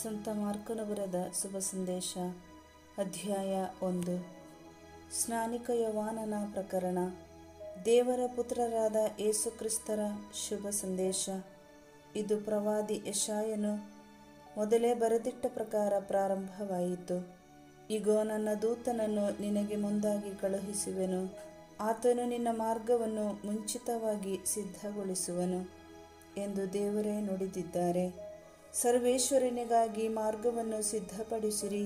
ಸಂತ ಮಾರ್ಕನ ಬರೆದ ಶುಭ ಸಂದೇಶ ಅಧ್ಯಾಯ ಒಂದು ಸ್ನಾನಿಕ ಯವಾನನ ಪ್ರಕರಣ ದೇವರ ಪುತ್ರರಾದ ಯೇಸುಕ್ರಿಸ್ತರ ಶುಭ ಸಂದೇಶ ಇದು ಪ್ರವಾದಿ ಯಶಾಯನು ಮೊದಲೇ ಬರೆದಿಟ್ಟ ಪ್ರಕಾರ ಪ್ರಾರಂಭವಾಯಿತು ಇಗೋ ನನ್ನ ದೂತನನ್ನು ನಿನಗೆ ಮುಂದಾಗಿ ಕಳುಹಿಸುವೆನು ಆತನು ನಿನ್ನ ಮಾರ್ಗವನ್ನು ಮುಂಚಿತವಾಗಿ ಸಿದ್ಧಗೊಳಿಸುವನು ಎಂದು ದೇವರೇ ನುಡಿದಿದ್ದಾರೆ ಸರ್ವೇಶ್ವರನಿಗಾಗಿ ಮಾರ್ಗವನ್ನು ಸಿದ್ಧಪಡಿಸಿರಿ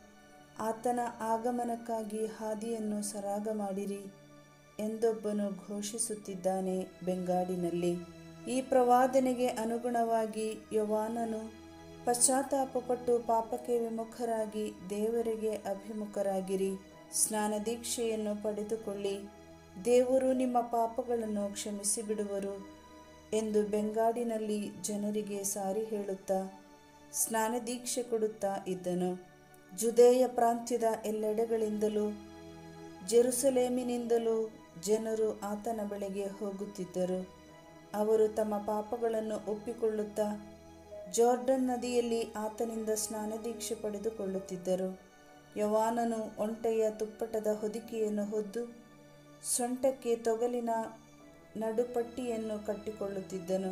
ಆತನ ಆಗಮನಕ್ಕಾಗಿ ಹಾದಿಯನ್ನು ಸರಾಗ ಮಾಡಿರಿ ಎಂದೊಬ್ಬನು ಘೋಷಿಸುತ್ತಿದ್ದಾನೆ ಬೆಂಗಾಡಿನಲ್ಲಿ ಈ ಪ್ರವಾದನೆಗೆ ಅನುಗುಣವಾಗಿ ಯವಾನನು ಪಶ್ಚಾತ್ತಾಪಪಟ್ಟು ಪಾಪಕ್ಕೆ ವಿಮುಖರಾಗಿ ದೇವರಿಗೆ ಅಭಿಮುಖರಾಗಿರಿ ಸ್ನಾನದೀಕ್ಷೆಯನ್ನು ಪಡೆದುಕೊಳ್ಳಿ ದೇವರು ನಿಮ್ಮ ಪಾಪಗಳನ್ನು ಕ್ಷಮಿಸಿ ಬಿಡುವರು ಎಂದು ಬೆಂಗಾಡಿನಲ್ಲಿ ಜನರಿಗೆ ಸಾರಿ ಹೇಳುತ್ತಾ ಸ್ನಾನದೀಕ್ಷೆ ಕೊಡುತ್ತಾ ಇದ್ದನು ಜುದೇಯ ಪ್ರಾಂತ್ಯದ ಎಲ್ಲೆಡೆಗಳಿಂದಲೂ ಜೆರುಸಲೇಮಿನಿಂದಲೂ ಜನರು ಆತನ ಬಳಿಗೆ ಹೋಗುತ್ತಿದ್ದರು ಅವರು ತಮ್ಮ ಪಾಪಗಳನ್ನು ಒಪ್ಪಿಕೊಳ್ಳುತ್ತಾ ಜಾರ್ಡನ್ ನದಿಯಲ್ಲಿ ಆತನಿಂದ ಸ್ನಾನದೀಕ್ಷೆ ಪಡೆದುಕೊಳ್ಳುತ್ತಿದ್ದರು ಯವಾನನು ಒಂಟೆಯ ತುಪ್ಪಟದ ಹೊದಿಕೆಯನ್ನು ಹೊದ್ದು ಸೊಂಟಕ್ಕೆ ತೊಗಲಿನ ನಡುಪಟ್ಟಿಯನ್ನು ಕಟ್ಟಿಕೊಳ್ಳುತ್ತಿದ್ದನು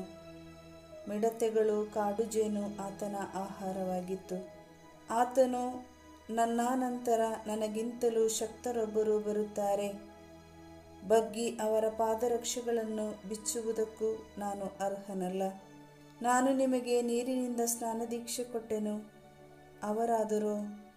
ಮಿಡತೆಗಳು ಕಾಡುಜೇನು ಆತನ ಆಹಾರವಾಗಿತ್ತು ಆತನು ನನ್ನ ನಂತರ ನನಗಿಂತಲೂ ಶಕ್ತರೊಬ್ಬರು ಬರುತ್ತಾರೆ ಬಗ್ಗಿ ಅವರ ಪಾದರಕ್ಷೆಗಳನ್ನು ಬಿಚ್ಚುವುದಕ್ಕೂ ನಾನು ಅರ್ಹನಲ್ಲ ನಾನು ನಿಮಗೆ ನೀರಿನಿಂದ ಸ್ನಾನದೀಕ್ಷೆ ಕೊಟ್ಟೆನು ಅವರಾದರೂ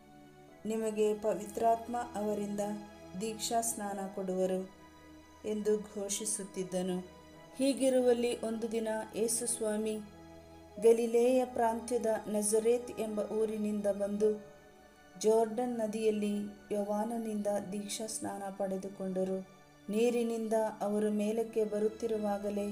ನಿಮಗೆ ಪವಿತ್ರಾತ್ಮ ಅವರಿಂದ ದೀಕ್ಷಾ ಸ್ನಾನ ಕೊಡುವರು ಎಂದು ಘೋಷಿಸುತ್ತಿದ್ದನು ಹೀಗಿರುವಲ್ಲಿ ಒಂದು ದಿನ ಯೇಸುಸ್ವಾಮಿ ಗಲಿಲೇಯ ಪ್ರಾಂತ್ಯದ ನಜರೇತ್ ಎಂಬ ಊರಿನಿಂದ ಬಂದು ಜಾರ್ಡನ್ ನದಿಯಲ್ಲಿ ಯವಾನನಿಂದ ದೀಕ್ಷಾ ಸ್ನಾನ ಪಡೆದುಕೊಂಡರು ನೀರಿನಿಂದ ಅವರು ಮೇಲಕ್ಕೆ ಬರುತ್ತಿರುವಾಗಲೇ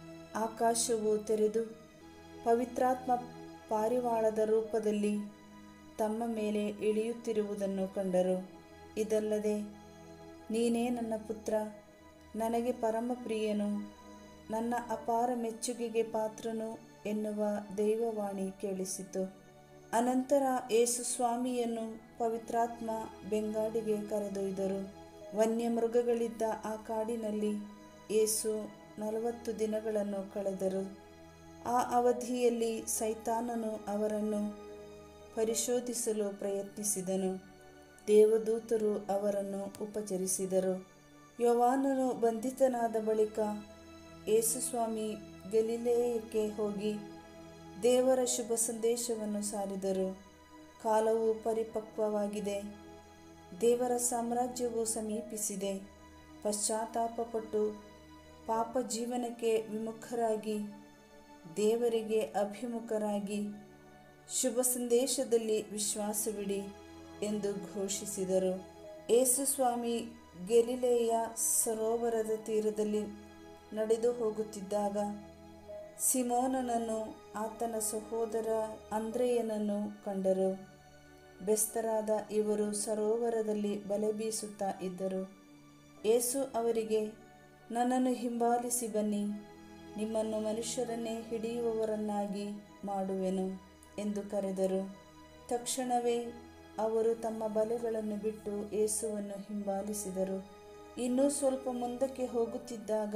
ಆಕಾಶವು ತೆರೆದು ಪವಿತ್ರಾತ್ಮ ಪಾರಿವಾಳದ ರೂಪದಲ್ಲಿ ತಮ್ಮ ಮೇಲೆ ಇಳಿಯುತ್ತಿರುವುದನ್ನು ಕಂಡರು ಇದಲ್ಲದೆ ನೀನೇ ನನ್ನ ಪುತ್ರ ನನಗೆ ಪರಮಪ್ರಿಯನು ನನ್ನ ಅಪಾರ ಮೆಚ್ಚುಗೆಗೆ ಪಾತ್ರನು ಎನ್ನುವ ದೈವವಾಣಿ ಕೇಳಿಸಿತು ಅನಂತರ ಯೇಸು ಸ್ವಾಮಿಯನ್ನು ಪವಿತ್ರಾತ್ಮ ಬೆಂಗಾಡಿಗೆ ಕರೆದೊಯ್ದರು ವನ್ಯಮೃಗಗಳಿದ್ದ ಆ ಕಾಡಿನಲ್ಲಿ ಯೇಸು ನಲವತ್ತು ದಿನಗಳನ್ನು ಕಳೆದರು ಆ ಅವಧಿಯಲ್ಲಿ ಸೈತಾನನು ಅವರನ್ನು ಪರಿಶೋಧಿಸಲು ಪ್ರಯತ್ನಿಸಿದನು ದೇವದೂತರು ಅವರನ್ನು ಉಪಚರಿಸಿದರು ಯವಾನನು ಬಂಧಿತನಾದ ಬಳಿಕ ಯೇಸುಸ್ವಾಮಿ ಗಲಿಲೇಯಕ್ಕೆ ಹೋಗಿ ದೇವರ ಶುಭ ಸಂದೇಶವನ್ನು ಸಾರಿದರು ಕಾಲವು ಪರಿಪಕ್ವವಾಗಿದೆ ದೇವರ ಸಾಮ್ರಾಜ್ಯವು ಸಮೀಪಿಸಿದೆ ಪಶ್ಚಾತ್ತಾಪಪಟ್ಟು ಪಾಪ ಜೀವನಕ್ಕೆ ವಿಮುಖರಾಗಿ ದೇವರಿಗೆ ಅಭಿಮುಖರಾಗಿ ಶುಭ ಸಂದೇಶದಲ್ಲಿ ವಿಶ್ವಾಸವಿಡಿ ಎಂದು ಘೋಷಿಸಿದರು ಯೇಸುಸ್ವಾಮಿ ಗೆಲಿಲೆಯ ಸರೋವರದ ತೀರದಲ್ಲಿ ನಡೆದು ಹೋಗುತ್ತಿದ್ದಾಗ ಸಿಮೋನನನ್ನು ಆತನ ಸಹೋದರ ಅಂದ್ರೆಯನನ್ನು ಕಂಡರು ಬೆಸ್ತರಾದ ಇವರು ಸರೋವರದಲ್ಲಿ ಬಲೆ ಬೀಸುತ್ತಾ ಇದ್ದರು ಏಸು ಅವರಿಗೆ ನನ್ನನ್ನು ಹಿಂಬಾಲಿಸಿ ಬನ್ನಿ ನಿಮ್ಮನ್ನು ಮನುಷ್ಯರನ್ನೇ ಹಿಡಿಯುವವರನ್ನಾಗಿ ಮಾಡುವೆನು ಎಂದು ಕರೆದರು ತಕ್ಷಣವೇ ಅವರು ತಮ್ಮ ಬಲೆಗಳನ್ನು ಬಿಟ್ಟು ಏಸುವನ್ನು ಹಿಂಬಾಲಿಸಿದರು ಇನ್ನೂ ಸ್ವಲ್ಪ ಮುಂದಕ್ಕೆ ಹೋಗುತ್ತಿದ್ದಾಗ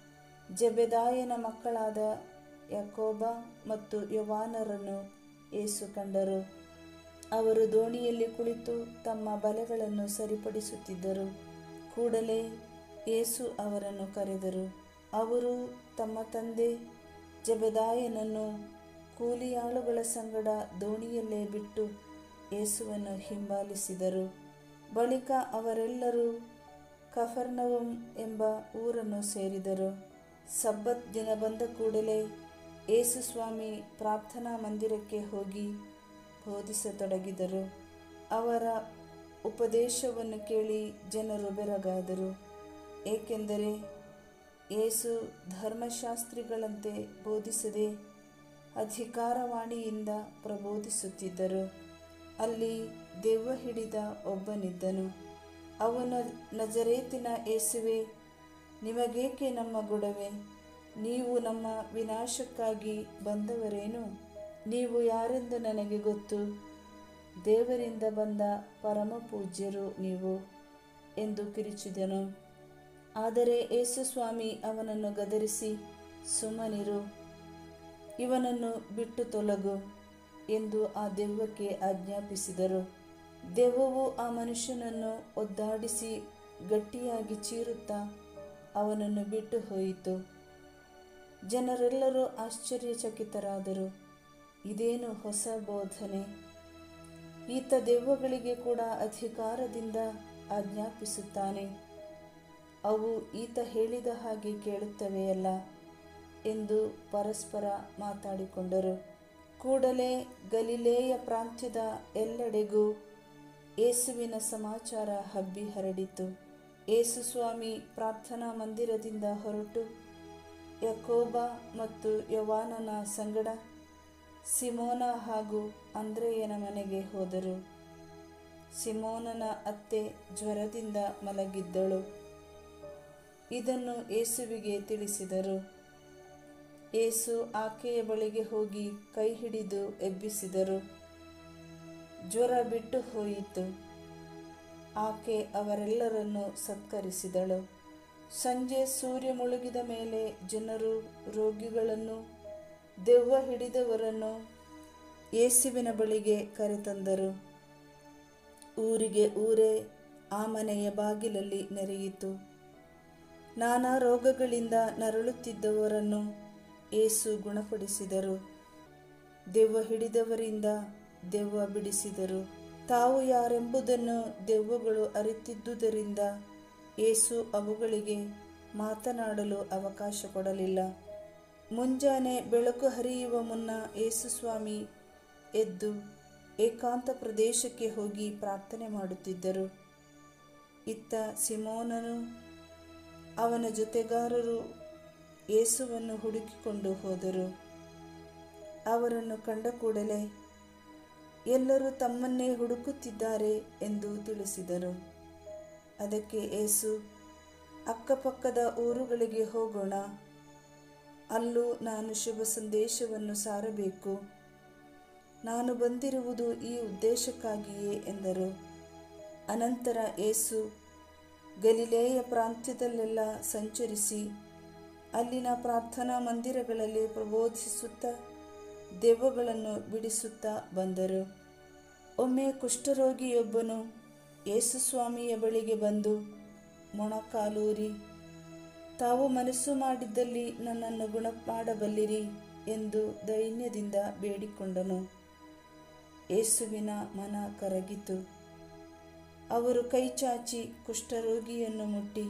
ಜಬೆದಾಯನ ಮಕ್ಕಳಾದ ಯಾಕೋಬ ಮತ್ತು ಯವಾನರನ್ನು ಏಸು ಕಂಡರು ಅವರು ದೋಣಿಯಲ್ಲಿ ಕುಳಿತು ತಮ್ಮ ಬಲೆಗಳನ್ನು ಸರಿಪಡಿಸುತ್ತಿದ್ದರು ಕೂಡಲೇ ಏಸು ಅವರನ್ನು ಕರೆದರು ಅವರು ತಮ್ಮ ತಂದೆ ಜಬೆದಾಯನನ್ನು ಕೂಲಿಯಾಳುಗಳ ಸಂಗಡ ದೋಣಿಯಲ್ಲೇ ಬಿಟ್ಟು ಯೇಸುವನ್ನು ಹಿಂಬಾಲಿಸಿದರು ಬಳಿಕ ಅವರೆಲ್ಲರೂ ಕಫರ್ನವಂ ಎಂಬ ಊರನ್ನು ಸೇರಿದರು ಸಬ್ಬತ್ ದಿನ ಬಂದ ಕೂಡಲೇ ಯೇಸು ಸ್ವಾಮಿ ಪ್ರಾರ್ಥನಾ ಮಂದಿರಕ್ಕೆ ಹೋಗಿ ಬೋಧಿಸತೊಡಗಿದರು ಅವರ ಉಪದೇಶವನ್ನು ಕೇಳಿ ಜನರು ಬೆರಗಾದರು ಏಕೆಂದರೆ ಯೇಸು ಧರ್ಮಶಾಸ್ತ್ರಿಗಳಂತೆ ಬೋಧಿಸದೆ ಅಧಿಕಾರವಾಣಿಯಿಂದ ಪ್ರಬೋಧಿಸುತ್ತಿದ್ದರು ಅಲ್ಲಿ ದೆವ್ವ ಹಿಡಿದ ಒಬ್ಬನಿದ್ದನು ಅವನ ನಜರೇತಿನ ಯೇಸುವೆ ನಿಮಗೇಕೆ ನಮ್ಮ ಗೊಡವೆ ನೀವು ನಮ್ಮ ವಿನಾಶಕ್ಕಾಗಿ ಬಂದವರೇನು ನೀವು ಯಾರೆಂದು ನನಗೆ ಗೊತ್ತು ದೇವರಿಂದ ಬಂದ ಪರಮ ಪೂಜ್ಯರು ನೀವು ಎಂದು ಕಿರಿಚಿದನು ಆದರೆ ಯೇಸುಸ್ವಾಮಿ ಅವನನ್ನು ಗದರಿಸಿ ಸುಮ್ಮನಿರು ಇವನನ್ನು ಬಿಟ್ಟು ತೊಲಗು ಎಂದು ಆ ದೆವ್ವಕ್ಕೆ ಆಜ್ಞಾಪಿಸಿದರು ದೆವ್ವವು ಆ ಮನುಷ್ಯನನ್ನು ಒದ್ದಾಡಿಸಿ ಗಟ್ಟಿಯಾಗಿ ಚೀರುತ್ತಾ ಅವನನ್ನು ಬಿಟ್ಟು ಹೋಯಿತು ಜನರೆಲ್ಲರೂ ಆಶ್ಚರ್ಯಚಕಿತರಾದರು ಇದೇನು ಹೊಸ ಬೋಧನೆ ಈತ ದೆವ್ವಗಳಿಗೆ ಕೂಡ ಅಧಿಕಾರದಿಂದ ಆಜ್ಞಾಪಿಸುತ್ತಾನೆ ಅವು ಈತ ಹೇಳಿದ ಹಾಗೆ ಕೇಳುತ್ತವೆಯಲ್ಲ ಎಂದು ಪರಸ್ಪರ ಮಾತಾಡಿಕೊಂಡರು ಕೂಡಲೇ ಗಲಿಲೇಯ ಪ್ರಾಂತ್ಯದ ಎಲ್ಲೆಡೆಗೂ ಯೇಸುವಿನ ಸಮಾಚಾರ ಹಬ್ಬಿ ಹರಡಿತು ಯೇಸು ಸ್ವಾಮಿ ಪ್ರಾರ್ಥನಾ ಮಂದಿರದಿಂದ ಹೊರಟು ಯಕೋಬ ಮತ್ತು ಯವಾನನ ಸಂಗಡ ಸಿಮೋನ ಹಾಗೂ ಅಂದ್ರೆಯನ ಮನೆಗೆ ಹೋದರು ಸಿಮೋನನ ಅತ್ತೆ ಜ್ವರದಿಂದ ಮಲಗಿದ್ದಳು ಇದನ್ನು ಏಸುವಿಗೆ ತಿಳಿಸಿದರು ಏಸು ಆಕೆಯ ಬಳಿಗೆ ಹೋಗಿ ಕೈ ಹಿಡಿದು ಎಬ್ಬಿಸಿದರು ಜ್ವರ ಬಿಟ್ಟು ಹೋಯಿತು ಆಕೆ ಅವರೆಲ್ಲರನ್ನು ಸತ್ಕರಿಸಿದಳು ಸಂಜೆ ಸೂರ್ಯ ಮುಳುಗಿದ ಮೇಲೆ ಜನರು ರೋಗಿಗಳನ್ನು ದೆವ್ವ ಹಿಡಿದವರನ್ನು ಯೇಸುವಿನ ಬಳಿಗೆ ಕರೆತಂದರು ಊರಿಗೆ ಊರೇ ಆ ಮನೆಯ ಬಾಗಿಲಲ್ಲಿ ನೆರೆಯಿತು ನಾನಾ ರೋಗಗಳಿಂದ ನರಳುತ್ತಿದ್ದವರನ್ನು ಏಸು ಗುಣಪಡಿಸಿದರು ದೆವ್ವ ಹಿಡಿದವರಿಂದ ದೆವ್ವ ಬಿಡಿಸಿದರು ತಾವು ಯಾರೆಂಬುದನ್ನು ದೆವ್ವಗಳು ಅರಿತಿದ್ದುದರಿಂದ ಏಸು ಅವುಗಳಿಗೆ ಮಾತನಾಡಲು ಅವಕಾಶ ಕೊಡಲಿಲ್ಲ ಮುಂಜಾನೆ ಬೆಳಕು ಹರಿಯುವ ಮುನ್ನ ಏಸು ಸ್ವಾಮಿ ಎದ್ದು ಏಕಾಂತ ಪ್ರದೇಶಕ್ಕೆ ಹೋಗಿ ಪ್ರಾರ್ಥನೆ ಮಾಡುತ್ತಿದ್ದರು ಇತ್ತ ಸಿಮೋನನು ಅವನ ಜೊತೆಗಾರರು ಯೇಸುವನ್ನು ಹುಡುಕಿಕೊಂಡು ಹೋದರು ಅವರನ್ನು ಕಂಡ ಕೂಡಲೇ ಎಲ್ಲರೂ ತಮ್ಮನ್ನೇ ಹುಡುಕುತ್ತಿದ್ದಾರೆ ಎಂದು ತಿಳಿಸಿದರು ಅದಕ್ಕೆ ಏಸು ಅಕ್ಕಪಕ್ಕದ ಊರುಗಳಿಗೆ ಹೋಗೋಣ ಅಲ್ಲೂ ನಾನು ಶುಭ ಸಂದೇಶವನ್ನು ಸಾರಬೇಕು ನಾನು ಬಂದಿರುವುದು ಈ ಉದ್ದೇಶಕ್ಕಾಗಿಯೇ ಎಂದರು ಅನಂತರ ಏಸು ಗಲಿಲೇಯ ಪ್ರಾಂತ್ಯದಲ್ಲೆಲ್ಲ ಸಂಚರಿಸಿ ಅಲ್ಲಿನ ಪ್ರಾರ್ಥನಾ ಮಂದಿರಗಳಲ್ಲಿ ಪ್ರಬೋಧಿಸುತ್ತಾ ದೆವ್ವಗಳನ್ನು ಬಿಡಿಸುತ್ತಾ ಬಂದರು ಒಮ್ಮೆ ಕುಷ್ಠರೋಗಿಯೊಬ್ಬನು ಯೇಸುಸ್ವಾಮಿಯ ಬಳಿಗೆ ಬಂದು ಮೊಣಕಾಲೂರಿ ತಾವು ಮನಸ್ಸು ಮಾಡಿದ್ದಲ್ಲಿ ನನ್ನನ್ನು ಗುಣ ಮಾಡಬಲ್ಲಿರಿ ಎಂದು ದೈನ್ಯದಿಂದ ಬೇಡಿಕೊಂಡನು ಯೇಸುವಿನ ಮನ ಕರಗಿತು ಅವರು ಕೈಚಾಚಿ ಕುಷ್ಠರೋಗಿಯನ್ನು ಮುಟ್ಟಿ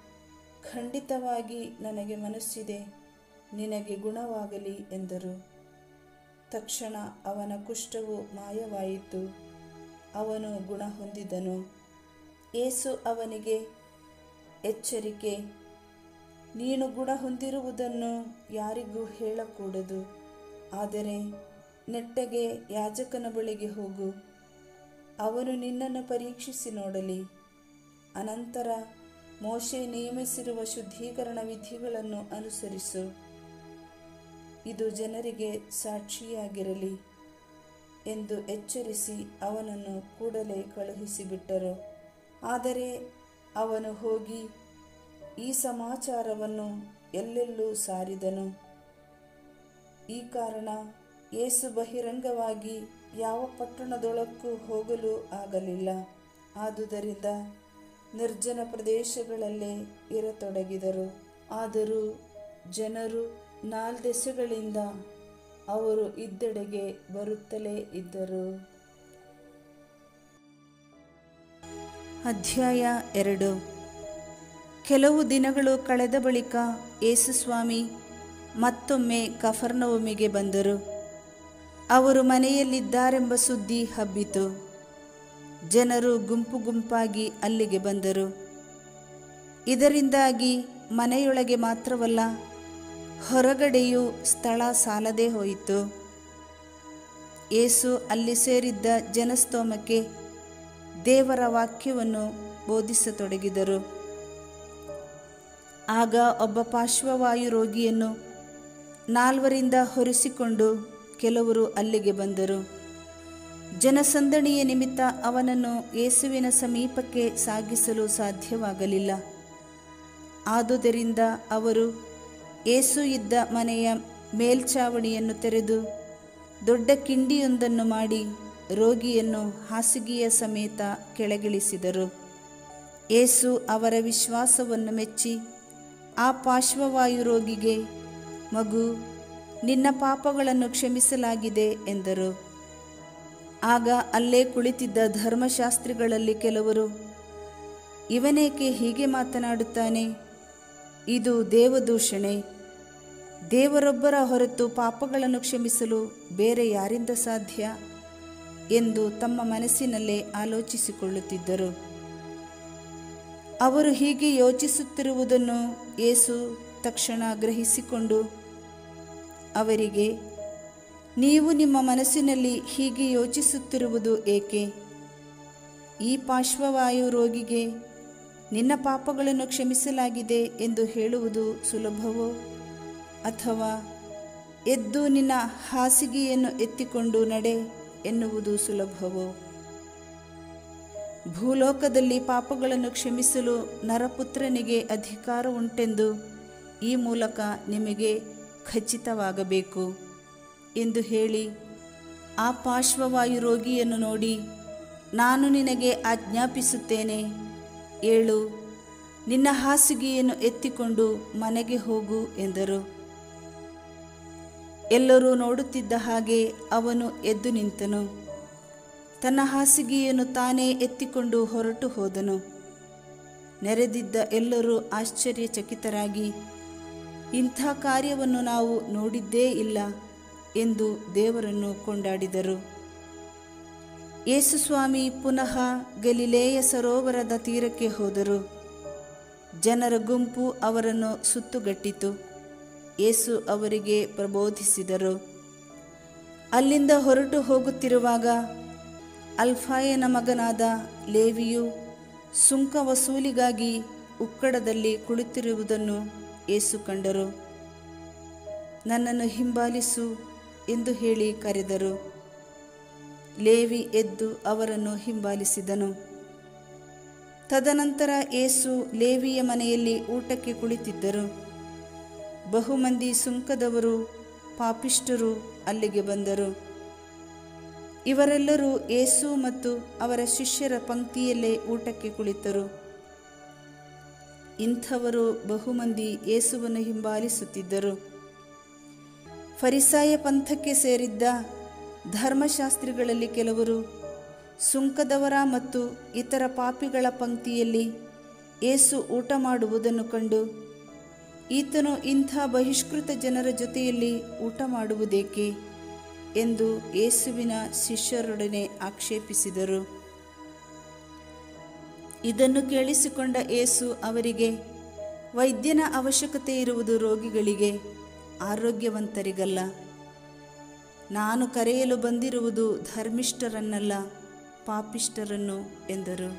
ಖಂಡಿತವಾಗಿ ನನಗೆ ಮನಸ್ಸಿದೆ ನಿನಗೆ ಗುಣವಾಗಲಿ ಎಂದರು ತಕ್ಷಣ ಅವನ ಕುಷ್ಠವು ಮಾಯವಾಯಿತು ಅವನು ಗುಣ ಹೊಂದಿದನು ಏಸು ಅವನಿಗೆ ಎಚ್ಚರಿಕೆ ನೀನು ಗುಣ ಹೊಂದಿರುವುದನ್ನು ಯಾರಿಗೂ ಹೇಳಕೂಡದು ಆದರೆ ನೆಟ್ಟಗೆ ಯಾಜಕನ ಬಳಿಗೆ ಹೋಗು ಅವನು ನಿನ್ನನ್ನು ಪರೀಕ್ಷಿಸಿ ನೋಡಲಿ ಅನಂತರ ಮೋಶೆ ನೇಮಿಸಿರುವ ಶುದ್ಧೀಕರಣ ವಿಧಿಗಳನ್ನು ಅನುಸರಿಸು ಇದು ಜನರಿಗೆ ಸಾಕ್ಷಿಯಾಗಿರಲಿ ಎಂದು ಎಚ್ಚರಿಸಿ ಅವನನ್ನು ಕೂಡಲೇ ಕಳುಹಿಸಿಬಿಟ್ಟರು ಆದರೆ ಅವನು ಹೋಗಿ ಈ ಸಮಾಚಾರವನ್ನು ಎಲ್ಲೆಲ್ಲೂ ಸಾರಿದನು ಈ ಕಾರಣ ಏಸು ಬಹಿರಂಗವಾಗಿ ಯಾವ ಪಟ್ಟಣದೊಳಕ್ಕೂ ಹೋಗಲು ಆಗಲಿಲ್ಲ ಆದುದರಿಂದ ನಿರ್ಜನ ಪ್ರದೇಶಗಳಲ್ಲೇ ಇರತೊಡಗಿದರು ಆದರೂ ಜನರು ನಾಲ್ದೆಸೆಗಳಿಂದ ಅವರು ಇದ್ದೆಡೆಗೆ ಬರುತ್ತಲೇ ಇದ್ದರು ಅಧ್ಯಾಯ ಎರಡು ಕೆಲವು ದಿನಗಳು ಕಳೆದ ಬಳಿಕ ಯೇಸುಸ್ವಾಮಿ ಮತ್ತೊಮ್ಮೆ ಕಫರ್ನವುಮಿಗೆ ಬಂದರು ಅವರು ಮನೆಯಲ್ಲಿದ್ದಾರೆಂಬ ಸುದ್ದಿ ಹಬ್ಬಿತು ಜನರು ಗುಂಪು ಗುಂಪಾಗಿ ಅಲ್ಲಿಗೆ ಬಂದರು ಇದರಿಂದಾಗಿ ಮನೆಯೊಳಗೆ ಮಾತ್ರವಲ್ಲ ಹೊರಗಡೆಯೂ ಸ್ಥಳ ಸಾಲದೇ ಹೋಯಿತು ಏಸು ಅಲ್ಲಿ ಸೇರಿದ್ದ ಜನಸ್ತೋಮಕ್ಕೆ ದೇವರ ವಾಕ್ಯವನ್ನು ಬೋಧಿಸತೊಡಗಿದರು ಆಗ ಒಬ್ಬ ಪಾರ್ಶ್ವವಾಯು ರೋಗಿಯನ್ನು ನಾಲ್ವರಿಂದ ಹೊರಿಸಿಕೊಂಡು ಕೆಲವರು ಅಲ್ಲಿಗೆ ಬಂದರು ಜನಸಂದಣಿಯ ನಿಮಿತ್ತ ಅವನನ್ನು ಯೇಸುವಿನ ಸಮೀಪಕ್ಕೆ ಸಾಗಿಸಲು ಸಾಧ್ಯವಾಗಲಿಲ್ಲ ಆದುದರಿಂದ ಅವರು ಏಸು ಇದ್ದ ಮನೆಯ ಮೇಲ್ಛಾವಣಿಯನ್ನು ತೆರೆದು ದೊಡ್ಡ ಕಿಂಡಿಯೊಂದನ್ನು ಮಾಡಿ ರೋಗಿಯನ್ನು ಹಾಸಿಗೆಯ ಸಮೇತ ಕೆಳಗಿಳಿಸಿದರು ಏಸು ಅವರ ವಿಶ್ವಾಸವನ್ನು ಮೆಚ್ಚಿ ಆ ಪಾರ್ಶ್ವವಾಯು ರೋಗಿಗೆ ಮಗು ನಿನ್ನ ಪಾಪಗಳನ್ನು ಕ್ಷಮಿಸಲಾಗಿದೆ ಎಂದರು ಆಗ ಅಲ್ಲೇ ಕುಳಿತಿದ್ದ ಧರ್ಮಶಾಸ್ತ್ರಿಗಳಲ್ಲಿ ಕೆಲವರು ಇವನೇಕೆ ಹೀಗೆ ಮಾತನಾಡುತ್ತಾನೆ ಇದು ದೇವದೂಷಣೆ ದೇವರೊಬ್ಬರ ಹೊರತು ಪಾಪಗಳನ್ನು ಕ್ಷಮಿಸಲು ಬೇರೆ ಯಾರಿಂದ ಸಾಧ್ಯ ಎಂದು ತಮ್ಮ ಮನಸ್ಸಿನಲ್ಲೇ ಆಲೋಚಿಸಿಕೊಳ್ಳುತ್ತಿದ್ದರು ಅವರು ಹೀಗೆ ಯೋಚಿಸುತ್ತಿರುವುದನ್ನು ಯೇಸು ತಕ್ಷಣ ಗ್ರಹಿಸಿಕೊಂಡು ಅವರಿಗೆ ನೀವು ನಿಮ್ಮ ಮನಸ್ಸಿನಲ್ಲಿ ಹೀಗೆ ಯೋಚಿಸುತ್ತಿರುವುದು ಏಕೆ ಈ ಪಾರ್ಶ್ವವಾಯು ರೋಗಿಗೆ ನಿನ್ನ ಪಾಪಗಳನ್ನು ಕ್ಷಮಿಸಲಾಗಿದೆ ಎಂದು ಹೇಳುವುದು ಸುಲಭವೋ ಅಥವಾ ಎದ್ದು ನಿನ್ನ ಹಾಸಿಗೆಯನ್ನು ಎತ್ತಿಕೊಂಡು ನಡೆ ಎನ್ನುವುದು ಸುಲಭವೋ ಭೂಲೋಕದಲ್ಲಿ ಪಾಪಗಳನ್ನು ಕ್ಷಮಿಸಲು ನರಪುತ್ರನಿಗೆ ಅಧಿಕಾರ ಉಂಟೆಂದು ಈ ಮೂಲಕ ನಿಮಗೆ ಖಚಿತವಾಗಬೇಕು ಎಂದು ಹೇಳಿ ಆ ಪಾರ್ಶ್ವವಾಯು ರೋಗಿಯನ್ನು ನೋಡಿ ನಾನು ನಿನಗೆ ಆಜ್ಞಾಪಿಸುತ್ತೇನೆ ಏಳು ನಿನ್ನ ಹಾಸಿಗೆಯನ್ನು ಎತ್ತಿಕೊಂಡು ಮನೆಗೆ ಹೋಗು ಎಂದರು ಎಲ್ಲರೂ ನೋಡುತ್ತಿದ್ದ ಹಾಗೆ ಅವನು ಎದ್ದು ನಿಂತನು ತನ್ನ ಹಾಸಿಗೆಯನ್ನು ತಾನೇ ಎತ್ತಿಕೊಂಡು ಹೊರಟು ಹೋದನು ನೆರೆದಿದ್ದ ಎಲ್ಲರೂ ಆಶ್ಚರ್ಯಚಕಿತರಾಗಿ ಇಂಥ ಕಾರ್ಯವನ್ನು ನಾವು ನೋಡಿದ್ದೇ ಇಲ್ಲ ಎಂದು ದೇವರನ್ನು ಕೊಂಡಾಡಿದರು ಯೇಸುಸ್ವಾಮಿ ಪುನಃ ಗಲಿಲೇಯ ಸರೋವರದ ತೀರಕ್ಕೆ ಹೋದರು ಜನರ ಗುಂಪು ಅವರನ್ನು ಸುತ್ತುಗಟ್ಟಿತು ಯೇಸು ಅವರಿಗೆ ಪ್ರಬೋಧಿಸಿದರು ಅಲ್ಲಿಂದ ಹೊರಟು ಹೋಗುತ್ತಿರುವಾಗ ಅಲ್ಫಾಯನ ಮಗನಾದ ಲೇವಿಯು ಸುಂಕ ವಸೂಲಿಗಾಗಿ ಉಕ್ಕಡದಲ್ಲಿ ಕುಳಿತಿರುವುದನ್ನು ಏಸು ಕಂಡರು ನನ್ನನ್ನು ಹಿಂಬಾಲಿಸು ಎಂದು ಹೇಳಿ ಕರೆದರು ಲೇವಿ ಎದ್ದು ಅವರನ್ನು ಹಿಂಬಾಲಿಸಿದನು ತದನಂತರ ಏಸು ಲೇವಿಯ ಮನೆಯಲ್ಲಿ ಊಟಕ್ಕೆ ಕುಳಿತಿದ್ದರು ಬಹುಮಂದಿ ಸುಂಕದವರು ಪಾಪಿಷ್ಟರು ಅಲ್ಲಿಗೆ ಬಂದರು ಇವರೆಲ್ಲರೂ ಏಸು ಮತ್ತು ಅವರ ಶಿಷ್ಯರ ಪಂಕ್ತಿಯಲ್ಲೇ ಊಟಕ್ಕೆ ಕುಳಿತರು ಇಂಥವರು ಬಹುಮಂದಿ ಯೇಸುವನ್ನು ಹಿಂಬಾಲಿಸುತ್ತಿದ್ದರು ಫರಿಸಾಯ ಪಂಥಕ್ಕೆ ಸೇರಿದ್ದ ಧರ್ಮಶಾಸ್ತ್ರಿಗಳಲ್ಲಿ ಕೆಲವರು ಸುಂಕದವರ ಮತ್ತು ಇತರ ಪಾಪಿಗಳ ಪಂಕ್ತಿಯಲ್ಲಿ ಏಸು ಊಟ ಮಾಡುವುದನ್ನು ಕಂಡು ಈತನು ಇಂಥ ಬಹಿಷ್ಕೃತ ಜನರ ಜೊತೆಯಲ್ಲಿ ಊಟ ಮಾಡುವುದೇಕೆ ಎಂದು ಯೇಸುವಿನ ಶಿಷ್ಯರೊಡನೆ ಆಕ್ಷೇಪಿಸಿದರು ಇದನ್ನು ಕೇಳಿಸಿಕೊಂಡ ಏಸು ಅವರಿಗೆ ವೈದ್ಯನ ಅವಶ್ಯಕತೆ ಇರುವುದು ರೋಗಿಗಳಿಗೆ ಆರೋಗ್ಯವಂತರಿಗಲ್ಲ ನಾನು ಕರೆಯಲು ಬಂದಿರುವುದು ಧರ್ಮಿಷ್ಠರನ್ನಲ್ಲ ಪಾಪಿಷ್ಠರನ್ನು ಎಂದರು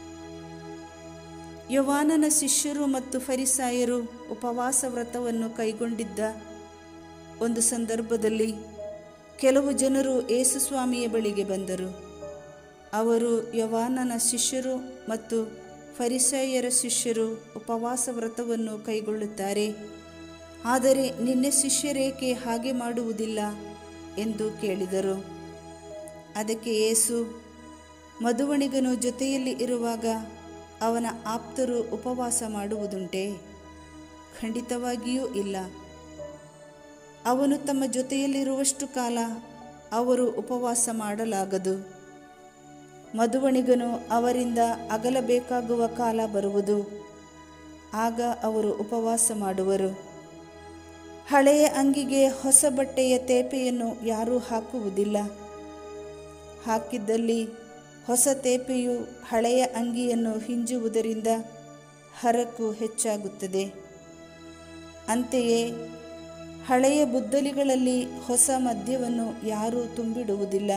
ಯವಾನನ ಶಿಷ್ಯರು ಮತ್ತು ಫರಿಸಾಯರು ಉಪವಾಸ ವ್ರತವನ್ನು ಕೈಗೊಂಡಿದ್ದ ಒಂದು ಸಂದರ್ಭದಲ್ಲಿ ಕೆಲವು ಜನರು ಯೇಸುಸ್ವಾಮಿಯ ಬಳಿಗೆ ಬಂದರು ಅವರು ಯವಾನನ ಶಿಷ್ಯರು ಮತ್ತು ಫರಿಸಾಯರ ಶಿಷ್ಯರು ಉಪವಾಸ ವ್ರತವನ್ನು ಕೈಗೊಳ್ಳುತ್ತಾರೆ ಆದರೆ ನಿನ್ನೆ ಶಿಷ್ಯರೇಕೆ ಹಾಗೆ ಮಾಡುವುದಿಲ್ಲ ಎಂದು ಕೇಳಿದರು ಅದಕ್ಕೆ ಯೇಸು ಮಧುವಣಿಗನು ಜೊತೆಯಲ್ಲಿ ಇರುವಾಗ ಅವನ ಆಪ್ತರು ಉಪವಾಸ ಮಾಡುವುದುಂಟೇ ಖಂಡಿತವಾಗಿಯೂ ಇಲ್ಲ ಅವನು ತಮ್ಮ ಜೊತೆಯಲ್ಲಿರುವಷ್ಟು ಕಾಲ ಅವರು ಉಪವಾಸ ಮಾಡಲಾಗದು ಮಧುವಣಿಗನು ಅವರಿಂದ ಅಗಲಬೇಕಾಗುವ ಕಾಲ ಬರುವುದು ಆಗ ಅವರು ಉಪವಾಸ ಮಾಡುವರು ಹಳೆಯ ಅಂಗಿಗೆ ಹೊಸ ಬಟ್ಟೆಯ ತೇಪೆಯನ್ನು ಯಾರೂ ಹಾಕುವುದಿಲ್ಲ ಹಾಕಿದ್ದಲ್ಲಿ ಹೊಸ ತೇಪೆಯು ಹಳೆಯ ಅಂಗಿಯನ್ನು ಹಿಂಜುವುದರಿಂದ ಹರಕು ಹೆಚ್ಚಾಗುತ್ತದೆ ಅಂತೆಯೇ ಹಳೆಯ ಬುದ್ದಲಿಗಳಲ್ಲಿ ಹೊಸ ಮದ್ಯವನ್ನು ಯಾರೂ ತುಂಬಿಡುವುದಿಲ್ಲ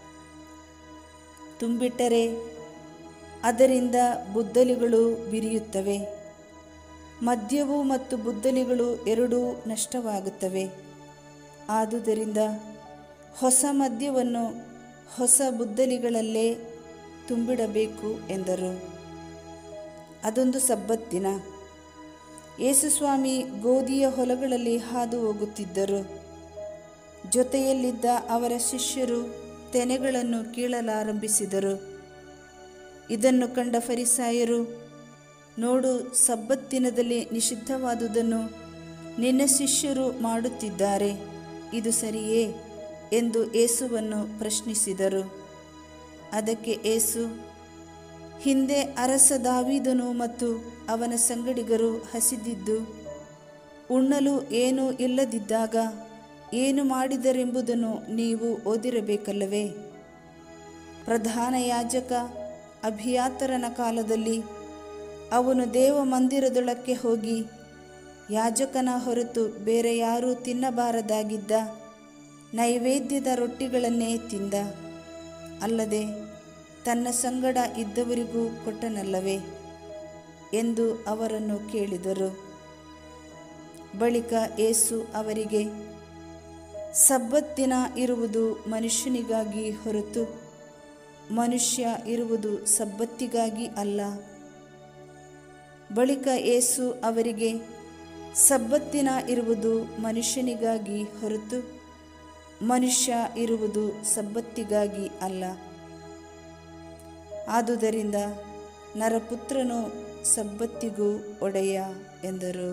ತುಂಬಿಟ್ಟರೆ ಅದರಿಂದ ಬುದ್ದಲಿಗಳು ಬಿರಿಯುತ್ತವೆ ಮದ್ಯವು ಮತ್ತು ಬುದ್ದಲಿಗಳು ಎರಡೂ ನಷ್ಟವಾಗುತ್ತವೆ ಆದುದರಿಂದ ಹೊಸ ಮದ್ಯವನ್ನು ಹೊಸ ಬುದ್ದಲಿಗಳಲ್ಲೇ ತುಂಬಿಡಬೇಕು ಎಂದರು ಅದೊಂದು ಸಬ್ಬತ್ತಿನ ಯೇಸುಸ್ವಾಮಿ ಗೋಧಿಯ ಹೊಲಗಳಲ್ಲಿ ಹಾದು ಹೋಗುತ್ತಿದ್ದರು ಜೊತೆಯಲ್ಲಿದ್ದ ಅವರ ಶಿಷ್ಯರು ತೆನೆಗಳನ್ನು ಕೀಳಲಾರಂಭಿಸಿದರು ಇದನ್ನು ಕಂಡ ಫರಿಸಾಯರು ನೋಡು ಸಬ್ಬತ್ತಿನದಲ್ಲಿ ನಿಷಿದ್ಧವಾದುದನ್ನು ನಿನ್ನ ಶಿಷ್ಯರು ಮಾಡುತ್ತಿದ್ದಾರೆ ಇದು ಸರಿಯೇ ಎಂದು ಏಸುವನ್ನು ಪ್ರಶ್ನಿಸಿದರು ಅದಕ್ಕೆ ಏಸು ಹಿಂದೆ ಅರಸ ದಾವೀದನು ಮತ್ತು ಅವನ ಸಂಗಡಿಗರು ಹಸಿದಿದ್ದು ಉಣ್ಣಲು ಏನೂ ಇಲ್ಲದಿದ್ದಾಗ ಏನು ಮಾಡಿದರೆಂಬುದನ್ನು ನೀವು ಓದಿರಬೇಕಲ್ಲವೇ ಪ್ರಧಾನ ಯಾಜಕ ಅಭಿಯಾತರನ ಕಾಲದಲ್ಲಿ ಅವನು ದೇವ ಮಂದಿರದೊಳಕ್ಕೆ ಹೋಗಿ ಯಾಜಕನ ಹೊರತು ಬೇರೆ ಯಾರೂ ತಿನ್ನಬಾರದಾಗಿದ್ದ ನೈವೇದ್ಯದ ರೊಟ್ಟಿಗಳನ್ನೇ ತಿಂದ ಅಲ್ಲದೆ ತನ್ನ ಸಂಗಡ ಇದ್ದವರಿಗೂ ಕೊಟ್ಟನಲ್ಲವೇ ಎಂದು ಅವರನ್ನು ಕೇಳಿದರು ಬಳಿಕ ಏಸು ಅವರಿಗೆ ಸಬ್ಬತ್ತಿನ ಇರುವುದು ಮನುಷ್ಯನಿಗಾಗಿ ಹೊರತು ಮನುಷ್ಯ ಇರುವುದು ಸಬ್ಬತ್ತಿಗಾಗಿ ಅಲ್ಲ ಬಳಿಕ ಏಸು ಅವರಿಗೆ ಸಬ್ಬತ್ತಿನ ಇರುವುದು ಮನುಷ್ಯನಿಗಾಗಿ ಹೊರತು ಮನುಷ್ಯ ಇರುವುದು ಸಬ್ಬತ್ತಿಗಾಗಿ ಅಲ್ಲ ಆದುದರಿಂದ ನರಪುತ್ರನು ಸಬ್ಬತ್ತಿಗೂ ಒಡೆಯ ಎಂದರು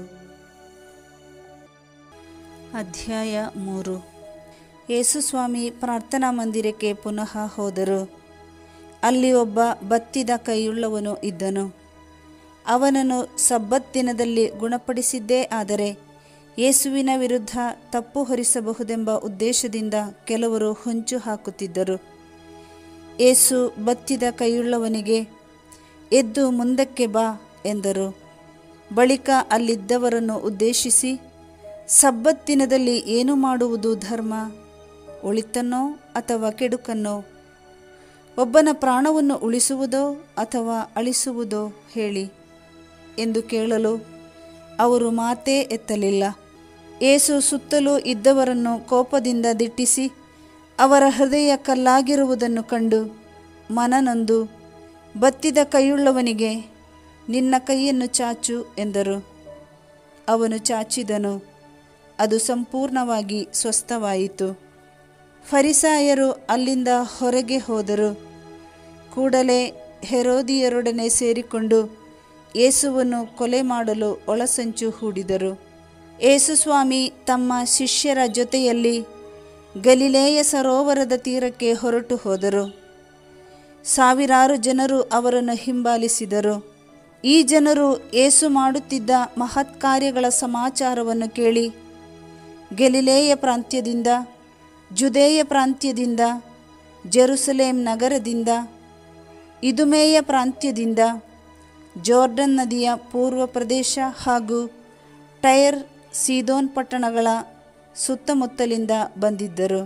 ಅಧ್ಯಾಯ ಮೂರು ಯೇಸುಸ್ವಾಮಿ ಪ್ರಾರ್ಥನಾ ಮಂದಿರಕ್ಕೆ ಪುನಃ ಹೋದರು ಅಲ್ಲಿ ಒಬ್ಬ ಬತ್ತಿದ ಕೈಯುಳ್ಳವನು ಇದ್ದನು ಅವನನ್ನು ಸಬ್ಬತ್ತಿನದಲ್ಲಿ ಗುಣಪಡಿಸಿದ್ದೇ ಆದರೆ ಯೇಸುವಿನ ವಿರುದ್ಧ ತಪ್ಪು ಹೊರಿಸಬಹುದೆಂಬ ಉದ್ದೇಶದಿಂದ ಕೆಲವರು ಹೊಂಚು ಹಾಕುತ್ತಿದ್ದರು ಏಸು ಬತ್ತಿದ ಕೈಯುಳ್ಳವನಿಗೆ ಎದ್ದು ಮುಂದಕ್ಕೆ ಬಾ ಎಂದರು ಬಳಿಕ ಅಲ್ಲಿದ್ದವರನ್ನು ಉದ್ದೇಶಿಸಿ ಸಬ್ಬತ್ತಿನದಲ್ಲಿ ಏನು ಮಾಡುವುದು ಧರ್ಮ ಒಳಿತನ್ನೋ ಅಥವಾ ಕೆಡುಕನ್ನೋ ಒಬ್ಬನ ಪ್ರಾಣವನ್ನು ಉಳಿಸುವುದೋ ಅಥವಾ ಅಳಿಸುವುದೋ ಹೇಳಿ ಎಂದು ಕೇಳಲು ಅವರು ಮಾತೇ ಎತ್ತಲಿಲ್ಲ ಏಸು ಸುತ್ತಲೂ ಇದ್ದವರನ್ನು ಕೋಪದಿಂದ ದಿಟ್ಟಿಸಿ ಅವರ ಹೃದಯ ಕಲ್ಲಾಗಿರುವುದನ್ನು ಕಂಡು ಮನನೊಂದು ಬತ್ತಿದ ಕೈಯುಳ್ಳವನಿಗೆ ನಿನ್ನ ಕೈಯನ್ನು ಚಾಚು ಎಂದರು ಅವನು ಚಾಚಿದನು ಅದು ಸಂಪೂರ್ಣವಾಗಿ ಸ್ವಸ್ಥವಾಯಿತು ಫರಿಸಾಯರು ಅಲ್ಲಿಂದ ಹೊರಗೆ ಹೋದರು ಕೂಡಲೇ ಹೆರೋದಿಯರೊಡನೆ ಸೇರಿಕೊಂಡು ಯೇಸುವನ್ನು ಕೊಲೆ ಮಾಡಲು ಒಳಸಂಚು ಹೂಡಿದರು ಯೇಸುಸ್ವಾಮಿ ತಮ್ಮ ಶಿಷ್ಯರ ಜೊತೆಯಲ್ಲಿ ಗಲಿಲೇಯ ಸರೋವರದ ತೀರಕ್ಕೆ ಹೊರಟು ಹೋದರು ಸಾವಿರಾರು ಜನರು ಅವರನ್ನು ಹಿಂಬಾಲಿಸಿದರು ಈ ಜನರು ಏಸು ಮಾಡುತ್ತಿದ್ದ ಮಹತ್ ಕಾರ್ಯಗಳ ಸಮಾಚಾರವನ್ನು ಕೇಳಿ ಗೆಲಿಲೇಯ ಪ್ರಾಂತ್ಯದಿಂದ ಜುದೇಯ ಪ್ರಾಂತ್ಯದಿಂದ ಜೆರುಸಲೇಮ್ ನಗರದಿಂದ ಇದುಮೇಯ ಪ್ರಾಂತ್ಯದಿಂದ ಜೋರ್ಡನ್ ನದಿಯ ಪೂರ್ವ ಪ್ರದೇಶ ಹಾಗೂ ಟೈರ್ ಸೀದೋನ್ ಪಟ್ಟಣಗಳ ಸುತ್ತಮುತ್ತಲಿಂದ ಬಂದಿದ್ದರು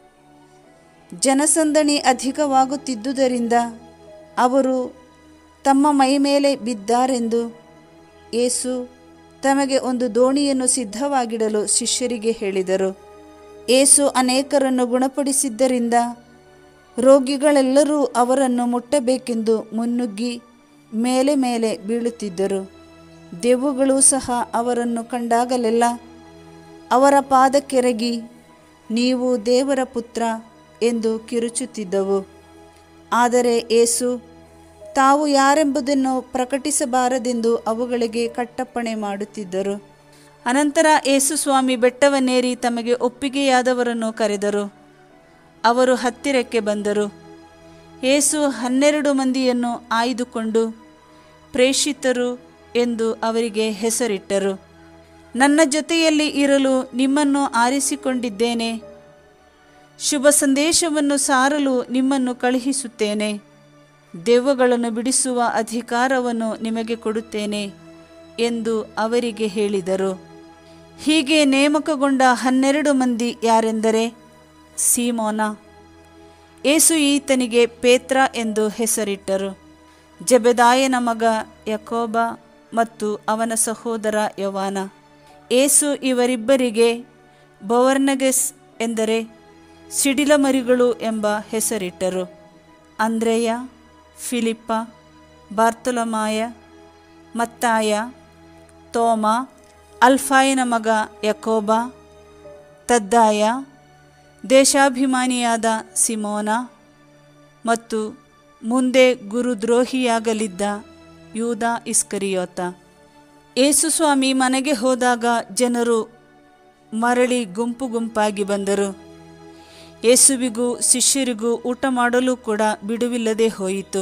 ಜನಸಂದಣಿ ಅಧಿಕವಾಗುತ್ತಿದ್ದುದರಿಂದ ಅವರು ತಮ್ಮ ಮೈಮೇಲೆ ಬಿದ್ದಾರೆಂದು ಏಸು ತಮಗೆ ಒಂದು ದೋಣಿಯನ್ನು ಸಿದ್ಧವಾಗಿಡಲು ಶಿಷ್ಯರಿಗೆ ಹೇಳಿದರು ಏಸು ಅನೇಕರನ್ನು ಗುಣಪಡಿಸಿದ್ದರಿಂದ ರೋಗಿಗಳೆಲ್ಲರೂ ಅವರನ್ನು ಮುಟ್ಟಬೇಕೆಂದು ಮುನ್ನುಗ್ಗಿ ಮೇಲೆ ಮೇಲೆ ಬೀಳುತ್ತಿದ್ದರು ದೆವ್ವಗಳು ಸಹ ಅವರನ್ನು ಕಂಡಾಗಲೆಲ್ಲ ಅವರ ಪಾದಕ್ಕೆರಗಿ ನೀವು ದೇವರ ಪುತ್ರ ಎಂದು ಕಿರುಚುತ್ತಿದ್ದವು ಆದರೆ ಏಸು ತಾವು ಯಾರೆಂಬುದನ್ನು ಪ್ರಕಟಿಸಬಾರದೆಂದು ಅವುಗಳಿಗೆ ಕಟ್ಟಪ್ಪಣೆ ಮಾಡುತ್ತಿದ್ದರು ಅನಂತರ ಏಸು ಸ್ವಾಮಿ ಬೆಟ್ಟವನ್ನೇರಿ ತಮಗೆ ಒಪ್ಪಿಗೆಯಾದವರನ್ನು ಕರೆದರು ಅವರು ಹತ್ತಿರಕ್ಕೆ ಬಂದರು ಏಸು ಹನ್ನೆರಡು ಮಂದಿಯನ್ನು ಆಯ್ದುಕೊಂಡು ಪ್ರೇಷಿತರು ಎಂದು ಅವರಿಗೆ ಹೆಸರಿಟ್ಟರು ನನ್ನ ಜೊತೆಯಲ್ಲಿ ಇರಲು ನಿಮ್ಮನ್ನು ಆರಿಸಿಕೊಂಡಿದ್ದೇನೆ ಶುಭ ಸಂದೇಶವನ್ನು ಸಾರಲು ನಿಮ್ಮನ್ನು ಕಳುಹಿಸುತ್ತೇನೆ ದೆವ್ವಗಳನ್ನು ಬಿಡಿಸುವ ಅಧಿಕಾರವನ್ನು ನಿಮಗೆ ಕೊಡುತ್ತೇನೆ ಎಂದು ಅವರಿಗೆ ಹೇಳಿದರು ಹೀಗೆ ನೇಮಕಗೊಂಡ ಹನ್ನೆರಡು ಮಂದಿ ಯಾರೆಂದರೆ ಸೀಮೋನ ಏಸು ಈತನಿಗೆ ಪೇತ್ರ ಎಂದು ಹೆಸರಿಟ್ಟರು ಜಬೆದಾಯನ ಮಗ ಯಕೋಬ ಮತ್ತು ಅವನ ಸಹೋದರ ಯವಾನ ಏಸು ಇವರಿಬ್ಬರಿಗೆ ಬವರ್ನಗೆಸ್ ಎಂದರೆ ಸಿಡಿಲಮರಿಗಳು ಎಂಬ ಹೆಸರಿಟ್ಟರು ಅಂದ್ರೆಯ ಫಿಲಿಪ್ಪ ಬಾರ್ತೊಲಮಾಯ ಮತ್ತಾಯ ತೋಮ ಅಲ್ಫಾಯನ ಮಗ ಯಕೋಬ ತದ್ದಾಯ ದೇಶಾಭಿಮಾನಿಯಾದ ಸಿಮೋನ ಮತ್ತು ಮುಂದೆ ಗುರುದ್ರೋಹಿಯಾಗಲಿದ್ದ ಯೂದ ಇಸ್ಕರಿಯೋತ ಯೇಸುಸ್ವಾಮಿ ಮನೆಗೆ ಹೋದಾಗ ಜನರು ಮರಳಿ ಗುಂಪು ಗುಂಪಾಗಿ ಬಂದರು ಯೇಸುವಿಗೂ ಶಿಷ್ಯರಿಗೂ ಊಟ ಮಾಡಲು ಕೂಡ ಬಿಡುವಿಲ್ಲದೆ ಹೋಯಿತು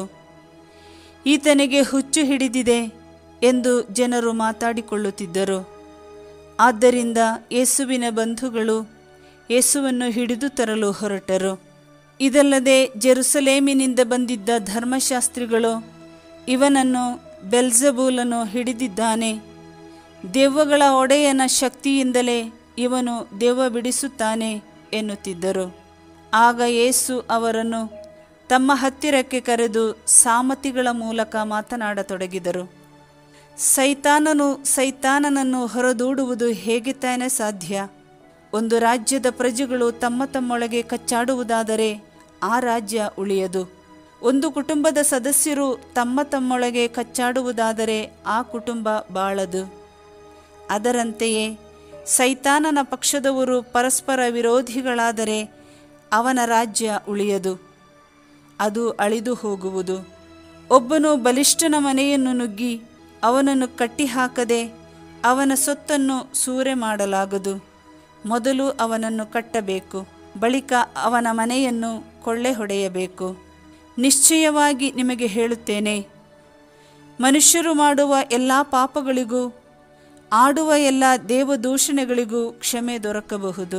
ಈತನಿಗೆ ಹುಚ್ಚು ಹಿಡಿದಿದೆ ಎಂದು ಜನರು ಮಾತಾಡಿಕೊಳ್ಳುತ್ತಿದ್ದರು ಆದ್ದರಿಂದ ಯೇಸುವಿನ ಬಂಧುಗಳು ಯೇಸುವನ್ನು ಹಿಡಿದು ತರಲು ಹೊರಟರು ಇದಲ್ಲದೆ ಜೆರುಸಲೇಮಿನಿಂದ ಬಂದಿದ್ದ ಧರ್ಮಶಾಸ್ತ್ರಿಗಳು ಇವನನ್ನು ಬೆಲ್ಜಬೂಲನು ಹಿಡಿದಿದ್ದಾನೆ ದೆವ್ವಗಳ ಒಡೆಯನ ಶಕ್ತಿಯಿಂದಲೇ ಇವನು ದೆವ್ವ ಬಿಡಿಸುತ್ತಾನೆ ಎನ್ನುತ್ತಿದ್ದರು ಆಗ ಯೇಸು ಅವರನ್ನು ತಮ್ಮ ಹತ್ತಿರಕ್ಕೆ ಕರೆದು ಸಾಮತಿಗಳ ಮೂಲಕ ಮಾತನಾಡತೊಡಗಿದರು ಸೈತಾನನು ಸೈತಾನನನ್ನು ಹೊರದೂಡುವುದು ಹೇಗೆ ತಾನೇ ಸಾಧ್ಯ ಒಂದು ರಾಜ್ಯದ ಪ್ರಜೆಗಳು ತಮ್ಮ ತಮ್ಮೊಳಗೆ ಕಚ್ಚಾಡುವುದಾದರೆ ಆ ರಾಜ್ಯ ಉಳಿಯದು ಒಂದು ಕುಟುಂಬದ ಸದಸ್ಯರು ತಮ್ಮ ತಮ್ಮೊಳಗೆ ಕಚ್ಚಾಡುವುದಾದರೆ ಆ ಕುಟುಂಬ ಬಾಳದು ಅದರಂತೆಯೇ ಸೈತಾನನ ಪಕ್ಷದವರು ಪರಸ್ಪರ ವಿರೋಧಿಗಳಾದರೆ ಅವನ ರಾಜ್ಯ ಉಳಿಯದು ಅದು ಅಳಿದು ಹೋಗುವುದು ಒಬ್ಬನು ಬಲಿಷ್ಠನ ಮನೆಯನ್ನು ನುಗ್ಗಿ ಅವನನ್ನು ಕಟ್ಟಿಹಾಕದೆ ಅವನ ಸೊತ್ತನ್ನು ಸೂರೆ ಮಾಡಲಾಗದು ಮೊದಲು ಅವನನ್ನು ಕಟ್ಟಬೇಕು ಬಳಿಕ ಅವನ ಮನೆಯನ್ನು ಕೊಳ್ಳೆ ಹೊಡೆಯಬೇಕು ನಿಶ್ಚಯವಾಗಿ ನಿಮಗೆ ಹೇಳುತ್ತೇನೆ ಮನುಷ್ಯರು ಮಾಡುವ ಎಲ್ಲ ಪಾಪಗಳಿಗೂ ಆಡುವ ಎಲ್ಲ ದೇವದೂಷಣೆಗಳಿಗೂ ಕ್ಷಮೆ ದೊರಕಬಹುದು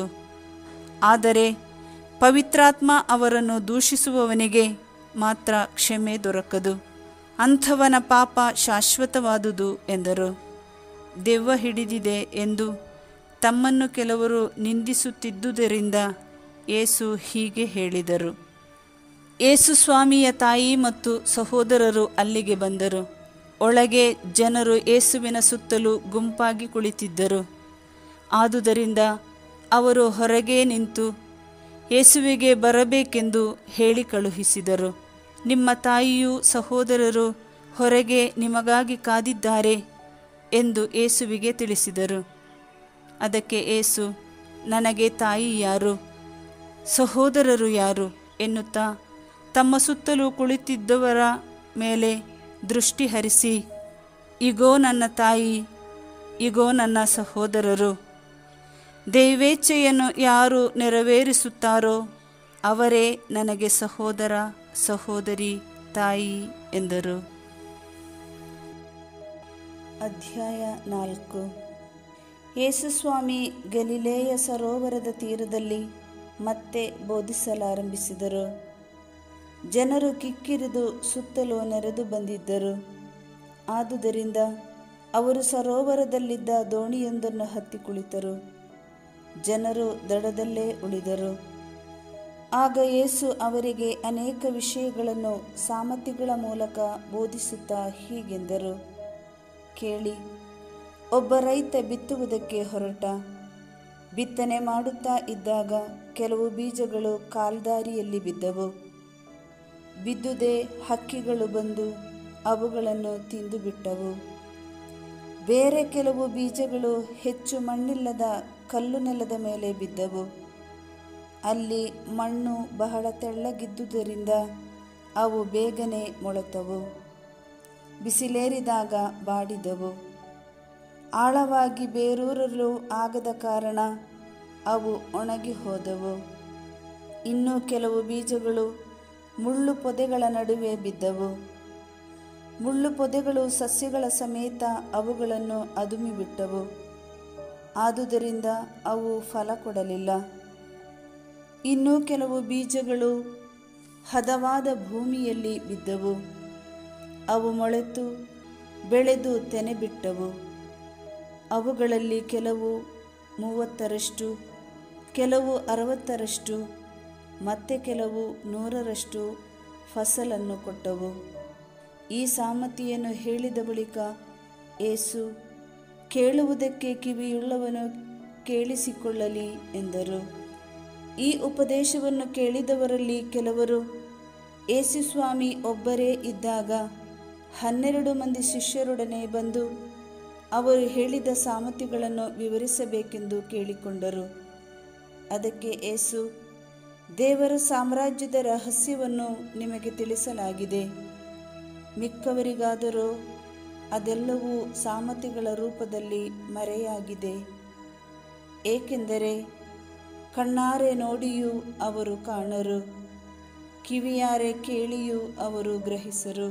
ಆದರೆ ಪವಿತ್ರಾತ್ಮ ಅವರನ್ನು ದೂಷಿಸುವವನಿಗೆ ಮಾತ್ರ ಕ್ಷಮೆ ದೊರಕದು ಅಂಥವನ ಪಾಪ ಶಾಶ್ವತವಾದುದು ಎಂದರು ದೆವ್ವ ಹಿಡಿದಿದೆ ಎಂದು ತಮ್ಮನ್ನು ಕೆಲವರು ನಿಂದಿಸುತ್ತಿದ್ದುದರಿಂದ ಏಸು ಹೀಗೆ ಹೇಳಿದರು ಏಸು ಸ್ವಾಮಿಯ ತಾಯಿ ಮತ್ತು ಸಹೋದರರು ಅಲ್ಲಿಗೆ ಬಂದರು ಒಳಗೆ ಜನರು ಏಸುವಿನ ಸುತ್ತಲೂ ಗುಂಪಾಗಿ ಕುಳಿತಿದ್ದರು ಆದುದರಿಂದ ಅವರು ಹೊರಗೆ ನಿಂತು ಯೇಸುವಿಗೆ ಬರಬೇಕೆಂದು ಹೇಳಿ ಕಳುಹಿಸಿದರು ನಿಮ್ಮ ತಾಯಿಯೂ ಸಹೋದರರು ಹೊರಗೆ ನಿಮಗಾಗಿ ಕಾದಿದ್ದಾರೆ ಎಂದು ಏಸುವಿಗೆ ತಿಳಿಸಿದರು ಅದಕ್ಕೆ ಏಸು ನನಗೆ ತಾಯಿ ಯಾರು ಸಹೋದರರು ಯಾರು ಎನ್ನುತ್ತಾ ತಮ್ಮ ಸುತ್ತಲೂ ಕುಳಿತಿದ್ದವರ ಮೇಲೆ ದೃಷ್ಟಿ ಹರಿಸಿ ಇಗೋ ನನ್ನ ತಾಯಿ ಇಗೋ ನನ್ನ ಸಹೋದರರು ದೈವೇಚ್ಛೆಯನ್ನು ಯಾರು ನೆರವೇರಿಸುತ್ತಾರೋ ಅವರೇ ನನಗೆ ಸಹೋದರ ಸಹೋದರಿ ತಾಯಿ ಎಂದರು ಅಧ್ಯಾಯ ನಾಲ್ಕು ಯೇಸುಸ್ವಾಮಿ ಗಲಿಲೇಯ ಸರೋವರದ ತೀರದಲ್ಲಿ ಮತ್ತೆ ಬೋಧಿಸಲಾರಂಭಿಸಿದರು ಜನರು ಕಿಕ್ಕಿರಿದು ಸುತ್ತಲೂ ನೆರೆದು ಬಂದಿದ್ದರು ಆದುದರಿಂದ ಅವರು ಸರೋವರದಲ್ಲಿದ್ದ ದೋಣಿಯೊಂದನ್ನು ಹತ್ತಿ ಕುಳಿತರು ಜನರು ದಡದಲ್ಲೇ ಉಳಿದರು ಆಗ ಯೇಸು ಅವರಿಗೆ ಅನೇಕ ವಿಷಯಗಳನ್ನು ಸಾಮರ್ಥ್ಯಗಳ ಮೂಲಕ ಬೋಧಿಸುತ್ತಾ ಹೀಗೆಂದರು ಕೇಳಿ ಒಬ್ಬ ರೈತ ಬಿತ್ತುವುದಕ್ಕೆ ಹೊರಟ ಬಿತ್ತನೆ ಮಾಡುತ್ತಾ ಇದ್ದಾಗ ಕೆಲವು ಬೀಜಗಳು ಕಾಲ್ದಾರಿಯಲ್ಲಿ ಬಿದ್ದವು ಬಿದ್ದುದೇ ಹಕ್ಕಿಗಳು ಬಂದು ಅವುಗಳನ್ನು ತಿಂದು ಬಿಟ್ಟವು ಬೇರೆ ಕೆಲವು ಬೀಜಗಳು ಹೆಚ್ಚು ಮಣ್ಣಿಲ್ಲದ ಕಲ್ಲು ನೆಲದ ಮೇಲೆ ಬಿದ್ದವು ಅಲ್ಲಿ ಮಣ್ಣು ಬಹಳ ತೆಳ್ಳಗಿದ್ದುದರಿಂದ ಅವು ಬೇಗನೆ ಮೊಳೆತವು ಬಿಸಿಲೇರಿದಾಗ ಬಾಡಿದವು ಆಳವಾಗಿ ಬೇರೂರಲು ಆಗದ ಕಾರಣ ಅವು ಒಣಗಿ ಹೋದವು ಇನ್ನು ಕೆಲವು ಬೀಜಗಳು ಮುಳ್ಳು ಪೊದೆಗಳ ನಡುವೆ ಬಿದ್ದವು ಮುಳ್ಳು ಪೊದೆಗಳು ಸಸ್ಯಗಳ ಸಮೇತ ಅವುಗಳನ್ನು ಅದುಮಿಬಿಟ್ಟವು ಆದುದರಿಂದ ಅವು ಫಲ ಕೊಡಲಿಲ್ಲ ಇನ್ನು ಕೆಲವು ಬೀಜಗಳು ಹದವಾದ ಭೂಮಿಯಲ್ಲಿ ಬಿದ್ದವು ಅವು ಮೊಳೆತು ಬೆಳೆದು ತೆನೆ ಬಿಟ್ಟವು ಅವುಗಳಲ್ಲಿ ಕೆಲವು ಮೂವತ್ತರಷ್ಟು ಕೆಲವು ಅರವತ್ತರಷ್ಟು ಮತ್ತೆ ಕೆಲವು ನೂರರಷ್ಟು ಫಸಲನ್ನು ಕೊಟ್ಟವು ಈ ಸಾಮತಿಯನ್ನು ಹೇಳಿದ ಬಳಿಕ ಏಸು ಕೇಳುವುದಕ್ಕೆ ಕಿವಿಯುಳ್ಳವನು ಕೇಳಿಸಿಕೊಳ್ಳಲಿ ಎಂದರು ಈ ಉಪದೇಶವನ್ನು ಕೇಳಿದವರಲ್ಲಿ ಕೆಲವರು ಯೇಸುಸ್ವಾಮಿ ಒಬ್ಬರೇ ಇದ್ದಾಗ ಹನ್ನೆರಡು ಮಂದಿ ಶಿಷ್ಯರೊಡನೆ ಬಂದು ಅವರು ಹೇಳಿದ ಸಾಮರ್ಥ್ಯಗಳನ್ನು ವಿವರಿಸಬೇಕೆಂದು ಕೇಳಿಕೊಂಡರು ಅದಕ್ಕೆ ಏಸು ದೇವರ ಸಾಮ್ರಾಜ್ಯದ ರಹಸ್ಯವನ್ನು ನಿಮಗೆ ತಿಳಿಸಲಾಗಿದೆ ಮಿಕ್ಕವರಿಗಾದರೂ ಅದೆಲ್ಲವೂ ಸಾಮರ್ಥ್ಯಗಳ ರೂಪದಲ್ಲಿ ಮರೆಯಾಗಿದೆ ಏಕೆಂದರೆ ಕಣ್ಣಾರೆ ನೋಡಿಯೂ ಅವರು ಕಾಣರು ಕಿವಿಯಾರೆ ಕೇಳಿಯೂ ಅವರು ಗ್ರಹಿಸರು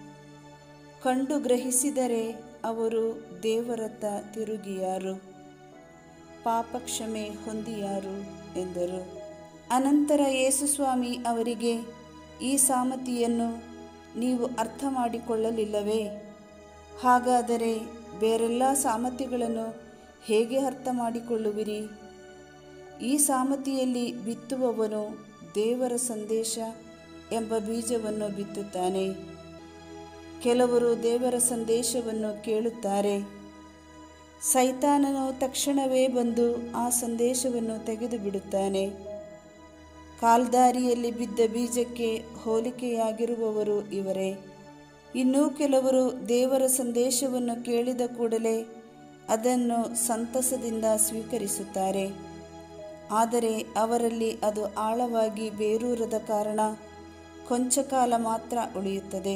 ಕಂಡು ಗ್ರಹಿಸಿದರೆ ಅವರು ದೇವರತ್ತ ತಿರುಗಿಯಾರು ಪಾಪ ಕ್ಷಮೆ ಹೊಂದಿಯಾರು ಎಂದರು ಅನಂತರ ಯೇಸುಸ್ವಾಮಿ ಅವರಿಗೆ ಈ ಸಾಮತಿಯನ್ನು ನೀವು ಅರ್ಥ ಮಾಡಿಕೊಳ್ಳಲಿಲ್ಲವೇ ಹಾಗಾದರೆ ಬೇರೆಲ್ಲ ಸಾಮರ್ಥ್ಯಗಳನ್ನು ಹೇಗೆ ಅರ್ಥ ಮಾಡಿಕೊಳ್ಳುವಿರಿ ಈ ಸಾಮತಿಯಲ್ಲಿ ಬಿತ್ತುವವನು ದೇವರ ಸಂದೇಶ ಎಂಬ ಬೀಜವನ್ನು ಬಿತ್ತುತ್ತಾನೆ ಕೆಲವರು ದೇವರ ಸಂದೇಶವನ್ನು ಕೇಳುತ್ತಾರೆ ಸೈತಾನನು ತಕ್ಷಣವೇ ಬಂದು ಆ ಸಂದೇಶವನ್ನು ತೆಗೆದು ಬಿಡುತ್ತಾನೆ ಕಾಲ್ದಾರಿಯಲ್ಲಿ ಬಿದ್ದ ಬೀಜಕ್ಕೆ ಹೋಲಿಕೆಯಾಗಿರುವವರು ಇವರೇ ಇನ್ನೂ ಕೆಲವರು ದೇವರ ಸಂದೇಶವನ್ನು ಕೇಳಿದ ಕೂಡಲೇ ಅದನ್ನು ಸಂತಸದಿಂದ ಸ್ವೀಕರಿಸುತ್ತಾರೆ ಆದರೆ ಅವರಲ್ಲಿ ಅದು ಆಳವಾಗಿ ಬೇರೂರದ ಕಾರಣ ಕೊಂಚ ಕಾಲ ಮಾತ್ರ ಉಳಿಯುತ್ತದೆ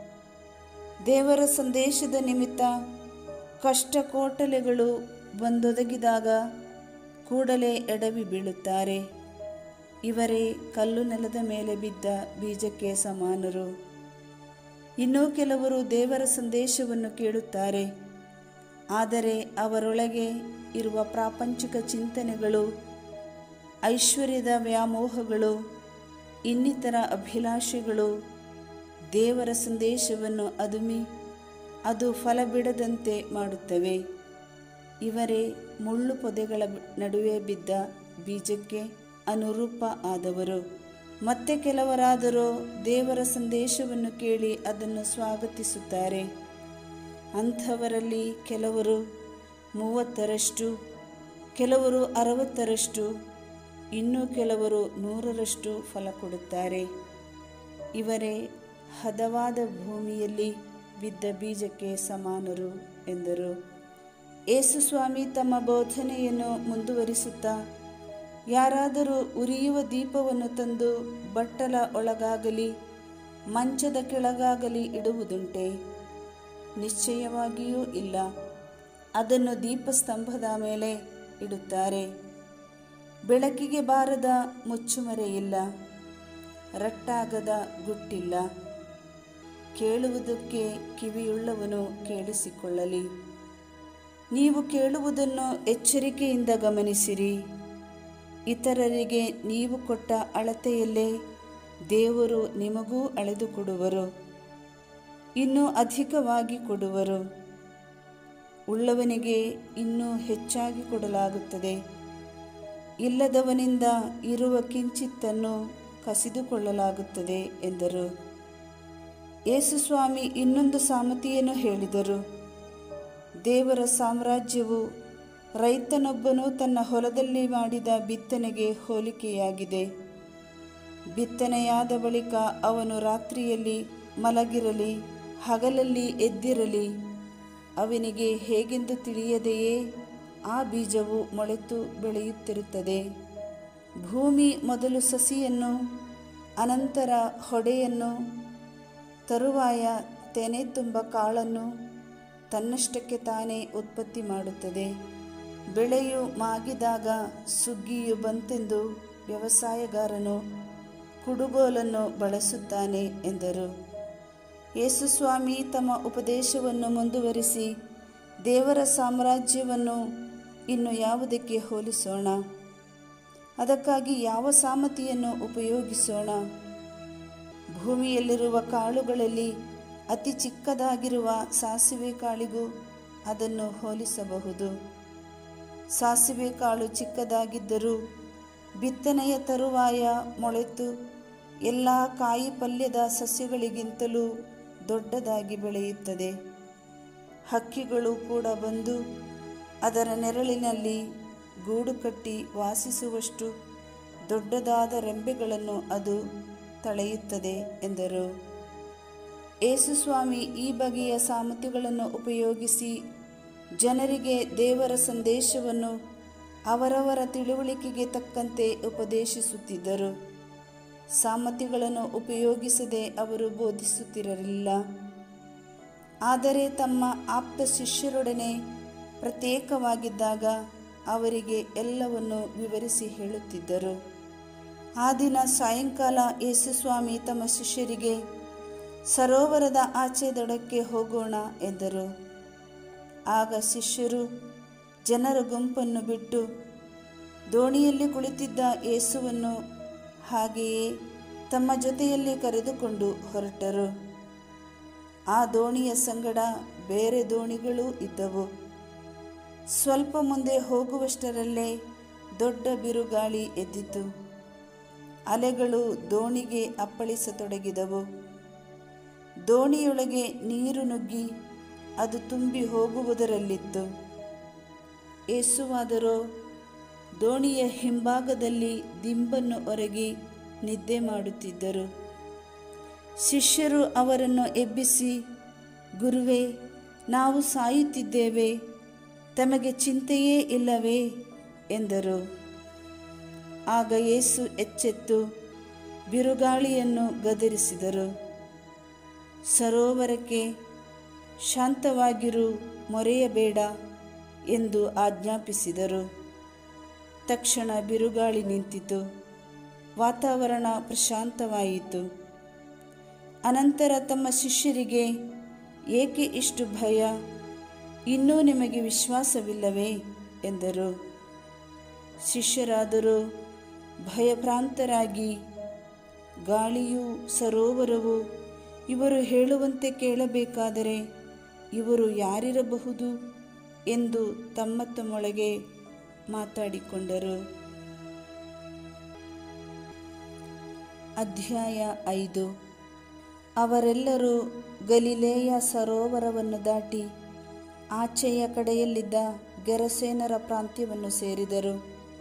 ದೇವರ ಸಂದೇಶದ ನಿಮಿತ್ತ ಕಷ್ಟ ಕೋಟಲೆಗಳು ಬಂದೊದಗಿದಾಗ ಕೂಡಲೇ ಎಡವಿ ಬೀಳುತ್ತಾರೆ ಇವರೇ ಕಲ್ಲು ನೆಲದ ಮೇಲೆ ಬಿದ್ದ ಬೀಜಕ್ಕೆ ಸಮಾನರು ಇನ್ನೂ ಕೆಲವರು ದೇವರ ಸಂದೇಶವನ್ನು ಕೇಳುತ್ತಾರೆ ಆದರೆ ಅವರೊಳಗೆ ಇರುವ ಪ್ರಾಪಂಚಿಕ ಚಿಂತನೆಗಳು ಐಶ್ವರ್ಯದ ವ್ಯಾಮೋಹಗಳು ಇನ್ನಿತರ ಅಭಿಲಾಷೆಗಳು ದೇವರ ಸಂದೇಶವನ್ನು ಅದುಮಿ ಅದು ಫಲ ಬಿಡದಂತೆ ಮಾಡುತ್ತವೆ ಇವರೇ ಮುಳ್ಳು ಪೊದೆಗಳ ನಡುವೆ ಬಿದ್ದ ಬೀಜಕ್ಕೆ ಅನುರೂಪ ಆದವರು ಮತ್ತೆ ಕೆಲವರಾದರೂ ದೇವರ ಸಂದೇಶವನ್ನು ಕೇಳಿ ಅದನ್ನು ಸ್ವಾಗತಿಸುತ್ತಾರೆ ಅಂಥವರಲ್ಲಿ ಕೆಲವರು ಮೂವತ್ತರಷ್ಟು ಕೆಲವರು ಅರವತ್ತರಷ್ಟು ಇನ್ನೂ ಕೆಲವರು ನೂರರಷ್ಟು ಫಲ ಕೊಡುತ್ತಾರೆ ಇವರೇ ಹದವಾದ ಭೂಮಿಯಲ್ಲಿ ಬಿದ್ದ ಬೀಜಕ್ಕೆ ಸಮಾನರು ಎಂದರು ಯೇಸುಸ್ವಾಮಿ ತಮ್ಮ ಬೋಧನೆಯನ್ನು ಮುಂದುವರಿಸುತ್ತಾ ಯಾರಾದರೂ ಉರಿಯುವ ದೀಪವನ್ನು ತಂದು ಬಟ್ಟಲ ಒಳಗಾಗಲಿ ಮಂಚದ ಕೆಳಗಾಗಲಿ ಇಡುವುದುಂಟೆ ನಿಶ್ಚಯವಾಗಿಯೂ ಇಲ್ಲ ಅದನ್ನು ದೀಪಸ್ತಂಭದ ಮೇಲೆ ಇಡುತ್ತಾರೆ ಬೆಳಕಿಗೆ ಬಾರದ ಮುಚ್ಚುಮರೆಯಿಲ್ಲ ರಟ್ಟಾಗದ ಗುಟ್ಟಿಲ್ಲ ಕೇಳುವುದಕ್ಕೆ ಕಿವಿಯುಳ್ಳವನು ಕೇಳಿಸಿಕೊಳ್ಳಲಿ ನೀವು ಕೇಳುವುದನ್ನು ಎಚ್ಚರಿಕೆಯಿಂದ ಗಮನಿಸಿರಿ ಇತರರಿಗೆ ನೀವು ಕೊಟ್ಟ ಅಳತೆಯಲ್ಲೇ ದೇವರು ನಿಮಗೂ ಅಳೆದು ಕೊಡುವರು ಇನ್ನೂ ಅಧಿಕವಾಗಿ ಕೊಡುವರು ಉಳ್ಳವನಿಗೆ ಇನ್ನೂ ಹೆಚ್ಚಾಗಿ ಕೊಡಲಾಗುತ್ತದೆ ಇಲ್ಲದವನಿಂದ ಇರುವ ಕಿಂಚಿತ್ತನ್ನು ಕಸಿದುಕೊಳ್ಳಲಾಗುತ್ತದೆ ಎಂದರು ಯೇಸುಸ್ವಾಮಿ ಇನ್ನೊಂದು ಸಾಮತಿಯನ್ನು ಹೇಳಿದರು ದೇವರ ಸಾಮ್ರಾಜ್ಯವು ರೈತನೊಬ್ಬನು ತನ್ನ ಹೊಲದಲ್ಲಿ ಮಾಡಿದ ಬಿತ್ತನೆಗೆ ಹೋಲಿಕೆಯಾಗಿದೆ ಬಿತ್ತನೆಯಾದ ಬಳಿಕ ಅವನು ರಾತ್ರಿಯಲ್ಲಿ ಮಲಗಿರಲಿ ಹಗಲಲ್ಲಿ ಎದ್ದಿರಲಿ ಅವನಿಗೆ ಹೇಗೆಂದು ತಿಳಿಯದೆಯೇ ಆ ಬೀಜವು ಮೊಳೆತು ಬೆಳೆಯುತ್ತಿರುತ್ತದೆ ಭೂಮಿ ಮೊದಲು ಸಸಿಯನ್ನು ಅನಂತರ ಹೊಡೆಯನ್ನು ತರುವಾಯ ತೆನೆ ತುಂಬ ಕಾಳನ್ನು ತನ್ನಷ್ಟಕ್ಕೆ ತಾನೇ ಉತ್ಪತ್ತಿ ಮಾಡುತ್ತದೆ ಬೆಳೆಯು ಮಾಗಿದಾಗ ಸುಗ್ಗಿಯು ಬಂತೆಂದು ವ್ಯವಸಾಯಗಾರನು ಕುಡುಗೋಲನ್ನು ಬಳಸುತ್ತಾನೆ ಎಂದರು ಯೇಸುಸ್ವಾಮಿ ತಮ್ಮ ಉಪದೇಶವನ್ನು ಮುಂದುವರಿಸಿ ದೇವರ ಸಾಮ್ರಾಜ್ಯವನ್ನು ಇನ್ನು ಯಾವುದಕ್ಕೆ ಹೋಲಿಸೋಣ ಅದಕ್ಕಾಗಿ ಯಾವ ಸಾಮತಿಯನ್ನು ಉಪಯೋಗಿಸೋಣ ಭೂಮಿಯಲ್ಲಿರುವ ಕಾಳುಗಳಲ್ಲಿ ಅತಿ ಚಿಕ್ಕದಾಗಿರುವ ಸಾಸಿವೆ ಕಾಳಿಗೂ ಅದನ್ನು ಹೋಲಿಸಬಹುದು ಸಾಸಿವೆ ಕಾಳು ಚಿಕ್ಕದಾಗಿದ್ದರೂ ಬಿತ್ತನೆಯ ತರುವಾಯ ಮೊಳೆತು ಎಲ್ಲ ಕಾಯಿ ಪಲ್ಯದ ಸಸ್ಯಗಳಿಗಿಂತಲೂ ದೊಡ್ಡದಾಗಿ ಬೆಳೆಯುತ್ತದೆ ಹಕ್ಕಿಗಳು ಕೂಡ ಬಂದು ಅದರ ನೆರಳಿನಲ್ಲಿ ಗೂಡು ಕಟ್ಟಿ ವಾಸಿಸುವಷ್ಟು ದೊಡ್ಡದಾದ ರೆಂಬೆಗಳನ್ನು ಅದು ತಳೆಯುತ್ತದೆ ಎಂದರು ಯೇಸುಸ್ವಾಮಿ ಈ ಬಗೆಯ ಸಾಮರ್ಥ್ಯಗಳನ್ನು ಉಪಯೋಗಿಸಿ ಜನರಿಗೆ ದೇವರ ಸಂದೇಶವನ್ನು ಅವರವರ ತಿಳುವಳಿಕೆಗೆ ತಕ್ಕಂತೆ ಉಪದೇಶಿಸುತ್ತಿದ್ದರು ಸಾಮರ್ಥ್ಯಗಳನ್ನು ಉಪಯೋಗಿಸದೆ ಅವರು ಬೋಧಿಸುತ್ತಿರಲಿಲ್ಲ ಆದರೆ ತಮ್ಮ ಆಪ್ತ ಶಿಷ್ಯರೊಡನೆ ಪ್ರತ್ಯೇಕವಾಗಿದ್ದಾಗ ಅವರಿಗೆ ಎಲ್ಲವನ್ನು ವಿವರಿಸಿ ಹೇಳುತ್ತಿದ್ದರು ಆ ದಿನ ಸಾಯಂಕಾಲ ಯೇಸುಸ್ವಾಮಿ ತಮ್ಮ ಶಿಷ್ಯರಿಗೆ ಸರೋವರದ ಆಚೆ ದಡಕ್ಕೆ ಹೋಗೋಣ ಎಂದರು ಆಗ ಶಿಷ್ಯರು ಜನರ ಗುಂಪನ್ನು ಬಿಟ್ಟು ದೋಣಿಯಲ್ಲಿ ಕುಳಿತಿದ್ದ ಯೇಸುವನ್ನು ಹಾಗೆಯೇ ತಮ್ಮ ಜೊತೆಯಲ್ಲಿ ಕರೆದುಕೊಂಡು ಹೊರಟರು ಆ ದೋಣಿಯ ಸಂಗಡ ಬೇರೆ ದೋಣಿಗಳೂ ಇದ್ದವು ಸ್ವಲ್ಪ ಮುಂದೆ ಹೋಗುವಷ್ಟರಲ್ಲೇ ದೊಡ್ಡ ಬಿರುಗಾಳಿ ಎದ್ದಿತು ಅಲೆಗಳು ದೋಣಿಗೆ ಅಪ್ಪಳಿಸತೊಡಗಿದವು ದೋಣಿಯೊಳಗೆ ನೀರು ನುಗ್ಗಿ ಅದು ತುಂಬಿ ಹೋಗುವುದರಲ್ಲಿತ್ತು ಏಸುವಾದರೋ ದೋಣಿಯ ಹಿಂಭಾಗದಲ್ಲಿ ದಿಂಬನ್ನು ಒರಗಿ ನಿದ್ದೆ ಮಾಡುತ್ತಿದ್ದರು ಶಿಷ್ಯರು ಅವರನ್ನು ಎಬ್ಬಿಸಿ ಗುರುವೇ ನಾವು ಸಾಯುತ್ತಿದ್ದೇವೆ ತಮಗೆ ಚಿಂತೆಯೇ ಇಲ್ಲವೇ ಎಂದರು ಆಗ ಯೇಸು ಎಚ್ಚೆತ್ತು ಬಿರುಗಾಳಿಯನ್ನು ಗದರಿಸಿದರು ಸರೋವರಕ್ಕೆ ಶಾಂತವಾಗಿರು ಮೊರೆಯಬೇಡ ಎಂದು ಆಜ್ಞಾಪಿಸಿದರು ತಕ್ಷಣ ಬಿರುಗಾಳಿ ನಿಂತಿತು ವಾತಾವರಣ ಪ್ರಶಾಂತವಾಯಿತು ಅನಂತರ ತಮ್ಮ ಶಿಷ್ಯರಿಗೆ ಏಕೆ ಇಷ್ಟು ಭಯ ಇನ್ನೂ ನಿಮಗೆ ವಿಶ್ವಾಸವಿಲ್ಲವೇ ಎಂದರು ಶಿಷ್ಯರಾದರೂ ಭಯಭ್ರಾಂತರಾಗಿ ಗಾಳಿಯೂ ಸರೋವರವು ಇವರು ಹೇಳುವಂತೆ ಕೇಳಬೇಕಾದರೆ ಇವರು ಯಾರಿರಬಹುದು ಎಂದು ತಮ್ಮ ತಮ್ಮೊಳಗೆ ಮಾತಾಡಿಕೊಂಡರು ಅಧ್ಯಾಯ ಐದು ಅವರೆಲ್ಲರೂ ಗಲಿಲೇಯ ಸರೋವರವನ್ನು ದಾಟಿ ಆಚೆಯ ಕಡೆಯಲ್ಲಿದ್ದ ಗೆರಸೇನರ ಪ್ರಾಂತ್ಯವನ್ನು ಸೇರಿದರು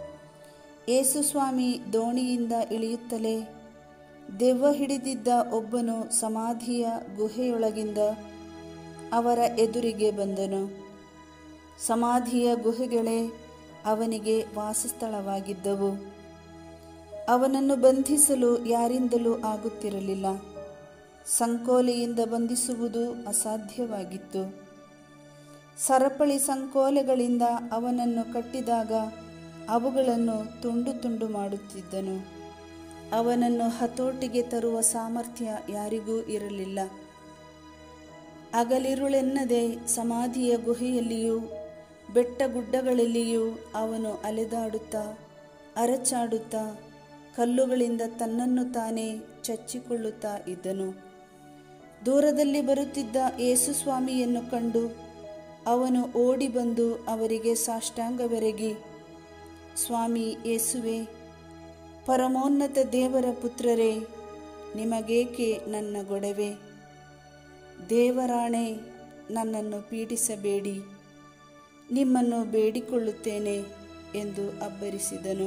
ಯೇಸುಸ್ವಾಮಿ ದೋಣಿಯಿಂದ ಇಳಿಯುತ್ತಲೇ ದೆವ್ವ ಹಿಡಿದಿದ್ದ ಒಬ್ಬನು ಸಮಾಧಿಯ ಗುಹೆಯೊಳಗಿಂದ ಅವರ ಎದುರಿಗೆ ಬಂದನು ಸಮಾಧಿಯ ಗುಹೆಗಳೇ ಅವನಿಗೆ ವಾಸಸ್ಥಳವಾಗಿದ್ದವು ಅವನನ್ನು ಬಂಧಿಸಲು ಯಾರಿಂದಲೂ ಆಗುತ್ತಿರಲಿಲ್ಲ ಸಂಕೋಲೆಯಿಂದ ಬಂಧಿಸುವುದು ಅಸಾಧ್ಯವಾಗಿತ್ತು ಸರಪಳಿ ಸಂಕೋಲೆಗಳಿಂದ ಅವನನ್ನು ಕಟ್ಟಿದಾಗ ಅವುಗಳನ್ನು ತುಂಡು ತುಂಡು ಮಾಡುತ್ತಿದ್ದನು ಅವನನ್ನು ಹತೋಟಿಗೆ ತರುವ ಸಾಮರ್ಥ್ಯ ಯಾರಿಗೂ ಇರಲಿಲ್ಲ ಅಗಲಿರುಳೆನ್ನದೆ ಸಮಾಧಿಯ ಗುಹೆಯಲ್ಲಿಯೂ ಬೆಟ್ಟಗುಡ್ಡಗಳಲ್ಲಿಯೂ ಅವನು ಅಲೆದಾಡುತ್ತಾ ಅರಚಾಡುತ್ತಾ ಕಲ್ಲುಗಳಿಂದ ತನ್ನನ್ನು ತಾನೇ ಚಚ್ಚಿಕೊಳ್ಳುತ್ತಾ ಇದ್ದನು ದೂರದಲ್ಲಿ ಬರುತ್ತಿದ್ದ ಯೇಸುಸ್ವಾಮಿಯನ್ನು ಕಂಡು ಅವನು ಓಡಿ ಬಂದು ಅವರಿಗೆ ಸಾಷ್ಟಾಂಗವೆರಗಿ ಸ್ವಾಮಿ ಯೇಸುವೆ ಪರಮೋನ್ನತ ದೇವರ ಪುತ್ರರೇ ನಿಮಗೇಕೆ ನನ್ನ ಗೊಡವೆ ದೇವರಾಣೆ ನನ್ನನ್ನು ಪೀಡಿಸಬೇಡಿ ನಿಮ್ಮನ್ನು ಬೇಡಿಕೊಳ್ಳುತ್ತೇನೆ ಎಂದು ಅಬ್ಬರಿಸಿದನು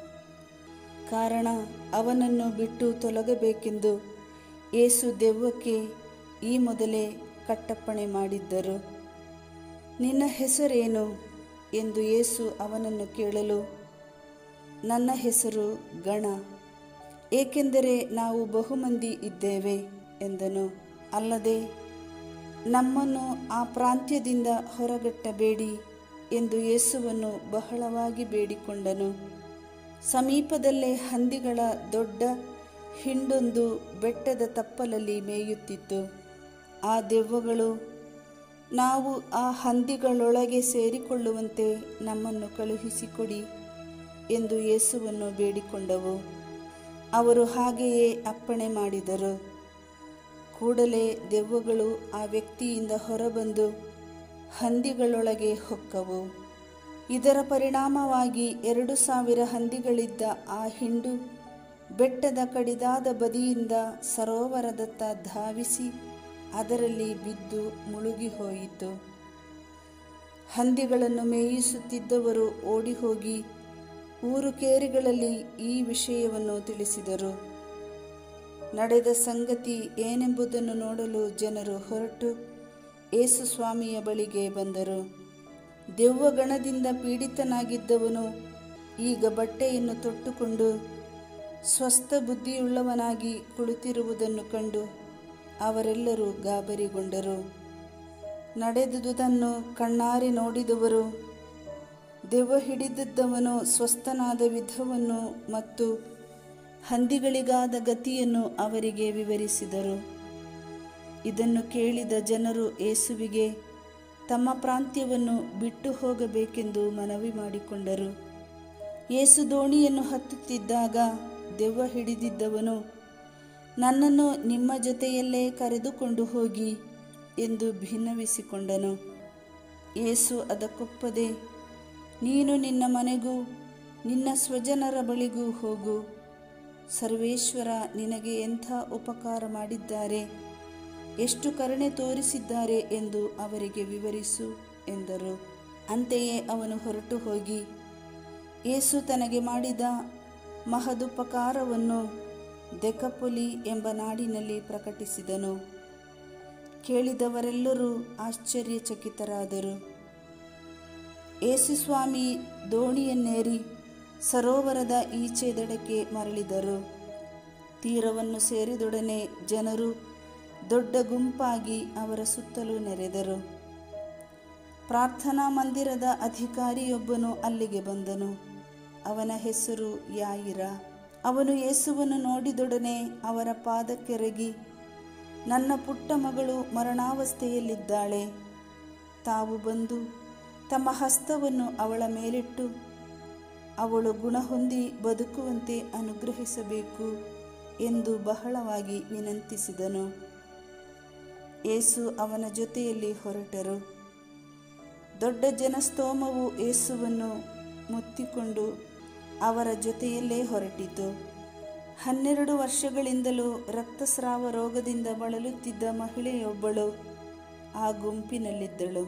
ಕಾರಣ ಅವನನ್ನು ಬಿಟ್ಟು ತೊಲಗಬೇಕೆಂದು ಏಸು ದೆವ್ವಕ್ಕೆ ಈ ಮೊದಲೇ ಕಟ್ಟಪ್ಪಣೆ ಮಾಡಿದ್ದರು ನಿನ್ನ ಹೆಸರೇನು ಎಂದು ಯೇಸು ಅವನನ್ನು ಕೇಳಲು ನನ್ನ ಹೆಸರು ಗಣ ಏಕೆಂದರೆ ನಾವು ಬಹುಮಂದಿ ಇದ್ದೇವೆ ಎಂದನು ಅಲ್ಲದೆ ನಮ್ಮನ್ನು ಆ ಪ್ರಾಂತ್ಯದಿಂದ ಹೊರಗಟ್ಟಬೇಡಿ ಎಂದು ಯೇಸುವನ್ನು ಬಹಳವಾಗಿ ಬೇಡಿಕೊಂಡನು ಸಮೀಪದಲ್ಲೇ ಹಂದಿಗಳ ದೊಡ್ಡ ಹಿಂಡೊಂದು ಬೆಟ್ಟದ ತಪ್ಪಲಲ್ಲಿ ಮೇಯುತ್ತಿತ್ತು ಆ ದೆವ್ವಗಳು ನಾವು ಆ ಹಂದಿಗಳೊಳಗೆ ಸೇರಿಕೊಳ್ಳುವಂತೆ ನಮ್ಮನ್ನು ಕಳುಹಿಸಿಕೊಡಿ ಎಂದು ಯೇಸುವನ್ನು ಬೇಡಿಕೊಂಡವು ಅವರು ಹಾಗೆಯೇ ಅಪ್ಪಣೆ ಮಾಡಿದರು ಕೂಡಲೇ ದೆವ್ವಗಳು ಆ ವ್ಯಕ್ತಿಯಿಂದ ಹೊರಬಂದು ಹಂದಿಗಳೊಳಗೆ ಹೊಕ್ಕವು ಇದರ ಪರಿಣಾಮವಾಗಿ ಎರಡು ಸಾವಿರ ಹಂದಿಗಳಿದ್ದ ಆ ಹಿಂಡು ಬೆಟ್ಟದ ಕಡಿದಾದ ಬದಿಯಿಂದ ಸರೋವರದತ್ತ ಧಾವಿಸಿ ಅದರಲ್ಲಿ ಬಿದ್ದು ಮುಳುಗಿ ಹೋಯಿತು ಹಂದಿಗಳನ್ನು ಮೇಯಿಸುತ್ತಿದ್ದವರು ಓಡಿ ಹೋಗಿ ಊರು ಕೇರಿಗಳಲ್ಲಿ ಈ ವಿಷಯವನ್ನು ತಿಳಿಸಿದರು ನಡೆದ ಸಂಗತಿ ಏನೆಂಬುದನ್ನು ನೋಡಲು ಜನರು ಹೊರಟು ಏಸು ಸ್ವಾಮಿಯ ಬಳಿಗೆ ಬಂದರು ದೆವ್ವಗಣದಿಂದ ಪೀಡಿತನಾಗಿದ್ದವನು ಈಗ ಬಟ್ಟೆಯನ್ನು ತೊಟ್ಟುಕೊಂಡು ಸ್ವಸ್ಥ ಬುದ್ಧಿಯುಳ್ಳವನಾಗಿ ಕುಳಿತಿರುವುದನ್ನು ಕಂಡು ಅವರೆಲ್ಲರೂ ಗಾಬರಿಗೊಂಡರು ನಡೆದುದನ್ನು ಕಣ್ಣಾರೆ ನೋಡಿದವರು ದೆವ್ವ ಹಿಡಿದಿದ್ದವನು ಸ್ವಸ್ಥನಾದ ವಿಧವನ್ನು ಮತ್ತು ಹಂದಿಗಳಿಗಾದ ಗತಿಯನ್ನು ಅವರಿಗೆ ವಿವರಿಸಿದರು ಇದನ್ನು ಕೇಳಿದ ಜನರು ಏಸುವಿಗೆ ತಮ್ಮ ಪ್ರಾಂತ್ಯವನ್ನು ಬಿಟ್ಟು ಹೋಗಬೇಕೆಂದು ಮನವಿ ಮಾಡಿಕೊಂಡರು ಏಸು ದೋಣಿಯನ್ನು ಹತ್ತುತ್ತಿದ್ದಾಗ ದೆವ್ವ ಹಿಡಿದಿದ್ದವನು ನನ್ನನ್ನು ನಿಮ್ಮ ಜೊತೆಯಲ್ಲೇ ಕರೆದುಕೊಂಡು ಹೋಗಿ ಎಂದು ಭಿನ್ನವಿಸಿಕೊಂಡನು ಏಸು ಅದಕ್ಕೊಪ್ಪದೆ ನೀನು ನಿನ್ನ ಮನೆಗೂ ನಿನ್ನ ಸ್ವಜನರ ಬಳಿಗೂ ಹೋಗು ಸರ್ವೇಶ್ವರ ನಿನಗೆ ಎಂಥ ಉಪಕಾರ ಮಾಡಿದ್ದಾರೆ ಎಷ್ಟು ಕರುಣೆ ತೋರಿಸಿದ್ದಾರೆ ಎಂದು ಅವರಿಗೆ ವಿವರಿಸು ಎಂದರು ಅಂತೆಯೇ ಅವನು ಹೊರಟು ಹೋಗಿ ಏಸು ತನಗೆ ಮಾಡಿದ ಮಹದುಪಕಾರವನ್ನು ದೆಕಪೊಲಿ ಎಂಬ ನಾಡಿನಲ್ಲಿ ಪ್ರಕಟಿಸಿದನು ಕೇಳಿದವರೆಲ್ಲರೂ ಆಶ್ಚರ್ಯಚಕಿತರಾದರು ಏಸುಸ್ವಾಮಿ ದೋಣಿಯನ್ನೇರಿ ಸರೋವರದ ಈಚೆ ದಡಕ್ಕೆ ಮರಳಿದರು ತೀರವನ್ನು ಸೇರಿದೊಡನೆ ಜನರು ದೊಡ್ಡ ಗುಂಪಾಗಿ ಅವರ ಸುತ್ತಲೂ ನೆರೆದರು ಪ್ರಾರ್ಥನಾ ಮಂದಿರದ ಅಧಿಕಾರಿಯೊಬ್ಬನು ಅಲ್ಲಿಗೆ ಬಂದನು ಅವನ ಹೆಸರು ಯಾಯಿರ ಅವನು ಯೇಸುವನ್ನು ನೋಡಿದೊಡನೆ ಅವರ ಪಾದಕ್ಕೆರಗಿ ನನ್ನ ಪುಟ್ಟ ಮಗಳು ಮರಣಾವಸ್ಥೆಯಲ್ಲಿದ್ದಾಳೆ ತಾವು ಬಂದು ತಮ್ಮ ಹಸ್ತವನ್ನು ಅವಳ ಮೇಲಿಟ್ಟು ಅವಳು ಗುಣ ಹೊಂದಿ ಬದುಕುವಂತೆ ಅನುಗ್ರಹಿಸಬೇಕು ಎಂದು ಬಹಳವಾಗಿ ವಿನಂತಿಸಿದನು ಏಸು ಅವನ ಜೊತೆಯಲ್ಲಿ ಹೊರಟರು ದೊಡ್ಡ ಜನಸ್ತೋಮವು ಏಸುವನ್ನು ಮುತ್ತಿಕೊಂಡು ಅವರ ಜೊತೆಯಲ್ಲೇ ಹೊರಟಿತು ಹನ್ನೆರಡು ವರ್ಷಗಳಿಂದಲೂ ರಕ್ತಸ್ರಾವ ರೋಗದಿಂದ ಬಳಲುತ್ತಿದ್ದ ಮಹಿಳೆಯೊಬ್ಬಳು ಆ ಗುಂಪಿನಲ್ಲಿದ್ದಳು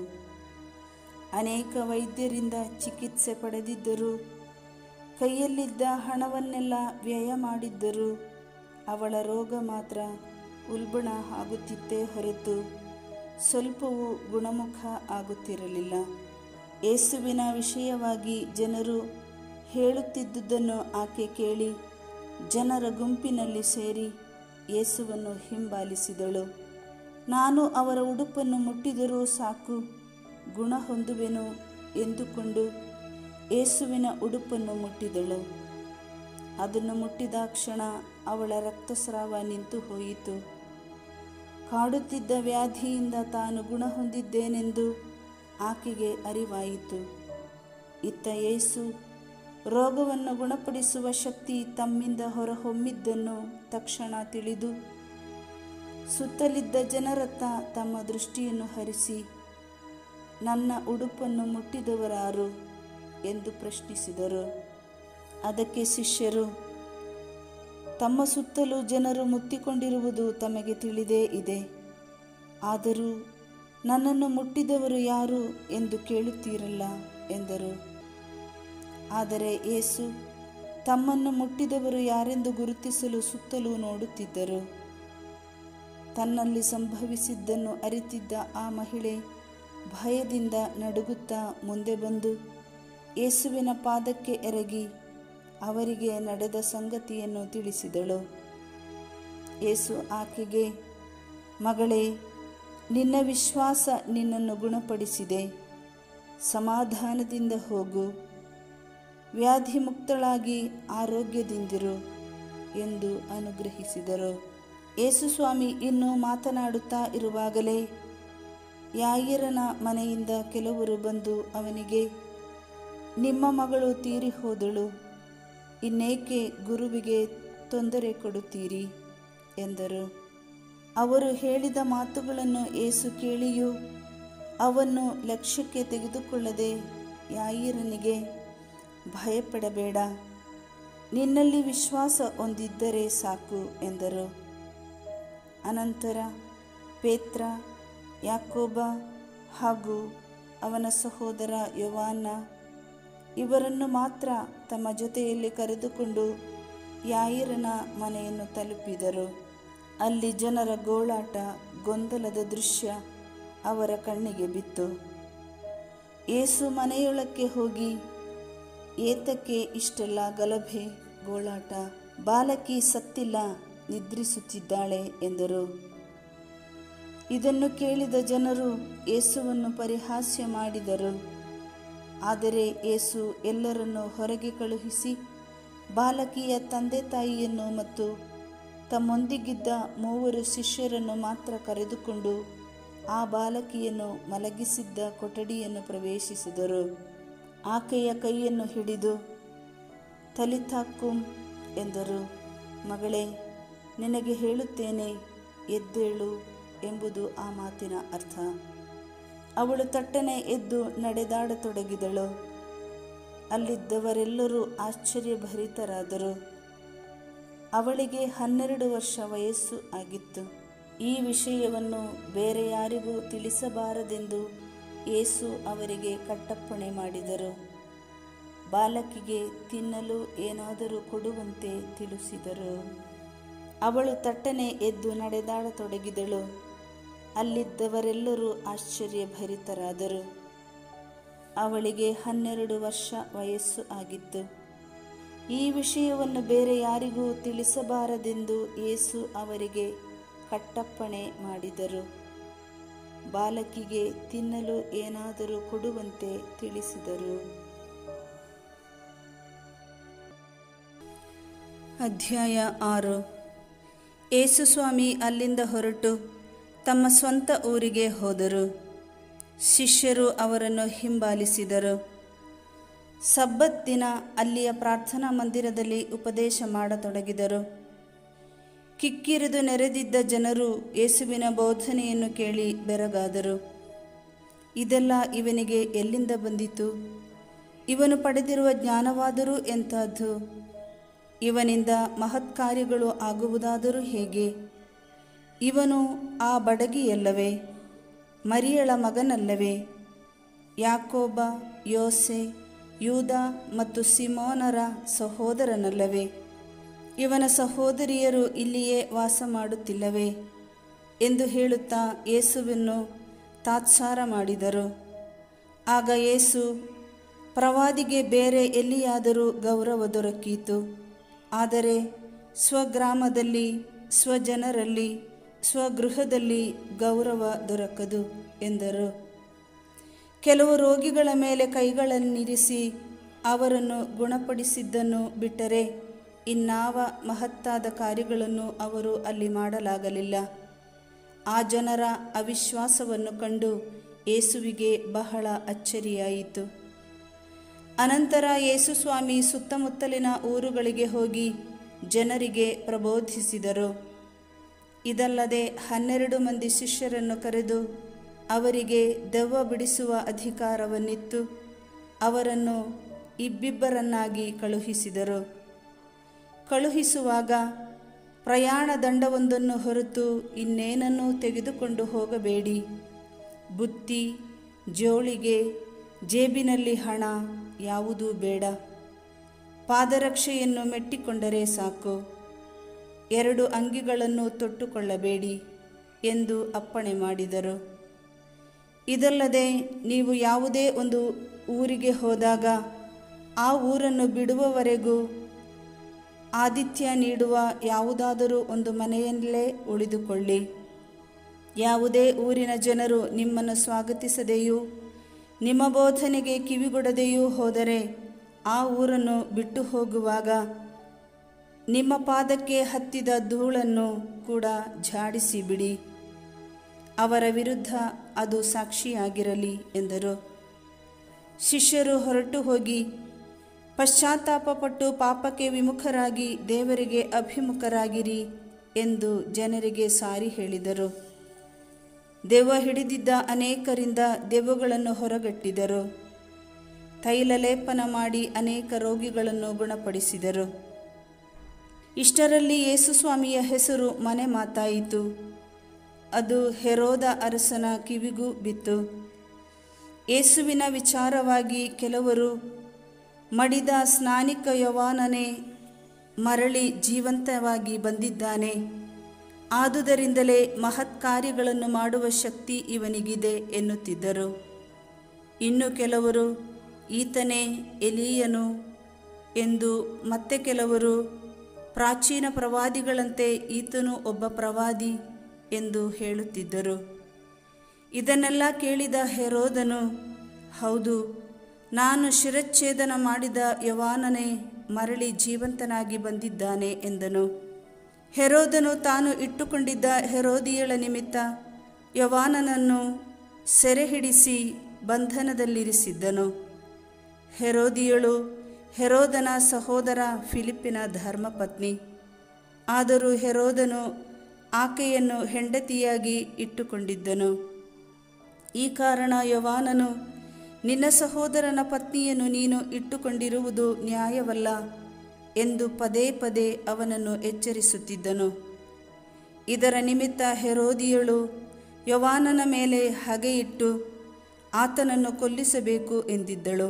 ಅನೇಕ ವೈದ್ಯರಿಂದ ಚಿಕಿತ್ಸೆ ಪಡೆದಿದ್ದರೂ ಕೈಯಲ್ಲಿದ್ದ ಹಣವನ್ನೆಲ್ಲ ವ್ಯಯ ಮಾಡಿದ್ದರೂ ಅವಳ ರೋಗ ಮಾತ್ರ ಉಲ್ಬಣ ಆಗುತ್ತಿತ್ತೇ ಹೊರತು ಸ್ವಲ್ಪವೂ ಗುಣಮುಖ ಆಗುತ್ತಿರಲಿಲ್ಲ ಯೇಸುವಿನ ವಿಷಯವಾಗಿ ಜನರು ಹೇಳುತ್ತಿದ್ದುದನ್ನು ಆಕೆ ಕೇಳಿ ಜನರ ಗುಂಪಿನಲ್ಲಿ ಸೇರಿ ಯೇಸುವನ್ನು ಹಿಂಬಾಲಿಸಿದಳು ನಾನು ಅವರ ಉಡುಪನ್ನು ಮುಟ್ಟಿದರೂ ಸಾಕು ಗುಣ ಹೊಂದುವೆನು ಎಂದುಕೊಂಡು ಯೇಸುವಿನ ಉಡುಪನ್ನು ಮುಟ್ಟಿದಳು ಅದನ್ನು ಮುಟ್ಟಿದ ಕ್ಷಣ ಅವಳ ರಕ್ತಸ್ರಾವ ನಿಂತು ಹೋಯಿತು ಕಾಡುತ್ತಿದ್ದ ವ್ಯಾಧಿಯಿಂದ ತಾನು ಗುಣ ಹೊಂದಿದ್ದೇನೆಂದು ಆಕೆಗೆ ಅರಿವಾಯಿತು ಇತ್ತ ಯೇಸು ರೋಗವನ್ನು ಗುಣಪಡಿಸುವ ಶಕ್ತಿ ತಮ್ಮಿಂದ ಹೊರಹೊಮ್ಮಿದ್ದನ್ನು ತಕ್ಷಣ ತಿಳಿದು ಸುತ್ತಲಿದ್ದ ಜನರತ್ತ ತಮ್ಮ ದೃಷ್ಟಿಯನ್ನು ಹರಿಸಿ ನನ್ನ ಉಡುಪನ್ನು ಮುಟ್ಟಿದವರಾರು ಎಂದು ಪ್ರಶ್ನಿಸಿದರು ಅದಕ್ಕೆ ಶಿಷ್ಯರು ತಮ್ಮ ಸುತ್ತಲೂ ಜನರು ಮುತ್ತಿಕೊಂಡಿರುವುದು ತಮಗೆ ತಿಳಿದೇ ಇದೆ ಆದರೂ ನನ್ನನ್ನು ಮುಟ್ಟಿದವರು ಯಾರು ಎಂದು ಕೇಳುತ್ತೀರಲ್ಲ ಎಂದರು ಆದರೆ ಏಸು ತಮ್ಮನ್ನು ಮುಟ್ಟಿದವರು ಯಾರೆಂದು ಗುರುತಿಸಲು ಸುತ್ತಲೂ ನೋಡುತ್ತಿದ್ದರು ತನ್ನಲ್ಲಿ ಸಂಭವಿಸಿದ್ದನ್ನು ಅರಿತಿದ್ದ ಆ ಮಹಿಳೆ ಭಯದಿಂದ ನಡುಗುತ್ತಾ ಮುಂದೆ ಬಂದು ಯೇಸುವಿನ ಪಾದಕ್ಕೆ ಎರಗಿ ಅವರಿಗೆ ನಡೆದ ಸಂಗತಿಯನ್ನು ತಿಳಿಸಿದಳು ಯೇಸು ಆಕೆಗೆ ಮಗಳೇ ನಿನ್ನ ವಿಶ್ವಾಸ ನಿನ್ನನ್ನು ಗುಣಪಡಿಸಿದೆ ಸಮಾಧಾನದಿಂದ ಹೋಗು ವ್ಯಾಧಿ ಮುಕ್ತಳಾಗಿ ಆರೋಗ್ಯದಿಂದಿರು ಎಂದು ಅನುಗ್ರಹಿಸಿದರು ಯೇಸುಸ್ವಾಮಿ ಇನ್ನೂ ಮಾತನಾಡುತ್ತಾ ಇರುವಾಗಲೇ ಯಾಯಿರನ ಮನೆಯಿಂದ ಕೆಲವರು ಬಂದು ಅವನಿಗೆ ನಿಮ್ಮ ಮಗಳು ತೀರಿ ಹೋದಳು ಇನ್ನೇಕೆ ಗುರುವಿಗೆ ತೊಂದರೆ ಕೊಡುತ್ತೀರಿ ಎಂದರು ಅವರು ಹೇಳಿದ ಮಾತುಗಳನ್ನು ಏಸು ಕೇಳಿಯೂ ಅವನ್ನು ಲಕ್ಷ್ಯಕ್ಕೆ ತೆಗೆದುಕೊಳ್ಳದೆ ಯಾಯಿರನಿಗೆ ಭಯಪಡಬೇಡ ನಿನ್ನಲ್ಲಿ ವಿಶ್ವಾಸ ಹೊಂದಿದ್ದರೆ ಸಾಕು ಎಂದರು ಅನಂತರ ಪೇತ್ರ ಯಾಕೋಬ ಹಾಗೂ ಅವನ ಸಹೋದರ ಯವಾನ ಇವರನ್ನು ಮಾತ್ರ ತಮ್ಮ ಜೊತೆಯಲ್ಲಿ ಕರೆದುಕೊಂಡು ಯಾಯಿರನ ಮನೆಯನ್ನು ತಲುಪಿದರು ಅಲ್ಲಿ ಜನರ ಗೋಳಾಟ ಗೊಂದಲದ ದೃಶ್ಯ ಅವರ ಕಣ್ಣಿಗೆ ಬಿತ್ತು ಏಸು ಮನೆಯೊಳಕ್ಕೆ ಹೋಗಿ ಏತಕ್ಕೆ ಇಷ್ಟೆಲ್ಲ ಗಲಭೆ ಗೋಳಾಟ ಬಾಲಕಿ ಸತ್ತಿಲ್ಲ ನಿದ್ರಿಸುತ್ತಿದ್ದಾಳೆ ಎಂದರು ಇದನ್ನು ಕೇಳಿದ ಜನರು ಏಸುವನ್ನು ಪರಿಹಾಸ್ಯ ಮಾಡಿದರು ಆದರೆ ಏಸು ಎಲ್ಲರನ್ನು ಹೊರಗೆ ಕಳುಹಿಸಿ ಬಾಲಕಿಯ ತಂದೆ ತಾಯಿಯನ್ನು ಮತ್ತು ತಮ್ಮೊಂದಿಗಿದ್ದ ಮೂವರು ಶಿಷ್ಯರನ್ನು ಮಾತ್ರ ಕರೆದುಕೊಂಡು ಆ ಬಾಲಕಿಯನ್ನು ಮಲಗಿಸಿದ್ದ ಕೊಠಡಿಯನ್ನು ಪ್ರವೇಶಿಸಿದರು ಆಕೆಯ ಕೈಯನ್ನು ಹಿಡಿದು ತಲಿತಾಕ್ಕುಂ ಎಂದರು ಮಗಳೇ ನಿನಗೆ ಹೇಳುತ್ತೇನೆ ಎದ್ದೇಳು ಎಂಬುದು ಆ ಮಾತಿನ ಅರ್ಥ ಅವಳು ತಟ್ಟನೆ ಎದ್ದು ನಡೆದಾಡತೊಡಗಿದಳು ಅಲ್ಲಿದ್ದವರೆಲ್ಲರೂ ಆಶ್ಚರ್ಯಭರಿತರಾದರು ಅವಳಿಗೆ ಹನ್ನೆರಡು ವರ್ಷ ವಯಸ್ಸು ಆಗಿತ್ತು ಈ ವಿಷಯವನ್ನು ಬೇರೆ ಯಾರಿಗೂ ತಿಳಿಸಬಾರದೆಂದು ಯೇಸು ಅವರಿಗೆ ಕಟ್ಟಪ್ಪಣೆ ಮಾಡಿದರು ಬಾಲಕಿಗೆ ತಿನ್ನಲು ಏನಾದರೂ ಕೊಡುವಂತೆ ತಿಳಿಸಿದರು ಅವಳು ತಟ್ಟನೆ ಎದ್ದು ನಡೆದಾಡತೊಡಗಿದಳು ಅಲ್ಲಿದ್ದವರೆಲ್ಲರೂ ಆಶ್ಚರ್ಯಭರಿತರಾದರು ಅವಳಿಗೆ ಹನ್ನೆರಡು ವರ್ಷ ವಯಸ್ಸು ಆಗಿತ್ತು ಈ ವಿಷಯವನ್ನು ಬೇರೆ ಯಾರಿಗೂ ತಿಳಿಸಬಾರದೆಂದು ಯೇಸು ಅವರಿಗೆ ಕಟ್ಟಪ್ಪಣೆ ಮಾಡಿದರು ಬಾಲಕಿಗೆ ತಿನ್ನಲು ಏನಾದರೂ ಕೊಡುವಂತೆ ತಿಳಿಸಿದರು ಅಧ್ಯಾಯ ಆರು ಏಸುಸ್ವಾಮಿ ಅಲ್ಲಿಂದ ಹೊರಟು ತಮ್ಮ ಸ್ವಂತ ಊರಿಗೆ ಹೋದರು ಶಿಷ್ಯರು ಅವರನ್ನು ಹಿಂಬಾಲಿಸಿದರು ಸಬ್ಬತ್ ದಿನ ಅಲ್ಲಿಯ ಪ್ರಾರ್ಥನಾ ಮಂದಿರದಲ್ಲಿ ಉಪದೇಶ ಮಾಡತೊಡಗಿದರು ಕಿಕ್ಕಿರಿದು ನೆರೆದಿದ್ದ ಜನರು ಯೇಸುವಿನ ಬೋಧನೆಯನ್ನು ಕೇಳಿ ಬೆರಗಾದರು ಇದೆಲ್ಲ ಇವನಿಗೆ ಎಲ್ಲಿಂದ ಬಂದಿತು ಇವನು ಪಡೆದಿರುವ ಜ್ಞಾನವಾದರೂ ಎಂಥದ್ದು ಇವನಿಂದ ಮಹತ್ಕಾರ್ಯಗಳು ಆಗುವುದಾದರೂ ಹೇಗೆ ಇವನು ಆ ಬಡಗಿಯಲ್ಲವೇ ಮರಿಯಳ ಮಗನಲ್ಲವೇ ಯಾಕೋಬ ಯೋಸೆ ಯೂದ ಮತ್ತು ಸಿಮೋನರ ಸಹೋದರನಲ್ಲವೇ ಇವನ ಸಹೋದರಿಯರು ಇಲ್ಲಿಯೇ ವಾಸ ಮಾಡುತ್ತಿಲ್ಲವೇ ಎಂದು ಹೇಳುತ್ತಾ ಯೇಸುವನ್ನು ತಾತ್ಸಾರ ಮಾಡಿದರು ಆಗ ಯೇಸು ಪ್ರವಾದಿಗೆ ಬೇರೆ ಎಲ್ಲಿಯಾದರೂ ಗೌರವ ದೊರಕೀತು ಆದರೆ ಸ್ವಗ್ರಾಮದಲ್ಲಿ ಸ್ವಜನರಲ್ಲಿ ಸ್ವಗೃಹದಲ್ಲಿ ಗೌರವ ದೊರಕದು ಎಂದರು ಕೆಲವು ರೋಗಿಗಳ ಮೇಲೆ ಕೈಗಳನ್ನಿರಿಸಿ ಅವರನ್ನು ಗುಣಪಡಿಸಿದ್ದನ್ನು ಬಿಟ್ಟರೆ ಇನ್ನಾವ ಮಹತ್ತಾದ ಕಾರ್ಯಗಳನ್ನು ಅವರು ಅಲ್ಲಿ ಮಾಡಲಾಗಲಿಲ್ಲ ಆ ಜನರ ಅವಿಶ್ವಾಸವನ್ನು ಕಂಡು ಯೇಸುವಿಗೆ ಬಹಳ ಅಚ್ಚರಿಯಾಯಿತು ಅನಂತರ ಯೇಸುಸ್ವಾಮಿ ಸುತ್ತಮುತ್ತಲಿನ ಊರುಗಳಿಗೆ ಹೋಗಿ ಜನರಿಗೆ ಪ್ರಬೋಧಿಸಿದರು ಇದಲ್ಲದೆ ಹನ್ನೆರಡು ಮಂದಿ ಶಿಷ್ಯರನ್ನು ಕರೆದು ಅವರಿಗೆ ದೆವ್ವ ಬಿಡಿಸುವ ಅಧಿಕಾರವನ್ನಿತ್ತು ಅವರನ್ನು ಇಬ್ಬಿಬ್ಬರನ್ನಾಗಿ ಕಳುಹಿಸಿದರು ಕಳುಹಿಸುವಾಗ ಪ್ರಯಾಣ ದಂಡವೊಂದನ್ನು ಹೊರತು ಇನ್ನೇನನ್ನೂ ತೆಗೆದುಕೊಂಡು ಹೋಗಬೇಡಿ ಬುತ್ತಿ ಜೋಳಿಗೆ ಜೇಬಿನಲ್ಲಿ ಹಣ ಯಾವುದೂ ಬೇಡ ಪಾದರಕ್ಷೆಯನ್ನು ಮೆಟ್ಟಿಕೊಂಡರೆ ಸಾಕು ಎರಡು ಅಂಗಿಗಳನ್ನು ತೊಟ್ಟುಕೊಳ್ಳಬೇಡಿ ಎಂದು ಅಪ್ಪಣೆ ಮಾಡಿದರು ಇದಲ್ಲದೆ ನೀವು ಯಾವುದೇ ಒಂದು ಊರಿಗೆ ಹೋದಾಗ ಆ ಊರನ್ನು ಬಿಡುವವರೆಗೂ ಆತಿಥ್ಯ ನೀಡುವ ಯಾವುದಾದರೂ ಒಂದು ಮನೆಯಲ್ಲೇ ಉಳಿದುಕೊಳ್ಳಿ ಯಾವುದೇ ಊರಿನ ಜನರು ನಿಮ್ಮನ್ನು ಸ್ವಾಗತಿಸದೆಯೂ ನಿಮ್ಮ ಬೋಧನೆಗೆ ಕಿವಿಗೊಡದೆಯೂ ಹೋದರೆ ಆ ಊರನ್ನು ಬಿಟ್ಟು ಹೋಗುವಾಗ ನಿಮ್ಮ ಪಾದಕ್ಕೆ ಹತ್ತಿದ ಧೂಳನ್ನು ಕೂಡ ಝಾಡಿಸಿ ಬಿಡಿ ಅವರ ವಿರುದ್ಧ ಅದು ಸಾಕ್ಷಿಯಾಗಿರಲಿ ಎಂದರು ಶಿಷ್ಯರು ಹೊರಟು ಹೋಗಿ ಪಶ್ಚಾತ್ತಾಪಪಟ್ಟು ಪಾಪಕ್ಕೆ ವಿಮುಖರಾಗಿ ದೇವರಿಗೆ ಅಭಿಮುಖರಾಗಿರಿ ಎಂದು ಜನರಿಗೆ ಸಾರಿ ಹೇಳಿದರು ದೆವ್ವ ಹಿಡಿದಿದ್ದ ಅನೇಕರಿಂದ ದೆವ್ವಗಳನ್ನು ಹೊರಗಟ್ಟಿದರು ತೈಲಲೇಪನ ಮಾಡಿ ಅನೇಕ ರೋಗಿಗಳನ್ನು ಗುಣಪಡಿಸಿದರು ಇಷ್ಟರಲ್ಲಿ ಯೇಸುಸ್ವಾಮಿಯ ಹೆಸರು ಮನೆ ಮಾತಾಯಿತು ಅದು ಹೆರೋದ ಅರಸನ ಕಿವಿಗೂ ಬಿತ್ತು ಯೇಸುವಿನ ವಿಚಾರವಾಗಿ ಕೆಲವರು ಮಡಿದ ಸ್ನಾನಿಕ ಯವಾನನೇ ಮರಳಿ ಜೀವಂತವಾಗಿ ಬಂದಿದ್ದಾನೆ ಆದುದರಿಂದಲೇ ಮಹತ್ ಕಾರ್ಯಗಳನ್ನು ಮಾಡುವ ಶಕ್ತಿ ಇವನಿಗಿದೆ ಎನ್ನುತ್ತಿದ್ದರು ಇನ್ನು ಕೆಲವರು ಈತನೇ ಎಲೀಯನು ಎಂದು ಮತ್ತೆ ಕೆಲವರು ಪ್ರಾಚೀನ ಪ್ರವಾದಿಗಳಂತೆ ಈತನು ಒಬ್ಬ ಪ್ರವಾದಿ ಎಂದು ಹೇಳುತ್ತಿದ್ದರು ಇದನ್ನೆಲ್ಲ ಕೇಳಿದ ಹೆರೋದನು ಹೌದು ನಾನು ಶಿರಚ್ಛೇದನ ಮಾಡಿದ ಯವಾನನೇ ಮರಳಿ ಜೀವಂತನಾಗಿ ಬಂದಿದ್ದಾನೆ ಎಂದನು ಹೆರೋದನು ತಾನು ಇಟ್ಟುಕೊಂಡಿದ್ದ ಹೆರೋದಿಯಳ ನಿಮಿತ್ತ ಯವಾನನನ್ನು ಸೆರೆಹಿಡಿಸಿ ಬಂಧನದಲ್ಲಿರಿಸಿದ್ದನು ಹೆರೋದಿಯಳು ಹೆರೋದನ ಸಹೋದರ ಫಿಲಿಪ್ಪಿನ ಧರ್ಮಪತ್ನಿ ಆದರೂ ಹೆರೋದನು ಆಕೆಯನ್ನು ಹೆಂಡತಿಯಾಗಿ ಇಟ್ಟುಕೊಂಡಿದ್ದನು ಈ ಕಾರಣ ಯವಾನನು ನಿನ್ನ ಸಹೋದರನ ಪತ್ನಿಯನ್ನು ನೀನು ಇಟ್ಟುಕೊಂಡಿರುವುದು ನ್ಯಾಯವಲ್ಲ ಎಂದು ಪದೇ ಪದೇ ಅವನನ್ನು ಎಚ್ಚರಿಸುತ್ತಿದ್ದನು ಇದರ ನಿಮಿತ್ತ ಹೆರೋದಿಯಳು ಯವಾನನ ಮೇಲೆ ಹಗೆಯಿಟ್ಟು ಆತನನ್ನು ಕೊಲ್ಲಿಸಬೇಕು ಎಂದಿದ್ದಳು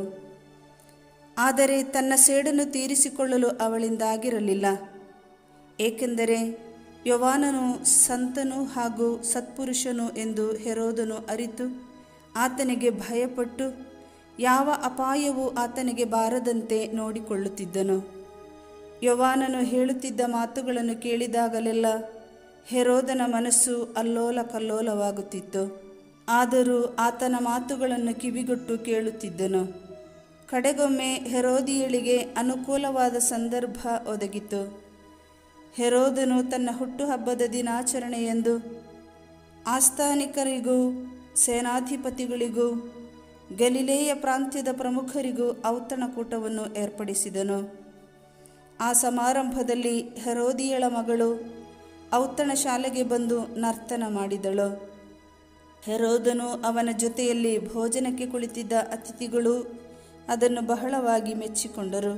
ಆದರೆ ತನ್ನ ಸೇಡನ್ನು ತೀರಿಸಿಕೊಳ್ಳಲು ಅವಳಿಂದಾಗಿರಲಿಲ್ಲ ಏಕೆಂದರೆ ಯವಾನನು ಸಂತನು ಹಾಗೂ ಸತ್ಪುರುಷನು ಎಂದು ಹೆರೋದನು ಅರಿತು ಆತನಿಗೆ ಭಯಪಟ್ಟು ಯಾವ ಅಪಾಯವೂ ಆತನಿಗೆ ಬಾರದಂತೆ ನೋಡಿಕೊಳ್ಳುತ್ತಿದ್ದನು ಯವಾನನು ಹೇಳುತ್ತಿದ್ದ ಮಾತುಗಳನ್ನು ಕೇಳಿದಾಗಲೆಲ್ಲ ಹೆರೋದನ ಮನಸ್ಸು ಅಲ್ಲೋಲ ಕಲ್ಲೋಲವಾಗುತ್ತಿತ್ತು ಆದರೂ ಆತನ ಮಾತುಗಳನ್ನು ಕಿವಿಗೊಟ್ಟು ಕೇಳುತ್ತಿದ್ದನು ಕಡೆಗೊಮ್ಮೆ ಹೆರೋದಿಯಳಿಗೆ ಅನುಕೂಲವಾದ ಸಂದರ್ಭ ಒದಗಿತು ಹೆರೋದನು ತನ್ನ ಹುಟ್ಟುಹಬ್ಬದ ದಿನಾಚರಣೆಯಂದು ಆಸ್ಥಾನಿಕರಿಗೂ ಸೇನಾಧಿಪತಿಗಳಿಗೂ ಗಲಿಲೇಯ ಪ್ರಾಂತ್ಯದ ಪ್ರಮುಖರಿಗೂ ಔತಣಕೂಟವನ್ನು ಏರ್ಪಡಿಸಿದನು ಆ ಸಮಾರಂಭದಲ್ಲಿ ಹೆರೋದಿಯಳ ಮಗಳು ಔತಣ ಶಾಲೆಗೆ ಬಂದು ನರ್ತನ ಮಾಡಿದಳು ಹೆರೋದನು ಅವನ ಜೊತೆಯಲ್ಲಿ ಭೋಜನಕ್ಕೆ ಕುಳಿತಿದ್ದ ಅತಿಥಿಗಳು ಅದನ್ನು ಬಹಳವಾಗಿ ಮೆಚ್ಚಿಕೊಂಡರು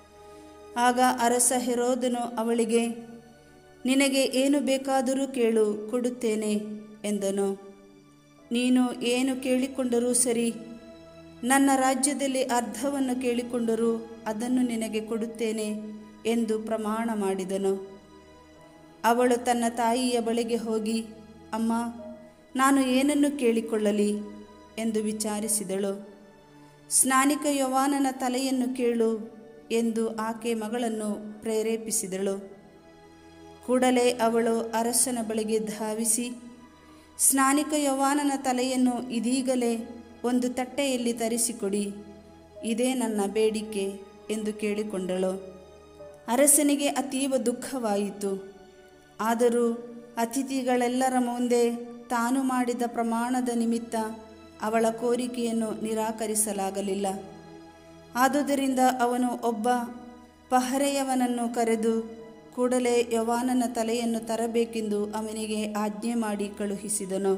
ಆಗ ಅರಸ ಹೆರೋದನು ಅವಳಿಗೆ ನಿನಗೆ ಏನು ಬೇಕಾದರೂ ಕೇಳು ಕೊಡುತ್ತೇನೆ ಎಂದನು ನೀನು ಏನು ಕೇಳಿಕೊಂಡರೂ ಸರಿ ನನ್ನ ರಾಜ್ಯದಲ್ಲಿ ಅರ್ಧವನ್ನು ಕೇಳಿಕೊಂಡರೂ ಅದನ್ನು ನಿನಗೆ ಕೊಡುತ್ತೇನೆ ಎಂದು ಪ್ರಮಾಣ ಮಾಡಿದನು ಅವಳು ತನ್ನ ತಾಯಿಯ ಬಳಿಗೆ ಹೋಗಿ ಅಮ್ಮ ನಾನು ಏನನ್ನು ಕೇಳಿಕೊಳ್ಳಲಿ ಎಂದು ವಿಚಾರಿಸಿದಳು ಸ್ನಾನಿಕ ಯವಾನನ ತಲೆಯನ್ನು ಕೇಳು ಎಂದು ಆಕೆ ಮಗಳನ್ನು ಪ್ರೇರೇಪಿಸಿದಳು ಕೂಡಲೇ ಅವಳು ಅರಸನ ಬಳಿಗೆ ಧಾವಿಸಿ ಸ್ನಾನಿಕ ಯವಾನನ ತಲೆಯನ್ನು ಇದೀಗಲೇ ಒಂದು ತಟ್ಟೆಯಲ್ಲಿ ತರಿಸಿಕೊಡಿ ಇದೇ ನನ್ನ ಬೇಡಿಕೆ ಎಂದು ಕೇಳಿಕೊಂಡಳು ಅರಸನಿಗೆ ಅತೀವ ದುಃಖವಾಯಿತು ಆದರೂ ಅತಿಥಿಗಳೆಲ್ಲರ ಮುಂದೆ ತಾನು ಮಾಡಿದ ಪ್ರಮಾಣದ ನಿಮಿತ್ತ ಅವಳ ಕೋರಿಕೆಯನ್ನು ನಿರಾಕರಿಸಲಾಗಲಿಲ್ಲ ಆದುದರಿಂದ ಅವನು ಒಬ್ಬ ಪಹರೆಯವನನ್ನು ಕರೆದು ಕೂಡಲೇ ಯವಾನನ ತಲೆಯನ್ನು ತರಬೇಕೆಂದು ಅವನಿಗೆ ಆಜ್ಞೆ ಮಾಡಿ ಕಳುಹಿಸಿದನು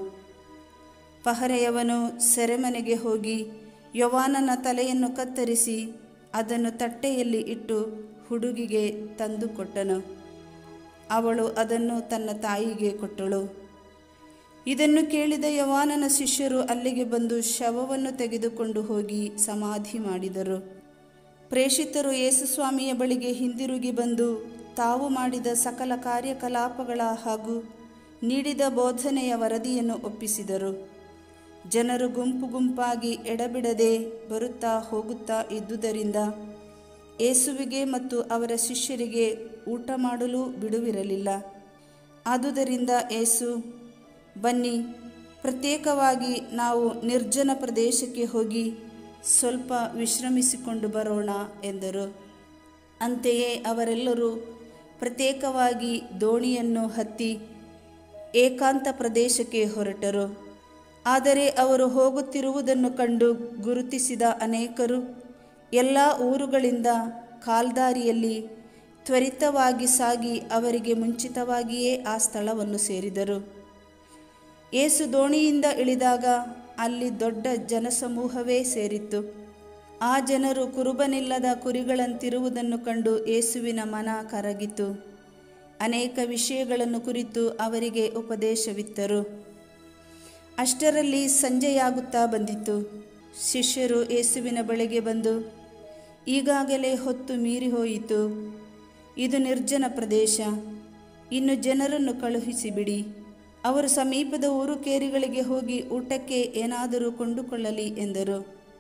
ಪಹರೆಯವನು ಸೆರೆಮನೆಗೆ ಹೋಗಿ ಯವಾನನ ತಲೆಯನ್ನು ಕತ್ತರಿಸಿ ಅದನ್ನು ತಟ್ಟೆಯಲ್ಲಿ ಇಟ್ಟು ಹುಡುಗಿಗೆ ತಂದು ಕೊಟ್ಟನು ಅವಳು ಅದನ್ನು ತನ್ನ ತಾಯಿಗೆ ಕೊಟ್ಟಳು ಇದನ್ನು ಕೇಳಿದ ಯವಾನನ ಶಿಷ್ಯರು ಅಲ್ಲಿಗೆ ಬಂದು ಶವವನ್ನು ತೆಗೆದುಕೊಂಡು ಹೋಗಿ ಸಮಾಧಿ ಮಾಡಿದರು ಪ್ರೇಷಿತರು ಯೇಸುಸ್ವಾಮಿಯ ಬಳಿಗೆ ಹಿಂದಿರುಗಿ ಬಂದು ತಾವು ಮಾಡಿದ ಸಕಲ ಕಾರ್ಯಕಲಾಪಗಳ ಹಾಗೂ ನೀಡಿದ ಬೋಧನೆಯ ವರದಿಯನ್ನು ಒಪ್ಪಿಸಿದರು ಜನರು ಗುಂಪು ಗುಂಪಾಗಿ ಎಡಬಿಡದೆ ಬರುತ್ತಾ ಹೋಗುತ್ತಾ ಇದ್ದುದರಿಂದ ಏಸುವಿಗೆ ಮತ್ತು ಅವರ ಶಿಷ್ಯರಿಗೆ ಊಟ ಮಾಡಲು ಬಿಡುವಿರಲಿಲ್ಲ ಆದುದರಿಂದ ಏಸು ಬನ್ನಿ ಪ್ರತ್ಯೇಕವಾಗಿ ನಾವು ನಿರ್ಜನ ಪ್ರದೇಶಕ್ಕೆ ಹೋಗಿ ಸ್ವಲ್ಪ ವಿಶ್ರಮಿಸಿಕೊಂಡು ಬರೋಣ ಎಂದರು ಅಂತೆಯೇ ಅವರೆಲ್ಲರೂ ಪ್ರತ್ಯೇಕವಾಗಿ ದೋಣಿಯನ್ನು ಹತ್ತಿ ಏಕಾಂತ ಪ್ರದೇಶಕ್ಕೆ ಹೊರಟರು ಆದರೆ ಅವರು ಹೋಗುತ್ತಿರುವುದನ್ನು ಕಂಡು ಗುರುತಿಸಿದ ಅನೇಕರು ಎಲ್ಲ ಊರುಗಳಿಂದ ಕಾಲ್ದಾರಿಯಲ್ಲಿ ತ್ವರಿತವಾಗಿ ಸಾಗಿ ಅವರಿಗೆ ಮುಂಚಿತವಾಗಿಯೇ ಆ ಸ್ಥಳವನ್ನು ಸೇರಿದರು ಏಸು ದೋಣಿಯಿಂದ ಇಳಿದಾಗ ಅಲ್ಲಿ ದೊಡ್ಡ ಜನಸಮೂಹವೇ ಸೇರಿತ್ತು ಆ ಜನರು ಕುರುಬನಿಲ್ಲದ ಕುರಿಗಳಂತಿರುವುದನ್ನು ಕಂಡು ಏಸುವಿನ ಮನ ಕರಗಿತು ಅನೇಕ ವಿಷಯಗಳನ್ನು ಕುರಿತು ಅವರಿಗೆ ಉಪದೇಶವಿತ್ತರು ಅಷ್ಟರಲ್ಲಿ ಸಂಜೆಯಾಗುತ್ತಾ ಬಂದಿತು ಶಿಷ್ಯರು ಯೇಸುವಿನ ಬಳಿಗೆ ಬಂದು ಈಗಾಗಲೇ ಹೊತ್ತು ಮೀರಿ ಹೋಯಿತು ಇದು ನಿರ್ಜನ ಪ್ರದೇಶ ಇನ್ನು ಜನರನ್ನು ಕಳುಹಿಸಿಬಿಡಿ ಅವರು ಸಮೀಪದ ಊರು ಕೇರಿಗಳಿಗೆ ಹೋಗಿ ಊಟಕ್ಕೆ ಏನಾದರೂ ಕೊಂಡುಕೊಳ್ಳಲಿ ಎಂದರು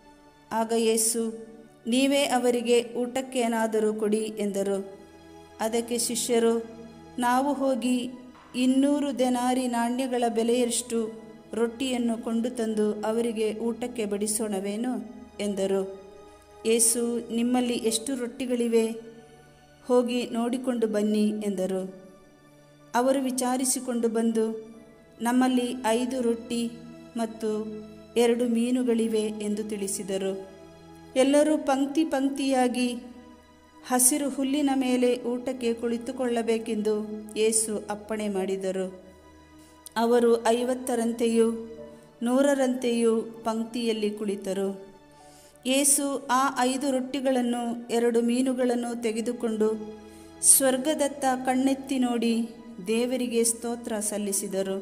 ಆಗ ಯೇಸು ನೀವೇ ಅವರಿಗೆ ಊಟಕ್ಕೇನಾದರೂ ಕೊಡಿ ಎಂದರು ಅದಕ್ಕೆ ಶಿಷ್ಯರು ನಾವು ಹೋಗಿ ಇನ್ನೂರು ದೆನಾರಿ ನಾಣ್ಯಗಳ ಬೆಲೆಯಷ್ಟು ರೊಟ್ಟಿಯನ್ನು ಕೊಂಡು ತಂದು ಅವರಿಗೆ ಊಟಕ್ಕೆ ಬಡಿಸೋಣವೇನು ಎಂದರು ಯೇಸು ನಿಮ್ಮಲ್ಲಿ ಎಷ್ಟು ರೊಟ್ಟಿಗಳಿವೆ ಹೋಗಿ ನೋಡಿಕೊಂಡು ಬನ್ನಿ ಎಂದರು ಅವರು ವಿಚಾರಿಸಿಕೊಂಡು ಬಂದು ನಮ್ಮಲ್ಲಿ ಐದು ರೊಟ್ಟಿ ಮತ್ತು ಎರಡು ಮೀನುಗಳಿವೆ ಎಂದು ತಿಳಿಸಿದರು ಎಲ್ಲರೂ ಪಂಕ್ತಿ ಪಂಕ್ತಿಯಾಗಿ ಹಸಿರು ಹುಲ್ಲಿನ ಮೇಲೆ ಊಟಕ್ಕೆ ಕುಳಿತುಕೊಳ್ಳಬೇಕೆಂದು ಯೇಸು ಅಪ್ಪಣೆ ಮಾಡಿದರು ಅವರು ಐವತ್ತರಂತೆಯೂ ನೂರರಂತೆಯೂ ಪಂಕ್ತಿಯಲ್ಲಿ ಕುಳಿತರು ಯೇಸು ಆ ಐದು ರೊಟ್ಟಿಗಳನ್ನು ಎರಡು ಮೀನುಗಳನ್ನು ತೆಗೆದುಕೊಂಡು ಸ್ವರ್ಗದತ್ತ ಕಣ್ಣೆತ್ತಿ ನೋಡಿ ದೇವರಿಗೆ ಸ್ತೋತ್ರ ಸಲ್ಲಿಸಿದರು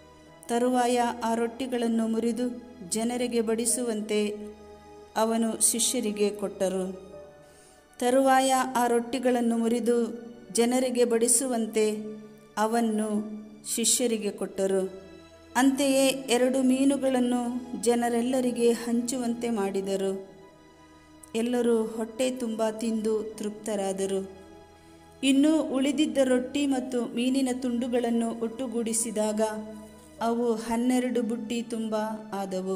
ತರುವಾಯ ಆ ರೊಟ್ಟಿಗಳನ್ನು ಮುರಿದು ಜನರಿಗೆ ಬಡಿಸುವಂತೆ ಅವನು ಶಿಷ್ಯರಿಗೆ ಕೊಟ್ಟರು ತರುವಾಯ ಆ ರೊಟ್ಟಿಗಳನ್ನು ಮುರಿದು ಜನರಿಗೆ ಬಡಿಸುವಂತೆ ಅವನ್ನು ಶಿಷ್ಯರಿಗೆ ಕೊಟ್ಟರು ಅಂತೆಯೇ ಎರಡು ಮೀನುಗಳನ್ನು ಜನರೆಲ್ಲರಿಗೆ ಹಂಚುವಂತೆ ಮಾಡಿದರು ಎಲ್ಲರೂ ಹೊಟ್ಟೆ ತುಂಬ ತಿಂದು ತೃಪ್ತರಾದರು ಇನ್ನು ಉಳಿದಿದ್ದ ರೊಟ್ಟಿ ಮತ್ತು ಮೀನಿನ ತುಂಡುಗಳನ್ನು ಒಟ್ಟುಗೂಡಿಸಿದಾಗ ಅವು ಹನ್ನೆರಡು ಬುಟ್ಟಿ ತುಂಬ ಆದವು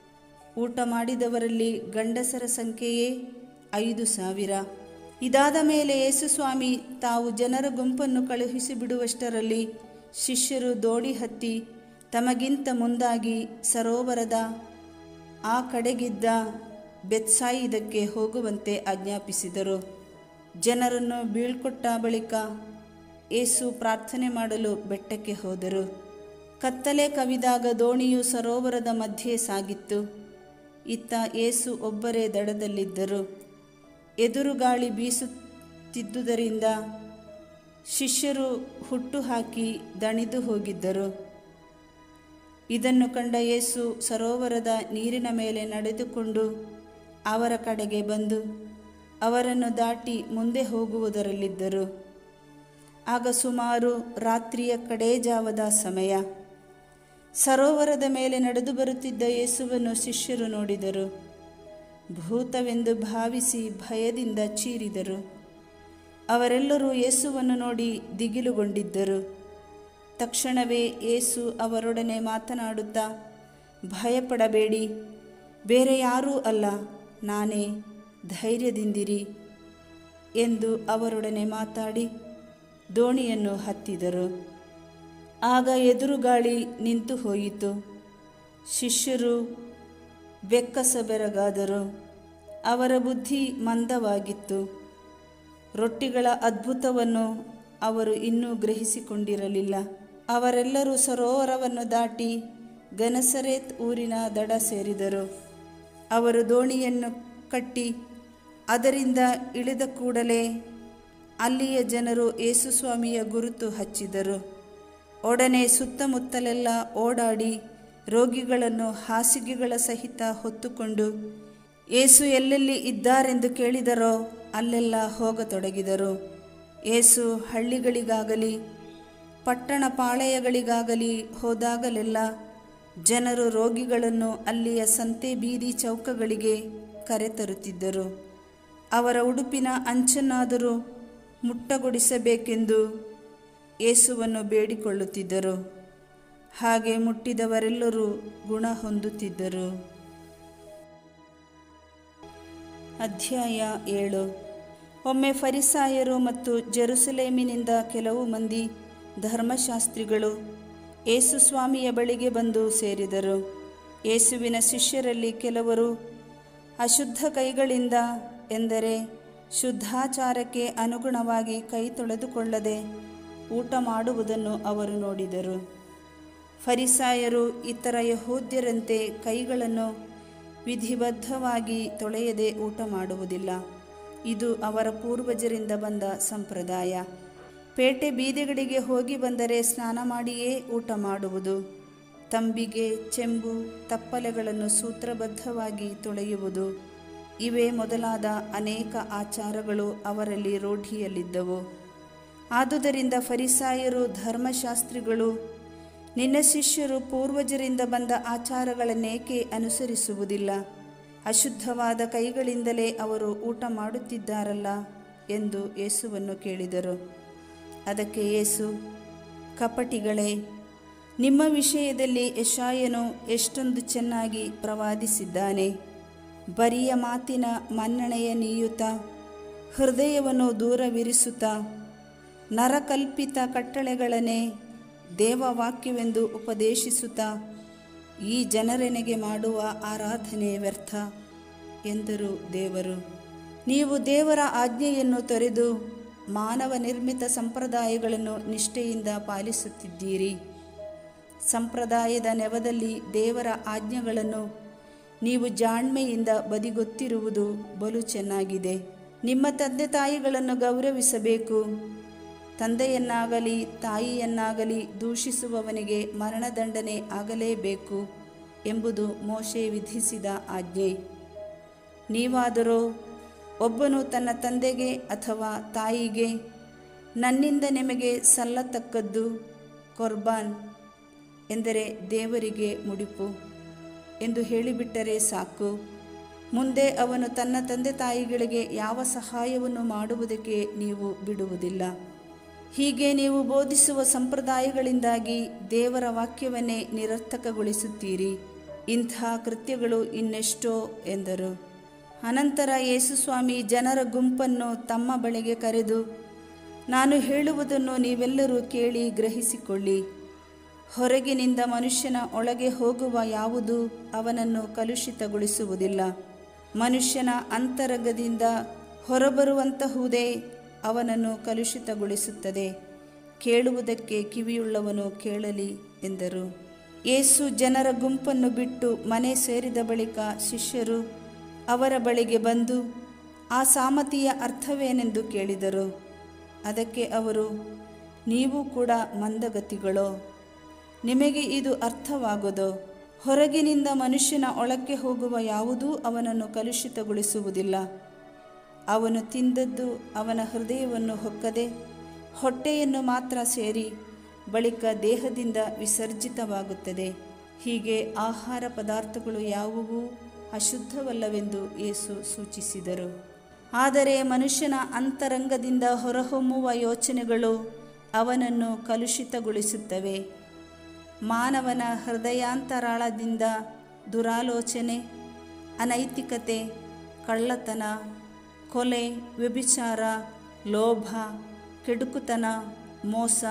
ಊಟ ಮಾಡಿದವರಲ್ಲಿ ಗಂಡಸರ ಸಂಖ್ಯೆಯೇ ಐದು ಸಾವಿರ ಇದಾದ ಮೇಲೆ ಯೇಸುಸ್ವಾಮಿ ತಾವು ಜನರ ಗುಂಪನ್ನು ಕಳುಹಿಸಿ ಬಿಡುವಷ್ಟರಲ್ಲಿ ಶಿಷ್ಯರು ದೋಣಿ ಹತ್ತಿ ತಮಗಿಂತ ಮುಂದಾಗಿ ಸರೋವರದ ಆ ಕಡೆಗಿದ್ದ ಬೆತ್ಸಾಯಿದಕ್ಕೆ ಹೋಗುವಂತೆ ಆಜ್ಞಾಪಿಸಿದರು ಜನರನ್ನು ಬೀಳ್ಕೊಟ್ಟ ಬಳಿಕ ಏಸು ಪ್ರಾರ್ಥನೆ ಮಾಡಲು ಬೆಟ್ಟಕ್ಕೆ ಹೋದರು ಕತ್ತಲೆ ಕವಿದಾಗ ದೋಣಿಯು ಸರೋವರದ ಮಧ್ಯೆ ಸಾಗಿತ್ತು ಇತ್ತ ಏಸು ಒಬ್ಬರೇ ದಡದಲ್ಲಿದ್ದರು ಎದುರು ಗಾಳಿ ಬೀಸುತ್ತಿದ್ದುದರಿಂದ ಶಿಷ್ಯರು ಹುಟ್ಟು ಹಾಕಿ ದಣಿದು ಹೋಗಿದ್ದರು ಇದನ್ನು ಕಂಡ ಯೇಸು ಸರೋವರದ ನೀರಿನ ಮೇಲೆ ನಡೆದುಕೊಂಡು ಅವರ ಕಡೆಗೆ ಬಂದು ಅವರನ್ನು ದಾಟಿ ಮುಂದೆ ಹೋಗುವುದರಲ್ಲಿದ್ದರು ಆಗ ಸುಮಾರು ರಾತ್ರಿಯ ಕಡೇ ಜಾವದ ಸಮಯ ಸರೋವರದ ಮೇಲೆ ನಡೆದು ಬರುತ್ತಿದ್ದ ಯೇಸುವನ್ನು ಶಿಷ್ಯರು ನೋಡಿದರು ಭೂತವೆಂದು ಭಾವಿಸಿ ಭಯದಿಂದ ಚೀರಿದರು ಅವರೆಲ್ಲರೂ ಯೇಸುವನ್ನು ನೋಡಿ ದಿಗಿಲುಗೊಂಡಿದ್ದರು ತಕ್ಷಣವೇ ಯೇಸು ಅವರೊಡನೆ ಮಾತನಾಡುತ್ತಾ ಭಯಪಡಬೇಡಿ ಬೇರೆ ಯಾರೂ ಅಲ್ಲ ನಾನೇ ಧೈರ್ಯದಿಂದಿರಿ ಎಂದು ಅವರೊಡನೆ ಮಾತಾಡಿ ದೋಣಿಯನ್ನು ಹತ್ತಿದರು ಆಗ ಎದುರುಗಾಳಿ ನಿಂತು ಹೋಯಿತು ಶಿಷ್ಯರು ಬೆಕ್ಕಸಬೆರಗಾದರು ಅವರ ಬುದ್ಧಿ ಮಂದವಾಗಿತ್ತು ರೊಟ್ಟಿಗಳ ಅದ್ಭುತವನ್ನು ಅವರು ಇನ್ನೂ ಗ್ರಹಿಸಿಕೊಂಡಿರಲಿಲ್ಲ ಅವರೆಲ್ಲರೂ ಸರೋವರವನ್ನು ದಾಟಿ ಗನಸರೇತ್ ಊರಿನ ದಡ ಸೇರಿದರು ಅವರು ದೋಣಿಯನ್ನು ಕಟ್ಟಿ ಅದರಿಂದ ಇಳಿದ ಕೂಡಲೇ ಅಲ್ಲಿಯ ಜನರು ಯೇಸುಸ್ವಾಮಿಯ ಗುರುತು ಹಚ್ಚಿದರು ಒಡನೆ ಸುತ್ತಮುತ್ತಲೆಲ್ಲ ಓಡಾಡಿ ರೋಗಿಗಳನ್ನು ಹಾಸಿಗೆಗಳ ಸಹಿತ ಹೊತ್ತುಕೊಂಡು ಏಸು ಎಲ್ಲೆಲ್ಲಿ ಇದ್ದಾರೆಂದು ಕೇಳಿದರೋ ಅಲ್ಲೆಲ್ಲ ಹೋಗತೊಡಗಿದರು ಏಸು ಹಳ್ಳಿಗಳಿಗಾಗಲಿ ಪಟ್ಟಣ ಪಾಳೆಯಗಳಿಗಾಗಲಿ ಹೋದಾಗಲೆಲ್ಲ ಜನರು ರೋಗಿಗಳನ್ನು ಅಲ್ಲಿಯ ಸಂತೆ ಬೀದಿ ಚೌಕಗಳಿಗೆ ಕರೆತರುತ್ತಿದ್ದರು ಅವರ ಉಡುಪಿನ ಅಂಚನ್ನಾದರೂ ಮುಟ್ಟಗೊಡಿಸಬೇಕೆಂದು ಯೇಸುವನ್ನು ಬೇಡಿಕೊಳ್ಳುತ್ತಿದ್ದರು ಹಾಗೆ ಮುಟ್ಟಿದವರೆಲ್ಲರೂ ಗುಣ ಹೊಂದುತ್ತಿದ್ದರು ಅಧ್ಯಾಯ ಏಳು ಒಮ್ಮೆ ಫರಿಸಾಯರು ಮತ್ತು ಜೆರುಸಲೇಮಿನಿಂದ ಕೆಲವು ಮಂದಿ ಧರ್ಮಶಾಸ್ತ್ರಿಗಳು ಯೇಸು ಸ್ವಾಮಿಯ ಬಳಿಗೆ ಬಂದು ಸೇರಿದರು ಯೇಸುವಿನ ಶಿಷ್ಯರಲ್ಲಿ ಕೆಲವರು ಅಶುದ್ಧ ಕೈಗಳಿಂದ ಎಂದರೆ ಶುದ್ಧಾಚಾರಕ್ಕೆ ಅನುಗುಣವಾಗಿ ಕೈ ತೊಳೆದುಕೊಳ್ಳದೆ ಊಟ ಮಾಡುವುದನ್ನು ಅವರು ನೋಡಿದರು ಫರಿಸಾಯರು ಇತರ ಯಹೂದ್ಯರಂತೆ ಕೈಗಳನ್ನು ವಿಧಿಬದ್ಧವಾಗಿ ತೊಳೆಯದೆ ಊಟ ಮಾಡುವುದಿಲ್ಲ ಇದು ಅವರ ಪೂರ್ವಜರಿಂದ ಬಂದ ಸಂಪ್ರದಾಯ ಪೇಟೆ ಬೀದಿಗಳಿಗೆ ಹೋಗಿ ಬಂದರೆ ಸ್ನಾನ ಮಾಡಿಯೇ ಊಟ ಮಾಡುವುದು ತಂಬಿಗೆ ಚೆಂಬು ತಪ್ಪಲೆಗಳನ್ನು ಸೂತ್ರಬದ್ಧವಾಗಿ ತೊಳೆಯುವುದು ಇವೇ ಮೊದಲಾದ ಅನೇಕ ಆಚಾರಗಳು ಅವರಲ್ಲಿ ರೂಢಿಯಲ್ಲಿದ್ದವು ಆದುದರಿಂದ ಫರಿಸಾಯರು ಧರ್ಮಶಾಸ್ತ್ರಿಗಳು ನಿನ್ನ ಶಿಷ್ಯರು ಪೂರ್ವಜರಿಂದ ಬಂದ ಆಚಾರಗಳನ್ನೇಕೆ ಅನುಸರಿಸುವುದಿಲ್ಲ ಅಶುದ್ಧವಾದ ಕೈಗಳಿಂದಲೇ ಅವರು ಊಟ ಮಾಡುತ್ತಿದ್ದಾರಲ್ಲ ಎಂದು ಯೇಸುವನ್ನು ಕೇಳಿದರು ಅದಕ್ಕೆ ಯೇಸು ಕಪಟಿಗಳೇ ನಿಮ್ಮ ವಿಷಯದಲ್ಲಿ ಯಶಾಯನು ಎಷ್ಟೊಂದು ಚೆನ್ನಾಗಿ ಪ್ರವಾದಿಸಿದ್ದಾನೆ ಬರಿಯ ಮಾತಿನ ಮನ್ನಣೆಯ ನೀಯುತ್ತ ಹೃದಯವನ್ನು ದೂರವಿರಿಸುತ್ತಾ ನರಕಲ್ಪಿತ ಕಟ್ಟಳೆಗಳನ್ನೇ ದೇವವಾಕ್ಯವೆಂದು ಉಪದೇಶಿಸುತ್ತಾ ಈ ಜನರೆನೆಗೆ ಮಾಡುವ ಆರಾಧನೆ ವ್ಯರ್ಥ ಎಂದರು ದೇವರು ನೀವು ದೇವರ ಆಜ್ಞೆಯನ್ನು ತೊರೆದು ಮಾನವ ನಿರ್ಮಿತ ಸಂಪ್ರದಾಯಗಳನ್ನು ನಿಷ್ಠೆಯಿಂದ ಪಾಲಿಸುತ್ತಿದ್ದೀರಿ ಸಂಪ್ರದಾಯದ ನೆವದಲ್ಲಿ ದೇವರ ಆಜ್ಞೆಗಳನ್ನು ನೀವು ಜಾಣ್ಮೆಯಿಂದ ಬದಿಗೊತ್ತಿರುವುದು ಬಲು ಚೆನ್ನಾಗಿದೆ ನಿಮ್ಮ ತಂದೆ ತಾಯಿಗಳನ್ನು ಗೌರವಿಸಬೇಕು ತಂದೆಯನ್ನಾಗಲಿ ತಾಯಿಯನ್ನಾಗಲಿ ದೂಷಿಸುವವನಿಗೆ ಮರಣದಂಡನೆ ಆಗಲೇಬೇಕು ಎಂಬುದು ಮೋಶೆ ವಿಧಿಸಿದ ಆಜ್ಞೆ ನೀವಾದರೂ ಒಬ್ಬನು ತನ್ನ ತಂದೆಗೆ ಅಥವಾ ತಾಯಿಗೆ ನನ್ನಿಂದ ನಿಮಗೆ ಸಲ್ಲತಕ್ಕದ್ದು ಕೊರ್ಬಾನ್ ಎಂದರೆ ದೇವರಿಗೆ ಮುಡಿಪು ಎಂದು ಹೇಳಿಬಿಟ್ಟರೆ ಸಾಕು ಮುಂದೆ ಅವನು ತನ್ನ ತಂದೆ ತಾಯಿಗಳಿಗೆ ಯಾವ ಸಹಾಯವನ್ನು ಮಾಡುವುದಕ್ಕೆ ನೀವು ಬಿಡುವುದಿಲ್ಲ ಹೀಗೆ ನೀವು ಬೋಧಿಸುವ ಸಂಪ್ರದಾಯಗಳಿಂದಾಗಿ ದೇವರ ವಾಕ್ಯವನ್ನೇ ನಿರರ್ಥಕಗೊಳಿಸುತ್ತೀರಿ ಇಂಥ ಕೃತ್ಯಗಳು ಇನ್ನೆಷ್ಟೋ ಎಂದರು ಅನಂತರ ಯೇಸುಸ್ವಾಮಿ ಜನರ ಗುಂಪನ್ನು ತಮ್ಮ ಬಳಿಗೆ ಕರೆದು ನಾನು ಹೇಳುವುದನ್ನು ನೀವೆಲ್ಲರೂ ಕೇಳಿ ಗ್ರಹಿಸಿಕೊಳ್ಳಿ ಹೊರಗಿನಿಂದ ಮನುಷ್ಯನ ಒಳಗೆ ಹೋಗುವ ಯಾವುದೂ ಅವನನ್ನು ಕಲುಷಿತಗೊಳಿಸುವುದಿಲ್ಲ ಮನುಷ್ಯನ ಅಂತರಂಗದಿಂದ ಹೊರಬರುವಂತಹುದೇ ಅವನನ್ನು ಕಲುಷಿತಗೊಳಿಸುತ್ತದೆ ಕೇಳುವುದಕ್ಕೆ ಕಿವಿಯುಳ್ಳವನು ಕೇಳಲಿ ಎಂದರು ಯೇಸು ಜನರ ಗುಂಪನ್ನು ಬಿಟ್ಟು ಮನೆ ಸೇರಿದ ಬಳಿಕ ಶಿಷ್ಯರು ಅವರ ಬಳಿಗೆ ಬಂದು ಆ ಸಾಮತಿಯ ಅರ್ಥವೇನೆಂದು ಕೇಳಿದರು ಅದಕ್ಕೆ ಅವರು ನೀವು ಕೂಡ ಮಂದಗತಿಗಳೋ ನಿಮಗೆ ಇದು ಅರ್ಥವಾಗೋದೋ ಹೊರಗಿನಿಂದ ಮನುಷ್ಯನ ಒಳಕ್ಕೆ ಹೋಗುವ ಯಾವುದೂ ಅವನನ್ನು ಕಲುಷಿತಗೊಳಿಸುವುದಿಲ್ಲ ಅವನು ತಿಂದದ್ದು ಅವನ ಹೃದಯವನ್ನು ಹೊಕ್ಕದೆ ಹೊಟ್ಟೆಯನ್ನು ಮಾತ್ರ ಸೇರಿ ಬಳಿಕ ದೇಹದಿಂದ ವಿಸರ್ಜಿತವಾಗುತ್ತದೆ ಹೀಗೆ ಆಹಾರ ಪದಾರ್ಥಗಳು ಯಾವುವೂ ಅಶುದ್ಧವಲ್ಲವೆಂದು ಯೇಸು ಸೂಚಿಸಿದರು ಆದರೆ ಮನುಷ್ಯನ ಅಂತರಂಗದಿಂದ ಹೊರಹೊಮ್ಮುವ ಯೋಚನೆಗಳು ಅವನನ್ನು ಕಲುಷಿತಗೊಳಿಸುತ್ತವೆ ಮಾನವನ ಹೃದಯಾಂತರಾಳದಿಂದ ದುರಾಲೋಚನೆ ಅನೈತಿಕತೆ ಕಳ್ಳತನ ಕೊಲೆ ವ್ಯಭಿಚಾರ ಲೋಭ ಕೆಡುಕುತನ ಮೋಸ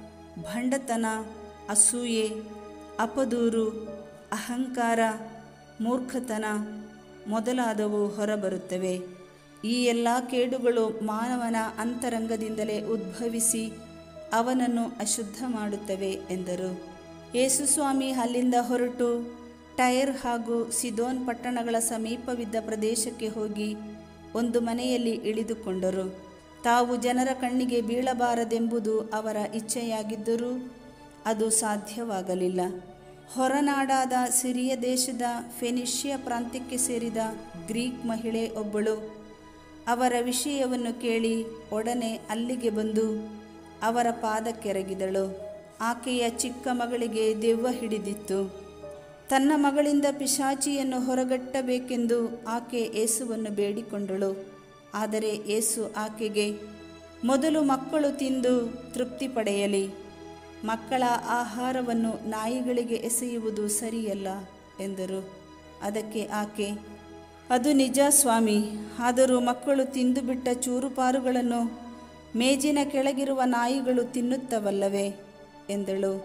ಭಂಡತನ ಅಸೂಯೆ ಅಪದೂರು ಅಹಂಕಾರ ಮೂರ್ಖತನ ಮೊದಲಾದವು ಹೊರಬರುತ್ತವೆ ಈ ಎಲ್ಲ ಕೇಡುಗಳು ಮಾನವನ ಅಂತರಂಗದಿಂದಲೇ ಉದ್ಭವಿಸಿ ಅವನನ್ನು ಅಶುದ್ಧ ಮಾಡುತ್ತವೆ ಎಂದರು ಯೇಸುಸ್ವಾಮಿ ಅಲ್ಲಿಂದ ಹೊರಟು ಟೈರ್ ಹಾಗೂ ಸಿದೋನ್ ಪಟ್ಟಣಗಳ ಸಮೀಪವಿದ್ದ ಪ್ರದೇಶಕ್ಕೆ ಹೋಗಿ ಒಂದು ಮನೆಯಲ್ಲಿ ಇಳಿದುಕೊಂಡರು ತಾವು ಜನರ ಕಣ್ಣಿಗೆ ಬೀಳಬಾರದೆಂಬುದು ಅವರ ಇಚ್ಛೆಯಾಗಿದ್ದರೂ ಅದು ಸಾಧ್ಯವಾಗಲಿಲ್ಲ ಹೊರನಾಡಾದ ಸಿರಿಯ ದೇಶದ ಫೆನಿಷ್ಯ ಪ್ರಾಂತ್ಯಕ್ಕೆ ಸೇರಿದ ಗ್ರೀಕ್ ಮಹಿಳೆ ಒಬ್ಬಳು ಅವರ ವಿಷಯವನ್ನು ಕೇಳಿ ಒಡನೆ ಅಲ್ಲಿಗೆ ಬಂದು ಅವರ ಪಾದಕ್ಕೆರಗಿದಳು ಆಕೆಯ ಚಿಕ್ಕ ಮಗಳಿಗೆ ದೆವ್ವ ಹಿಡಿದಿತ್ತು ತನ್ನ ಮಗಳಿಂದ ಪಿಶಾಚಿಯನ್ನು ಹೊರಗಟ್ಟಬೇಕೆಂದು ಆಕೆ ಏಸುವನ್ನು ಬೇಡಿಕೊಂಡಳು ಆದರೆ ಏಸು ಆಕೆಗೆ ಮೊದಲು ಮಕ್ಕಳು ತಿಂದು ತೃಪ್ತಿ ಪಡೆಯಲಿ ಮಕ್ಕಳ ಆಹಾರವನ್ನು ನಾಯಿಗಳಿಗೆ ಎಸೆಯುವುದು ಸರಿಯಲ್ಲ ಎಂದರು ಅದಕ್ಕೆ ಆಕೆ ಅದು ನಿಜ ಸ್ವಾಮಿ ಆದರೂ ಮಕ್ಕಳು ತಿಂದುಬಿಟ್ಟ ಚೂರುಪಾರುಗಳನ್ನು ಮೇಜಿನ ಕೆಳಗಿರುವ ನಾಯಿಗಳು ತಿನ್ನುತ್ತವಲ್ಲವೇ ಎಂದಳು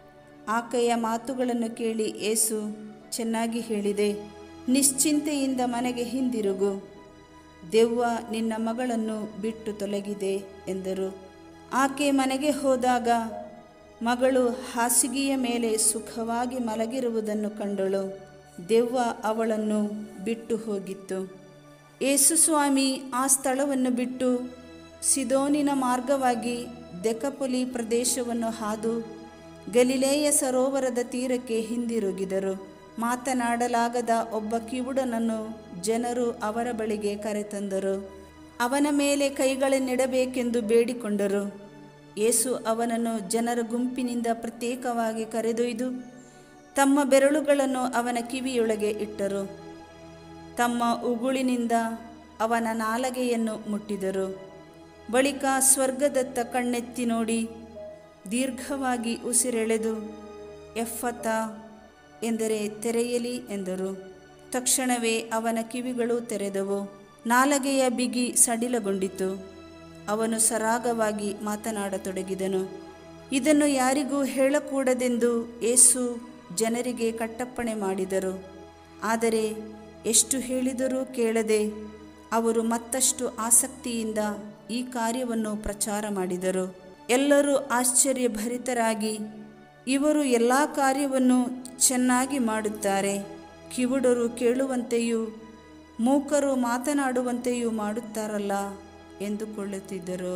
ಆಕೆಯ ಮಾತುಗಳನ್ನು ಕೇಳಿ ಏಸು ಚೆನ್ನಾಗಿ ಹೇಳಿದೆ ನಿಶ್ಚಿಂತೆಯಿಂದ ಮನೆಗೆ ಹಿಂದಿರುಗು ದೆವ್ವ ನಿನ್ನ ಮಗಳನ್ನು ಬಿಟ್ಟು ತೊಲಗಿದೆ ಎಂದರು ಆಕೆ ಮನೆಗೆ ಹೋದಾಗ ಮಗಳು ಹಾಸಿಗೆಯ ಮೇಲೆ ಸುಖವಾಗಿ ಮಲಗಿರುವುದನ್ನು ಕಂಡಳು ದೆವ್ವ ಅವಳನ್ನು ಬಿಟ್ಟು ಹೋಗಿತ್ತು ಯೇಸುಸ್ವಾಮಿ ಆ ಸ್ಥಳವನ್ನು ಬಿಟ್ಟು ಸಿದೋನಿನ ಮಾರ್ಗವಾಗಿ ದೆಕಪೊಲಿ ಪ್ರದೇಶವನ್ನು ಹಾದು ಗಲಿಲೇಯ ಸರೋವರದ ತೀರಕ್ಕೆ ಹಿಂದಿರುಗಿದರು ಮಾತನಾಡಲಾಗದ ಒಬ್ಬ ಕಿವುಡನನ್ನು ಜನರು ಅವರ ಬಳಿಗೆ ಕರೆತಂದರು ಅವನ ಮೇಲೆ ಕೈಗಳನ್ನಿಡಬೇಕೆಂದು ಬೇಡಿಕೊಂಡರು ಯೇಸು ಅವನನ್ನು ಜನರ ಗುಂಪಿನಿಂದ ಪ್ರತ್ಯೇಕವಾಗಿ ಕರೆದೊಯ್ದು ತಮ್ಮ ಬೆರಳುಗಳನ್ನು ಅವನ ಕಿವಿಯೊಳಗೆ ಇಟ್ಟರು ತಮ್ಮ ಉಗುಳಿನಿಂದ ಅವನ ನಾಲಗೆಯನ್ನು ಮುಟ್ಟಿದರು ಬಳಿಕ ಸ್ವರ್ಗದತ್ತ ಕಣ್ಣೆತ್ತಿ ನೋಡಿ ದೀರ್ಘವಾಗಿ ಉಸಿರೆಳೆದು ಎಫ್ಫತ ಎಂದರೆ ತೆರೆಯಲಿ ಎಂದರು ತಕ್ಷಣವೇ ಅವನ ಕಿವಿಗಳು ತೆರೆದವು ನಾಲಗೆಯ ಬಿಗಿ ಸಡಿಲಗೊಂಡಿತು ಅವನು ಸರಾಗವಾಗಿ ಮಾತನಾಡತೊಡಗಿದನು ಇದನ್ನು ಯಾರಿಗೂ ಹೇಳಕೂಡದೆಂದು ಏಸು ಜನರಿಗೆ ಕಟ್ಟಪ್ಪಣೆ ಮಾಡಿದರು ಆದರೆ ಎಷ್ಟು ಹೇಳಿದರೂ ಕೇಳದೆ ಅವರು ಮತ್ತಷ್ಟು ಆಸಕ್ತಿಯಿಂದ ಈ ಕಾರ್ಯವನ್ನು ಪ್ರಚಾರ ಮಾಡಿದರು ಎಲ್ಲರೂ ಆಶ್ಚರ್ಯಭರಿತರಾಗಿ ಇವರು ಎಲ್ಲ ಕಾರ್ಯವನ್ನು ಚೆನ್ನಾಗಿ ಮಾಡುತ್ತಾರೆ ಕಿವುಡರು ಕೇಳುವಂತೆಯೂ ಮೂಕರು ಮಾತನಾಡುವಂತೆಯೂ ಮಾಡುತ್ತಾರಲ್ಲ ಎಂದುಕೊಳ್ಳುತ್ತಿದ್ದರು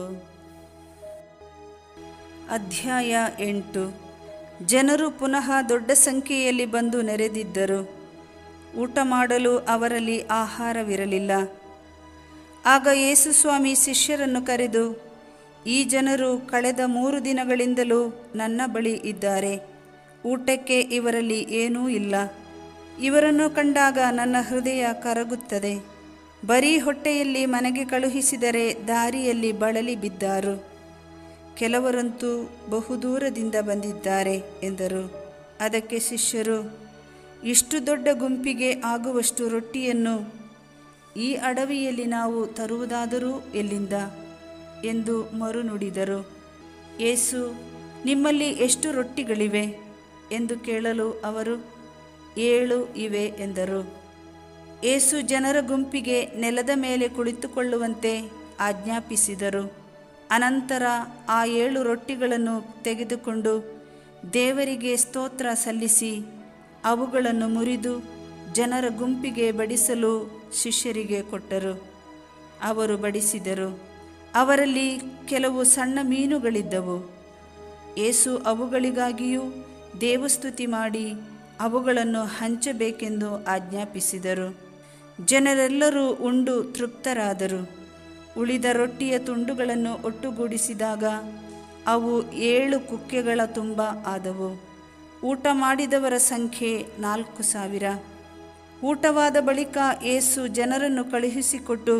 ಅಧ್ಯಾಯ ಎಂಟು ಜನರು ಪುನಃ ದೊಡ್ಡ ಸಂಖ್ಯೆಯಲ್ಲಿ ಬಂದು ನೆರೆದಿದ್ದರು ಊಟ ಮಾಡಲು ಅವರಲ್ಲಿ ಆಹಾರವಿರಲಿಲ್ಲ ಆಗ ಯೇಸುಸ್ವಾಮಿ ಶಿಷ್ಯರನ್ನು ಕರೆದು ಈ ಜನರು ಕಳೆದ ಮೂರು ದಿನಗಳಿಂದಲೂ ನನ್ನ ಬಳಿ ಇದ್ದಾರೆ ಊಟಕ್ಕೆ ಇವರಲ್ಲಿ ಏನೂ ಇಲ್ಲ ಇವರನ್ನು ಕಂಡಾಗ ನನ್ನ ಹೃದಯ ಕರಗುತ್ತದೆ ಬರೀ ಹೊಟ್ಟೆಯಲ್ಲಿ ಮನೆಗೆ ಕಳುಹಿಸಿದರೆ ದಾರಿಯಲ್ಲಿ ಬಳಲಿ ಬಿದ್ದಾರು ಕೆಲವರಂತೂ ಬಹುದೂರದಿಂದ ಬಂದಿದ್ದಾರೆ ಎಂದರು ಅದಕ್ಕೆ ಶಿಷ್ಯರು ಇಷ್ಟು ದೊಡ್ಡ ಗುಂಪಿಗೆ ಆಗುವಷ್ಟು ರೊಟ್ಟಿಯನ್ನು ಈ ಅಡವಿಯಲ್ಲಿ ನಾವು ತರುವುದಾದರೂ ಎಲ್ಲಿಂದ ಎಂದು ಮರುನುಡಿದರು ಏಸು ನಿಮ್ಮಲ್ಲಿ ಎಷ್ಟು ರೊಟ್ಟಿಗಳಿವೆ ಎಂದು ಕೇಳಲು ಅವರು ಏಳು ಇವೆ ಎಂದರು ಏಸು ಜನರ ಗುಂಪಿಗೆ ನೆಲದ ಮೇಲೆ ಕುಳಿತುಕೊಳ್ಳುವಂತೆ ಆಜ್ಞಾಪಿಸಿದರು ಅನಂತರ ಆ ಏಳು ರೊಟ್ಟಿಗಳನ್ನು ತೆಗೆದುಕೊಂಡು ದೇವರಿಗೆ ಸ್ತೋತ್ರ ಸಲ್ಲಿಸಿ ಅವುಗಳನ್ನು ಮುರಿದು ಜನರ ಗುಂಪಿಗೆ ಬಡಿಸಲು ಶಿಷ್ಯರಿಗೆ ಕೊಟ್ಟರು ಅವರು ಬಡಿಸಿದರು ಅವರಲ್ಲಿ ಕೆಲವು ಸಣ್ಣ ಮೀನುಗಳಿದ್ದವು ಏಸು ಅವುಗಳಿಗಾಗಿಯೂ ದೇವಸ್ತುತಿ ಮಾಡಿ ಅವುಗಳನ್ನು ಹಂಚಬೇಕೆಂದು ಆಜ್ಞಾಪಿಸಿದರು ಜನರೆಲ್ಲರೂ ಉಂಡು ತೃಪ್ತರಾದರು ಉಳಿದ ರೊಟ್ಟಿಯ ತುಂಡುಗಳನ್ನು ಒಟ್ಟುಗೂಡಿಸಿದಾಗ ಅವು ಏಳು ಕುಕ್ಕೆಗಳ ತುಂಬ ಆದವು ಊಟ ಮಾಡಿದವರ ಸಂಖ್ಯೆ ನಾಲ್ಕು ಸಾವಿರ ಊಟವಾದ ಬಳಿಕ ಏಸು ಜನರನ್ನು ಕಳುಹಿಸಿಕೊಟ್ಟು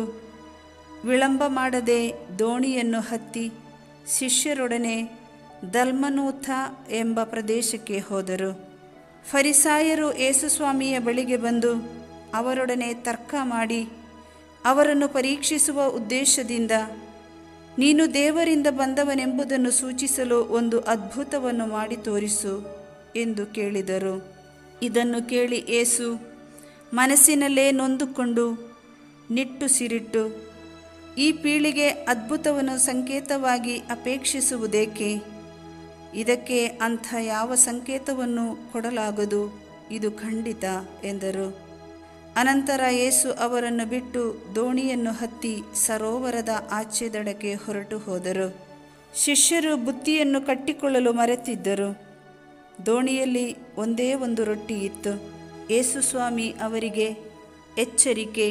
ವಿಳಂಬ ಮಾಡದೆ ದೋಣಿಯನ್ನು ಹತ್ತಿ ಶಿಷ್ಯರೊಡನೆ ದಲ್ಮನೂಥ ಎಂಬ ಪ್ರದೇಶಕ್ಕೆ ಹೋದರು ಫರಿಸಾಯರು ಏಸುಸ್ವಾಮಿಯ ಬಳಿಗೆ ಬಂದು ಅವರೊಡನೆ ತರ್ಕ ಮಾಡಿ ಅವರನ್ನು ಪರೀಕ್ಷಿಸುವ ಉದ್ದೇಶದಿಂದ ನೀನು ದೇವರಿಂದ ಬಂದವನೆಂಬುದನ್ನು ಸೂಚಿಸಲು ಒಂದು ಅದ್ಭುತವನ್ನು ಮಾಡಿ ತೋರಿಸು ಎಂದು ಕೇಳಿದರು ಇದನ್ನು ಕೇಳಿ ಏಸು ಮನಸ್ಸಿನಲ್ಲೇ ನೊಂದುಕೊಂಡು ನಿಟ್ಟುಸಿರಿಟ್ಟು ಈ ಪೀಳಿಗೆ ಅದ್ಭುತವನ್ನು ಸಂಕೇತವಾಗಿ ಅಪೇಕ್ಷಿಸುವುದೇಕೆ ಇದಕ್ಕೆ ಅಂಥ ಯಾವ ಸಂಕೇತವನ್ನು ಕೊಡಲಾಗದು ಇದು ಖಂಡಿತ ಎಂದರು ಅನಂತರ ಯೇಸು ಅವರನ್ನು ಬಿಟ್ಟು ದೋಣಿಯನ್ನು ಹತ್ತಿ ಸರೋವರದ ಆಚೆ ದಡಕ್ಕೆ ಹೊರಟು ಹೋದರು ಶಿಷ್ಯರು ಬುತ್ತಿಯನ್ನು ಕಟ್ಟಿಕೊಳ್ಳಲು ಮರೆತಿದ್ದರು ದೋಣಿಯಲ್ಲಿ ಒಂದೇ ಒಂದು ರೊಟ್ಟಿ ಇತ್ತು ಯೇಸು ಸ್ವಾಮಿ ಅವರಿಗೆ ಎಚ್ಚರಿಕೆ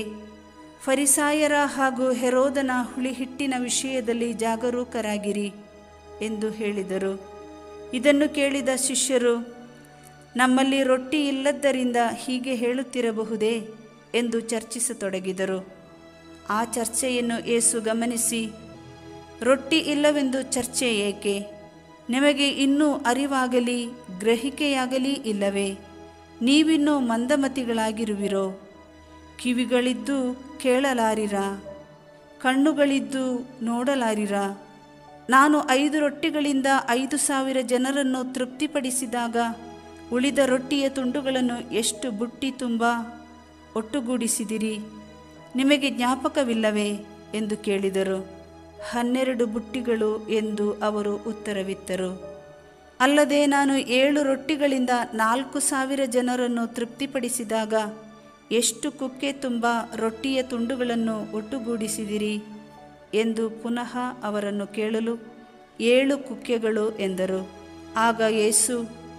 ಫರಿಸಾಯರ ಹಾಗೂ ಹೆರೋದನ ಹುಳಿಹಿಟ್ಟಿನ ವಿಷಯದಲ್ಲಿ ಜಾಗರೂಕರಾಗಿರಿ ಎಂದು ಹೇಳಿದರು ಇದನ್ನು ಕೇಳಿದ ಶಿಷ್ಯರು ನಮ್ಮಲ್ಲಿ ರೊಟ್ಟಿ ಇಲ್ಲದ್ದರಿಂದ ಹೀಗೆ ಹೇಳುತ್ತಿರಬಹುದೇ ಎಂದು ಚರ್ಚಿಸತೊಡಗಿದರು ಆ ಚರ್ಚೆಯನ್ನು ಏಸು ಗಮನಿಸಿ ರೊಟ್ಟಿ ಇಲ್ಲವೆಂದು ಚರ್ಚೆ ಏಕೆ ನಿಮಗೆ ಇನ್ನೂ ಅರಿವಾಗಲಿ ಗ್ರಹಿಕೆಯಾಗಲಿ ಇಲ್ಲವೇ ನೀವಿನ್ನೂ ಮಂದಮತಿಗಳಾಗಿರುವಿರೋ ಕಿವಿಗಳಿದ್ದು ಕೇಳಲಾರಿರ ಕಣ್ಣುಗಳಿದ್ದು ನೋಡಲಾರಿರ ನಾನು ಐದು ರೊಟ್ಟಿಗಳಿಂದ ಐದು ಸಾವಿರ ಜನರನ್ನು ತೃಪ್ತಿಪಡಿಸಿದಾಗ ಉಳಿದ ರೊಟ್ಟಿಯ ತುಂಡುಗಳನ್ನು ಎಷ್ಟು ಬುಟ್ಟಿ ತುಂಬ ಒಟ್ಟುಗೂಡಿಸಿದಿರಿ ನಿಮಗೆ ಜ್ಞಾಪಕವಿಲ್ಲವೇ ಎಂದು ಕೇಳಿದರು ಹನ್ನೆರಡು ಬುಟ್ಟಿಗಳು ಎಂದು ಅವರು ಉತ್ತರವಿತ್ತರು ಅಲ್ಲದೆ ನಾನು ಏಳು ರೊಟ್ಟಿಗಳಿಂದ ನಾಲ್ಕು ಸಾವಿರ ಜನರನ್ನು ತೃಪ್ತಿಪಡಿಸಿದಾಗ ಎಷ್ಟು ಕುಕ್ಕೆ ತುಂಬ ರೊಟ್ಟಿಯ ತುಂಡುಗಳನ್ನು ಒಟ್ಟುಗೂಡಿಸಿದಿರಿ ಎಂದು ಪುನಃ ಅವರನ್ನು ಕೇಳಲು ಏಳು ಕುಕ್ಕೆಗಳು ಎಂದರು ಆಗ ಯೇಸು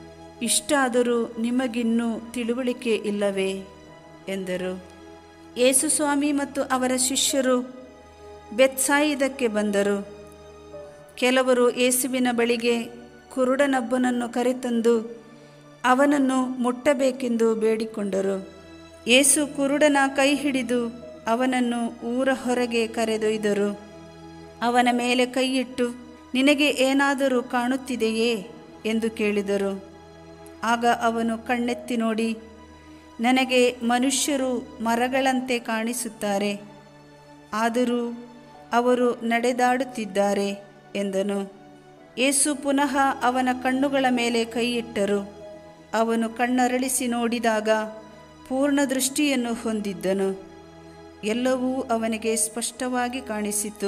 ಇಷ್ಟಾದರೂ ನಿಮಗಿನ್ನೂ ತಿಳುವಳಿಕೆ ಇಲ್ಲವೇ ಎಂದರು ಯೇಸುಸ್ವಾಮಿ ಮತ್ತು ಅವರ ಶಿಷ್ಯರು ಬೆತ್ಸಾಯಿದಕ್ಕೆ ಬಂದರು ಕೆಲವರು ಯೇಸುವಿನ ಬಳಿಗೆ ಕುರುಡನೊಬ್ಬನನ್ನು ಕರೆತಂದು ಅವನನ್ನು ಮುಟ್ಟಬೇಕೆಂದು ಬೇಡಿಕೊಂಡರು ಯೇಸು ಕುರುಡನ ಕೈ ಹಿಡಿದು ಅವನನ್ನು ಊರ ಹೊರಗೆ ಕರೆದೊಯ್ದರು ಅವನ ಮೇಲೆ ಕೈಯಿಟ್ಟು ನಿನಗೆ ಏನಾದರೂ ಕಾಣುತ್ತಿದೆಯೇ ಎಂದು ಕೇಳಿದರು ಆಗ ಅವನು ಕಣ್ಣೆತ್ತಿ ನೋಡಿ ನನಗೆ ಮನುಷ್ಯರು ಮರಗಳಂತೆ ಕಾಣಿಸುತ್ತಾರೆ ಆದರೂ ಅವರು ನಡೆದಾಡುತ್ತಿದ್ದಾರೆ ಎಂದನು ಯೇಸು ಪುನಃ ಅವನ ಕಣ್ಣುಗಳ ಮೇಲೆ ಕೈಯಿಟ್ಟರು ಅವನು ಕಣ್ಣರಳಿಸಿ ನೋಡಿದಾಗ ಪೂರ್ಣ ದೃಷ್ಟಿಯನ್ನು ಹೊಂದಿದ್ದನು ಎಲ್ಲವೂ ಅವನಿಗೆ ಸ್ಪಷ್ಟವಾಗಿ ಕಾಣಿಸಿತು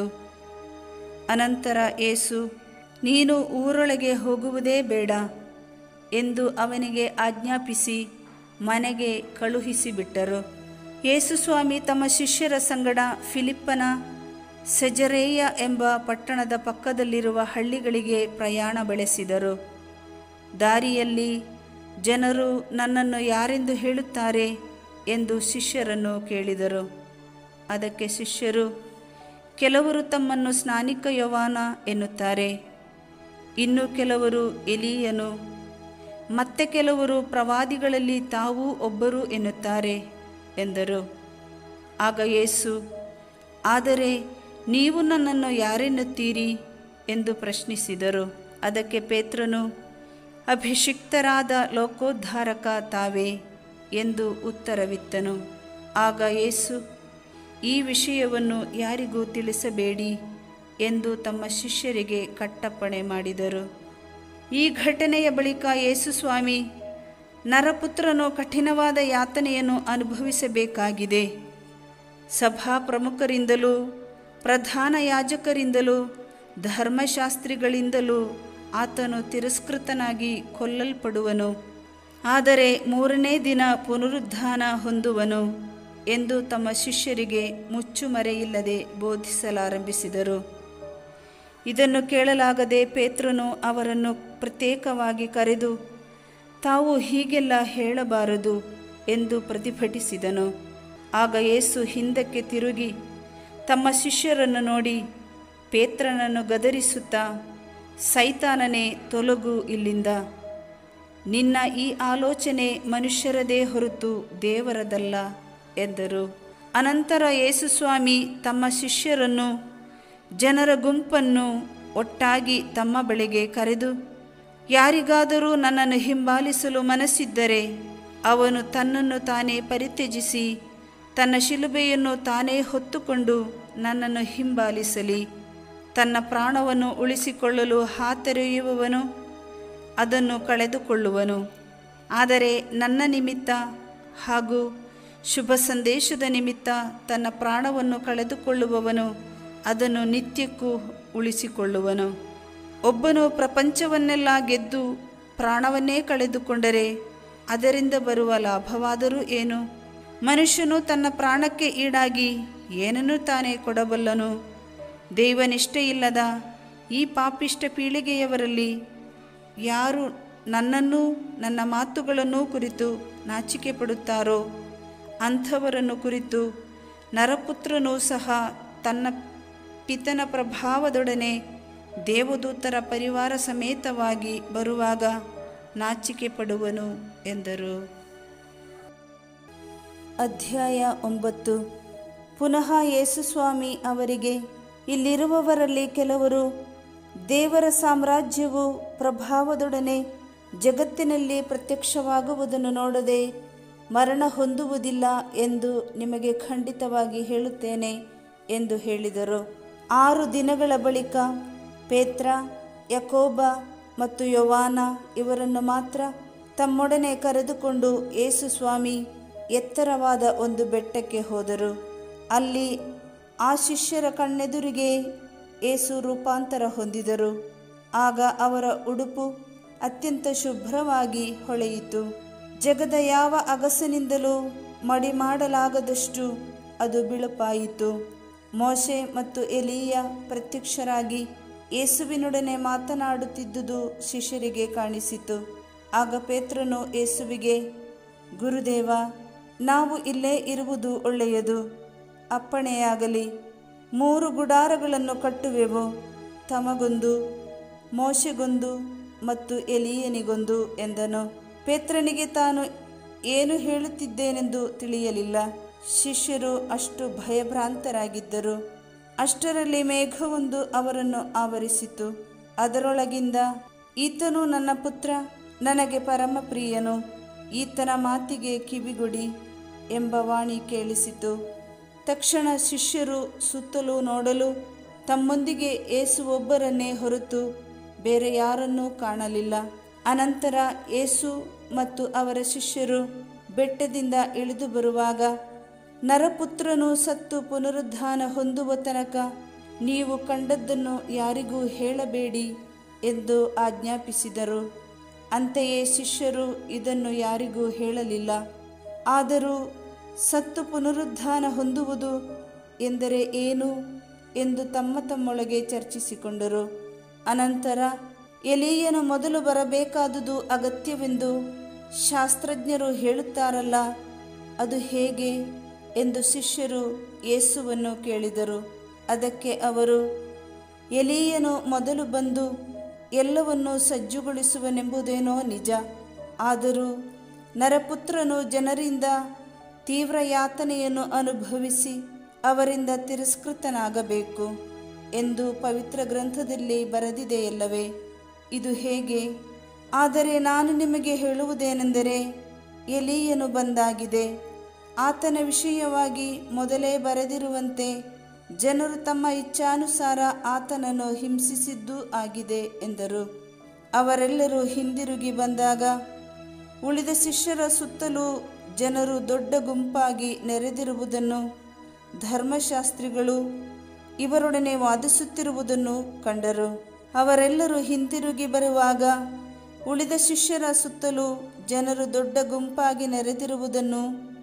ಅನಂತರ ಏಸು ನೀನು ಊರೊಳಗೆ ಹೋಗುವುದೇ ಬೇಡ ಎಂದು ಅವನಿಗೆ ಆಜ್ಞಾಪಿಸಿ ಮನೆಗೆ ಕಳುಹಿಸಿಬಿಟ್ಟರು ಯೇಸುಸ್ವಾಮಿ ತಮ್ಮ ಶಿಷ್ಯರ ಸಂಗಡ ಫಿಲಿಪ್ಪನ ಸೆಜರೇಯ ಎಂಬ ಪಟ್ಟಣದ ಪಕ್ಕದಲ್ಲಿರುವ ಹಳ್ಳಿಗಳಿಗೆ ಪ್ರಯಾಣ ಬೆಳೆಸಿದರು ದಾರಿಯಲ್ಲಿ ಜನರು ನನ್ನನ್ನು ಯಾರೆಂದು ಹೇಳುತ್ತಾರೆ ಎಂದು ಶಿಷ್ಯರನ್ನು ಕೇಳಿದರು ಅದಕ್ಕೆ ಶಿಷ್ಯರು ಕೆಲವರು ತಮ್ಮನ್ನು ಸ್ನಾನಿಕ ಯವಾನ ಎನ್ನುತ್ತಾರೆ ಇನ್ನು ಕೆಲವರು ಎಲೀಯನು ಮತ್ತೆ ಕೆಲವರು ಪ್ರವಾದಿಗಳಲ್ಲಿ ತಾವೂ ಒಬ್ಬರು ಎನ್ನುತ್ತಾರೆ ಎಂದರು ಆಗ ಯೇಸು ಆದರೆ ನೀವು ನನ್ನನ್ನು ಯಾರೆನ್ನುತ್ತೀರಿ ಎಂದು ಪ್ರಶ್ನಿಸಿದರು ಅದಕ್ಕೆ ಪೇತ್ರನು ಅಭಿಷಿಕ್ತರಾದ ಲೋಕೋದ್ಧಾರಕ ತಾವೇ ಎಂದು ಉತ್ತರವಿತ್ತನು ಆಗ ಯೇಸು ಈ ವಿಷಯವನ್ನು ಯಾರಿಗೂ ತಿಳಿಸಬೇಡಿ ಎಂದು ತಮ್ಮ ಶಿಷ್ಯರಿಗೆ ಕಟ್ಟಪ್ಪಣೆ ಮಾಡಿದರು ಈ ಘಟನೆಯ ಬಳಿಕ ಯೇಸುಸ್ವಾಮಿ ನರಪುತ್ರನು ಕಠಿಣವಾದ ಯಾತನೆಯನ್ನು ಅನುಭವಿಸಬೇಕಾಗಿದೆ ಸಭಾ ಪ್ರಮುಖರಿಂದಲೂ ಪ್ರಧಾನ ಯಾಜಕರಿಂದಲೂ ಧರ್ಮಶಾಸ್ತ್ರಿಗಳಿಂದಲೂ ಆತನು ತಿರಸ್ಕೃತನಾಗಿ ಕೊಲ್ಲಲ್ಪಡುವನು ಆದರೆ ಮೂರನೇ ದಿನ ಪುನರುದ್ಧಾನ ಹೊಂದುವನು ಎಂದು ತಮ್ಮ ಶಿಷ್ಯರಿಗೆ ಮುಚ್ಚುಮರೆಯಿಲ್ಲದೆ ಬೋಧಿಸಲಾರಂಭಿಸಿದರು ಇದನ್ನು ಕೇಳಲಾಗದೆ ಪೇತ್ರನು ಅವರನ್ನು ಪ್ರತ್ಯೇಕವಾಗಿ ಕರೆದು ತಾವು ಹೀಗೆಲ್ಲ ಹೇಳಬಾರದು ಎಂದು ಪ್ರತಿಭಟಿಸಿದನು ಆಗ ಯೇಸು ಹಿಂದಕ್ಕೆ ತಿರುಗಿ ತಮ್ಮ ಶಿಷ್ಯರನ್ನು ನೋಡಿ ಪೇತ್ರನನ್ನು ಗದರಿಸುತ್ತಾ ಸೈತಾನನೇ ತೊಲಗು ಇಲ್ಲಿಂದ ನಿನ್ನ ಈ ಆಲೋಚನೆ ಮನುಷ್ಯರದೇ ಹೊರತು ದೇವರದಲ್ಲ ಎಂದರು ಅನಂತರ ಯೇಸುಸ್ವಾಮಿ ತಮ್ಮ ಶಿಷ್ಯರನ್ನು ಜನರ ಗುಂಪನ್ನು ಒಟ್ಟಾಗಿ ತಮ್ಮ ಬಳಿಗೆ ಕರೆದು ಯಾರಿಗಾದರೂ ನನ್ನನ್ನು ಹಿಂಬಾಲಿಸಲು ಮನಸ್ಸಿದ್ದರೆ ಅವನು ತನ್ನನ್ನು ತಾನೇ ಪರಿತ್ಯಜಿಸಿ ತನ್ನ ಶಿಲುಬೆಯನ್ನು ತಾನೇ ಹೊತ್ತುಕೊಂಡು ನನ್ನನ್ನು ಹಿಂಬಾಲಿಸಲಿ ತನ್ನ ಪ್ರಾಣವನ್ನು ಉಳಿಸಿಕೊಳ್ಳಲು ಹಾತೊರೆಯುವವನು ಅದನ್ನು ಕಳೆದುಕೊಳ್ಳುವನು ಆದರೆ ನನ್ನ ನಿಮಿತ್ತ ಹಾಗೂ ಶುಭ ಸಂದೇಶದ ನಿಮಿತ್ತ ತನ್ನ ಪ್ರಾಣವನ್ನು ಕಳೆದುಕೊಳ್ಳುವವನು ಅದನ್ನು ನಿತ್ಯಕ್ಕೂ ಉಳಿಸಿಕೊಳ್ಳುವನು ಒಬ್ಬನು ಪ್ರಪಂಚವನ್ನೆಲ್ಲ ಗೆದ್ದು ಪ್ರಾಣವನ್ನೇ ಕಳೆದುಕೊಂಡರೆ ಅದರಿಂದ ಬರುವ ಲಾಭವಾದರೂ ಏನು ಮನುಷ್ಯನು ತನ್ನ ಪ್ರಾಣಕ್ಕೆ ಈಡಾಗಿ ಏನನ್ನು ತಾನೇ ಕೊಡಬಲ್ಲನು ದೇವನಿಷ್ಠೆಯಿಲ್ಲದ ಈ ಪಾಪಿಷ್ಟ ಪೀಳಿಗೆಯವರಲ್ಲಿ ಯಾರು ನನ್ನನ್ನೂ ನನ್ನ ಮಾತುಗಳನ್ನೂ ಕುರಿತು ನಾಚಿಕೆ ಪಡುತ್ತಾರೋ ಅಂಥವರನ್ನು ಕುರಿತು ನರಪುತ್ರನೂ ಸಹ ತನ್ನ ಪಿತನ ಪ್ರಭಾವದೊಡನೆ ದೇವದೂತರ ಪರಿವಾರ ಸಮೇತವಾಗಿ ಬರುವಾಗ ನಾಚಿಕೆ ಪಡುವನು ಎಂದರು ಅಧ್ಯಾಯ ಒಂಬತ್ತು ಪುನಃ ಯೇಸುಸ್ವಾಮಿ ಅವರಿಗೆ ಇಲ್ಲಿರುವವರಲ್ಲಿ ಕೆಲವರು ದೇವರ ಸಾಮ್ರಾಜ್ಯವು ಪ್ರಭಾವದೊಡನೆ ಜಗತ್ತಿನಲ್ಲಿ ಪ್ರತ್ಯಕ್ಷವಾಗುವುದನ್ನು ನೋಡದೆ ಮರಣ ಹೊಂದುವುದಿಲ್ಲ ಎಂದು ನಿಮಗೆ ಖಂಡಿತವಾಗಿ ಹೇಳುತ್ತೇನೆ ಎಂದು ಹೇಳಿದರು ಆರು ದಿನಗಳ ಬಳಿಕ ಪೇತ್ರ ಯಕೋಬ ಮತ್ತು ಯೋವಾನ ಇವರನ್ನು ಮಾತ್ರ ತಮ್ಮೊಡನೆ ಕರೆದುಕೊಂಡು ಯೇಸು ಸ್ವಾಮಿ ಎತ್ತರವಾದ ಒಂದು ಬೆಟ್ಟಕ್ಕೆ ಹೋದರು ಅಲ್ಲಿ ಆ ಶಿಷ್ಯರ ಕಣ್ಣೆದುರಿಗೆ ಏಸು ರೂಪಾಂತರ ಹೊಂದಿದರು ಆಗ ಅವರ ಉಡುಪು ಅತ್ಯಂತ ಶುಭ್ರವಾಗಿ ಹೊಳೆಯಿತು ಜಗದ ಯಾವ ಅಗಸನಿಂದಲೂ ಮಡಿ ಮಾಡಲಾಗದಷ್ಟು ಅದು ಬಿಳುಪಾಯಿತು ಮೋಶೆ ಮತ್ತು ಎಲಿಯ ಪ್ರತ್ಯಕ್ಷರಾಗಿ ಯೇಸುವಿನೊಡನೆ ಮಾತನಾಡುತ್ತಿದ್ದುದು ಶಿಷ್ಯರಿಗೆ ಕಾಣಿಸಿತು ಆಗ ಪೇತ್ರನು ಯೇಸುವಿಗೆ ಗುರುದೇವ ನಾವು ಇಲ್ಲೇ ಇರುವುದು ಒಳ್ಳೆಯದು ಅಪ್ಪಣೆಯಾಗಲಿ ಮೂರು ಗುಡಾರಗಳನ್ನು ಕಟ್ಟುವೆವು ತಮಗೊಂದು ಮೋಶೆಗೊಂದು ಮತ್ತು ಎಲಿಯನಿಗೊಂದು ಎಂದನು ಪೇತ್ರನಿಗೆ ತಾನು ಏನು ಹೇಳುತ್ತಿದ್ದೇನೆಂದು ತಿಳಿಯಲಿಲ್ಲ ಶಿಷ್ಯರು ಅಷ್ಟು ಭಯಭ್ರಾಂತರಾಗಿದ್ದರು ಅಷ್ಟರಲ್ಲಿ ಮೇಘವೊಂದು ಅವರನ್ನು ಆವರಿಸಿತು ಅದರೊಳಗಿಂದ ಈತನು ನನ್ನ ಪುತ್ರ ನನಗೆ ಪರಮ ಪ್ರಿಯನು ಈತನ ಮಾತಿಗೆ ಕಿವಿಗೊಡಿ ಎಂಬ ವಾಣಿ ಕೇಳಿಸಿತು ತಕ್ಷಣ ಶಿಷ್ಯರು ಸುತ್ತಲೂ ನೋಡಲು ತಮ್ಮೊಂದಿಗೆ ಏಸು ಒಬ್ಬರನ್ನೇ ಹೊರತು ಬೇರೆ ಯಾರನ್ನೂ ಕಾಣಲಿಲ್ಲ ಅನಂತರ ಏಸು ಮತ್ತು ಅವರ ಶಿಷ್ಯರು ಬೆಟ್ಟದಿಂದ ಇಳಿದು ಬರುವಾಗ ನರಪುತ್ರನು ಸತ್ತು ಪುನರುದ್ಧಾನ ಹೊಂದುವ ತನಕ ನೀವು ಕಂಡದ್ದನ್ನು ಯಾರಿಗೂ ಹೇಳಬೇಡಿ ಎಂದು ಆಜ್ಞಾಪಿಸಿದರು ಅಂತೆಯೇ ಶಿಷ್ಯರು ಇದನ್ನು ಯಾರಿಗೂ ಹೇಳಲಿಲ್ಲ ಆದರೂ ಸತ್ತು ಪುನರುದ್ಧಾನ ಹೊಂದುವುದು ಎಂದರೆ ಏನು ಎಂದು ತಮ್ಮ ತಮ್ಮೊಳಗೆ ಚರ್ಚಿಸಿಕೊಂಡರು ಅನಂತರ ಎಲೀಯನು ಮೊದಲು ಬರಬೇಕಾದುದು ಅಗತ್ಯವೆಂದು ಶಾಸ್ತ್ರಜ್ಞರು ಹೇಳುತ್ತಾರಲ್ಲ ಅದು ಹೇಗೆ ಎಂದು ಶಿಷ್ಯರು ಯೇಸುವನ್ನು ಕೇಳಿದರು ಅದಕ್ಕೆ ಅವರು ಎಲೀಯನು ಮೊದಲು ಬಂದು ಎಲ್ಲವನ್ನೂ ಸಜ್ಜುಗೊಳಿಸುವನೆಂಬುದೇನೋ ನಿಜ ಆದರೂ ನರಪುತ್ರನು ಜನರಿಂದ ತೀವ್ರ ಯಾತನೆಯನ್ನು ಅನುಭವಿಸಿ ಅವರಿಂದ ತಿರಸ್ಕೃತನಾಗಬೇಕು ಎಂದು ಪವಿತ್ರ ಗ್ರಂಥದಲ್ಲಿ ಬರೆದಿದೆಯಲ್ಲವೇ ಇದು ಹೇಗೆ ಆದರೆ ನಾನು ನಿಮಗೆ ಹೇಳುವುದೇನೆಂದರೆ ಎಲೀಯನು ಬಂದಾಗಿದೆ ಆತನ ವಿಷಯವಾಗಿ ಮೊದಲೇ ಬರೆದಿರುವಂತೆ ಜನರು ತಮ್ಮ ಇಚ್ಛಾನುಸಾರ ಆತನನ್ನು ಹಿಂಸಿಸಿದ್ದೂ ಆಗಿದೆ ಎಂದರು ಅವರೆಲ್ಲರೂ ಹಿಂದಿರುಗಿ ಬಂದಾಗ ಉಳಿದ ಶಿಷ್ಯರ ಸುತ್ತಲೂ ಜನರು ದೊಡ್ಡ ಗುಂಪಾಗಿ ನೆರೆದಿರುವುದನ್ನು ಧರ್ಮಶಾಸ್ತ್ರಿಗಳು ಇವರೊಡನೆ ವಾದಿಸುತ್ತಿರುವುದನ್ನು ಕಂಡರು ಅವರೆಲ್ಲರೂ ಹಿಂತಿರುಗಿ ಬರುವಾಗ ಉಳಿದ ಶಿಷ್ಯರ ಸುತ್ತಲೂ ಜನರು ದೊಡ್ಡ ಗುಂಪಾಗಿ ನೆರೆದಿರುವುದನ್ನು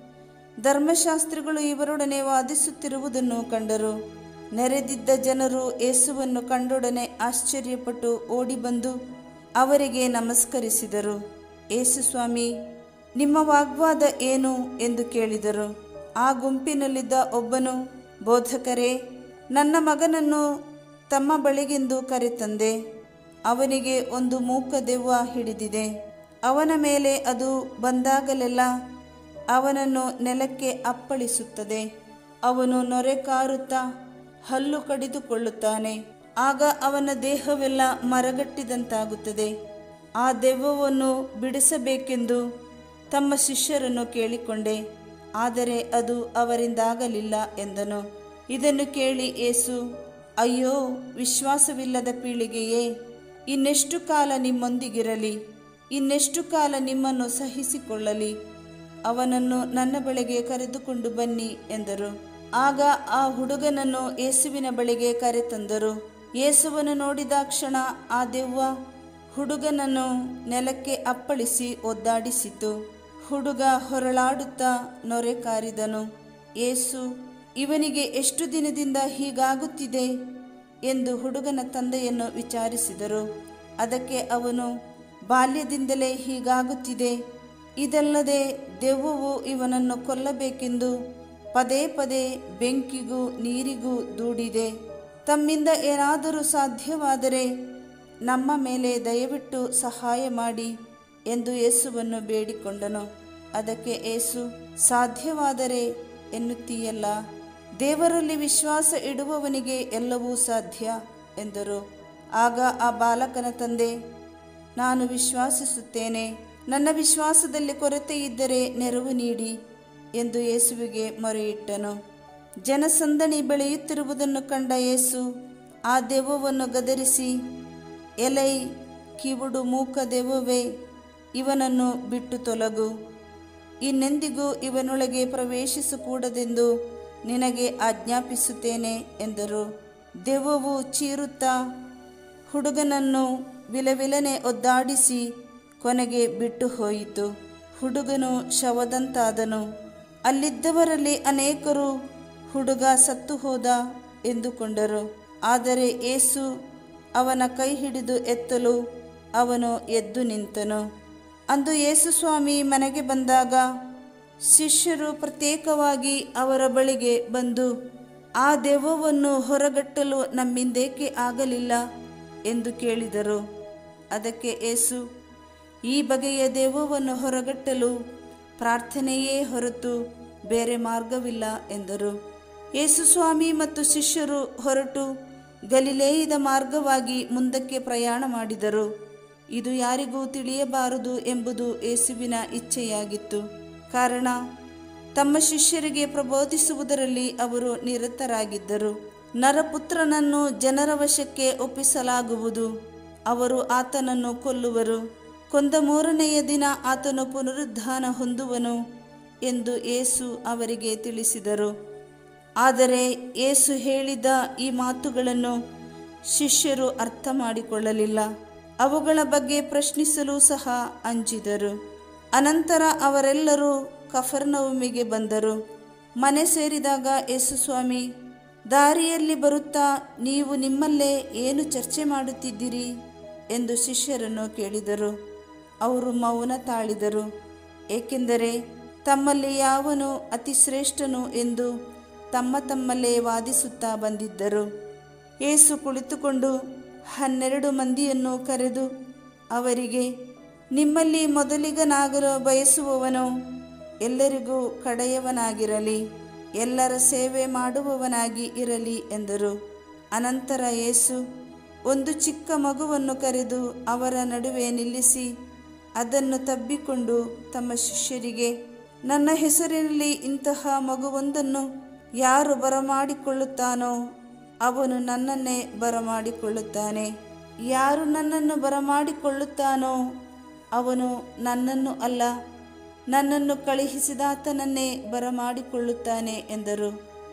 ಧರ್ಮಶಾಸ್ತ್ರಿಗಳು ಇವರೊಡನೆ ವಾದಿಸುತ್ತಿರುವುದನ್ನು ಕಂಡರು ನೆರೆದಿದ್ದ ಜನರು ಯೇಸುವನ್ನು ಕಂಡೊಡನೆ ಆಶ್ಚರ್ಯಪಟ್ಟು ಓಡಿಬಂದು ಅವರಿಗೆ ನಮಸ್ಕರಿಸಿದರು ಯೇಸು ಸ್ವಾಮಿ ನಿಮ್ಮ ವಾಗ್ವಾದ ಏನು ಎಂದು ಕೇಳಿದರು ಆ ಗುಂಪಿನಲ್ಲಿದ್ದ ಒಬ್ಬನು ಬೋಧಕರೇ ನನ್ನ ಮಗನನ್ನು ತಮ್ಮ ಬಳಿಗೆಂದು ಕರೆತಂದೆ ಅವನಿಗೆ ಒಂದು ಮೂಕ ದೆವ್ವ ಹಿಡಿದಿದೆ ಅವನ ಮೇಲೆ ಅದು ಬಂದಾಗಲೆಲ್ಲ ಅವನನ್ನು ನೆಲಕ್ಕೆ ಅಪ್ಪಳಿಸುತ್ತದೆ ಅವನು ನೊರೆ ಕಾರುತ್ತಾ ಹಲ್ಲು ಕಡಿದುಕೊಳ್ಳುತ್ತಾನೆ ಆಗ ಅವನ ದೇಹವೆಲ್ಲ ಮರಗಟ್ಟಿದಂತಾಗುತ್ತದೆ ಆ ದೆವ್ವವನ್ನು ಬಿಡಿಸಬೇಕೆಂದು ತಮ್ಮ ಶಿಷ್ಯರನ್ನು ಕೇಳಿಕೊಂಡೆ ಆದರೆ ಅದು ಅವರಿಂದಾಗಲಿಲ್ಲ ಎಂದನು ಇದನ್ನು ಕೇಳಿ ಏಸು ಅಯ್ಯೋ ವಿಶ್ವಾಸವಿಲ್ಲದ ಪೀಳಿಗೆಯೇ ಇನ್ನೆಷ್ಟು ಕಾಲ ನಿಮ್ಮೊಂದಿಗಿರಲಿ ಇನ್ನೆಷ್ಟು ಕಾಲ ನಿಮ್ಮನ್ನು ಸಹಿಸಿಕೊಳ್ಳಲಿ ಅವನನ್ನು ನನ್ನ ಬಳಿಗೆ ಕರೆದುಕೊಂಡು ಬನ್ನಿ ಎಂದರು ಆಗ ಆ ಹುಡುಗನನ್ನು ಯೇಸುವಿನ ಬಳಿಗೆ ಕರೆತಂದರು ಯೇಸುವನ್ನು ನೋಡಿದ ಕ್ಷಣ ಆ ದೆವ್ವ ಹುಡುಗನನ್ನು ನೆಲಕ್ಕೆ ಅಪ್ಪಳಿಸಿ ಒದ್ದಾಡಿಸಿತು ಹುಡುಗ ಹೊರಳಾಡುತ್ತಾ ನೊರೆ ಕಾರಿದನು ಏಸು ಇವನಿಗೆ ಎಷ್ಟು ದಿನದಿಂದ ಹೀಗಾಗುತ್ತಿದೆ ಎಂದು ಹುಡುಗನ ತಂದೆಯನ್ನು ವಿಚಾರಿಸಿದರು ಅದಕ್ಕೆ ಅವನು ಬಾಲ್ಯದಿಂದಲೇ ಹೀಗಾಗುತ್ತಿದೆ ಇದಲ್ಲದೆ ದೆವ್ವವು ಇವನನ್ನು ಕೊಲ್ಲಬೇಕೆಂದು ಪದೇ ಪದೇ ಬೆಂಕಿಗೂ ನೀರಿಗೂ ದೂಡಿದೆ ತಮ್ಮಿಂದ ಏನಾದರೂ ಸಾಧ್ಯವಾದರೆ ನಮ್ಮ ಮೇಲೆ ದಯವಿಟ್ಟು ಸಹಾಯ ಮಾಡಿ ಎಂದು ಯೇಸುವನ್ನು ಬೇಡಿಕೊಂಡನು ಅದಕ್ಕೆ ಏಸು ಸಾಧ್ಯವಾದರೆ ಎನ್ನುತ್ತೀಯಲ್ಲ ದೇವರಲ್ಲಿ ವಿಶ್ವಾಸ ಇಡುವವನಿಗೆ ಎಲ್ಲವೂ ಸಾಧ್ಯ ಎಂದರು ಆಗ ಆ ಬಾಲಕನ ತಂದೆ ನಾನು ವಿಶ್ವಾಸಿಸುತ್ತೇನೆ ನನ್ನ ವಿಶ್ವಾಸದಲ್ಲಿ ಕೊರತೆ ಇದ್ದರೆ ನೆರವು ನೀಡಿ ಎಂದು ಯೇಸುವಿಗೆ ಮೊರೆಯಿಟ್ಟನು ಜನಸಂದಣಿ ಬೆಳೆಯುತ್ತಿರುವುದನ್ನು ಕಂಡ ಯೇಸು ಆ ದೆವ್ವವನ್ನು ಗದರಿಸಿ ಎಲೈ ಕಿವುಡು ಮೂಕ ದೆವ್ವವೇ ಇವನನ್ನು ಬಿಟ್ಟು ತೊಲಗು ಇನ್ನೆಂದಿಗೂ ಇವನೊಳಗೆ ಪ್ರವೇಶಿಸಕೂಡದೆಂದು ನಿನಗೆ ಆಜ್ಞಾಪಿಸುತ್ತೇನೆ ಎಂದರು ದೆವ್ವವು ಚೀರುತ್ತಾ ಹುಡುಗನನ್ನು ವಿಲವಿಲನೆ ಒದ್ದಾಡಿಸಿ ಕೊನೆಗೆ ಬಿಟ್ಟು ಹೋಯಿತು ಹುಡುಗನು ಶವದಂತಾದನು ಅಲ್ಲಿದ್ದವರಲ್ಲಿ ಅನೇಕರು ಹುಡುಗ ಸತ್ತು ಹೋದ ಎಂದುಕೊಂಡರು ಆದರೆ ಏಸು ಅವನ ಕೈ ಹಿಡಿದು ಎತ್ತಲು ಅವನು ಎದ್ದು ನಿಂತನು ಅಂದು ಯೇಸುಸ್ವಾಮಿ ಮನೆಗೆ ಬಂದಾಗ ಶಿಷ್ಯರು ಪ್ರತ್ಯೇಕವಾಗಿ ಅವರ ಬಳಿಗೆ ಬಂದು ಆ ದೆವ್ವವನ್ನು ಹೊರಗಟ್ಟಲು ನಮ್ಮಿಂದೇಕೆ ಆಗಲಿಲ್ಲ ಎಂದು ಕೇಳಿದರು ಅದಕ್ಕೆ ಏಸು ಈ ಬಗೆಯ ದೆವ್ವವನ್ನು ಹೊರಗಟ್ಟಲು ಪ್ರಾರ್ಥನೆಯೇ ಹೊರತು ಬೇರೆ ಮಾರ್ಗವಿಲ್ಲ ಎಂದರು ಯೇಸುಸ್ವಾಮಿ ಮತ್ತು ಶಿಷ್ಯರು ಹೊರಟು ಗಲಿಲೇಯದ ಮಾರ್ಗವಾಗಿ ಮುಂದಕ್ಕೆ ಪ್ರಯಾಣ ಮಾಡಿದರು ಇದು ಯಾರಿಗೂ ತಿಳಿಯಬಾರದು ಎಂಬುದು ಯೇಸುವಿನ ಇಚ್ಛೆಯಾಗಿತ್ತು ಕಾರಣ ತಮ್ಮ ಶಿಷ್ಯರಿಗೆ ಪ್ರಬೋಧಿಸುವುದರಲ್ಲಿ ಅವರು ನಿರತರಾಗಿದ್ದರು ನರಪುತ್ರನನ್ನು ಜನರ ವಶಕ್ಕೆ ಒಪ್ಪಿಸಲಾಗುವುದು ಅವರು ಆತನನ್ನು ಕೊಲ್ಲುವರು ಕೊಂದ ಮೂರನೆಯ ದಿನ ಆತನು ಪುನರುದ್ಧಾನ ಹೊಂದುವನು ಎಂದು ಏಸು ಅವರಿಗೆ ತಿಳಿಸಿದರು ಆದರೆ ಏಸು ಹೇಳಿದ ಈ ಮಾತುಗಳನ್ನು ಶಿಷ್ಯರು ಅರ್ಥ ಮಾಡಿಕೊಳ್ಳಲಿಲ್ಲ ಅವುಗಳ ಬಗ್ಗೆ ಪ್ರಶ್ನಿಸಲು ಸಹ ಅಂಜಿದರು ಅನಂತರ ಅವರೆಲ್ಲರೂ ಕಫರ್ನವುಮಿಗೆ ಬಂದರು ಮನೆ ಸೇರಿದಾಗ ಯೇಸುಸ್ವಾಮಿ ದಾರಿಯಲ್ಲಿ ಬರುತ್ತಾ ನೀವು ನಿಮ್ಮಲ್ಲೇ ಏನು ಚರ್ಚೆ ಮಾಡುತ್ತಿದ್ದೀರಿ ಎಂದು ಶಿಷ್ಯರನ್ನು ಕೇಳಿದರು ಅವರು ಮೌನ ತಾಳಿದರು ಏಕೆಂದರೆ ತಮ್ಮಲ್ಲಿ ಯಾವನು ಅತಿ ಶ್ರೇಷ್ಠನು ಎಂದು ತಮ್ಮ ತಮ್ಮಲ್ಲೇ ವಾದಿಸುತ್ತಾ ಬಂದಿದ್ದರು ಏಸು ಕುಳಿತುಕೊಂಡು ಹನ್ನೆರಡು ಮಂದಿಯನ್ನು ಕರೆದು ಅವರಿಗೆ ನಿಮ್ಮಲ್ಲಿ ಮೊದಲಿಗನಾಗಲು ಬಯಸುವವನು ಎಲ್ಲರಿಗೂ ಕಡೆಯವನಾಗಿರಲಿ ಎಲ್ಲರ ಸೇವೆ ಮಾಡುವವನಾಗಿ ಇರಲಿ ಎಂದರು ಅನಂತರ ಯೇಸು ಒಂದು ಚಿಕ್ಕ ಮಗುವನ್ನು ಕರೆದು ಅವರ ನಡುವೆ ನಿಲ್ಲಿಸಿ ಅದನ್ನು ತಬ್ಬಿಕೊಂಡು ತಮ್ಮ ಶಿಷ್ಯರಿಗೆ ನನ್ನ ಹೆಸರಿನಲ್ಲಿ ಇಂತಹ ಮಗುವೊಂದನ್ನು ಯಾರು ಬರಮಾಡಿಕೊಳ್ಳುತ್ತಾನೋ ಅವನು ನನ್ನನ್ನೇ ಬರಮಾಡಿಕೊಳ್ಳುತ್ತಾನೆ ಯಾರು ನನ್ನನ್ನು ಬರಮಾಡಿಕೊಳ್ಳುತ್ತಾನೋ ಅವನು ನನ್ನನ್ನು ಅಲ್ಲ ನನ್ನನ್ನು ಕಳುಹಿಸಿದಾತನನ್ನೇ ಬರಮಾಡಿಕೊಳ್ಳುತ್ತಾನೆ ಎಂದರು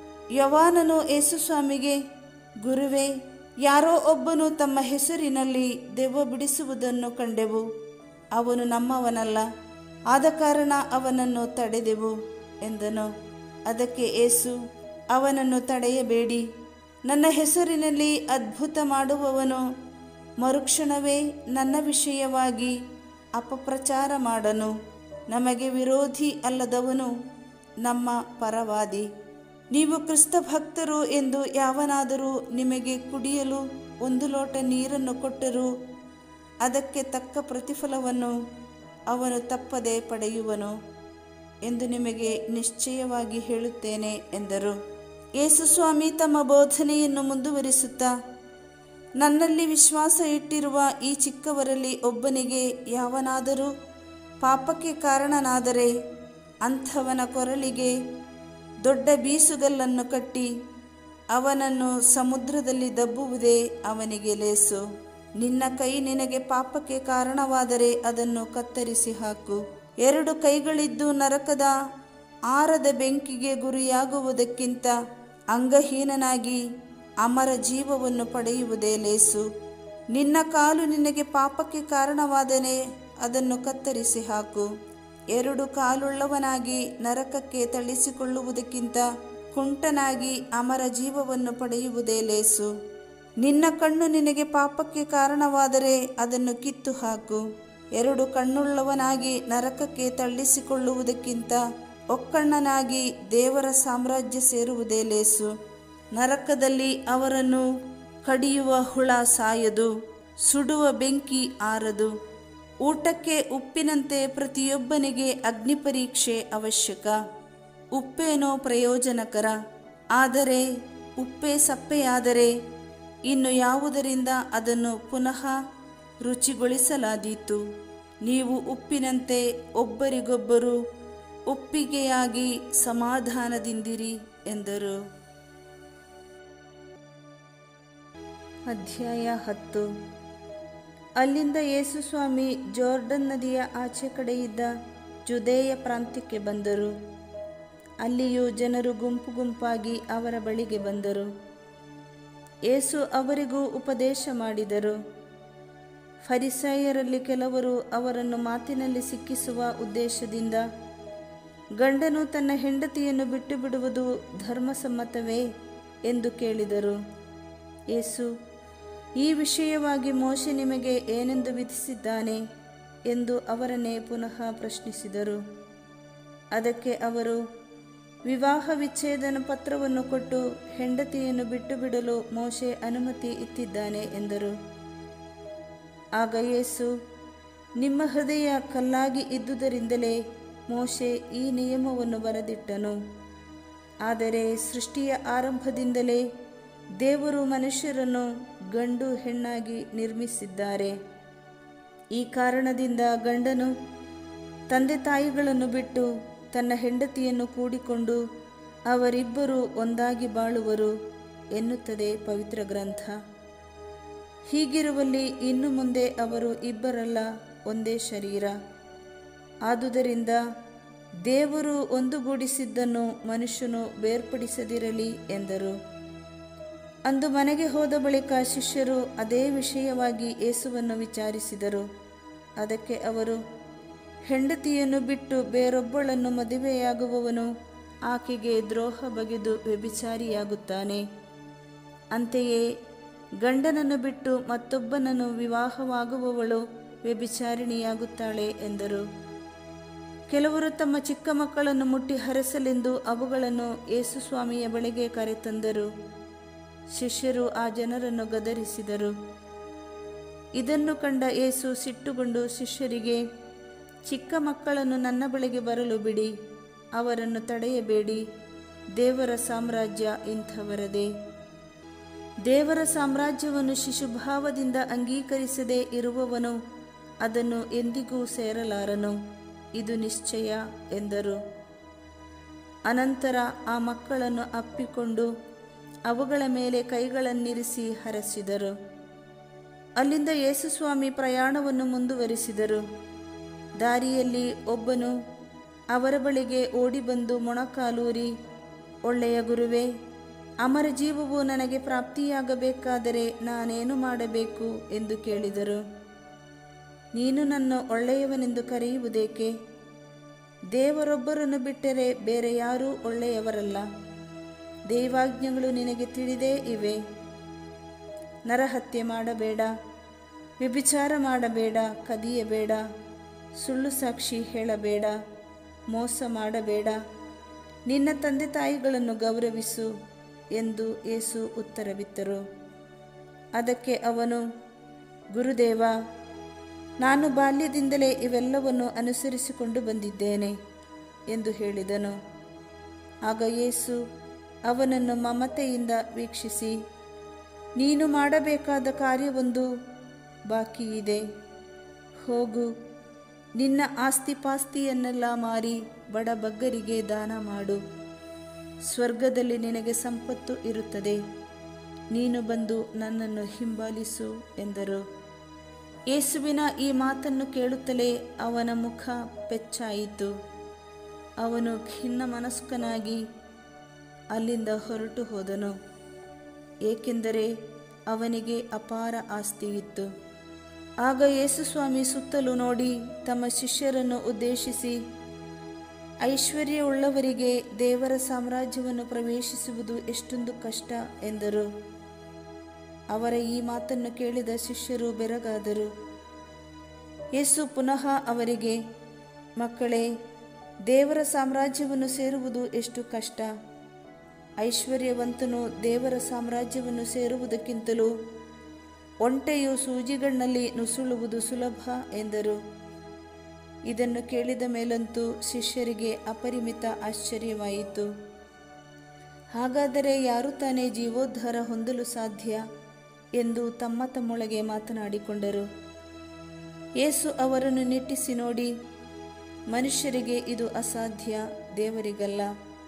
ಯವಾನನು ಯೇಸುಸ್ವಾಮಿಗೆ ಗುರುವೇ ಯಾರೋ ಒಬ್ಬನು ತಮ್ಮ ಹೆಸರಿನಲ್ಲಿ ದೆವ್ವ ಬಿಡಿಸುವುದನ್ನು ಕಂಡೆವು ಅವನು ನಮ್ಮವನಲ್ಲ ಆದ ಕಾರಣ ಅವನನ್ನು ತಡೆದೆವು ಎಂದನು ಅದಕ್ಕೆ ಏಸು ಅವನನ್ನು ತಡೆಯಬೇಡಿ ನನ್ನ ಹೆಸರಿನಲ್ಲಿ ಅದ್ಭುತ ಮಾಡುವವನು ಮರುಕ್ಷಣವೇ ನನ್ನ ವಿಷಯವಾಗಿ ಅಪಪ್ರಚಾರ ಮಾಡನು ನಮಗೆ ವಿರೋಧಿ ಅಲ್ಲದವನು ನಮ್ಮ ಪರವಾದಿ ನೀವು ಕ್ರಿಸ್ತ ಭಕ್ತರು ಎಂದು ಯಾವನಾದರೂ ನಿಮಗೆ ಕುಡಿಯಲು ಒಂದು ಲೋಟ ನೀರನ್ನು ಕೊಟ್ಟರೂ ಅದಕ್ಕೆ ತಕ್ಕ ಪ್ರತಿಫಲವನ್ನು ಅವನು ತಪ್ಪದೆ ಪಡೆಯುವನು ಎಂದು ನಿಮಗೆ ನಿಶ್ಚಯವಾಗಿ ಹೇಳುತ್ತೇನೆ ಎಂದರು ಯೇಸುಸ್ವಾಮಿ ತಮ್ಮ ಬೋಧನೆಯನ್ನು ಮುಂದುವರಿಸುತ್ತಾ ನನ್ನಲ್ಲಿ ವಿಶ್ವಾಸ ಇಟ್ಟಿರುವ ಈ ಚಿಕ್ಕವರಲ್ಲಿ ಒಬ್ಬನಿಗೆ ಯಾವನಾದರೂ ಪಾಪಕ್ಕೆ ಕಾರಣನಾದರೆ ಅಂಥವನ ಕೊರಳಿಗೆ ದೊಡ್ಡ ಬೀಸುಗಲ್ಲನ್ನು ಕಟ್ಟಿ ಅವನನ್ನು ಸಮುದ್ರದಲ್ಲಿ ದಬ್ಬುವುದೇ ಅವನಿಗೆ ಲೇಸು ನಿನ್ನ ಕೈ ನಿನಗೆ ಪಾಪಕ್ಕೆ ಕಾರಣವಾದರೆ ಅದನ್ನು ಕತ್ತರಿಸಿ ಹಾಕು ಎರಡು ಕೈಗಳಿದ್ದು ನರಕದ ಆರದ ಬೆಂಕಿಗೆ ಗುರಿಯಾಗುವುದಕ್ಕಿಂತ ಅಂಗಹೀನನಾಗಿ ಅಮರ ಜೀವವನ್ನು ಪಡೆಯುವುದೇ ಲೇಸು ನಿನ್ನ ಕಾಲು ನಿನಗೆ ಪಾಪಕ್ಕೆ ಕಾರಣವಾದನೆ ಅದನ್ನು ಕತ್ತರಿಸಿ ಹಾಕು ಎರಡು ಕಾಲುಳ್ಳವನಾಗಿ ನರಕಕ್ಕೆ ತಳಿಸಿಕೊಳ್ಳುವುದಕ್ಕಿಂತ ಕುಂಟನಾಗಿ ಅಮರ ಜೀವವನ್ನು ಪಡೆಯುವುದೇ ಲೇಸು ನಿನ್ನ ಕಣ್ಣು ನಿನಗೆ ಪಾಪಕ್ಕೆ ಕಾರಣವಾದರೆ ಅದನ್ನು ಕಿತ್ತು ಹಾಕು ಎರಡು ಕಣ್ಣುಳ್ಳವನಾಗಿ ನರಕಕ್ಕೆ ತಳ್ಳಿಸಿಕೊಳ್ಳುವುದಕ್ಕಿಂತ ಒಕ್ಕಣ್ಣನಾಗಿ ದೇವರ ಸಾಮ್ರಾಜ್ಯ ಸೇರುವುದೇ ಲೇಸು ನರಕದಲ್ಲಿ ಅವರನ್ನು ಕಡಿಯುವ ಹುಳ ಸಾಯದು ಸುಡುವ ಬೆಂಕಿ ಆರದು ಊಟಕ್ಕೆ ಉಪ್ಪಿನಂತೆ ಪ್ರತಿಯೊಬ್ಬನಿಗೆ ಅಗ್ನಿ ಪರೀಕ್ಷೆ ಅವಶ್ಯಕ ಉಪ್ಪೇನೋ ಪ್ರಯೋಜನಕರ ಆದರೆ ಉಪ್ಪೇ ಸಪ್ಪೆಯಾದರೆ ಇನ್ನು ಯಾವುದರಿಂದ ಅದನ್ನು ಪುನಃ ರುಚಿಗೊಳಿಸಲಾದೀತು ನೀವು ಉಪ್ಪಿನಂತೆ ಒಬ್ಬರಿಗೊಬ್ಬರು ಒಪ್ಪಿಗೆಯಾಗಿ ಸಮಾಧಾನದಿಂದಿರಿ ಎಂದರು ಅಧ್ಯಾಯ ಹತ್ತು ಅಲ್ಲಿಂದ ಯೇಸುಸ್ವಾಮಿ ಜೋರ್ಡನ್ ನದಿಯ ಆಚೆ ಕಡೆಯಿದ್ದ ಜುದೇಯ ಪ್ರಾಂತ್ಯಕ್ಕೆ ಬಂದರು ಅಲ್ಲಿಯೂ ಜನರು ಗುಂಪು ಗುಂಪಾಗಿ ಅವರ ಬಳಿಗೆ ಬಂದರು ಯೇಸು ಅವರಿಗೂ ಉಪದೇಶ ಮಾಡಿದರು ಫರಿಸಾಯರಲ್ಲಿ ಕೆಲವರು ಅವರನ್ನು ಮಾತಿನಲ್ಲಿ ಸಿಕ್ಕಿಸುವ ಉದ್ದೇಶದಿಂದ ಗಂಡನು ತನ್ನ ಹೆಂಡತಿಯನ್ನು ಬಿಟ್ಟು ಬಿಡುವುದು ಧರ್ಮಸಮ್ಮತವೇ ಎಂದು ಕೇಳಿದರು ಯೇಸು ಈ ವಿಷಯವಾಗಿ ಮೋಶೆ ನಿಮಗೆ ಏನೆಂದು ವಿಧಿಸಿದ್ದಾನೆ ಎಂದು ಅವರನ್ನೇ ಪುನಃ ಪ್ರಶ್ನಿಸಿದರು ಅದಕ್ಕೆ ಅವರು ವಿವಾಹ ವಿಚ್ಛೇದನ ಪತ್ರವನ್ನು ಕೊಟ್ಟು ಹೆಂಡತಿಯನ್ನು ಬಿಟ್ಟು ಬಿಡಲು ಮೋಶೆ ಅನುಮತಿ ಇತ್ತಿದ್ದಾನೆ ಎಂದರು ಆಗ ಯೇಸು ನಿಮ್ಮ ಹೃದಯ ಕಲ್ಲಾಗಿ ಇದ್ದುದರಿಂದಲೇ ಮೋಶೆ ಈ ನಿಯಮವನ್ನು ಬರೆದಿಟ್ಟನು ಆದರೆ ಸೃಷ್ಟಿಯ ಆರಂಭದಿಂದಲೇ ದೇವರು ಮನುಷ್ಯರನ್ನು ಗಂಡು ಹೆಣ್ಣಾಗಿ ನಿರ್ಮಿಸಿದ್ದಾರೆ ಈ ಕಾರಣದಿಂದ ಗಂಡನು ತಂದೆ ತಾಯಿಗಳನ್ನು ಬಿಟ್ಟು ತನ್ನ ಹೆಂಡತಿಯನ್ನು ಕೂಡಿಕೊಂಡು ಅವರಿಬ್ಬರು ಒಂದಾಗಿ ಬಾಳುವರು ಎನ್ನುತ್ತದೆ ಪವಿತ್ರ ಗ್ರಂಥ ಹೀಗಿರುವಲ್ಲಿ ಇನ್ನು ಮುಂದೆ ಅವರು ಇಬ್ಬರಲ್ಲ ಒಂದೇ ಶರೀರ ಆದುದರಿಂದ ದೇವರು ಒಂದುಗೂಡಿಸಿದ್ದನ್ನು ಮನುಷ್ಯನು ಬೇರ್ಪಡಿಸದಿರಲಿ ಎಂದರು ಅಂದು ಮನೆಗೆ ಹೋದ ಬಳಿಕ ಶಿಷ್ಯರು ಅದೇ ವಿಷಯವಾಗಿ ಯೇಸುವನ್ನು ವಿಚಾರಿಸಿದರು ಅದಕ್ಕೆ ಅವರು ಹೆಂಡತಿಯನ್ನು ಬಿಟ್ಟು ಬೇರೊಬ್ಬಳನ್ನು ಮದುವೆಯಾಗುವವನು ಆಕೆಗೆ ದ್ರೋಹ ಬಗೆದು ವ್ಯಭಿಚಾರಿಯಾಗುತ್ತಾನೆ ಅಂತೆಯೇ ಗಂಡನನ್ನು ಬಿಟ್ಟು ಮತ್ತೊಬ್ಬನನ್ನು ವಿವಾಹವಾಗುವವಳು ವ್ಯಭಿಚಾರಿಣಿಯಾಗುತ್ತಾಳೆ ಎಂದರು ಕೆಲವರು ತಮ್ಮ ಚಿಕ್ಕ ಮಕ್ಕಳನ್ನು ಮುಟ್ಟಿ ಹರಸಲೆಂದು ಅವುಗಳನ್ನು ಯೇಸುಸ್ವಾಮಿಯ ಬಳಿಗೆ ಕರೆತಂದರು ಶಿಷ್ಯರು ಆ ಜನರನ್ನು ಗದರಿಸಿದರು ಇದನ್ನು ಕಂಡ ಯೇಸು ಸಿಟ್ಟುಗೊಂಡು ಶಿಷ್ಯರಿಗೆ ಚಿಕ್ಕ ಮಕ್ಕಳನ್ನು ನನ್ನ ಬಳಿಗೆ ಬರಲು ಬಿಡಿ ಅವರನ್ನು ತಡೆಯಬೇಡಿ ದೇವರ ಸಾಮ್ರಾಜ್ಯ ಇಂಥವರದೇ ದೇವರ ಸಾಮ್ರಾಜ್ಯವನ್ನು ಶಿಶುಭಾವದಿಂದ ಅಂಗೀಕರಿಸದೇ ಇರುವವನು ಅದನ್ನು ಎಂದಿಗೂ ಸೇರಲಾರನು ಇದು ನಿಶ್ಚಯ ಎಂದರು ಅನಂತರ ಆ ಮಕ್ಕಳನ್ನು ಅಪ್ಪಿಕೊಂಡು ಅವುಗಳ ಮೇಲೆ ಕೈಗಳನ್ನಿರಿಸಿ ಹರಸಿದರು ಅಲ್ಲಿಂದ ಯೇಸುಸ್ವಾಮಿ ಪ್ರಯಾಣವನ್ನು ಮುಂದುವರಿಸಿದರು ದಾರಿಯಲ್ಲಿ ಒಬ್ಬನು ಅವರ ಬಳಿಗೆ ಓಡಿ ಬಂದು ಮೊಣಕಾಲೂರಿ ಒಳ್ಳೆಯ ಗುರುವೇ ಅಮರ ಜೀವವು ನನಗೆ ಪ್ರಾಪ್ತಿಯಾಗಬೇಕಾದರೆ ನಾನೇನು ಮಾಡಬೇಕು ಎಂದು ಕೇಳಿದರು ನೀನು ನನ್ನ ಒಳ್ಳೆಯವನೆಂದು ಕರೆಯುವುದೇಕೆ ದೇವರೊಬ್ಬರನ್ನು ಬಿಟ್ಟರೆ ಬೇರೆ ಯಾರೂ ಒಳ್ಳೆಯವರಲ್ಲ ದೈವಾಜ್ಞೆಗಳು ನಿನಗೆ ತಿಳಿದೇ ಇವೆ ನರಹತ್ಯೆ ಮಾಡಬೇಡ ವ್ಯಭಿಚಾರ ಮಾಡಬೇಡ ಕದಿಯಬೇಡ ಸುಳ್ಳು ಸಾಕ್ಷಿ ಹೇಳಬೇಡ ಮೋಸ ಮಾಡಬೇಡ ನಿನ್ನ ತಂದೆ ತಾಯಿಗಳನ್ನು ಗೌರವಿಸು ಎಂದು ಯೇಸು ಉತ್ತರವಿತ್ತರು ಅದಕ್ಕೆ ಅವನು ಗುರುದೇವ ನಾನು ಬಾಲ್ಯದಿಂದಲೇ ಇವೆಲ್ಲವನ್ನು ಅನುಸರಿಸಿಕೊಂಡು ಬಂದಿದ್ದೇನೆ ಎಂದು ಹೇಳಿದನು ಆಗ ಯೇಸು ಅವನನ್ನು ಮಮತೆಯಿಂದ ವೀಕ್ಷಿಸಿ ನೀನು ಮಾಡಬೇಕಾದ ಕಾರ್ಯವೊಂದು ಬಾಕಿ ಇದೆ ಹೋಗು ನಿನ್ನ ಆಸ್ತಿಪಾಸ್ತಿಯನ್ನೆಲ್ಲ ಮಾರಿ ಬಡಬಗ್ಗರಿಗೆ ದಾನ ಮಾಡು ಸ್ವರ್ಗದಲ್ಲಿ ನಿನಗೆ ಸಂಪತ್ತು ಇರುತ್ತದೆ ನೀನು ಬಂದು ನನ್ನನ್ನು ಹಿಂಬಾಲಿಸು ಎಂದರು ಯೇಸುವಿನ ಈ ಮಾತನ್ನು ಕೇಳುತ್ತಲೇ ಅವನ ಮುಖ ಪೆಚ್ಚಾಯಿತು ಅವನು ಖಿನ್ನ ಮನಸ್ಕನಾಗಿ ಅಲ್ಲಿಂದ ಹೊರಟು ಹೋದನು ಏಕೆಂದರೆ ಅವನಿಗೆ ಅಪಾರ ಆಸ್ತಿಯಿತ್ತು ಆಗ ಯೇಸುಸ್ವಾಮಿ ಸುತ್ತಲೂ ನೋಡಿ ತಮ್ಮ ಶಿಷ್ಯರನ್ನು ಉದ್ದೇಶಿಸಿ ಐಶ್ವರ್ಯವುಳ್ಳವರಿಗೆ ದೇವರ ಸಾಮ್ರಾಜ್ಯವನ್ನು ಪ್ರವೇಶಿಸುವುದು ಎಷ್ಟೊಂದು ಕಷ್ಟ ಎಂದರು ಅವರ ಈ ಮಾತನ್ನು ಕೇಳಿದ ಶಿಷ್ಯರು ಬೆರಗಾದರು ಯೇಸು ಪುನಃ ಅವರಿಗೆ ಮಕ್ಕಳೇ ದೇವರ ಸಾಮ್ರಾಜ್ಯವನ್ನು ಸೇರುವುದು ಎಷ್ಟು ಕಷ್ಟ ಐಶ್ವರ್ಯವಂತನು ದೇವರ ಸಾಮ್ರಾಜ್ಯವನ್ನು ಸೇರುವುದಕ್ಕಿಂತಲೂ ಒಂಟೆಯು ಸೂಜಿಗಣ್ಣಲ್ಲಿ ನುಸುಳುವುದು ಸುಲಭ ಎಂದರು ಇದನ್ನು ಕೇಳಿದ ಮೇಲಂತೂ ಶಿಷ್ಯರಿಗೆ ಅಪರಿಮಿತ ಆಶ್ಚರ್ಯವಾಯಿತು ಹಾಗಾದರೆ ಯಾರು ತಾನೇ ಜೀವೋದ್ಧಾರ ಹೊಂದಲು ಸಾಧ್ಯ ಎಂದು ತಮ್ಮ ತಮ್ಮೊಳಗೆ ಮಾತನಾಡಿಕೊಂಡರು ಯೇಸು ಅವರನ್ನು ನಿಟ್ಟಿಸಿ ನೋಡಿ ಮನುಷ್ಯರಿಗೆ ಇದು ಅಸಾಧ್ಯ ದೇವರಿಗಲ್ಲ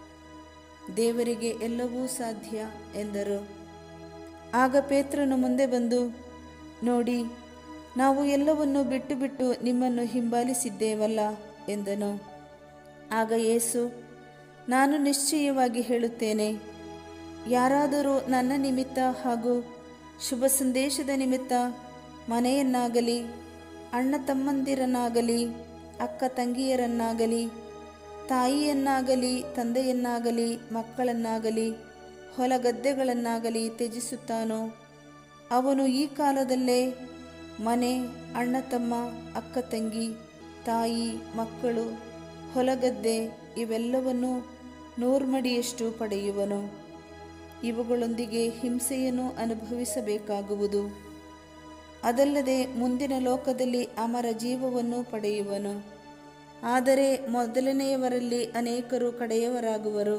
ದೇವರಿಗೆ ಎಲ್ಲವೂ ಸಾಧ್ಯ ಎಂದರು ಆಗ ಪೇತ್ರನು ಮುಂದೆ ಬಂದು ನೋಡಿ ನಾವು ಎಲ್ಲವನ್ನೂ ಬಿಟ್ಟು ಬಿಟ್ಟು ನಿಮ್ಮನ್ನು ಹಿಂಬಾಲಿಸಿದ್ದೇವಲ್ಲ ಎಂದನು ಆಗ ಯೇಸು ನಾನು ನಿಶ್ಚಯವಾಗಿ ಹೇಳುತ್ತೇನೆ ಯಾರಾದರೂ ನನ್ನ ನಿಮಿತ್ತ ಹಾಗೂ ಶುಭ ಸಂದೇಶದ ನಿಮಿತ್ತ ಮನೆಯನ್ನಾಗಲಿ ಅಣ್ಣ ತಮ್ಮಂದಿರನ್ನಾಗಲಿ ಅಕ್ಕ ತಂಗಿಯರನ್ನಾಗಲಿ ತಾಯಿಯನ್ನಾಗಲಿ ತಂದೆಯನ್ನಾಗಲಿ ಮಕ್ಕಳನ್ನಾಗಲಿ ಹೊಲಗದ್ದೆಗಳನ್ನಾಗಲಿ ತ್ಯಜಿಸುತ್ತಾನೋ ಅವನು ಈ ಕಾಲದಲ್ಲೇ ಮನೆ ಅಣ್ಣ ತಮ್ಮ ಅಕ್ಕ ತಂಗಿ ತಾಯಿ ಮಕ್ಕಳು ಹೊಲಗದ್ದೆ ಇವೆಲ್ಲವನ್ನೂ ನೂರ್ಮಡಿಯಷ್ಟು ಪಡೆಯುವನು ಇವುಗಳೊಂದಿಗೆ ಹಿಂಸೆಯನ್ನು ಅನುಭವಿಸಬೇಕಾಗುವುದು ಅದಲ್ಲದೆ ಮುಂದಿನ ಲೋಕದಲ್ಲಿ ಅಮರ ಜೀವವನ್ನು ಪಡೆಯುವನು ಆದರೆ ಮೊದಲನೆಯವರಲ್ಲಿ ಅನೇಕರು ಕಡೆಯವರಾಗುವರು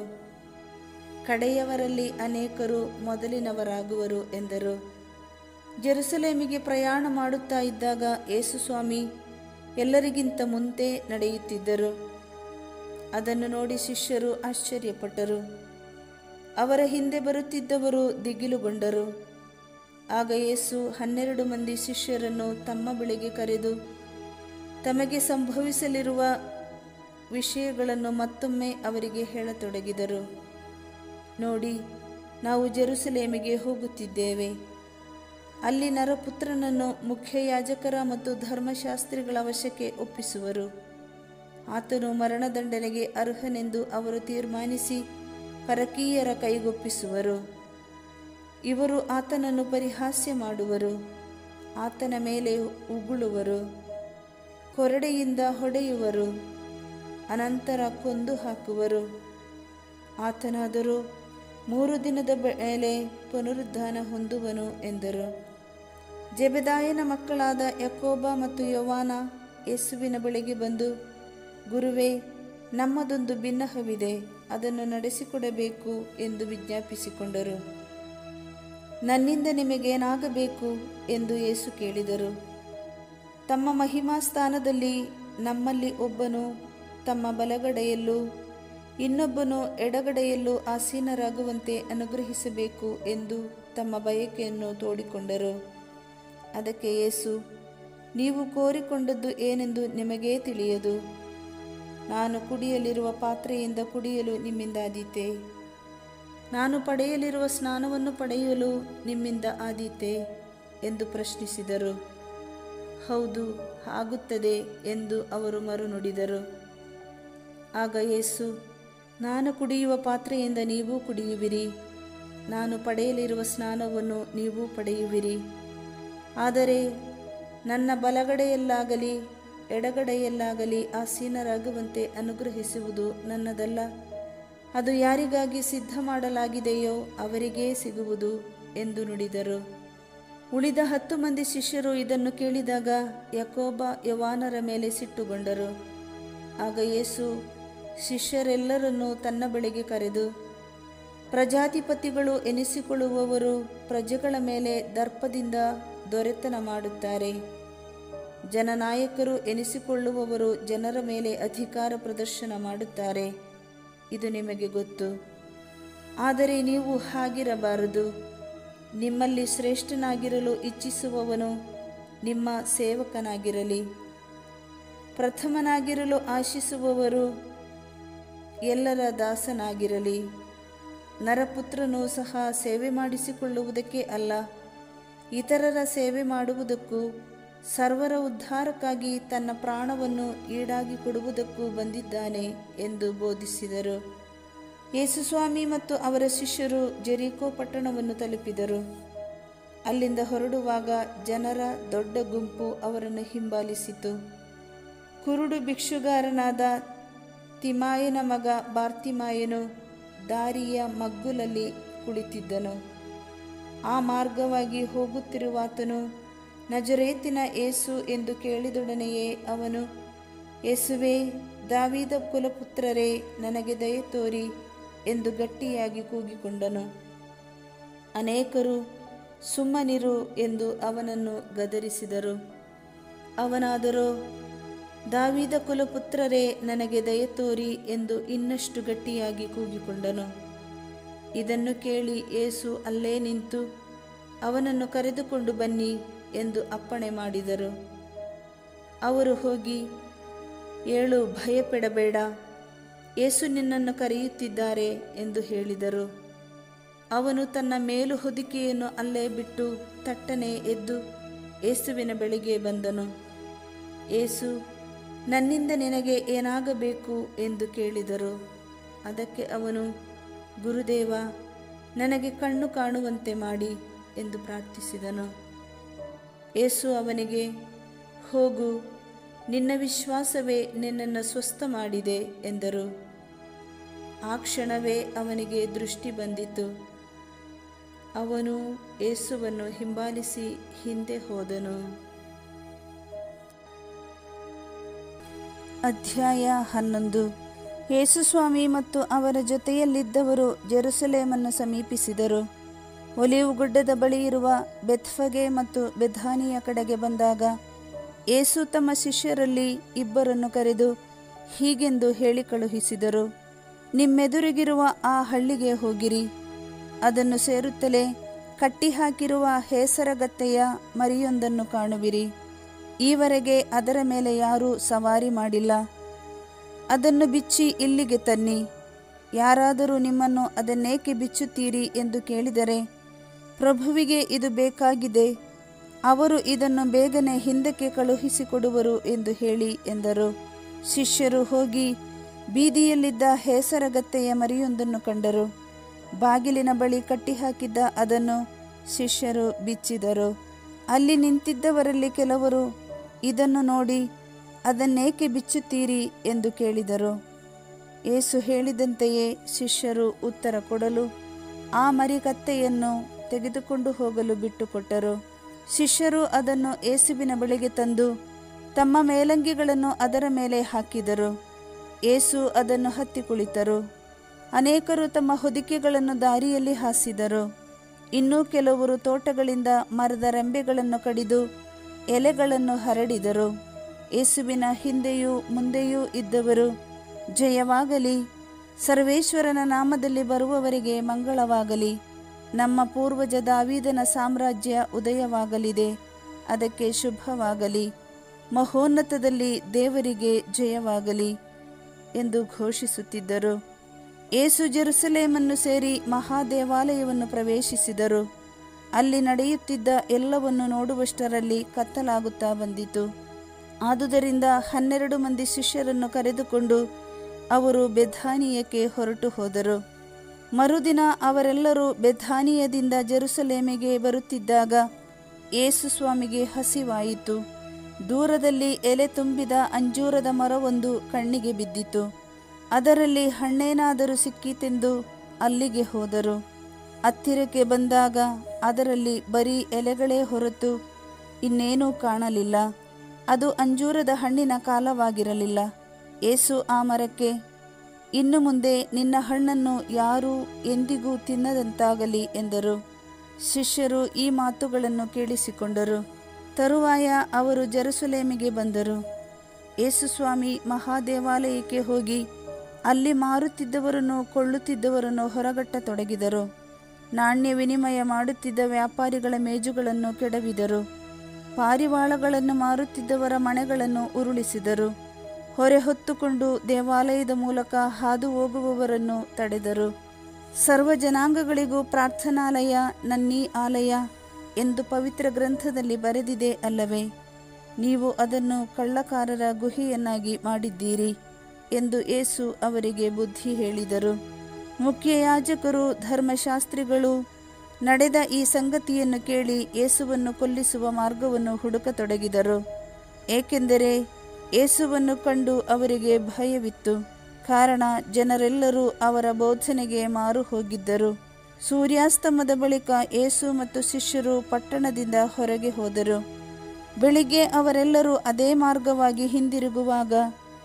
ಕಡೆಯವರಲ್ಲಿ ಅನೇಕರು ಮೊದಲಿನವರಾಗುವರು ಎಂದರು ಜೆರುಸಲೇಮಿಗೆ ಪ್ರಯಾಣ ಮಾಡುತ್ತಾ ಇದ್ದಾಗ ಯೇಸುಸ್ವಾಮಿ ಎಲ್ಲರಿಗಿಂತ ಮುಂದೆ ನಡೆಯುತ್ತಿದ್ದರು ಅದನ್ನು ನೋಡಿ ಶಿಷ್ಯರು ಆಶ್ಚರ್ಯಪಟ್ಟರು ಅವರ ಹಿಂದೆ ಬರುತ್ತಿದ್ದವರು ದಿಗಿಲುಗೊಂಡರು ಆಗ ಯೇಸು ಹನ್ನೆರಡು ಮಂದಿ ಶಿಷ್ಯರನ್ನು ತಮ್ಮ ಬಳಿಗೆ ಕರೆದು ತಮಗೆ ಸಂಭವಿಸಲಿರುವ ವಿಷಯಗಳನ್ನು ಮತ್ತೊಮ್ಮೆ ಅವರಿಗೆ ಹೇಳತೊಡಗಿದರು ನೋಡಿ ನಾವು ಜೆರುಸಲೇಮಿಗೆ ಹೋಗುತ್ತಿದ್ದೇವೆ ಅಲ್ಲಿ ನರಪುತ್ರನನ್ನು ಮುಖ್ಯ ಯಾಜಕರ ಮತ್ತು ಧರ್ಮಶಾಸ್ತ್ರಿಗಳ ವಶಕ್ಕೆ ಒಪ್ಪಿಸುವರು ಆತನು ಮರಣದಂಡನೆಗೆ ಅರ್ಹನೆಂದು ಅವರು ತೀರ್ಮಾನಿಸಿ ಪರಕೀಯರ ಕೈಗೊಪ್ಪಿಸುವರು ಇವರು ಆತನನ್ನು ಪರಿಹಾಸ್ಯ ಮಾಡುವರು ಆತನ ಮೇಲೆ ಉಗುಳುವರು ಕೊರಡೆಯಿಂದ ಹೊಡೆಯುವರು ಅನಂತರ ಕೊಂದು ಹಾಕುವರು ಆತನಾದರೂ ಮೂರು ದಿನದ ಮೇಲೆ ಪುನರುದ್ಧಾನ ಹೊಂದುವನು ಎಂದರು ಜೆಬೆದಾಯನ ಮಕ್ಕಳಾದ ಯಕೋಬ ಮತ್ತು ಯವಾನ ಯೇಸುವಿನ ಬಳಿಗೆ ಬಂದು ಗುರುವೇ ನಮ್ಮದೊಂದು ಭಿನ್ನಹವಿದೆ ಅದನ್ನು ನಡೆಸಿಕೊಡಬೇಕು ಎಂದು ವಿಜ್ಞಾಪಿಸಿಕೊಂಡರು ನನ್ನಿಂದ ನಿಮಗೇನಾಗಬೇಕು ಎಂದು ಯೇಸು ಕೇಳಿದರು ತಮ್ಮ ಮಹಿಮಾ ಸ್ಥಾನದಲ್ಲಿ ನಮ್ಮಲ್ಲಿ ಒಬ್ಬನು ತಮ್ಮ ಬಲಗಡೆಯಲ್ಲೂ ಇನ್ನೊಬ್ಬನು ಎಡಗಡೆಯಲ್ಲೂ ಆಸೀನರಾಗುವಂತೆ ಅನುಗ್ರಹಿಸಬೇಕು ಎಂದು ತಮ್ಮ ಬಯಕೆಯನ್ನು ತೋಡಿಕೊಂಡರು ಅದಕ್ಕೆ ಯೇಸು ನೀವು ಕೋರಿಕೊಂಡದ್ದು ಏನೆಂದು ನಿಮಗೇ ತಿಳಿಯದು ನಾನು ಕುಡಿಯಲಿರುವ ಪಾತ್ರೆಯಿಂದ ಕುಡಿಯಲು ನಿಮ್ಮಿಂದ ಆದೀತೆ ನಾನು ಪಡೆಯಲಿರುವ ಸ್ನಾನವನ್ನು ಪಡೆಯಲು ನಿಮ್ಮಿಂದ ಆದೀತೆ ಎಂದು ಪ್ರಶ್ನಿಸಿದರು ಹೌದು ಆಗುತ್ತದೆ ಎಂದು ಅವರು ಮರುನುಡಿದರು ಆಗ ಯೇಸು ನಾನು ಕುಡಿಯುವ ಪಾತ್ರೆಯಿಂದ ನೀವೂ ಕುಡಿಯುವಿರಿ ನಾನು ಪಡೆಯಲಿರುವ ಸ್ನಾನವನ್ನು ನೀವೂ ಪಡೆಯುವಿರಿ ಆದರೆ ನನ್ನ ಬಲಗಡೆಯಲ್ಲಾಗಲಿ ಎಡಗಡೆಯಲ್ಲಾಗಲಿ ಆಸೀನರಾಗುವಂತೆ ಅನುಗ್ರಹಿಸುವುದು ನನ್ನದಲ್ಲ ಅದು ಯಾರಿಗಾಗಿ ಸಿದ್ಧ ಮಾಡಲಾಗಿದೆಯೋ ಅವರಿಗೇ ಸಿಗುವುದು ಎಂದು ನುಡಿದರು ಉಳಿದ ಹತ್ತು ಮಂದಿ ಶಿಷ್ಯರು ಇದನ್ನು ಕೇಳಿದಾಗ ಯಕೋಬ ಯವಾನರ ಮೇಲೆ ಸಿಟ್ಟುಗೊಂಡರು ಆಗ ಯೇಸು ಶಿಷ್ಯರೆಲ್ಲರನ್ನೂ ತನ್ನ ಬಳಿಗೆ ಕರೆದು ಪ್ರಜಾಧಿಪತಿಗಳು ಎನಿಸಿಕೊಳ್ಳುವವರು ಪ್ರಜೆಗಳ ಮೇಲೆ ದರ್ಪದಿಂದ ದೊರೆತನ ಮಾಡುತ್ತಾರೆ ಜನನಾಯಕರು ಎನಿಸಿಕೊಳ್ಳುವವರು ಜನರ ಮೇಲೆ ಅಧಿಕಾರ ಪ್ರದರ್ಶನ ಮಾಡುತ್ತಾರೆ ಇದು ನಿಮಗೆ ಗೊತ್ತು ಆದರೆ ನೀವು ಹಾಗಿರಬಾರದು ನಿಮ್ಮಲ್ಲಿ ಶ್ರೇಷ್ಠನಾಗಿರಲು ಇಚ್ಛಿಸುವವನು ನಿಮ್ಮ ಸೇವಕನಾಗಿರಲಿ ಪ್ರಥಮನಾಗಿರಲು ಆಶಿಸುವವರು ಎಲ್ಲರ ದಾಸನಾಗಿರಲಿ ನರಪುತ್ರನು ಸಹ ಸೇವೆ ಮಾಡಿಸಿಕೊಳ್ಳುವುದಕ್ಕೆ ಅಲ್ಲ ಇತರರ ಸೇವೆ ಮಾಡುವುದಕ್ಕೂ ಸರ್ವರ ಉದ್ಧಾರಕ್ಕಾಗಿ ತನ್ನ ಪ್ರಾಣವನ್ನು ಈಡಾಗಿ ಕೊಡುವುದಕ್ಕೂ ಬಂದಿದ್ದಾನೆ ಎಂದು ಬೋಧಿಸಿದರು ಯೇಸುಸ್ವಾಮಿ ಮತ್ತು ಅವರ ಶಿಷ್ಯರು ಜೆರಿಕೋ ಪಟ್ಟಣವನ್ನು ತಲುಪಿದರು ಅಲ್ಲಿಂದ ಹೊರಡುವಾಗ ಜನರ ದೊಡ್ಡ ಗುಂಪು ಅವರನ್ನು ಹಿಂಬಾಲಿಸಿತು ಕುರುಡು ಭಿಕ್ಷುಗಾರನಾದ ತಿಮಾಯನ ಮಗ ಬಾರ್ತಿಮಾಯನು ದಾರಿಯ ಮಗ್ಗುಲಲ್ಲಿ ಕುಳಿತಿದ್ದನು ಆ ಮಾರ್ಗವಾಗಿ ಹೋಗುತ್ತಿರುವಾತನು ನಜರೇತಿನ ಏಸು ಎಂದು ಕೇಳಿದೊಡನೆಯೇ ಅವನು ಯೇಸುವೇ ದಾವಿದ ಕುಲಪುತ್ರರೇ ನನಗೆ ದಯೆ ತೋರಿ ಎಂದು ಗಟ್ಟಿಯಾಗಿ ಕೂಗಿಕೊಂಡನು ಅನೇಕರು ಸುಮ್ಮನಿರು ಎಂದು ಅವನನ್ನು ಗದರಿಸಿದರು ಅವನಾದರೋ ದಾವಿದ ಕುಲಪುತ್ರರೇ ನನಗೆ ದಯೆ ತೋರಿ ಎಂದು ಇನ್ನಷ್ಟು ಗಟ್ಟಿಯಾಗಿ ಕೂಗಿಕೊಂಡನು ಇದನ್ನು ಕೇಳಿ ಏಸು ಅಲ್ಲೇ ನಿಂತು ಅವನನ್ನು ಕರೆದುಕೊಂಡು ಬನ್ನಿ ಎಂದು ಅಪ್ಪಣೆ ಮಾಡಿದರು ಅವರು ಹೋಗಿ ಏಳು ಭಯಪಡಬೇಡ ಏಸು ನಿನ್ನನ್ನು ಕರೆಯುತ್ತಿದ್ದಾರೆ ಎಂದು ಹೇಳಿದರು ಅವನು ತನ್ನ ಮೇಲು ಹೊದಿಕೆಯನ್ನು ಅಲ್ಲೇ ಬಿಟ್ಟು ತಟ್ಟನೆ ಎದ್ದು ಏಸುವಿನ ಬಳಿಗೆ ಬಂದನು ಏಸು ನನ್ನಿಂದ ನಿನಗೆ ಏನಾಗಬೇಕು ಎಂದು ಕೇಳಿದರು ಅದಕ್ಕೆ ಅವನು ಗುರುದೇವ ನನಗೆ ಕಣ್ಣು ಕಾಣುವಂತೆ ಮಾಡಿ ಎಂದು ಪ್ರಾರ್ಥಿಸಿದನು ಯೇಸು ಅವನಿಗೆ ಹೋಗು ನಿನ್ನ ವಿಶ್ವಾಸವೇ ನಿನ್ನನ್ನು ಸ್ವಸ್ಥ ಮಾಡಿದೆ ಎಂದರು ಆ ಕ್ಷಣವೇ ಅವನಿಗೆ ದೃಷ್ಟಿ ಬಂದಿತು ಅವನು ಯೇಸುವನ್ನು ಹಿಂಬಾಲಿಸಿ ಹಿಂದೆ ಹೋದನು ಅಧ್ಯಾಯ ಹನ್ನೊಂದು ಯೇಸುಸ್ವಾಮಿ ಮತ್ತು ಅವರ ಜೊತೆಯಲ್ಲಿದ್ದವರು ಜೆರುಸಲೇಮನ್ನು ಸಮೀಪಿಸಿದರು ಒಲಿವು ಗುಡ್ಡದ ಬಳಿ ಇರುವ ಬೆತ್ಫಗೆ ಮತ್ತು ಬೆಧಾನಿಯ ಕಡೆಗೆ ಬಂದಾಗ ಯೇಸು ತಮ್ಮ ಶಿಷ್ಯರಲ್ಲಿ ಇಬ್ಬರನ್ನು ಕರೆದು ಹೀಗೆಂದು ಹೇಳಿ ಕಳುಹಿಸಿದರು ನಿಮ್ಮೆದುರಿಗಿರುವ ಆ ಹಳ್ಳಿಗೆ ಹೋಗಿರಿ ಅದನ್ನು ಸೇರುತ್ತಲೇ ಕಟ್ಟಿಹಾಕಿರುವ ಹೇಸರಗತ್ತೆಯ ಮರಿಯೊಂದನ್ನು ಕಾಣುವಿರಿ ಈವರೆಗೆ ಅದರ ಮೇಲೆ ಯಾರೂ ಸವಾರಿ ಮಾಡಿಲ್ಲ ಅದನ್ನು ಬಿಚ್ಚಿ ಇಲ್ಲಿಗೆ ತನ್ನಿ ಯಾರಾದರೂ ನಿಮ್ಮನ್ನು ಅದನ್ನೇಕೆ ಬಿಚ್ಚುತ್ತೀರಿ ಎಂದು ಕೇಳಿದರೆ ಪ್ರಭುವಿಗೆ ಇದು ಬೇಕಾಗಿದೆ ಅವರು ಇದನ್ನು ಬೇಗನೆ ಹಿಂದಕ್ಕೆ ಕಳುಹಿಸಿಕೊಡುವರು ಎಂದು ಹೇಳಿ ಎಂದರು ಶಿಷ್ಯರು ಹೋಗಿ ಬೀದಿಯಲ್ಲಿದ್ದ ಹೇಸರಗತ್ತೆಯ ಮರಿಯೊಂದನ್ನು ಕಂಡರು ಬಾಗಿಲಿನ ಬಳಿ ಕಟ್ಟಿಹಾಕಿದ್ದ ಅದನ್ನು ಶಿಷ್ಯರು ಬಿಚ್ಚಿದರು ಅಲ್ಲಿ ನಿಂತಿದ್ದವರಲ್ಲಿ ಕೆಲವರು ಇದನ್ನು ನೋಡಿ ಅದನ್ನೇಕೆ ಬಿಚ್ಚುತ್ತೀರಿ ಎಂದು ಕೇಳಿದರು ಏಸು ಹೇಳಿದಂತೆಯೇ ಶಿಷ್ಯರು ಉತ್ತರ ಕೊಡಲು ಆ ಮರಿಕತ್ತೆಯನ್ನು ತೆಗೆದುಕೊಂಡು ಹೋಗಲು ಬಿಟ್ಟುಕೊಟ್ಟರು ಶಿಷ್ಯರು ಅದನ್ನು ಏಸುವಿನ ಬಳಿಗೆ ತಂದು ತಮ್ಮ ಮೇಲಂಗಿಗಳನ್ನು ಅದರ ಮೇಲೆ ಹಾಕಿದರು ಏಸು ಅದನ್ನು ಹತ್ತಿ ಕುಳಿತರು ಅನೇಕರು ತಮ್ಮ ಹೊದಿಕೆಗಳನ್ನು ದಾರಿಯಲ್ಲಿ ಹಾಸಿದರು ಇನ್ನೂ ಕೆಲವರು ತೋಟಗಳಿಂದ ಮರದ ರೆಂಬೆಗಳನ್ನು ಕಡಿದು ಎಲೆಗಳನ್ನು ಹರಡಿದರು ಯೇಸುವಿನ ಹಿಂದೆಯೂ ಮುಂದೆಯೂ ಇದ್ದವರು ಜಯವಾಗಲಿ ಸರ್ವೇಶ್ವರನ ನಾಮದಲ್ಲಿ ಬರುವವರಿಗೆ ಮಂಗಳವಾಗಲಿ ನಮ್ಮ ಪೂರ್ವಜ ದಾವೀದನ ಸಾಮ್ರಾಜ್ಯ ಉದಯವಾಗಲಿದೆ ಅದಕ್ಕೆ ಶುಭವಾಗಲಿ ಮಹೋನ್ನತದಲ್ಲಿ ದೇವರಿಗೆ ಜಯವಾಗಲಿ ಎಂದು ಘೋಷಿಸುತ್ತಿದ್ದರು ಏಸು ಜೆರುಸಲೇಮನ್ನು ಸೇರಿ ಮಹಾದೇವಾಲಯವನ್ನು ಪ್ರವೇಶಿಸಿದರು ಅಲ್ಲಿ ನಡೆಯುತ್ತಿದ್ದ ಎಲ್ಲವನ್ನು ನೋಡುವಷ್ಟರಲ್ಲಿ ಕತ್ತಲಾಗುತ್ತಾ ಬಂದಿತು ಆದುದರಿಂದ ಹನ್ನೆರಡು ಮಂದಿ ಶಿಷ್ಯರನ್ನು ಕರೆದುಕೊಂಡು ಅವರು ಬೆಧಾನಿಯಕ್ಕೆ ಹೊರಟು ಹೋದರು ಮರುದಿನ ಅವರೆಲ್ಲರೂ ಬೆಧಾನಿಯದಿಂದ ಜೆರುಸಲೇಮಿಗೆ ಬರುತ್ತಿದ್ದಾಗ ಏಸು ಸ್ವಾಮಿಗೆ ಹಸಿವಾಯಿತು ದೂರದಲ್ಲಿ ಎಲೆ ತುಂಬಿದ ಅಂಜೂರದ ಮರವೊಂದು ಕಣ್ಣಿಗೆ ಬಿದ್ದಿತು ಅದರಲ್ಲಿ ಹಣ್ಣೇನಾದರೂ ಸಿಕ್ಕೀತೆಂದು ಅಲ್ಲಿಗೆ ಹೋದರು ಹತ್ತಿರಕ್ಕೆ ಬಂದಾಗ ಅದರಲ್ಲಿ ಬರೀ ಎಲೆಗಳೇ ಹೊರತು ಇನ್ನೇನೂ ಕಾಣಲಿಲ್ಲ ಅದು ಅಂಜೂರದ ಹಣ್ಣಿನ ಕಾಲವಾಗಿರಲಿಲ್ಲ ಏಸು ಆ ಮರಕ್ಕೆ ಇನ್ನು ಮುಂದೆ ನಿನ್ನ ಹಣ್ಣನ್ನು ಯಾರೂ ಎಂದಿಗೂ ತಿನ್ನದಂತಾಗಲಿ ಎಂದರು ಶಿಷ್ಯರು ಈ ಮಾತುಗಳನ್ನು ಕೇಳಿಸಿಕೊಂಡರು ತರುವಾಯ ಅವರು ಜೆರುಸಲೇಮಿಗೆ ಬಂದರು ಯೇಸುಸ್ವಾಮಿ ಮಹಾದೇವಾಲಯಕ್ಕೆ ಹೋಗಿ ಅಲ್ಲಿ ಮಾರುತ್ತಿದ್ದವರನ್ನು ಕೊಳ್ಳುತ್ತಿದ್ದವರನ್ನು ಹೊರಗಟ್ಟತೊಡಗಿದರು ನಾಣ್ಯ ವಿನಿಮಯ ಮಾಡುತ್ತಿದ್ದ ವ್ಯಾಪಾರಿಗಳ ಮೇಜುಗಳನ್ನು ಕೆಡವಿದರು ಪಾರಿವಾಳಗಳನ್ನು ಮಾರುತ್ತಿದ್ದವರ ಮನೆಗಳನ್ನು ಉರುಳಿಸಿದರು ಹೊರೆ ಹೊತ್ತುಕೊಂಡು ದೇವಾಲಯದ ಮೂಲಕ ಹಾದು ಹೋಗುವವರನ್ನು ತಡೆದರು ಸರ್ವ ಜನಾಂಗಗಳಿಗೂ ಪ್ರಾರ್ಥನಾಲಯ ನನ್ನೀ ಆಲಯ ಎಂದು ಪವಿತ್ರ ಗ್ರಂಥದಲ್ಲಿ ಬರೆದಿದೆ ಅಲ್ಲವೇ ನೀವು ಅದನ್ನು ಕಳ್ಳಕಾರರ ಗುಹೆಯನ್ನಾಗಿ ಮಾಡಿದ್ದೀರಿ ಎಂದು ಏಸು ಅವರಿಗೆ ಬುದ್ಧಿ ಹೇಳಿದರು ಮುಖ್ಯಯಾಜಕರು ಧರ್ಮಶಾಸ್ತ್ರಿಗಳು ನಡೆದ ಈ ಸಂಗತಿಯನ್ನು ಕೇಳಿ ಯೇಸುವನ್ನು ಕೊಲ್ಲಿಸುವ ಮಾರ್ಗವನ್ನು ಹುಡುಕತೊಡಗಿದರು ಏಕೆಂದರೆ ಯೇಸುವನ್ನು ಕಂಡು ಅವರಿಗೆ ಭಯವಿತ್ತು ಕಾರಣ ಜನರೆಲ್ಲರೂ ಅವರ ಬೋಧನೆಗೆ ಮಾರು ಹೋಗಿದ್ದರು ಸೂರ್ಯಾಸ್ತಮದ ಬಳಿಕ ಯೇಸು ಮತ್ತು ಶಿಷ್ಯರು ಪಟ್ಟಣದಿಂದ ಹೊರಗೆ ಹೋದರು ಬೆಳಿಗ್ಗೆ ಅವರೆಲ್ಲರೂ ಅದೇ ಮಾರ್ಗವಾಗಿ ಹಿಂದಿರುಗುವಾಗ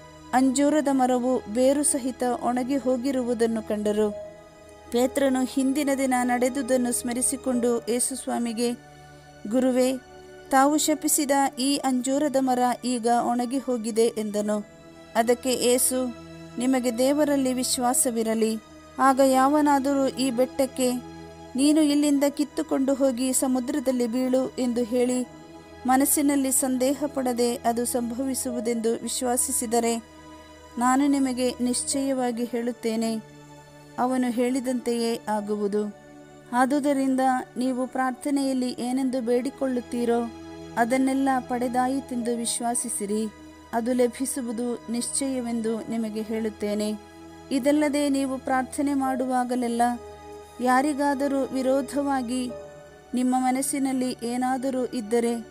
ಅಂಜೂರದ ಮರವು ಬೇರು ಸಹಿತ ಒಣಗಿ ಹೋಗಿರುವುದನ್ನು ಕಂಡರು ಪೇತ್ರನು ಹಿಂದಿನ ದಿನ ನಡೆದುದನ್ನು ಸ್ಮರಿಸಿಕೊಂಡು ಯೇಸುಸ್ವಾಮಿಗೆ ಗುರುವೇ ತಾವು ಶಪಿಸಿದ ಈ ಅಂಜೂರದ ಮರ ಈಗ ಒಣಗಿ ಹೋಗಿದೆ ಎಂದನು ಅದಕ್ಕೆ ಏಸು ನಿಮಗೆ ದೇವರಲ್ಲಿ ವಿಶ್ವಾಸವಿರಲಿ ಆಗ ಯಾವನಾದರೂ ಈ ಬೆಟ್ಟಕ್ಕೆ ನೀನು ಇಲ್ಲಿಂದ ಕಿತ್ತುಕೊಂಡು ಹೋಗಿ ಸಮುದ್ರದಲ್ಲಿ ಬೀಳು ಎಂದು ಹೇಳಿ ಮನಸ್ಸಿನಲ್ಲಿ ಸಂದೇಹ ಪಡದೆ ಅದು ಸಂಭವಿಸುವುದೆಂದು ವಿಶ್ವಾಸಿಸಿದರೆ ನಾನು ನಿಮಗೆ ನಿಶ್ಚಯವಾಗಿ ಹೇಳುತ್ತೇನೆ ಅವನು ಹೇಳಿದಂತೆಯೇ ಆಗುವುದು ಆದುದರಿಂದ ನೀವು ಪ್ರಾರ್ಥನೆಯಲ್ಲಿ ಏನೆಂದು ಬೇಡಿಕೊಳ್ಳುತ್ತೀರೋ ಅದನ್ನೆಲ್ಲ ಪಡೆದಾಯಿತೆಂದು ವಿಶ್ವಾಸಿಸಿರಿ ಅದು ಲಭಿಸುವುದು ನಿಶ್ಚಯವೆಂದು ನಿಮಗೆ ಹೇಳುತ್ತೇನೆ ಇದಲ್ಲದೆ ನೀವು ಪ್ರಾರ್ಥನೆ ಮಾಡುವಾಗಲೆಲ್ಲ ಯಾರಿಗಾದರೂ ವಿರೋಧವಾಗಿ ನಿಮ್ಮ ಮನಸ್ಸಿನಲ್ಲಿ ಏನಾದರೂ ಇದ್ದರೆ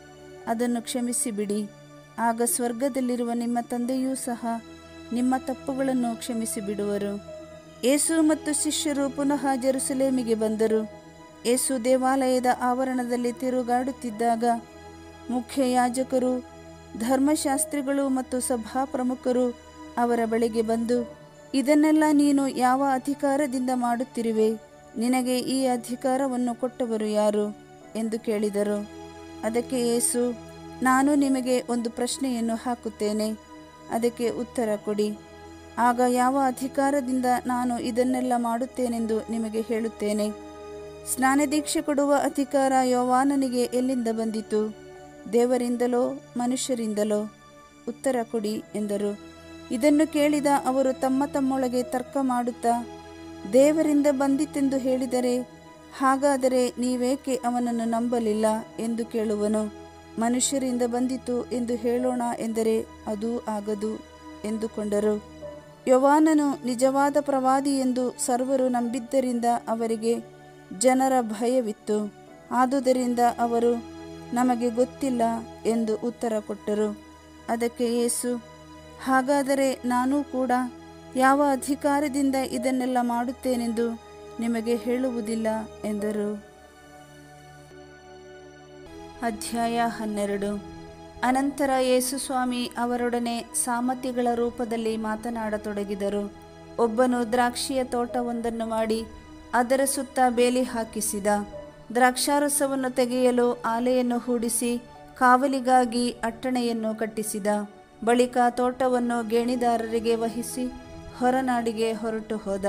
ಅದನ್ನು ಕ್ಷಮಿಸಿ ಬಿಡಿ ಆಗ ಸ್ವರ್ಗದಲ್ಲಿರುವ ನಿಮ್ಮ ತಂದೆಯೂ ಸಹ ನಿಮ್ಮ ತಪ್ಪುಗಳನ್ನು ಕ್ಷಮಿಸಿ ಬಿಡುವರು ಏಸು ಮತ್ತು ಶಿಷ್ಯರು ಪುನಃ ಜೆರುಸಲೇಮಿಗೆ ಬಂದರು ಏಸು ದೇವಾಲಯದ ಆವರಣದಲ್ಲಿ ತಿರುಗಾಡುತ್ತಿದ್ದಾಗ ಮುಖ್ಯ ಯಾಜಕರು ಧರ್ಮಶಾಸ್ತ್ರಿಗಳು ಮತ್ತು ಸಭಾ ಪ್ರಮುಖರು ಅವರ ಬಳಿಗೆ ಬಂದು ಇದನ್ನೆಲ್ಲ ನೀನು ಯಾವ ಅಧಿಕಾರದಿಂದ ಮಾಡುತ್ತಿರುವೆ ನಿನಗೆ ಈ ಅಧಿಕಾರವನ್ನು ಕೊಟ್ಟವರು ಯಾರು ಎಂದು ಕೇಳಿದರು ಅದಕ್ಕೆ ಯೇಸು ನಾನು ನಿಮಗೆ ಒಂದು ಪ್ರಶ್ನೆಯನ್ನು ಹಾಕುತ್ತೇನೆ ಅದಕ್ಕೆ ಉತ್ತರ ಕೊಡಿ ಆಗ ಯಾವ ಅಧಿಕಾರದಿಂದ ನಾನು ಇದನ್ನೆಲ್ಲ ಮಾಡುತ್ತೇನೆಂದು ನಿಮಗೆ ಹೇಳುತ್ತೇನೆ ಸ್ನಾನದೀಕ್ಷೆ ಕೊಡುವ ಅಧಿಕಾರ ಯೋವಾನನಿಗೆ ಎಲ್ಲಿಂದ ಬಂದಿತು ದೇವರಿಂದಲೋ ಮನುಷ್ಯರಿಂದಲೋ ಉತ್ತರ ಕೊಡಿ ಎಂದರು ಇದನ್ನು ಕೇಳಿದ ಅವರು ತಮ್ಮ ತಮ್ಮೊಳಗೆ ತರ್ಕ ಮಾಡುತ್ತಾ ದೇವರಿಂದ ಬಂದಿತೆಂದು ಹೇಳಿದರೆ ಹಾಗಾದರೆ ನೀವೇಕೆ ಅವನನ್ನು ನಂಬಲಿಲ್ಲ ಎಂದು ಕೇಳುವನು ಮನುಷ್ಯರಿಂದ ಬಂದಿತು ಎಂದು ಹೇಳೋಣ ಎಂದರೆ ಅದೂ ಆಗದು ಎಂದುಕೊಂಡರು ಯವಾನನು ನಿಜವಾದ ಪ್ರವಾದಿ ಎಂದು ಸರ್ವರು ನಂಬಿದ್ದರಿಂದ ಅವರಿಗೆ ಜನರ ಭಯವಿತ್ತು ಆದುದರಿಂದ ಅವರು ನಮಗೆ ಗೊತ್ತಿಲ್ಲ ಎಂದು ಉತ್ತರ ಕೊಟ್ಟರು ಅದಕ್ಕೆ ಯೇಸು ಹಾಗಾದರೆ ನಾನೂ ಕೂಡ ಯಾವ ಅಧಿಕಾರದಿಂದ ಇದನ್ನೆಲ್ಲ ಮಾಡುತ್ತೇನೆಂದು ನಿಮಗೆ ಹೇಳುವುದಿಲ್ಲ ಎಂದರು ಅಧ್ಯಾಯ ಹನ್ನೆರಡು ಅನಂತರ ಯೇಸುಸ್ವಾಮಿ ಅವರೊಡನೆ ಸಾಮತಿಗಳ ರೂಪದಲ್ಲಿ ಮಾತನಾಡತೊಡಗಿದರು ಒಬ್ಬನು ದ್ರಾಕ್ಷಿಯ ತೋಟವೊಂದನ್ನು ಮಾಡಿ ಅದರ ಸುತ್ತ ಬೇಲಿ ಹಾಕಿಸಿದ ದ್ರಾಕ್ಷಾರಸವನ್ನು ತೆಗೆಯಲು ಆಲೆಯನ್ನು ಹೂಡಿಸಿ ಕಾವಲಿಗಾಗಿ ಅಟ್ಟಣೆಯನ್ನು ಕಟ್ಟಿಸಿದ ಬಳಿಕ ತೋಟವನ್ನು ಗೇಣಿದಾರರಿಗೆ ವಹಿಸಿ ಹೊರನಾಡಿಗೆ ಹೊರಟು ಹೋದ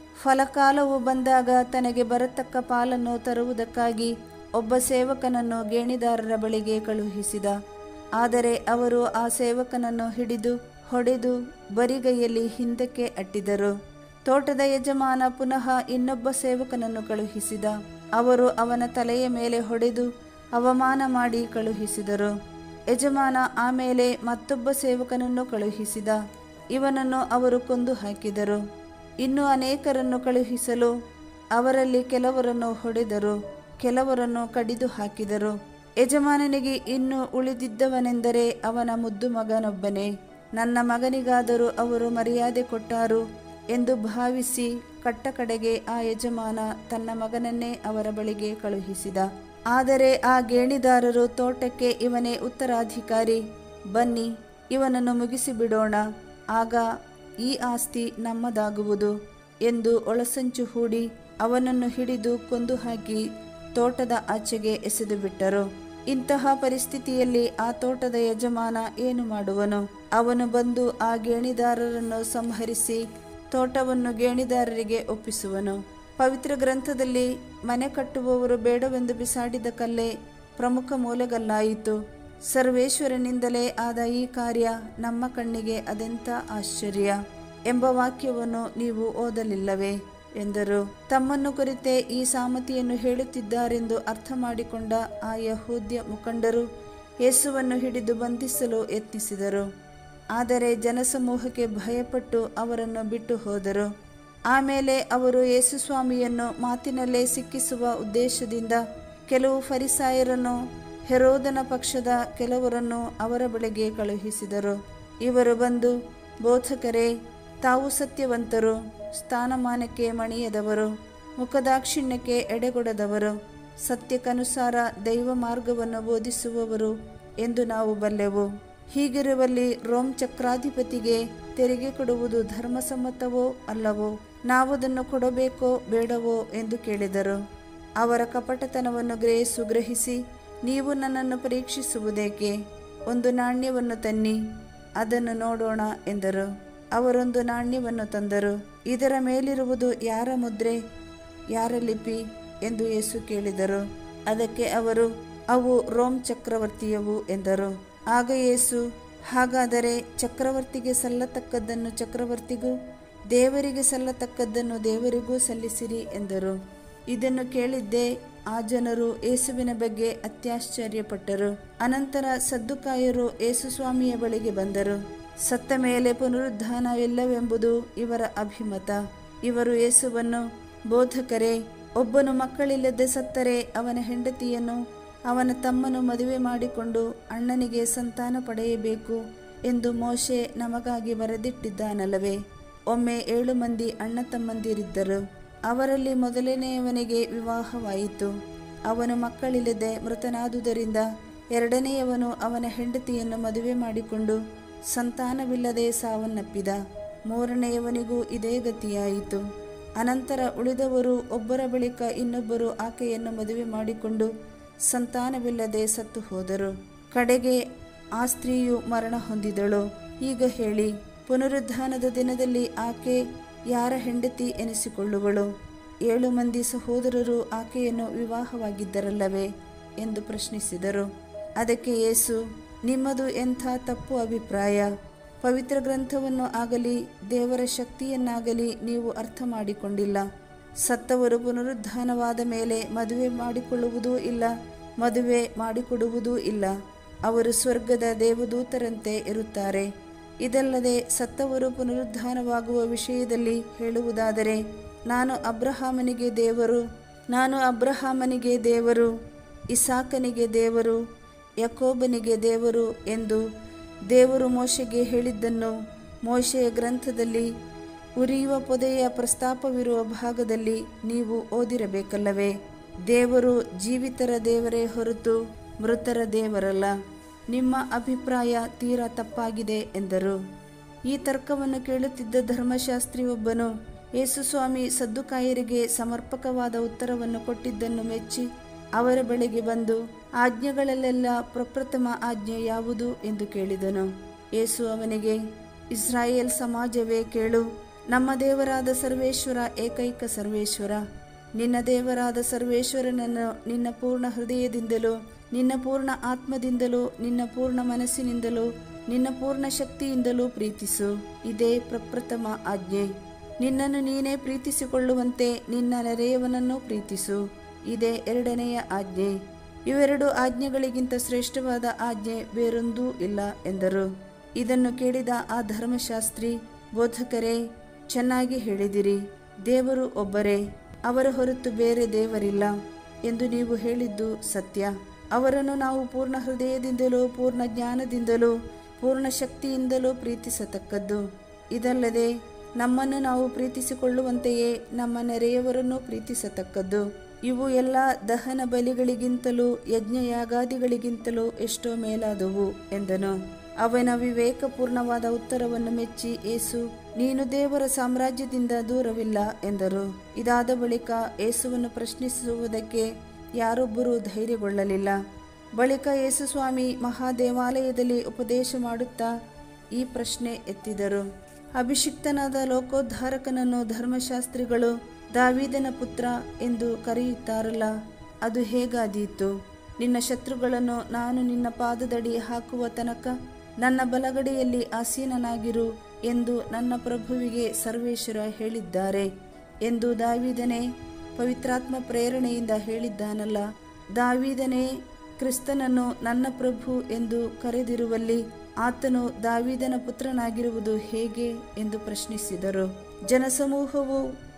ಫಲಕಾಲವು ಬಂದಾಗ ತನಗೆ ಬರತಕ್ಕ ಪಾಲನ್ನು ತರುವುದಕ್ಕಾಗಿ ಒಬ್ಬ ಸೇವಕನನ್ನು ಗೇಣಿದಾರರ ಬಳಿಗೆ ಕಳುಹಿಸಿದ ಆದರೆ ಅವರು ಆ ಸೇವಕನನ್ನು ಹಿಡಿದು ಹೊಡೆದು ಬರಿಗೈಯಲ್ಲಿ ಹಿಂದಕ್ಕೆ ಅಟ್ಟಿದರು ತೋಟದ ಯಜಮಾನ ಪುನಃ ಇನ್ನೊಬ್ಬ ಸೇವಕನನ್ನು ಕಳುಹಿಸಿದ ಅವರು ಅವನ ತಲೆಯ ಮೇಲೆ ಹೊಡೆದು ಅವಮಾನ ಮಾಡಿ ಕಳುಹಿಸಿದರು ಯಜಮಾನ ಆಮೇಲೆ ಮತ್ತೊಬ್ಬ ಸೇವಕನನ್ನು ಕಳುಹಿಸಿದ ಇವನನ್ನು ಅವರು ಕೊಂದು ಹಾಕಿದರು ಇನ್ನು ಅನೇಕರನ್ನು ಕಳುಹಿಸಲು ಅವರಲ್ಲಿ ಕೆಲವರನ್ನು ಹೊಡೆದರು ಕೆಲವರನ್ನು ಕಡಿದು ಹಾಕಿದರು ಯಜಮಾನನಿಗೆ ಇನ್ನು ಉಳಿದಿದ್ದವನೆಂದರೆ ಅವನ ಮುದ್ದು ಮಗನೊಬ್ಬನೇ ನನ್ನ ಮಗನಿಗಾದರೂ ಅವರು ಮರ್ಯಾದೆ ಕೊಟ್ಟಾರು ಎಂದು ಭಾವಿಸಿ ಕಟ್ಟ ಕಡೆಗೆ ಆ ಯಜಮಾನ ತನ್ನ ಮಗನನ್ನೇ ಅವರ ಬಳಿಗೆ ಕಳುಹಿಸಿದ ಆದರೆ ಆ ಗೇಣಿದಾರರು ತೋಟಕ್ಕೆ ಇವನೇ ಉತ್ತರಾಧಿಕಾರಿ ಬನ್ನಿ ಇವನನ್ನು ಮುಗಿಸಿಬಿಡೋಣ ಆಗ ಈ ಆಸ್ತಿ ನಮ್ಮದಾಗುವುದು ಎಂದು ಒಳಸಂಚು ಹೂಡಿ ಅವನನ್ನು ಹಿಡಿದು ಕೊಂದು ಹಾಕಿ ತೋಟದ ಆಚೆಗೆ ಎಸೆದು ಬಿಟ್ಟರು ಇಂತಹ ಪರಿಸ್ಥಿತಿಯಲ್ಲಿ ಆ ತೋಟದ ಯಜಮಾನ ಏನು ಮಾಡುವನು ಅವನು ಬಂದು ಆ ಗೇಣಿದಾರರನ್ನು ಸಂಹರಿಸಿ ತೋಟವನ್ನು ಗೇಣಿದಾರರಿಗೆ ಒಪ್ಪಿಸುವನು ಪವಿತ್ರ ಗ್ರಂಥದಲ್ಲಿ ಮನೆ ಕಟ್ಟುವವರು ಬೇಡವೆಂದು ಬಿಸಾಡಿದ ಕಲ್ಲೇ ಪ್ರಮುಖ ಮೂಲೆಗಲ್ಲಾಯಿತು ಸರ್ವೇಶ್ವರನಿಂದಲೇ ಆದ ಈ ಕಾರ್ಯ ನಮ್ಮ ಕಣ್ಣಿಗೆ ಅದೆಂಥ ಆಶ್ಚರ್ಯ ಎಂಬ ವಾಕ್ಯವನ್ನು ನೀವು ಓದಲಿಲ್ಲವೇ ಎಂದರು ತಮ್ಮನ್ನು ಕುರಿತೇ ಈ ಸಾಮತಿಯನ್ನು ಹೇಳುತ್ತಿದ್ದಾರೆಂದು ಅರ್ಥ ಮಾಡಿಕೊಂಡ ಆ ಯಹೂದ್ಯ ಮುಖಂಡರು ಯೇಸುವನ್ನು ಹಿಡಿದು ಬಂಧಿಸಲು ಯತ್ನಿಸಿದರು ಆದರೆ ಜನಸಮೂಹಕ್ಕೆ ಭಯಪಟ್ಟು ಅವರನ್ನು ಬಿಟ್ಟು ಹೋದರು ಆಮೇಲೆ ಅವರು ಯೇಸುಸ್ವಾಮಿಯನ್ನು ಮಾತಿನಲ್ಲೇ ಸಿಕ್ಕಿಸುವ ಉದ್ದೇಶದಿಂದ ಕೆಲವು ಫರಿಸಾಯರನ್ನು ಹೆರೋದನ ಪಕ್ಷದ ಕೆಲವರನ್ನು ಅವರ ಬಳಿಗೆ ಕಳುಹಿಸಿದರು ಇವರು ಬಂದು ಬೋಧಕರೇ ತಾವು ಸತ್ಯವಂತರು ಸ್ಥಾನಮಾನಕ್ಕೆ ಮಣಿಯದವರು ಮುಖದಾಕ್ಷಿಣ್ಯಕ್ಕೆ ಎಡೆಗೊಡದವರು ಸತ್ಯಕ್ಕನುಸಾರ ದೈವ ಮಾರ್ಗವನ್ನು ಬೋಧಿಸುವವರು ಎಂದು ನಾವು ಬಲ್ಲೆವು ಹೀಗಿರುವಲ್ಲಿ ರೋಮ್ ಚಕ್ರಾಧಿಪತಿಗೆ ತೆರಿಗೆ ಕೊಡುವುದು ಧರ್ಮಸಮ್ಮತವೋ ಅಲ್ಲವೋ ನಾವದನ್ನು ಕೊಡಬೇಕೋ ಬೇಡವೋ ಎಂದು ಕೇಳಿದರು ಅವರ ಕಪಟತನವನ್ನು ಗ್ರಹಿಸು ಗ್ರಹಿಸಿ ನೀವು ನನ್ನನ್ನು ಪರೀಕ್ಷಿಸುವುದೇಕೆ ಒಂದು ನಾಣ್ಯವನ್ನು ತನ್ನಿ ಅದನ್ನು ನೋಡೋಣ ಎಂದರು ಅವರೊಂದು ನಾಣ್ಯವನ್ನು ತಂದರು ಇದರ ಮೇಲಿರುವುದು ಯಾರ ಮುದ್ರೆ ಯಾರ ಲಿಪಿ ಎಂದು ಯೇಸು ಕೇಳಿದರು ಅದಕ್ಕೆ ಅವರು ಅವು ರೋಮ್ ಚಕ್ರವರ್ತಿಯವು ಎಂದರು ಆಗ ಯೇಸು ಹಾಗಾದರೆ ಚಕ್ರವರ್ತಿಗೆ ಸಲ್ಲತಕ್ಕದ್ದನ್ನು ಚಕ್ರವರ್ತಿಗೂ ದೇವರಿಗೆ ಸಲ್ಲತಕ್ಕದ್ದನ್ನು ದೇವರಿಗೂ ಸಲ್ಲಿಸಿರಿ ಎಂದರು ಇದನ್ನು ಕೇಳಿದ್ದೇ ಆ ಜನರು ಯೇಸುವಿನ ಬಗ್ಗೆ ಅತ್ಯಾಶ್ಚರ್ಯಪಟ್ಟರು ಅನಂತರ ಸದ್ದುಕಾಯರು ಯೇಸುಸ್ವಾಮಿಯ ಬಳಿಗೆ ಬಂದರು ಸತ್ತ ಮೇಲೆ ಪುನರುದ್ಧಾನವಿಲ್ಲವೆಂಬುದು ಇವರ ಅಭಿಮತ ಇವರು ಯೇಸುವನ್ನು ಬೋಧಕರೇ ಒಬ್ಬನು ಮಕ್ಕಳಿಲ್ಲದೆ ಸತ್ತರೆ ಅವನ ಹೆಂಡತಿಯನ್ನು ಅವನ ತಮ್ಮನು ಮದುವೆ ಮಾಡಿಕೊಂಡು ಅಣ್ಣನಿಗೆ ಸಂತಾನ ಪಡೆಯಬೇಕು ಎಂದು ಮೋಶೆ ನಮಗಾಗಿ ಬರೆದಿಟ್ಟಿದ್ದಾನಲ್ಲವೇ ಒಮ್ಮೆ ಏಳು ಮಂದಿ ಅಣ್ಣ ತಮ್ಮಂದಿರಿದ್ದರು ಅವರಲ್ಲಿ ಮೊದಲನೆಯವನಿಗೆ ವಿವಾಹವಾಯಿತು ಅವನು ಮಕ್ಕಳಿಲ್ಲದೆ ಮೃತನಾದುದರಿಂದ ಎರಡನೆಯವನು ಅವನ ಹೆಂಡತಿಯನ್ನು ಮದುವೆ ಮಾಡಿಕೊಂಡು ಸಂತಾನವಿಲ್ಲದೆ ಸಾವನ್ನಪ್ಪಿದ ಮೂರನೆಯವನಿಗೂ ಇದೇ ಗತಿಯಾಯಿತು ಅನಂತರ ಉಳಿದವರು ಒಬ್ಬರ ಬಳಿಕ ಇನ್ನೊಬ್ಬರು ಆಕೆಯನ್ನು ಮದುವೆ ಮಾಡಿಕೊಂಡು ಸಂತಾನವಿಲ್ಲದೆ ಸತ್ತು ಹೋದರು ಕಡೆಗೆ ಆ ಸ್ತ್ರೀಯು ಮರಣ ಹೊಂದಿದಳು ಈಗ ಹೇಳಿ ಪುನರುದ್ಧಾನದ ದಿನದಲ್ಲಿ ಆಕೆ ಯಾರ ಹೆಂಡತಿ ಎನಿಸಿಕೊಳ್ಳುವಳು ಏಳು ಮಂದಿ ಸಹೋದರರು ಆಕೆಯನ್ನು ವಿವಾಹವಾಗಿದ್ದರಲ್ಲವೇ ಎಂದು ಪ್ರಶ್ನಿಸಿದರು ಅದಕ್ಕೆ ಯೇಸು ನಿಮ್ಮದು ಎಂಥ ತಪ್ಪು ಅಭಿಪ್ರಾಯ ಪವಿತ್ರ ಗ್ರಂಥವನ್ನು ಆಗಲಿ ದೇವರ ಶಕ್ತಿಯನ್ನಾಗಲಿ ನೀವು ಅರ್ಥ ಮಾಡಿಕೊಂಡಿಲ್ಲ ಸತ್ತವರು ಪುನರುದ್ಧಾನವಾದ ಮೇಲೆ ಮದುವೆ ಮಾಡಿಕೊಳ್ಳುವುದೂ ಇಲ್ಲ ಮದುವೆ ಮಾಡಿಕೊಡುವುದೂ ಇಲ್ಲ ಅವರು ಸ್ವರ್ಗದ ದೇವದೂತರಂತೆ ಇರುತ್ತಾರೆ ಇದಲ್ಲದೆ ಸತ್ತವರು ಪುನರುದ್ಧಾನವಾಗುವ ವಿಷಯದಲ್ಲಿ ಹೇಳುವುದಾದರೆ ನಾನು ಅಬ್ರಹಾಮನಿಗೆ ದೇವರು ನಾನು ಅಬ್ರಹಾಮನಿಗೆ ದೇವರು ಇಸಾಕನಿಗೆ ದೇವರು ಯಕೋಬನಿಗೆ ದೇವರು ಎಂದು ದೇವರು ಮೋಶೆಗೆ ಹೇಳಿದ್ದನ್ನು ಮೋಶೆಯ ಗ್ರಂಥದಲ್ಲಿ ಉರಿಯುವ ಪೊದೆಯ ಪ್ರಸ್ತಾಪವಿರುವ ಭಾಗದಲ್ಲಿ ನೀವು ಓದಿರಬೇಕಲ್ಲವೇ ದೇವರು ಜೀವಿತರ ದೇವರೇ ಹೊರತು ಮೃತರ ದೇವರಲ್ಲ ನಿಮ್ಮ ಅಭಿಪ್ರಾಯ ತೀರಾ ತಪ್ಪಾಗಿದೆ ಎಂದರು ಈ ತರ್ಕವನ್ನು ಕೇಳುತ್ತಿದ್ದ ಧರ್ಮಶಾಸ್ತ್ರಿ ಒಬ್ಬನು ಯೇಸುಸ್ವಾಮಿ ಸದ್ದುಕಾಯರಿಗೆ ಸಮರ್ಪಕವಾದ ಉತ್ತರವನ್ನು ಕೊಟ್ಟಿದ್ದನ್ನು ಮೆಚ್ಚಿ ಅವರ ಬಳಿಗೆ ಬಂದು ಆಜ್ಞೆಗಳಲ್ಲೆಲ್ಲ ಪ್ರಪ್ರಥಮ ಆಜ್ಞೆ ಯಾವುದು ಎಂದು ಕೇಳಿದನು ಯೇಸು ಅವನಿಗೆ ಇಸ್ರಾಯೇಲ್ ಸಮಾಜವೇ ಕೇಳು ನಮ್ಮ ದೇವರಾದ ಸರ್ವೇಶ್ವರ ಏಕೈಕ ಸರ್ವೇಶ್ವರ ನಿನ್ನ ದೇವರಾದ ಸರ್ವೇಶ್ವರನನ್ನು ನಿನ್ನ ಪೂರ್ಣ ಹೃದಯದಿಂದಲೂ ನಿನ್ನ ಪೂರ್ಣ ಆತ್ಮದಿಂದಲೂ ನಿನ್ನ ಪೂರ್ಣ ಮನಸ್ಸಿನಿಂದಲೂ ನಿನ್ನ ಪೂರ್ಣ ಶಕ್ತಿಯಿಂದಲೂ ಪ್ರೀತಿಸು ಇದೇ ಪ್ರಪ್ರಥಮ ಆಜ್ಞೆ ನಿನ್ನನ್ನು ನೀನೇ ಪ್ರೀತಿಸಿಕೊಳ್ಳುವಂತೆ ನಿನ್ನ ನೆರೆಯವನನ್ನು ಪ್ರೀತಿಸು ಇದೇ ಎರಡನೆಯ ಆಜ್ಞೆ ಇವೆರಡು ಆಜ್ಞೆಗಳಿಗಿಂತ ಶ್ರೇಷ್ಠವಾದ ಆಜ್ಞೆ ಬೇರೊಂದೂ ಇಲ್ಲ ಎಂದರು ಇದನ್ನು ಕೇಳಿದ ಆ ಧರ್ಮಶಾಸ್ತ್ರಿ ಬೋಧಕರೇ ಚೆನ್ನಾಗಿ ಹೇಳಿದಿರಿ ದೇವರು ಒಬ್ಬರೇ ಅವರ ಹೊರತು ಬೇರೆ ದೇವರಿಲ್ಲ ಎಂದು ನೀವು ಹೇಳಿದ್ದು ಸತ್ಯ ಅವರನ್ನು ನಾವು ಪೂರ್ಣ ಹೃದಯದಿಂದಲೂ ಪೂರ್ಣ ಜ್ಞಾನದಿಂದಲೂ ಪೂರ್ಣ ಶಕ್ತಿಯಿಂದಲೂ ಪ್ರೀತಿಸತಕ್ಕದ್ದು ಇದಲ್ಲದೆ ನಮ್ಮನ್ನು ನಾವು ಪ್ರೀತಿಸಿಕೊಳ್ಳುವಂತೆಯೇ ನಮ್ಮ ನೆರೆಯವರನ್ನು ಪ್ರೀತಿಸತಕ್ಕದ್ದು ಇವು ಎಲ್ಲ ದಹನ ಬಲಿಗಳಿಗಿಂತಲೂ ಯಜ್ಞಯಾಗಾದಿಗಳಿಗಿಂತಲೂ ಎಷ್ಟೋ ಮೇಲಾದವು ಎಂದನು ಅವನ ವಿವೇಕಪೂರ್ಣವಾದ ಉತ್ತರವನ್ನು ಮೆಚ್ಚಿ ಏಸು ನೀನು ದೇವರ ಸಾಮ್ರಾಜ್ಯದಿಂದ ದೂರವಿಲ್ಲ ಎಂದರು ಇದಾದ ಬಳಿಕ ಏಸುವನ್ನು ಪ್ರಶ್ನಿಸುವುದಕ್ಕೆ ಯಾರೊಬ್ಬರೂ ಧೈರ್ಯಗೊಳ್ಳಲಿಲ್ಲ ಬಳಿಕ ಯೇಸುಸ್ವಾಮಿ ಮಹಾದೇವಾಲಯದಲ್ಲಿ ಉಪದೇಶ ಮಾಡುತ್ತಾ ಈ ಪ್ರಶ್ನೆ ಎತ್ತಿದರು ಅಭಿಷಿಕ್ತನಾದ ಲೋಕೋದ್ಧಾರಕನನ್ನು ಧರ್ಮಶಾಸ್ತ್ರಿಗಳು ದಾವೀದನ ಪುತ್ರ ಎಂದು ಕರೆಯುತ್ತಾರಲ್ಲ ಅದು ಹೇಗಾದೀತು ನಿನ್ನ ಶತ್ರುಗಳನ್ನು ನಾನು ನಿನ್ನ ಪಾದದಡಿ ಹಾಕುವ ತನಕ ನನ್ನ ಬಲಗಡೆಯಲ್ಲಿ ಆಸೀನನಾಗಿರು ಎಂದು ನನ್ನ ಪ್ರಭುವಿಗೆ ಸರ್ವೇಶ್ವರ ಹೇಳಿದ್ದಾರೆ ಎಂದು ದಾವೀದನೇ ಪವಿತ್ರಾತ್ಮ ಪ್ರೇರಣೆಯಿಂದ ಹೇಳಿದ್ದಾನಲ್ಲ ದಾವೀದನೇ ಕ್ರಿಸ್ತನನ್ನು ನನ್ನ ಪ್ರಭು ಎಂದು ಕರೆದಿರುವಲ್ಲಿ ಆತನು ದಾವೀದನ ಪುತ್ರನಾಗಿರುವುದು ಹೇಗೆ ಎಂದು ಪ್ರಶ್ನಿಸಿದರು ಜನಸಮೂಹವು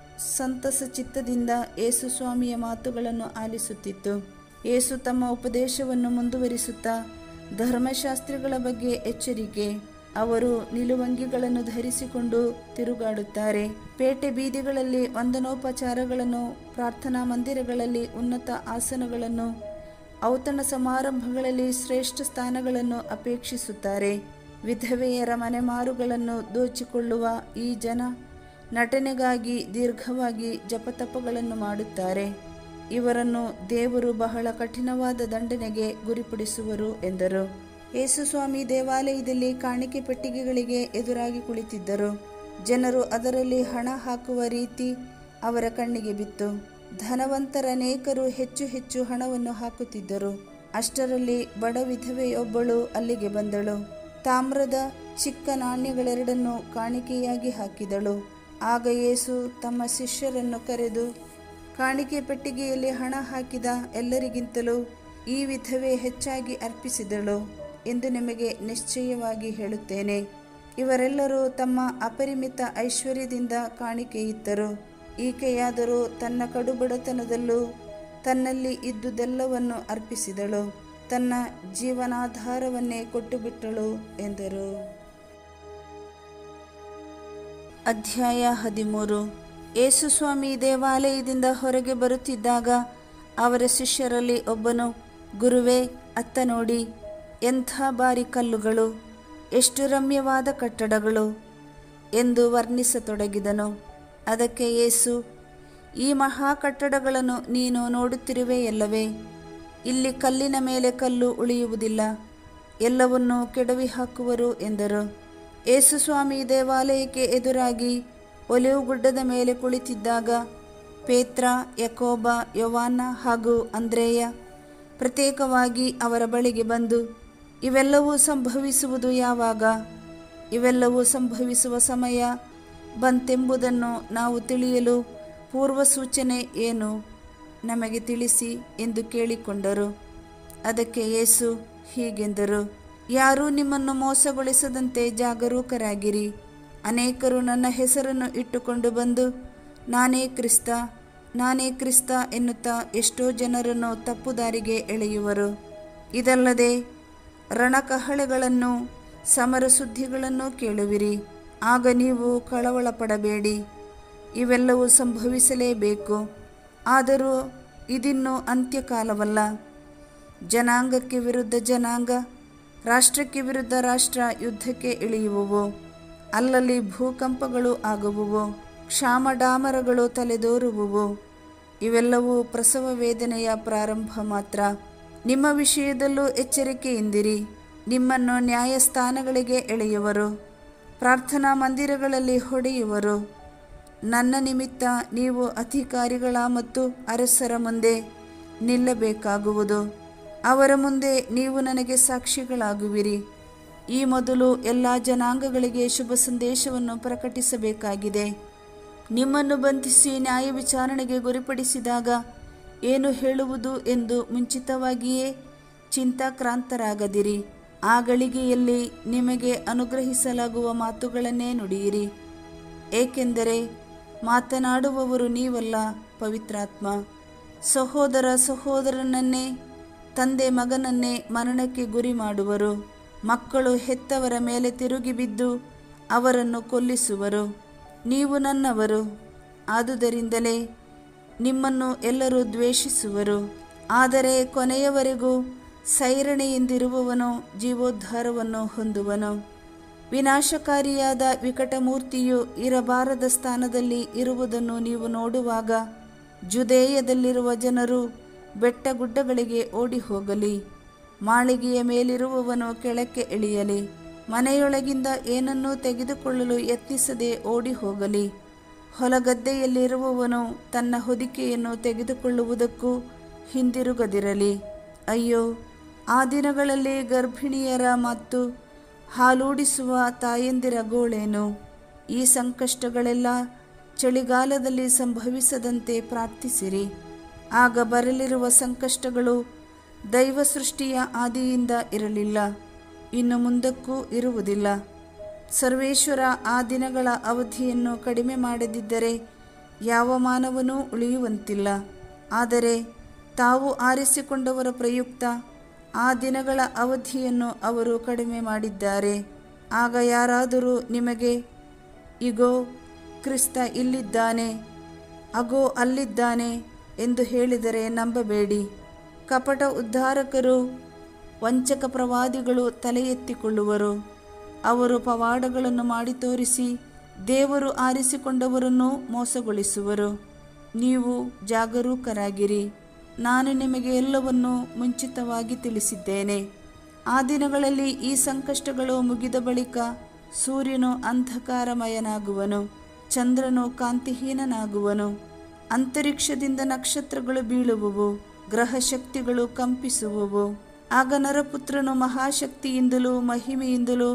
ಸಂತಸ ಚಿತ್ತದಿಂದ ಯೇಸು ಸ್ವಾಮಿಯ ಮಾತುಗಳನ್ನು ಆಲಿಸುತ್ತಿತ್ತು ಯೇಸು ತಮ್ಮ ಉಪದೇಶವನ್ನು ಮುಂದುವರಿಸುತ್ತಾ ಧರ್ಮಶಾಸ್ತ್ರಿಗಳ ಬಗ್ಗೆ ಎಚ್ಚರಿಕೆ ಅವರು ನಿಲುವಂಗಿಗಳನ್ನು ಧರಿಸಿಕೊಂಡು ತಿರುಗಾಡುತ್ತಾರೆ ಪೇಟೆ ಬೀದಿಗಳಲ್ಲಿ ವಂದನೋಪಚಾರಗಳನ್ನು ಪ್ರಾರ್ಥನಾ ಮಂದಿರಗಳಲ್ಲಿ ಉನ್ನತ ಆಸನಗಳನ್ನು ಔತಣ ಸಮಾರಂಭಗಳಲ್ಲಿ ಶ್ರೇಷ್ಠ ಸ್ಥಾನಗಳನ್ನು ಅಪೇಕ್ಷಿಸುತ್ತಾರೆ ವಿಧವೆಯರ ಮನೆಮಾರುಗಳನ್ನು ದೋಚಿಕೊಳ್ಳುವ ಈ ಜನ ನಟನೆಗಾಗಿ ದೀರ್ಘವಾಗಿ ಜಪತಪಗಳನ್ನು ಮಾಡುತ್ತಾರೆ ಇವರನ್ನು ದೇವರು ಬಹಳ ಕಠಿಣವಾದ ದಂಡನೆಗೆ ಗುರಿಪಡಿಸುವರು ಎಂದರು ಯೇಸುಸ್ವಾಮಿ ದೇವಾಲಯದಲ್ಲಿ ಕಾಣಿಕೆ ಪೆಟ್ಟಿಗೆಗಳಿಗೆ ಎದುರಾಗಿ ಕುಳಿತಿದ್ದರು ಜನರು ಅದರಲ್ಲಿ ಹಣ ಹಾಕುವ ರೀತಿ ಅವರ ಕಣ್ಣಿಗೆ ಬಿತ್ತು ಧನವಂತರನೇಕರು ಹೆಚ್ಚು ಹೆಚ್ಚು ಹಣವನ್ನು ಹಾಕುತ್ತಿದ್ದರು ಅಷ್ಟರಲ್ಲಿ ಬಡ ವಿಧವೆಯೊಬ್ಬಳು ಅಲ್ಲಿಗೆ ಬಂದಳು ತಾಮ್ರದ ಚಿಕ್ಕ ನಾಣ್ಯಗಳೆರಡನ್ನು ಕಾಣಿಕೆಯಾಗಿ ಹಾಕಿದಳು ಆಗ ಯೇಸು ತಮ್ಮ ಶಿಷ್ಯರನ್ನು ಕರೆದು ಕಾಣಿಕೆ ಪೆಟ್ಟಿಗೆಯಲ್ಲಿ ಹಣ ಹಾಕಿದ ಎಲ್ಲರಿಗಿಂತಲೂ ಈ ವಿಧವೆ ಹೆಚ್ಚಾಗಿ ಅರ್ಪಿಸಿದಳು ಎಂದು ನಿಮಗೆ ನಿಶ್ಚಯವಾಗಿ ಹೇಳುತ್ತೇನೆ ಇವರೆಲ್ಲರೂ ತಮ್ಮ ಅಪರಿಮಿತ ಐಶ್ವರ್ಯದಿಂದ ಕಾಣಿಕೆಯಿತ್ತರು ಈಕೆಯಾದರೂ ತನ್ನ ಕಡುಬಡತನದಲ್ಲೂ ತನ್ನಲ್ಲಿ ಇದ್ದುದೆಲ್ಲವನ್ನು ಅರ್ಪಿಸಿದಳು ತನ್ನ ಜೀವನಾಧಾರವನ್ನೇ ಕೊಟ್ಟುಬಿಟ್ಟಳು ಎಂದರು ಅಧ್ಯಾಯ ಹದಿಮೂರು ಯೇಸುಸ್ವಾಮಿ ದೇವಾಲಯದಿಂದ ಹೊರಗೆ ಬರುತ್ತಿದ್ದಾಗ ಅವರ ಶಿಷ್ಯರಲ್ಲಿ ಒಬ್ಬನು ಗುರುವೇ ಅತ್ತ ನೋಡಿ ಎಂಥ ಬಾರಿ ಕಲ್ಲುಗಳು ಎಷ್ಟು ರಮ್ಯವಾದ ಕಟ್ಟಡಗಳು ಎಂದು ವರ್ಣಿಸತೊಡಗಿದನು ಅದಕ್ಕೆ ಯೇಸು ಈ ಮಹಾ ಕಟ್ಟಡಗಳನ್ನು ನೀನು ನೋಡುತ್ತಿರುವೆಯಲ್ಲವೇ ಇಲ್ಲಿ ಕಲ್ಲಿನ ಮೇಲೆ ಕಲ್ಲು ಉಳಿಯುವುದಿಲ್ಲ ಎಲ್ಲವನ್ನೂ ಕೆಡವಿ ಹಾಕುವರು ಎಂದರು ಯೇಸುಸ್ವಾಮಿ ದೇವಾಲಯಕ್ಕೆ ಎದುರಾಗಿ ಒಲಿವು ಗುಡ್ಡದ ಮೇಲೆ ಕುಳಿತಿದ್ದಾಗ ಪೇತ್ರ ಯಕೋಬ ಯವಾನ ಹಾಗೂ ಅಂದ್ರೇಯ ಪ್ರತ್ಯೇಕವಾಗಿ ಅವರ ಬಳಿಗೆ ಬಂದು ಇವೆಲ್ಲವೂ ಸಂಭವಿಸುವುದು ಯಾವಾಗ ಇವೆಲ್ಲವೂ ಸಂಭವಿಸುವ ಸಮಯ ಬಂತೆಂಬುದನ್ನು ನಾವು ತಿಳಿಯಲು ಪೂರ್ವ ಸೂಚನೆ ಏನು ನಮಗೆ ತಿಳಿಸಿ ಎಂದು ಕೇಳಿಕೊಂಡರು ಅದಕ್ಕೆ ಯೇಸು ಹೀಗೆಂದರು ಯಾರೂ ನಿಮ್ಮನ್ನು ಮೋಸಗೊಳಿಸದಂತೆ ಜಾಗರೂಕರಾಗಿರಿ ಅನೇಕರು ನನ್ನ ಹೆಸರನ್ನು ಇಟ್ಟುಕೊಂಡು ಬಂದು ನಾನೇ ಕ್ರಿಸ್ತ ನಾನೇ ಕ್ರಿಸ್ತ ಎನ್ನುತ್ತಾ ಎಷ್ಟೋ ಜನರನ್ನು ತಪ್ಪುದಾರಿಗೆ ಎಳೆಯುವರು ಇದಲ್ಲದೆ ರಣಕಹಳೆಗಳನ್ನು ಸಮರ ಸುದ್ದಿಗಳನ್ನು ಕೇಳುವಿರಿ ಆಗ ನೀವು ಕಳವಳ ಪಡಬೇಡಿ ಇವೆಲ್ಲವೂ ಸಂಭವಿಸಲೇಬೇಕು ಆದರೂ ಇದಿನ್ನೂ ಅಂತ್ಯಕಾಲವಲ್ಲ ಜನಾಂಗಕ್ಕೆ ವಿರುದ್ಧ ಜನಾಂಗ ರಾಷ್ಟ್ರಕ್ಕೆ ವಿರುದ್ಧ ರಾಷ್ಟ್ರ ಯುದ್ಧಕ್ಕೆ ಇಳಿಯುವುವು ಅಲ್ಲಲ್ಲಿ ಭೂಕಂಪಗಳು ಆಗುವುವು ಕ್ಷಾಮಡಾಮರಗಳು ತಲೆದೋರುವುವು ಇವೆಲ್ಲವೂ ಪ್ರಸವ ವೇದನೆಯ ಪ್ರಾರಂಭ ಮಾತ್ರ ನಿಮ್ಮ ವಿಷಯದಲ್ಲೂ ಎಚ್ಚರಿಕೆಯಿಂದಿರಿ ನಿಮ್ಮನ್ನು ನ್ಯಾಯಸ್ಥಾನಗಳಿಗೆ ಎಳೆಯುವರು ಪ್ರಾರ್ಥನಾ ಮಂದಿರಗಳಲ್ಲಿ ಹೊಡೆಯುವರು ನನ್ನ ನಿಮಿತ್ತ ನೀವು ಅಧಿಕಾರಿಗಳ ಮತ್ತು ಅರಸರ ಮುಂದೆ ನಿಲ್ಲಬೇಕಾಗುವುದು ಅವರ ಮುಂದೆ ನೀವು ನನಗೆ ಸಾಕ್ಷಿಗಳಾಗುವಿರಿ ಈ ಮೊದಲು ಎಲ್ಲ ಜನಾಂಗಗಳಿಗೆ ಶುಭ ಸಂದೇಶವನ್ನು ಪ್ರಕಟಿಸಬೇಕಾಗಿದೆ ನಿಮ್ಮನ್ನು ಬಂಧಿಸಿ ನ್ಯಾಯ ವಿಚಾರಣೆಗೆ ಗುರಿಪಡಿಸಿದಾಗ ಏನು ಹೇಳುವುದು ಎಂದು ಮುಂಚಿತವಾಗಿಯೇ ಚಿಂತಾಕ್ರಾಂತರಾಗದಿರಿ ಆ ಗಳಿಗೆಯಲ್ಲಿ ನಿಮಗೆ ಅನುಗ್ರಹಿಸಲಾಗುವ ಮಾತುಗಳನ್ನೇ ನುಡಿಯಿರಿ ಏಕೆಂದರೆ ಮಾತನಾಡುವವರು ನೀವಲ್ಲ ಪವಿತ್ರಾತ್ಮ ಸಹೋದರ ಸಹೋದರನನ್ನೇ ತಂದೆ ಮಗನನ್ನೇ ಮರಣಕ್ಕೆ ಗುರಿ ಮಾಡುವರು ಮಕ್ಕಳು ಹೆತ್ತವರ ಮೇಲೆ ತಿರುಗಿ ಬಿದ್ದು ಅವರನ್ನು ಕೊಲ್ಲಿಸುವರು ನೀವು ನನ್ನವರು ಆದುದರಿಂದಲೇ ನಿಮ್ಮನ್ನು ಎಲ್ಲರೂ ದ್ವೇಷಿಸುವರು ಆದರೆ ಕೊನೆಯವರೆಗೂ ಸೈರಣೆಯಿಂದಿರುವವನು ಜೀವೋದ್ಧಾರವನ್ನು ಹೊಂದುವನು ವಿನಾಶಕಾರಿಯಾದ ವಿಕಟಮೂರ್ತಿಯು ಇರಬಾರದ ಸ್ಥಾನದಲ್ಲಿ ಇರುವುದನ್ನು ನೀವು ನೋಡುವಾಗ ಜುದೇಯದಲ್ಲಿರುವ ಜನರು ಬೆಟ್ಟಗುಡ್ಡಗಳಿಗೆ ಓಡಿ ಹೋಗಲಿ ಮಾಳಿಗೆಯ ಮೇಲಿರುವವನು ಕೆಳಕ್ಕೆ ಇಳಿಯಲಿ ಮನೆಯೊಳಗಿಂದ ಏನನ್ನೂ ತೆಗೆದುಕೊಳ್ಳಲು ಯತ್ನಿಸದೆ ಓಡಿ ಹೋಗಲಿ ಹೊಲಗದ್ದೆಯಲ್ಲಿರುವವನು ತನ್ನ ಹೊದಿಕೆಯನ್ನು ತೆಗೆದುಕೊಳ್ಳುವುದಕ್ಕೂ ಹಿಂದಿರುಗದಿರಲಿ ಅಯ್ಯೋ ಆ ದಿನಗಳಲ್ಲಿ ಗರ್ಭಿಣಿಯರ ಮತ್ತು ಹಾಲೂಡಿಸುವ ತಾಯಂದಿರ ಗೋಳೇನು ಈ ಸಂಕಷ್ಟಗಳೆಲ್ಲ ಚಳಿಗಾಲದಲ್ಲಿ ಸಂಭವಿಸದಂತೆ ಪ್ರಾರ್ಥಿಸಿರಿ ಆಗ ಬರಲಿರುವ ಸಂಕಷ್ಟಗಳು ದೈವ ಸೃಷ್ಟಿಯ ಆದಿಯಿಂದ ಇರಲಿಲ್ಲ ಇನ್ನು ಮುಂದಕ್ಕೂ ಇರುವುದಿಲ್ಲ ಸರ್ವೇಶ್ವರ ಆ ದಿನಗಳ ಅವಧಿಯನ್ನು ಕಡಿಮೆ ಮಾಡದಿದ್ದರೆ ಯಾವ ಮಾನವನೂ ಉಳಿಯುವಂತಿಲ್ಲ ಆದರೆ ತಾವು ಆರಿಸಿಕೊಂಡವರ ಪ್ರಯುಕ್ತ ಆ ದಿನಗಳ ಅವಧಿಯನ್ನು ಅವರು ಕಡಿಮೆ ಮಾಡಿದ್ದಾರೆ ಆಗ ಯಾರಾದರೂ ನಿಮಗೆ ಇಗೋ ಕ್ರಿಸ್ತ ಇಲ್ಲಿದ್ದಾನೆ ಅಗೋ ಅಲ್ಲಿದ್ದಾನೆ ಎಂದು ಹೇಳಿದರೆ ನಂಬಬೇಡಿ ಕಪಟ ಉದ್ಧಾರಕರು ವಂಚಕ ಪ್ರವಾದಿಗಳು ತಲೆ ಎತ್ತಿಕೊಳ್ಳುವರು ಅವರು ಪವಾಡಗಳನ್ನು ಮಾಡಿ ತೋರಿಸಿ ದೇವರು ಆರಿಸಿಕೊಂಡವರನ್ನು ಮೋಸಗೊಳಿಸುವರು ನೀವು ಜಾಗರೂಕರಾಗಿರಿ ನಾನು ನಿಮಗೆ ಎಲ್ಲವನ್ನೂ ಮುಂಚಿತವಾಗಿ ತಿಳಿಸಿದ್ದೇನೆ ಆ ದಿನಗಳಲ್ಲಿ ಈ ಸಂಕಷ್ಟಗಳು ಮುಗಿದ ಬಳಿಕ ಸೂರ್ಯನು ಅಂಧಕಾರಮಯನಾಗುವನು ಚಂದ್ರನು ಕಾಂತಿಹೀನನಾಗುವನು ಅಂತರಿಕ್ಷದಿಂದ ನಕ್ಷತ್ರಗಳು ಬೀಳುವುವು ಗ್ರಹ ಶಕ್ತಿಗಳು ಕಂಪಿಸುವುವು ಆಗ ನರಪುತ್ರನು ಮಹಾಶಕ್ತಿಯಿಂದಲೂ ಮಹಿಮೆಯಿಂದಲೂ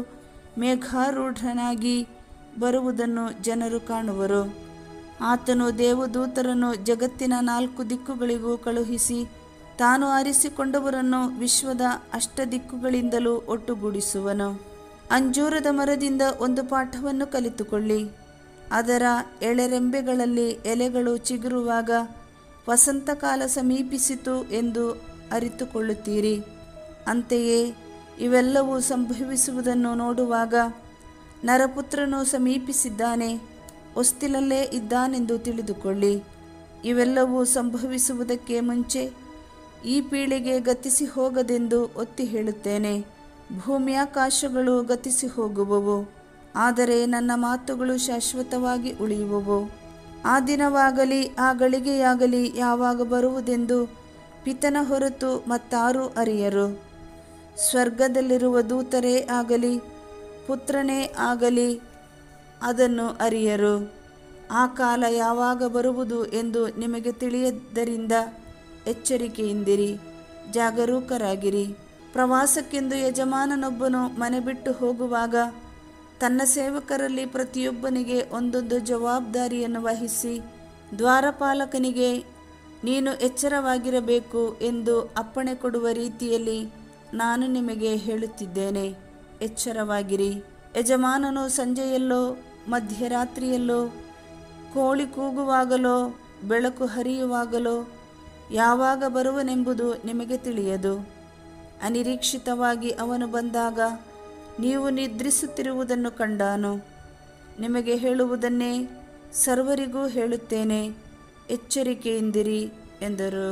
ಮೇಘಾರೂಢನಾಗಿ ಬರುವುದನ್ನು ಜನರು ಕಾಣುವರು ಆತನು ದೇವದೂತರನ್ನು ಜಗತ್ತಿನ ನಾಲ್ಕು ದಿಕ್ಕುಗಳಿಗೂ ಕಳುಹಿಸಿ ತಾನು ಆರಿಸಿಕೊಂಡವರನ್ನು ವಿಶ್ವದ ಅಷ್ಟ ದಿಕ್ಕುಗಳಿಂದಲೂ ಒಟ್ಟುಗೂಡಿಸುವನು ಅಂಜೂರದ ಮರದಿಂದ ಒಂದು ಪಾಠವನ್ನು ಕಲಿತುಕೊಳ್ಳಿ ಅದರ ಎಳೆರೆಂಬೆಗಳಲ್ಲಿ ಎಲೆಗಳು ಚಿಗುರುವಾಗ ವಸಂತಕಾಲ ಸಮೀಪಿಸಿತು ಎಂದು ಅರಿತುಕೊಳ್ಳುತ್ತೀರಿ ಅಂತೆಯೇ ಇವೆಲ್ಲವೂ ಸಂಭವಿಸುವುದನ್ನು ನೋಡುವಾಗ ನರಪುತ್ರನು ಸಮೀಪಿಸಿದ್ದಾನೆ ಹೊಸ್ತಿಲಲ್ಲೇ ಇದ್ದಾನೆಂದು ತಿಳಿದುಕೊಳ್ಳಿ ಇವೆಲ್ಲವೂ ಸಂಭವಿಸುವುದಕ್ಕೆ ಮುಂಚೆ ಈ ಪೀಳಿಗೆ ಗತಿಸಿ ಹೋಗದೆಂದು ಒತ್ತಿ ಹೇಳುತ್ತೇನೆ ಭೂಮಿಯಾಕಾಶಗಳು ಗತಿಸಿ ಹೋಗುವವು ಆದರೆ ನನ್ನ ಮಾತುಗಳು ಶಾಶ್ವತವಾಗಿ ಉಳಿಯುವವು ಆ ದಿನವಾಗಲಿ ಆ ಗಳಿಗೆಯಾಗಲಿ ಯಾವಾಗ ಬರುವುದೆಂದು ಪಿತನ ಹೊರತು ಮತ್ತಾರೂ ಅರಿಯರು ಸ್ವರ್ಗದಲ್ಲಿರುವ ದೂತರೇ ಆಗಲಿ ಪುತ್ರನೇ ಆಗಲಿ ಅದನ್ನು ಅರಿಯರು ಆ ಕಾಲ ಯಾವಾಗ ಬರುವುದು ಎಂದು ನಿಮಗೆ ತಿಳಿಯದ್ದರಿಂದ ಎಚ್ಚರಿಕೆಯಿಂದಿರಿ ಜಾಗರೂಕರಾಗಿರಿ ಪ್ರವಾಸಕ್ಕೆಂದು ಯಜಮಾನನೊಬ್ಬನು ಮನೆ ಬಿಟ್ಟು ಹೋಗುವಾಗ ತನ್ನ ಸೇವಕರಲ್ಲಿ ಪ್ರತಿಯೊಬ್ಬನಿಗೆ ಒಂದೊಂದು ಜವಾಬ್ದಾರಿಯನ್ನು ವಹಿಸಿ ದ್ವಾರಪಾಲಕನಿಗೆ ನೀನು ಎಚ್ಚರವಾಗಿರಬೇಕು ಎಂದು ಅಪ್ಪಣೆ ಕೊಡುವ ರೀತಿಯಲ್ಲಿ ನಾನು ನಿಮಗೆ ಹೇಳುತ್ತಿದ್ದೇನೆ ಎಚ್ಚರವಾಗಿರಿ ಯಜಮಾನನು ಸಂಜೆಯಲ್ಲೋ ಮಧ್ಯರಾತ್ರಿಯಲ್ಲೋ ಕೋಳಿ ಕೂಗುವಾಗಲೋ ಬೆಳಕು ಹರಿಯುವಾಗಲೋ ಯಾವಾಗ ಬರುವನೆಂಬುದು ನಿಮಗೆ ತಿಳಿಯದು ಅನಿರೀಕ್ಷಿತವಾಗಿ ಅವನು ಬಂದಾಗ ನೀವು ನಿದ್ರಿಸುತ್ತಿರುವುದನ್ನು ಕಂಡಾನು ನಿಮಗೆ ಹೇಳುವುದನ್ನೇ ಸರ್ವರಿಗೂ ಹೇಳುತ್ತೇನೆ ಎಚ್ಚರಿಕೆಯಿಂದಿರಿ ಎಂದರು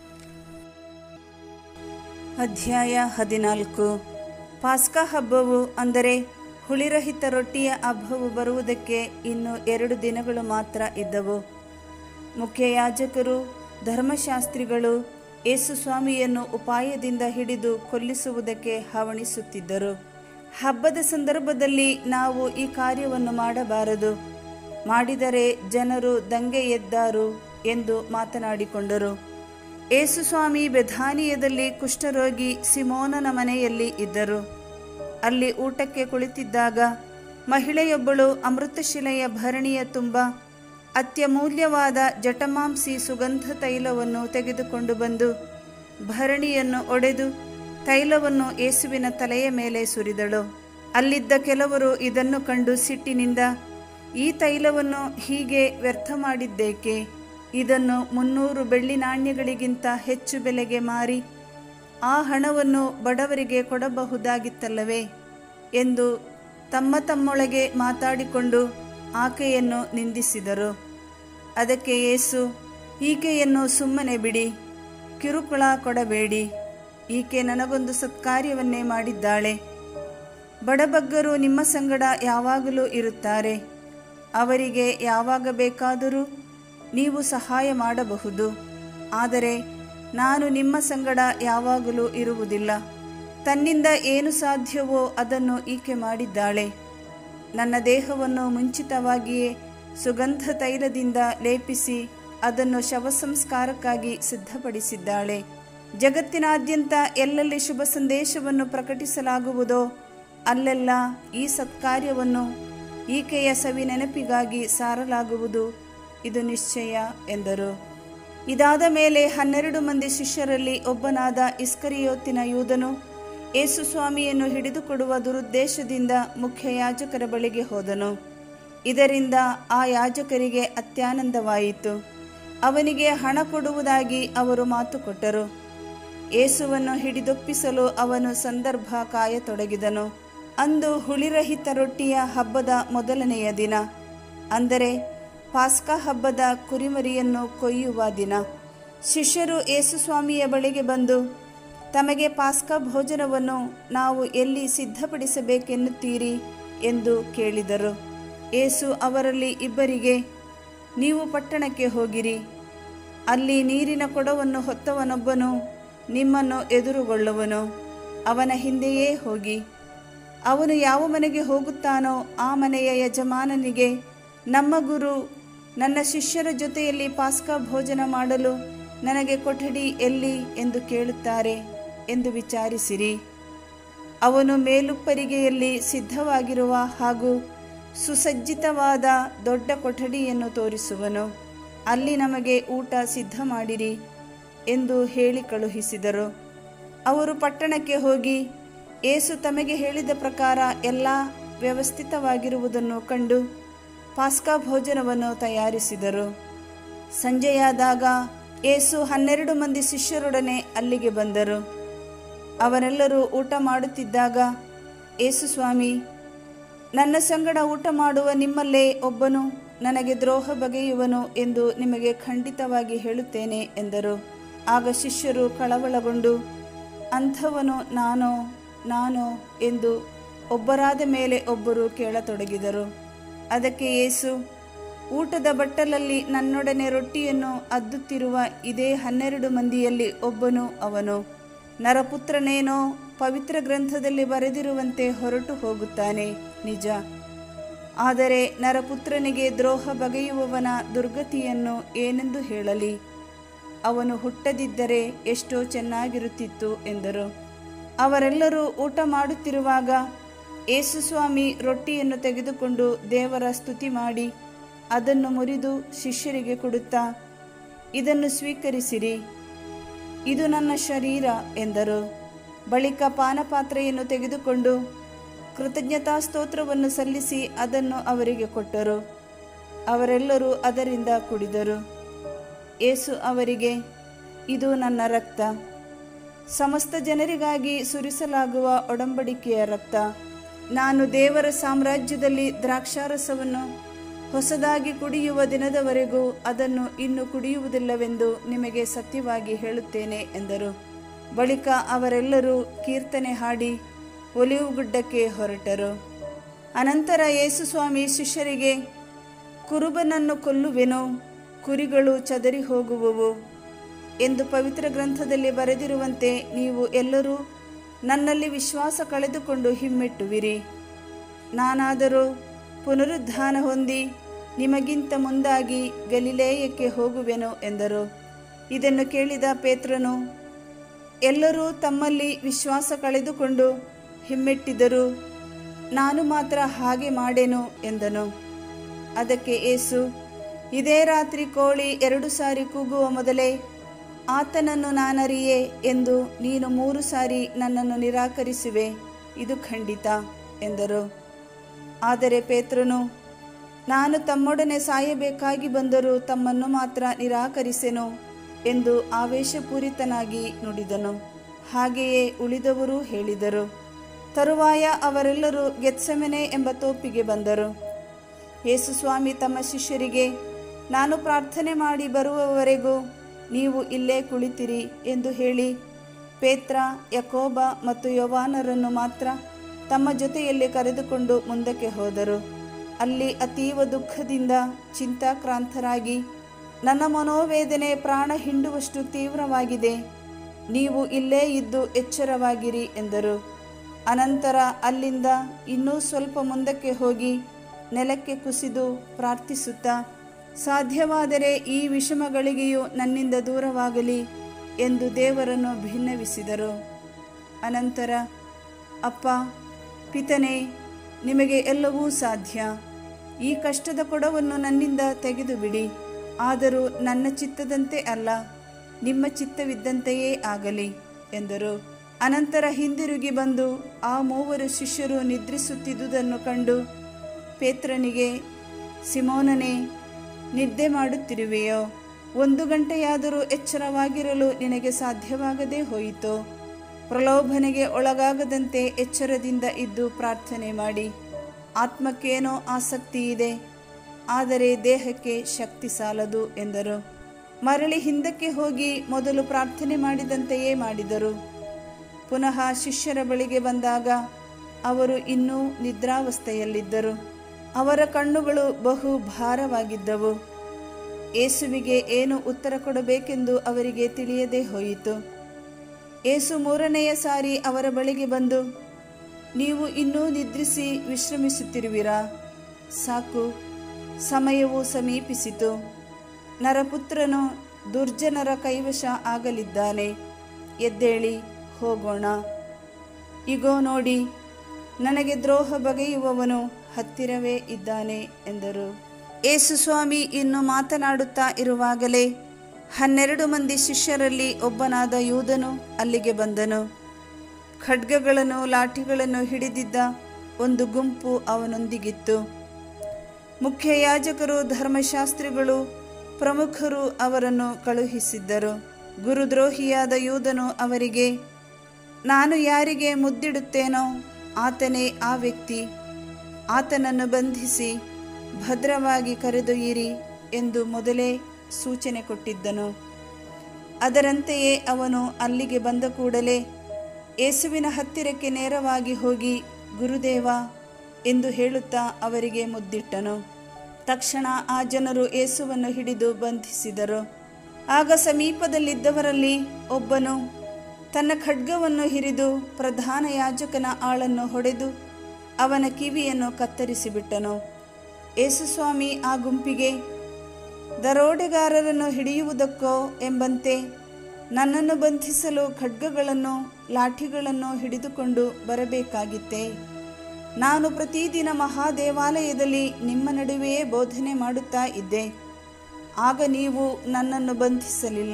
ಅಧ್ಯಾಯ ಹದಿನಾಲ್ಕು ಪಾಸ್ಕಾ ಹಬ್ಬವು ಅಂದರೆ ಹುಳಿರಹಿತ ರೊಟ್ಟಿಯ ಹಬ್ಬವು ಬರುವುದಕ್ಕೆ ಇನ್ನು ಎರಡು ದಿನಗಳು ಮಾತ್ರ ಇದ್ದವು ಮುಖ್ಯ ಯಾಜಕರು ಧರ್ಮಶಾಸ್ತ್ರಿಗಳು ಯೇಸು ಸ್ವಾಮಿಯನ್ನು ಉಪಾಯದಿಂದ ಹಿಡಿದು ಕೊಲ್ಲಿಸುವುದಕ್ಕೆ ಹವಣಿಸುತ್ತಿದ್ದರು ಹಬ್ಬದ ಸಂದರ್ಭದಲ್ಲಿ ನಾವು ಈ ಕಾರ್ಯವನ್ನು ಮಾಡಬಾರದು ಮಾಡಿದರೆ ಜನರು ದಂಗೆ ಎದ್ದಾರು ಎಂದು ಮಾತನಾಡಿಕೊಂಡರು ಯೇಸು ಸ್ವಾಮಿ ಬೆಧಾನಿಯದಲ್ಲಿ ಕುಷ್ಠರೋಗಿ ಸಿಮೋನನ ಮನೆಯಲ್ಲಿ ಇದ್ದರು ಅಲ್ಲಿ ಊಟಕ್ಕೆ ಕುಳಿತಿದ್ದಾಗ ಮಹಿಳೆಯೊಬ್ಬಳು ಅಮೃತಶಿಲೆಯ ಭರಣಿಯ ತುಂಬ ಅತ್ಯಮೂಲ್ಯವಾದ ಜಟಮಾಂಸಿ ಸುಗಂಧ ತೈಲವನ್ನು ತೆಗೆದುಕೊಂಡು ಬಂದು ಭರಣಿಯನ್ನು ಒಡೆದು ತೈಲವನ್ನು ಯೇಸುವಿನ ತಲೆಯ ಮೇಲೆ ಸುರಿದಳು ಅಲ್ಲಿದ್ದ ಕೆಲವರು ಇದನ್ನು ಕಂಡು ಸಿಟ್ಟಿನಿಂದ ಈ ತೈಲವನ್ನು ಹೀಗೆ ವ್ಯರ್ಥ ಮಾಡಿದ್ದೇಕೆ ಇದನ್ನು ಮುನ್ನೂರು ಬೆಳ್ಳಿ ನಾಣ್ಯಗಳಿಗಿಂತ ಹೆಚ್ಚು ಬೆಲೆಗೆ ಮಾರಿ ಆ ಹಣವನ್ನು ಬಡವರಿಗೆ ಕೊಡಬಹುದಾಗಿತ್ತಲ್ಲವೇ ಎಂದು ತಮ್ಮ ತಮ್ಮೊಳಗೆ ಮಾತಾಡಿಕೊಂಡು ಆಕೆಯನ್ನು ನಿಂದಿಸಿದರು ಅದಕ್ಕೆ ಯೇಸು ಈಕೆಯನ್ನು ಸುಮ್ಮನೆ ಬಿಡಿ ಕಿರುಕುಳ ಕೊಡಬೇಡಿ ಈಕೆ ನನಗೊಂದು ಸತ್ಕಾರ್ಯವನ್ನೇ ಮಾಡಿದ್ದಾಳೆ ಬಡಬಗ್ಗರು ನಿಮ್ಮ ಸಂಗಡ ಯಾವಾಗಲೂ ಇರುತ್ತಾರೆ ಅವರಿಗೆ ಯಾವಾಗ ಬೇಕಾದರೂ ನೀವು ಸಹಾಯ ಮಾಡಬಹುದು ಆದರೆ ನಾನು ನಿಮ್ಮ ಸಂಗಡ ಯಾವಾಗಲೂ ಇರುವುದಿಲ್ಲ ತನ್ನಿಂದ ಏನು ಸಾಧ್ಯವೋ ಅದನ್ನು ಈಕೆ ಮಾಡಿದ್ದಾಳೆ ನನ್ನ ದೇಹವನ್ನು ಮುಂಚಿತವಾಗಿಯೇ ಸುಗಂಧ ತೈಲದಿಂದ ಲೇಪಿಸಿ ಅದನ್ನು ಶವ ಸಂಸ್ಕಾರಕ್ಕಾಗಿ ಸಿದ್ಧಪಡಿಸಿದ್ದಾಳೆ ಜಗತ್ತಿನಾದ್ಯಂತ ಎಲ್ಲೆಲ್ಲಿ ಶುಭ ಸಂದೇಶವನ್ನು ಪ್ರಕಟಿಸಲಾಗುವುದೋ ಅಲ್ಲೆಲ್ಲ ಈ ಸತ್ಕಾರ್ಯವನ್ನು ಈಕೆಯ ಸವಿ ನೆನಪಿಗಾಗಿ ಸಾರಲಾಗುವುದು ಇದು ನಿಶ್ಚಯ ಎಂದರು ಇದಾದ ಮೇಲೆ ಹನ್ನೆರಡು ಮಂದಿ ಶಿಷ್ಯರಲ್ಲಿ ಒಬ್ಬನಾದ ಇಸ್ಕರಿಯೋತಿನ ಯೂದನು ಯೇಸು ಸ್ವಾಮಿಯನ್ನು ಹಿಡಿದುಕೊಡುವ ದುರುದ್ದೇಶದಿಂದ ಮುಖ್ಯ ಯಾಜಕರ ಬಳಿಗೆ ಹೋದನು ಇದರಿಂದ ಆ ಯಾಜಕರಿಗೆ ಅತ್ಯಾನಂದವಾಯಿತು ಅವನಿಗೆ ಹಣ ಕೊಡುವುದಾಗಿ ಅವರು ಮಾತು ಕೊಟ್ಟರು ಯೇಸುವನ್ನು ಹಿಡಿದೊಪ್ಪಿಸಲು ಅವನು ಸಂದರ್ಭ ಕಾಯತೊಡಗಿದನು ಅಂದು ಹುಳಿರಹಿತ ರೊಟ್ಟಿಯ ಹಬ್ಬದ ಮೊದಲನೆಯ ದಿನ ಅಂದರೆ ಪಾಸ್ಕಾ ಹಬ್ಬದ ಕುರಿಮರಿಯನ್ನು ಕೊಯ್ಯುವ ದಿನ ಶಿಷ್ಯರು ಯೇಸುಸ್ವಾಮಿಯ ಬಳಿಗೆ ಬಂದು ತಮಗೆ ಪಾಸ್ಕಾ ಭೋಜನವನ್ನು ನಾವು ಎಲ್ಲಿ ಸಿದ್ಧಪಡಿಸಬೇಕೆನ್ನುತ್ತೀರಿ ಎಂದು ಕೇಳಿದರು ಯೇಸು ಅವರಲ್ಲಿ ಇಬ್ಬರಿಗೆ ನೀವು ಪಟ್ಟಣಕ್ಕೆ ಹೋಗಿರಿ ಅಲ್ಲಿ ನೀರಿನ ಕೊಡವನ್ನು ಹೊತ್ತವನೊಬ್ಬನು ನಿಮ್ಮನ್ನು ಎದುರುಗೊಳ್ಳುವನು ಅವನ ಹಿಂದೆಯೇ ಹೋಗಿ ಅವನು ಯಾವ ಮನೆಗೆ ಹೋಗುತ್ತಾನೋ ಆ ಮನೆಯ ಯಜಮಾನನಿಗೆ ನಮ್ಮ ಗುರು ನನ್ನ ಶಿಷ್ಯರ ಜೊತೆಯಲ್ಲಿ ಪಾಸ್ಕಾ ಭೋಜನ ಮಾಡಲು ನನಗೆ ಕೊಠಡಿ ಎಲ್ಲಿ ಎಂದು ಕೇಳುತ್ತಾರೆ ಎಂದು ವಿಚಾರಿಸಿರಿ ಅವನು ಮೇಲುಪ್ಪರಿಗೆಯಲ್ಲಿ ಸಿದ್ಧವಾಗಿರುವ ಹಾಗೂ ಸುಸಜ್ಜಿತವಾದ ದೊಡ್ಡ ಕೊಠಡಿಯನ್ನು ತೋರಿಸುವನು ಅಲ್ಲಿ ನಮಗೆ ಊಟ ಸಿದ್ಧ ಮಾಡಿರಿ ಎಂದು ಹೇಳಿ ಕಳುಹಿಸಿದರು ಅವರು ಪಟ್ಟಣಕ್ಕೆ ಹೋಗಿ ಏಸು ತಮಗೆ ಹೇಳಿದ ಪ್ರಕಾರ ಎಲ್ಲ ವ್ಯವಸ್ಥಿತವಾಗಿರುವುದನ್ನು ಕಂಡು ಪಾಸ್ಕಾ ಭೋಜನವನ್ನು ತಯಾರಿಸಿದರು ಸಂಜೆಯಾದಾಗ ಏಸು ಹನ್ನೆರಡು ಮಂದಿ ಶಿಷ್ಯರೊಡನೆ ಅಲ್ಲಿಗೆ ಬಂದರು ಅವರೆಲ್ಲರೂ ಊಟ ಮಾಡುತ್ತಿದ್ದಾಗ ಏಸು ಸ್ವಾಮಿ ನನ್ನ ಸಂಗಡ ಊಟ ಮಾಡುವ ನಿಮ್ಮಲ್ಲೇ ಒಬ್ಬನು ನನಗೆ ದ್ರೋಹ ಬಗೆಯುವನು ಎಂದು ನಿಮಗೆ ಖಂಡಿತವಾಗಿ ಹೇಳುತ್ತೇನೆ ಎಂದರು ಆಗ ಶಿಷ್ಯರು ಕಳವಳಗೊಂಡು ಅಂಥವನು ನಾನೋ ನಾನೋ ಎಂದು ಒಬ್ಬರಾದ ಮೇಲೆ ಒಬ್ಬರು ಕೇಳತೊಡಗಿದರು ಅದಕ್ಕೆ ಯೇಸು ಊಟದ ಬಟ್ಟಲಲ್ಲಿ ನನ್ನೊಡನೆ ರೊಟ್ಟಿಯನ್ನು ಅದ್ದುತ್ತಿರುವ ಇದೇ ಹನ್ನೆರಡು ಮಂದಿಯಲ್ಲಿ ಒಬ್ಬನು ಅವನು ನರಪುತ್ರನೇನೋ ಪವಿತ್ರ ಗ್ರಂಥದಲ್ಲಿ ಬರೆದಿರುವಂತೆ ಹೊರಟು ಹೋಗುತ್ತಾನೆ ನಿಜ ಆದರೆ ನರಪುತ್ರನಿಗೆ ದ್ರೋಹ ಬಗೆಯುವವನ ದುರ್ಗತಿಯನ್ನು ಏನೆಂದು ಹೇಳಲಿ ಅವನು ಹುಟ್ಟದಿದ್ದರೆ ಎಷ್ಟೋ ಚೆನ್ನಾಗಿರುತ್ತಿತ್ತು ಎಂದರು ಅವರೆಲ್ಲರೂ ಊಟ ಮಾಡುತ್ತಿರುವಾಗ ಯೇಸುಸ್ವಾಮಿ ರೊಟ್ಟಿಯನ್ನು ತೆಗೆದುಕೊಂಡು ದೇವರ ಸ್ತುತಿ ಮಾಡಿ ಅದನ್ನು ಮುರಿದು ಶಿಷ್ಯರಿಗೆ ಕೊಡುತ್ತಾ ಇದನ್ನು ಸ್ವೀಕರಿಸಿರಿ ಇದು ನನ್ನ ಶರೀರ ಎಂದರು ಬಳಿಕ ಪಾನಪಾತ್ರೆಯನ್ನು ತೆಗೆದುಕೊಂಡು ಕೃತಜ್ಞತಾ ಸ್ತೋತ್ರವನ್ನು ಸಲ್ಲಿಸಿ ಅದನ್ನು ಅವರಿಗೆ ಕೊಟ್ಟರು ಅವರೆಲ್ಲರೂ ಅದರಿಂದ ಕುಡಿದರು ಏಸು ಅವರಿಗೆ ಇದು ನನ್ನ ರಕ್ತ ಸಮಸ್ತ ಜನರಿಗಾಗಿ ಸುರಿಸಲಾಗುವ ಒಡಂಬಡಿಕೆಯ ರಕ್ತ ನಾನು ದೇವರ ಸಾಮ್ರಾಜ್ಯದಲ್ಲಿ ದ್ರಾಕ್ಷಾರಸವನ್ನು ಹೊಸದಾಗಿ ಕುಡಿಯುವ ದಿನದವರೆಗೂ ಅದನ್ನು ಇನ್ನು ಕುಡಿಯುವುದಿಲ್ಲವೆಂದು ನಿಮಗೆ ಸತ್ಯವಾಗಿ ಹೇಳುತ್ತೇನೆ ಎಂದರು ಬಳಿಕ ಅವರೆಲ್ಲರೂ ಕೀರ್ತನೆ ಹಾಡಿ ಒಲಿವುಗುಡ್ಡಕ್ಕೆ ಹೊರಟರು ಅನಂತರ ಯೇಸುಸ್ವಾಮಿ ಶಿಷ್ಯರಿಗೆ ಕುರುಬನನ್ನು ಕೊಲ್ಲುವೆನು ಕುರಿಗಳು ಚದರಿ ಹೋಗುವವು ಎಂದು ಪವಿತ್ರ ಗ್ರಂಥದಲ್ಲಿ ಬರೆದಿರುವಂತೆ ನೀವು ಎಲ್ಲರೂ ನನ್ನಲ್ಲಿ ವಿಶ್ವಾಸ ಕಳೆದುಕೊಂಡು ಹಿಮ್ಮೆಟ್ಟುವಿರಿ ನಾನಾದರೂ ಪುನರುದ್ಧಾನ ಹೊಂದಿ ನಿಮಗಿಂತ ಮುಂದಾಗಿ ಗಲಿಲೇಯಕ್ಕೆ ಹೋಗುವೆನು ಎಂದರು ಇದನ್ನು ಕೇಳಿದ ಪೇತ್ರನು ಎಲ್ಲರೂ ತಮ್ಮಲ್ಲಿ ವಿಶ್ವಾಸ ಕಳೆದುಕೊಂಡು ಹಿಮ್ಮೆಟ್ಟಿದರು ನಾನು ಮಾತ್ರ ಹಾಗೆ ಮಾಡೆನು ಎಂದನು ಅದಕ್ಕೆ ಏಸು ಇದೇ ರಾತ್ರಿ ಕೋಳಿ ಎರಡು ಸಾರಿ ಕೂಗುವ ಮೊದಲೇ ಆತನನ್ನು ನಾನರಿಯೇ ಎಂದು ನೀನು ಮೂರು ಸಾರಿ ನನ್ನನ್ನು ನಿರಾಕರಿಸುವೆ ಇದು ಖಂಡಿತ ಎಂದರು ಆದರೆ ಪೇತ್ರನು ನಾನು ತಮ್ಮೊಡನೆ ಸಾಯಬೇಕಾಗಿ ಬಂದರೂ ತಮ್ಮನ್ನು ಮಾತ್ರ ನಿರಾಕರಿಸೆನು ಎಂದು ಆವೇಶಪೂರಿತನಾಗಿ ನುಡಿದನು ಹಾಗೆಯೇ ಉಳಿದವರೂ ಹೇಳಿದರು ತರುವಾಯ ಅವರೆಲ್ಲರೂ ಗೆತ್ಸೆಮನೆ ಎಂಬ ತೋಪಿಗೆ ಬಂದರು ಯೇಸುಸ್ವಾಮಿ ತಮ್ಮ ಶಿಷ್ಯರಿಗೆ ನಾನು ಪ್ರಾರ್ಥನೆ ಮಾಡಿ ಬರುವವರೆಗೂ ನೀವು ಇಲ್ಲೇ ಕುಳಿತಿರಿ ಎಂದು ಹೇಳಿ ಪೇತ್ರ ಯಕೋಬ ಮತ್ತು ಯವಾನರನ್ನು ಮಾತ್ರ ತಮ್ಮ ಜೊತೆಯಲ್ಲಿ ಕರೆದುಕೊಂಡು ಮುಂದಕ್ಕೆ ಹೋದರು ಅಲ್ಲಿ ಅತೀವ ದುಃಖದಿಂದ ಚಿಂತಾಕ್ರಾಂತರಾಗಿ ನನ್ನ ಮನೋವೇದನೆ ಪ್ರಾಣ ಹಿಂಡುವಷ್ಟು ತೀವ್ರವಾಗಿದೆ ನೀವು ಇಲ್ಲೇ ಇದ್ದು ಎಚ್ಚರವಾಗಿರಿ ಎಂದರು ಅನಂತರ ಅಲ್ಲಿಂದ ಇನ್ನೂ ಸ್ವಲ್ಪ ಮುಂದಕ್ಕೆ ಹೋಗಿ ನೆಲಕ್ಕೆ ಕುಸಿದು ಪ್ರಾರ್ಥಿಸುತ್ತಾ ಸಾಧ್ಯವಾದರೆ ಈ ವಿಷಮಗಳಿಗೆಯೂ ನನ್ನಿಂದ ದೂರವಾಗಲಿ ಎಂದು ದೇವರನ್ನು ಭಿನ್ನವಿಸಿದರು ಅನಂತರ ಅಪ್ಪ ಪಿತನೇ ನಿಮಗೆ ಎಲ್ಲವೂ ಸಾಧ್ಯ ಈ ಕಷ್ಟದ ಕೊಡವನ್ನು ನನ್ನಿಂದ ತೆಗೆದು ಬಿಡಿ ಆದರೂ ನನ್ನ ಚಿತ್ತದಂತೆ ಅಲ್ಲ ನಿಮ್ಮ ಚಿತ್ತವಿದ್ದಂತೆಯೇ ಆಗಲಿ ಎಂದರು ಅನಂತರ ಹಿಂದಿರುಗಿ ಬಂದು ಆ ಮೂವರು ಶಿಷ್ಯರು ನಿದ್ರಿಸುತ್ತಿದ್ದುದನ್ನು ಕಂಡು ಪೇತ್ರನಿಗೆ ಸಿಮೋನನೇ ನಿದ್ದೆ ಮಾಡುತ್ತಿರುವೆಯೋ ಒಂದು ಗಂಟೆಯಾದರೂ ಎಚ್ಚರವಾಗಿರಲು ನಿನಗೆ ಸಾಧ್ಯವಾಗದೇ ಹೋಯಿತೋ ಪ್ರಲೋಭನೆಗೆ ಒಳಗಾಗದಂತೆ ಎಚ್ಚರದಿಂದ ಇದ್ದು ಪ್ರಾರ್ಥನೆ ಮಾಡಿ ಆತ್ಮಕ್ಕೇನೋ ಆಸಕ್ತಿ ಇದೆ ಆದರೆ ದೇಹಕ್ಕೆ ಶಕ್ತಿ ಸಾಲದು ಎಂದರು ಮರಳಿ ಹಿಂದಕ್ಕೆ ಹೋಗಿ ಮೊದಲು ಪ್ರಾರ್ಥನೆ ಮಾಡಿದಂತೆಯೇ ಮಾಡಿದರು ಪುನಃ ಶಿಷ್ಯರ ಬಳಿಗೆ ಬಂದಾಗ ಅವರು ಇನ್ನೂ ನಿದ್ರಾವಸ್ಥೆಯಲ್ಲಿದ್ದರು ಅವರ ಕಣ್ಣುಗಳು ಬಹು ಭಾರವಾಗಿದ್ದವು ಏಸುವಿಗೆ ಏನು ಉತ್ತರ ಕೊಡಬೇಕೆಂದು ಅವರಿಗೆ ತಿಳಿಯದೇ ಹೋಯಿತು ಏಸು ಮೂರನೆಯ ಸಾರಿ ಅವರ ಬಳಿಗೆ ಬಂದು ನೀವು ಇನ್ನೂ ನಿದ್ರಿಸಿ ವಿಶ್ರಮಿಸುತ್ತಿರುವಿರಾ ಸಾಕು ಸಮಯವು ಸಮೀಪಿಸಿತು ನರಪುತ್ರನು ದುರ್ಜನರ ಕೈವಶ ಆಗಲಿದ್ದಾನೆ ಎದ್ದೇಳಿ ಹೋಗೋಣ ಇಗೋ ನೋಡಿ ನನಗೆ ದ್ರೋಹ ಬಗೆಯುವವನು ಹತ್ತಿರವೇ ಇದ್ದಾನೆ ಎಂದರು ಏಸು ಸ್ವಾಮಿ ಇನ್ನು ಮಾತನಾಡುತ್ತಾ ಇರುವಾಗಲೇ ಹನ್ನೆರಡು ಮಂದಿ ಶಿಷ್ಯರಲ್ಲಿ ಒಬ್ಬನಾದ ಯೂದನು ಅಲ್ಲಿಗೆ ಬಂದನು ಖಡ್ಗಗಳನ್ನು ಲಾಠಿಗಳನ್ನು ಹಿಡಿದಿದ್ದ ಒಂದು ಗುಂಪು ಅವನೊಂದಿಗಿತ್ತು ಮುಖ್ಯ ಯಾಜಕರು ಧರ್ಮಶಾಸ್ತ್ರಿಗಳು ಪ್ರಮುಖರು ಅವರನ್ನು ಕಳುಹಿಸಿದ್ದರು ಗುರುದ್ರೋಹಿಯಾದ ಯೂದನು ಅವರಿಗೆ ನಾನು ಯಾರಿಗೆ ಮುದ್ದಿಡುತ್ತೇನೋ ಆತನೇ ಆ ವ್ಯಕ್ತಿ ಆತನನ್ನು ಬಂಧಿಸಿ ಭದ್ರವಾಗಿ ಕರೆದೊಯ್ಯಿರಿ ಎಂದು ಮೊದಲೇ ಸೂಚನೆ ಕೊಟ್ಟಿದ್ದನು ಅದರಂತೆಯೇ ಅವನು ಅಲ್ಲಿಗೆ ಬಂದ ಕೂಡಲೇ ಯೇಸುವಿನ ಹತ್ತಿರಕ್ಕೆ ನೇರವಾಗಿ ಹೋಗಿ ಗುರುದೇವ ಎಂದು ಹೇಳುತ್ತಾ ಅವರಿಗೆ ಮುದ್ದಿಟ್ಟನು ತಕ್ಷಣ ಆ ಜನರು ಯೇಸುವನ್ನು ಹಿಡಿದು ಬಂಧಿಸಿದರು ಆಗ ಸಮೀಪದಲ್ಲಿದ್ದವರಲ್ಲಿ ಒಬ್ಬನು ತನ್ನ ಖಡ್ಗವನ್ನು ಹಿರಿದು ಪ್ರಧಾನ ಯಾಜಕನ ಆಳನ್ನು ಹೊಡೆದು ಅವನ ಕಿವಿಯನ್ನು ಕತ್ತರಿಸಿಬಿಟ್ಟನು ಯೇಸುಸ್ವಾಮಿ ಆ ಗುಂಪಿಗೆ ದರೋಡೆಗಾರರನ್ನು ಹಿಡಿಯುವುದಕ್ಕೋ ಎಂಬಂತೆ ನನ್ನನ್ನು ಬಂಧಿಸಲು ಖಡ್ಗಗಳನ್ನು ಲಾಠಿಗಳನ್ನು ಹಿಡಿದುಕೊಂಡು ಬರಬೇಕಾಗಿತ್ತೇ ನಾನು ಪ್ರತಿದಿನ ಮಹಾದೇವಾಲಯದಲ್ಲಿ ನಿಮ್ಮ ನಡುವೆಯೇ ಬೋಧನೆ ಮಾಡುತ್ತಾ ಇದ್ದೆ ಆಗ ನೀವು ನನ್ನನ್ನು ಬಂಧಿಸಲಿಲ್ಲ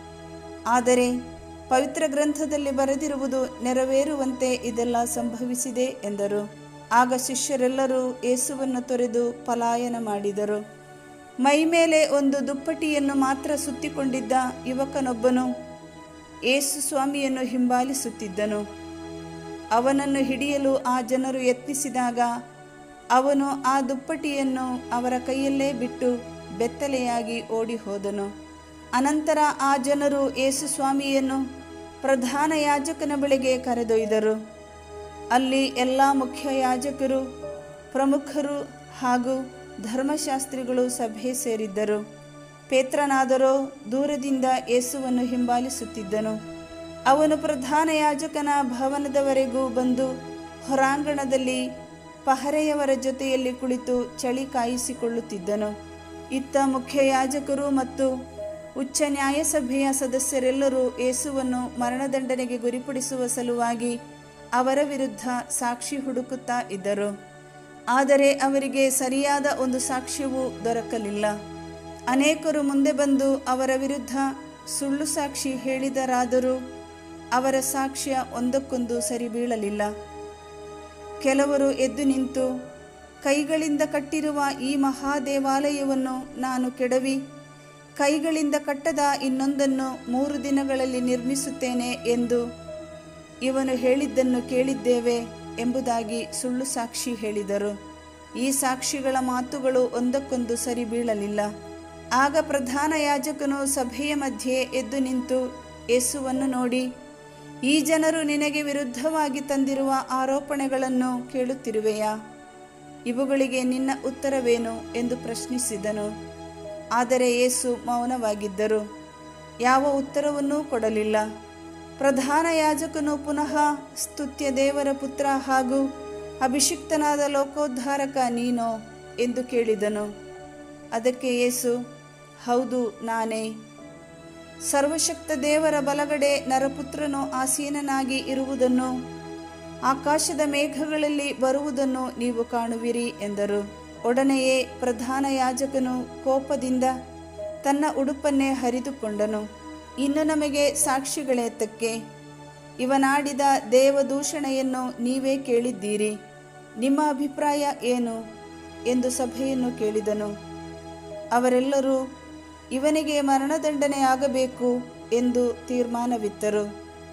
ಆದರೆ ಪವಿತ್ರ ಗ್ರಂಥದಲ್ಲಿ ಬರೆದಿರುವುದು ನೆರವೇರುವಂತೆ ಇದೆಲ್ಲ ಸಂಭವಿಸಿದೆ ಎಂದರು ಆಗ ಶಿಷ್ಯರೆಲ್ಲರೂ ಯೇಸುವನ್ನು ತೊರೆದು ಪಲಾಯನ ಮಾಡಿದರು ಮೈಮೇಲೆ ಒಂದು ದುಪ್ಪಟಿಯನ್ನು ಮಾತ್ರ ಸುತ್ತಿಕೊಂಡಿದ್ದ ಯುವಕನೊಬ್ಬನು ಯೇಸು ಸ್ವಾಮಿಯನ್ನು ಹಿಂಬಾಲಿಸುತ್ತಿದ್ದನು ಅವನನ್ನು ಹಿಡಿಯಲು ಆ ಜನರು ಯತ್ನಿಸಿದಾಗ ಅವನು ಆ ದುಪ್ಪಟಿಯನ್ನು ಅವರ ಕೈಯಲ್ಲೇ ಬಿಟ್ಟು ಬೆತ್ತಲೆಯಾಗಿ ಓಡಿ ಹೋದನು ಅನಂತರ ಆ ಜನರು ಯೇಸು ಸ್ವಾಮಿಯನ್ನು ಪ್ರಧಾನ ಯಾಜಕನ ಬಳಿಗೆ ಕರೆದೊಯ್ದರು ಅಲ್ಲಿ ಎಲ್ಲ ಮುಖ್ಯ ಯಾಜಕರು ಪ್ರಮುಖರು ಹಾಗೂ ಧರ್ಮಶಾಸ್ತ್ರಿಗಳು ಸಭೆ ಸೇರಿದ್ದರು ಪೇತ್ರನಾದರೋ ದೂರದಿಂದ ಯೇಸುವನ್ನು ಹಿಂಬಾಲಿಸುತ್ತಿದ್ದನು ಅವನು ಪ್ರಧಾನ ಯಾಜಕನ ಭವನದವರೆಗೂ ಬಂದು ಹೊರಾಂಗಣದಲ್ಲಿ ಪಹರೆಯವರ ಜೊತೆಯಲ್ಲಿ ಕುಳಿತು ಚಳಿ ಕಾಯಿಸಿಕೊಳ್ಳುತ್ತಿದ್ದನು ಇತ್ತ ಮುಖ್ಯ ಯಾಜಕರು ಮತ್ತು ಉಚ್ಚ ನ್ಯಾಯಸಭೆಯ ಸದಸ್ಯರೆಲ್ಲರೂ ಯೇಸುವನ್ನು ಮರಣದಂಡನೆಗೆ ಗುರಿಪಡಿಸುವ ಸಲುವಾಗಿ ಅವರ ವಿರುದ್ಧ ಸಾಕ್ಷಿ ಹುಡುಕುತ್ತಾ ಇದ್ದರು ಆದರೆ ಅವರಿಗೆ ಸರಿಯಾದ ಒಂದು ಸಾಕ್ಷ್ಯವೂ ದೊರಕಲಿಲ್ಲ ಅನೇಕರು ಮುಂದೆ ಬಂದು ಅವರ ವಿರುದ್ಧ ಸುಳ್ಳು ಸಾಕ್ಷಿ ಹೇಳಿದರಾದರೂ ಅವರ ಸಾಕ್ಷ್ಯ ಒಂದಕ್ಕೊಂದು ಸರಿ ಬೀಳಲಿಲ್ಲ ಕೆಲವರು ಎದ್ದು ನಿಂತು ಕೈಗಳಿಂದ ಕಟ್ಟಿರುವ ಈ ಮಹಾದೇವಾಲಯವನ್ನು ನಾನು ಕೆಡವಿ ಕೈಗಳಿಂದ ಕಟ್ಟದ ಇನ್ನೊಂದನ್ನು ಮೂರು ದಿನಗಳಲ್ಲಿ ನಿರ್ಮಿಸುತ್ತೇನೆ ಎಂದು ಇವನು ಹೇಳಿದ್ದನ್ನು ಕೇಳಿದ್ದೇವೆ ಎಂಬುದಾಗಿ ಸುಳ್ಳು ಸಾಕ್ಷಿ ಹೇಳಿದರು ಈ ಸಾಕ್ಷಿಗಳ ಮಾತುಗಳು ಒಂದಕ್ಕೊಂದು ಸರಿ ಬೀಳಲಿಲ್ಲ ಆಗ ಪ್ರಧಾನ ಯಾಜಕನು ಸಭೆಯ ಮಧ್ಯೆ ಎದ್ದು ನಿಂತು ಯೇಸುವನ್ನು ನೋಡಿ ಈ ಜನರು ನಿನಗೆ ವಿರುದ್ಧವಾಗಿ ತಂದಿರುವ ಆರೋಪಣೆಗಳನ್ನು ಕೇಳುತ್ತಿರುವೆಯಾ ಇವುಗಳಿಗೆ ನಿನ್ನ ಉತ್ತರವೇನು ಎಂದು ಪ್ರಶ್ನಿಸಿದನು ಆದರೆ ಯೇಸು ಮೌನವಾಗಿದ್ದರು ಯಾವ ಉತ್ತರವನ್ನೂ ಕೊಡಲಿಲ್ಲ ಪ್ರಧಾನ ಯಾಜಕನು ಪುನಃ ಸ್ತುತ್ಯ ದೇವರ ಪುತ್ರ ಹಾಗೂ ಅಭಿಷಿಕ್ತನಾದ ಲೋಕೋದ್ಧಾರಕ ನೀನೋ ಎಂದು ಕೇಳಿದನು ಅದಕ್ಕೆ ಯೇಸು ಹೌದು ನಾನೇ ಸರ್ವಶಕ್ತ ದೇವರ ಬಲಗಡೆ ನರಪುತ್ರನು ಆಸೀನನಾಗಿ ಇರುವುದನ್ನು ಆಕಾಶದ ಮೇಘಗಳಲ್ಲಿ ಬರುವುದನ್ನು ನೀವು ಕಾಣುವಿರಿ ಎಂದರು ಒಡನೆಯೇ ಪ್ರಧಾನ ಯಾಜಕನು ಕೋಪದಿಂದ ತನ್ನ ಉಡುಪನ್ನೇ ಹರಿದುಕೊಂಡನು ಇನ್ನು ನಮಗೆ ಸಾಕ್ಷಿಗಳೇತಕ್ಕೆ ಇವನಾಡಿದ ದೇವದೂಷಣೆಯನ್ನು ನೀವೇ ಕೇಳಿದ್ದೀರಿ ನಿಮ್ಮ ಅಭಿಪ್ರಾಯ ಏನು ಎಂದು ಸಭೆಯನ್ನು ಕೇಳಿದನು ಅವರೆಲ್ಲರೂ ಇವನಿಗೆ ಮರಣದಂಡನೆ ಆಗಬೇಕು ಎಂದು ತೀರ್ಮಾನವಿತ್ತರು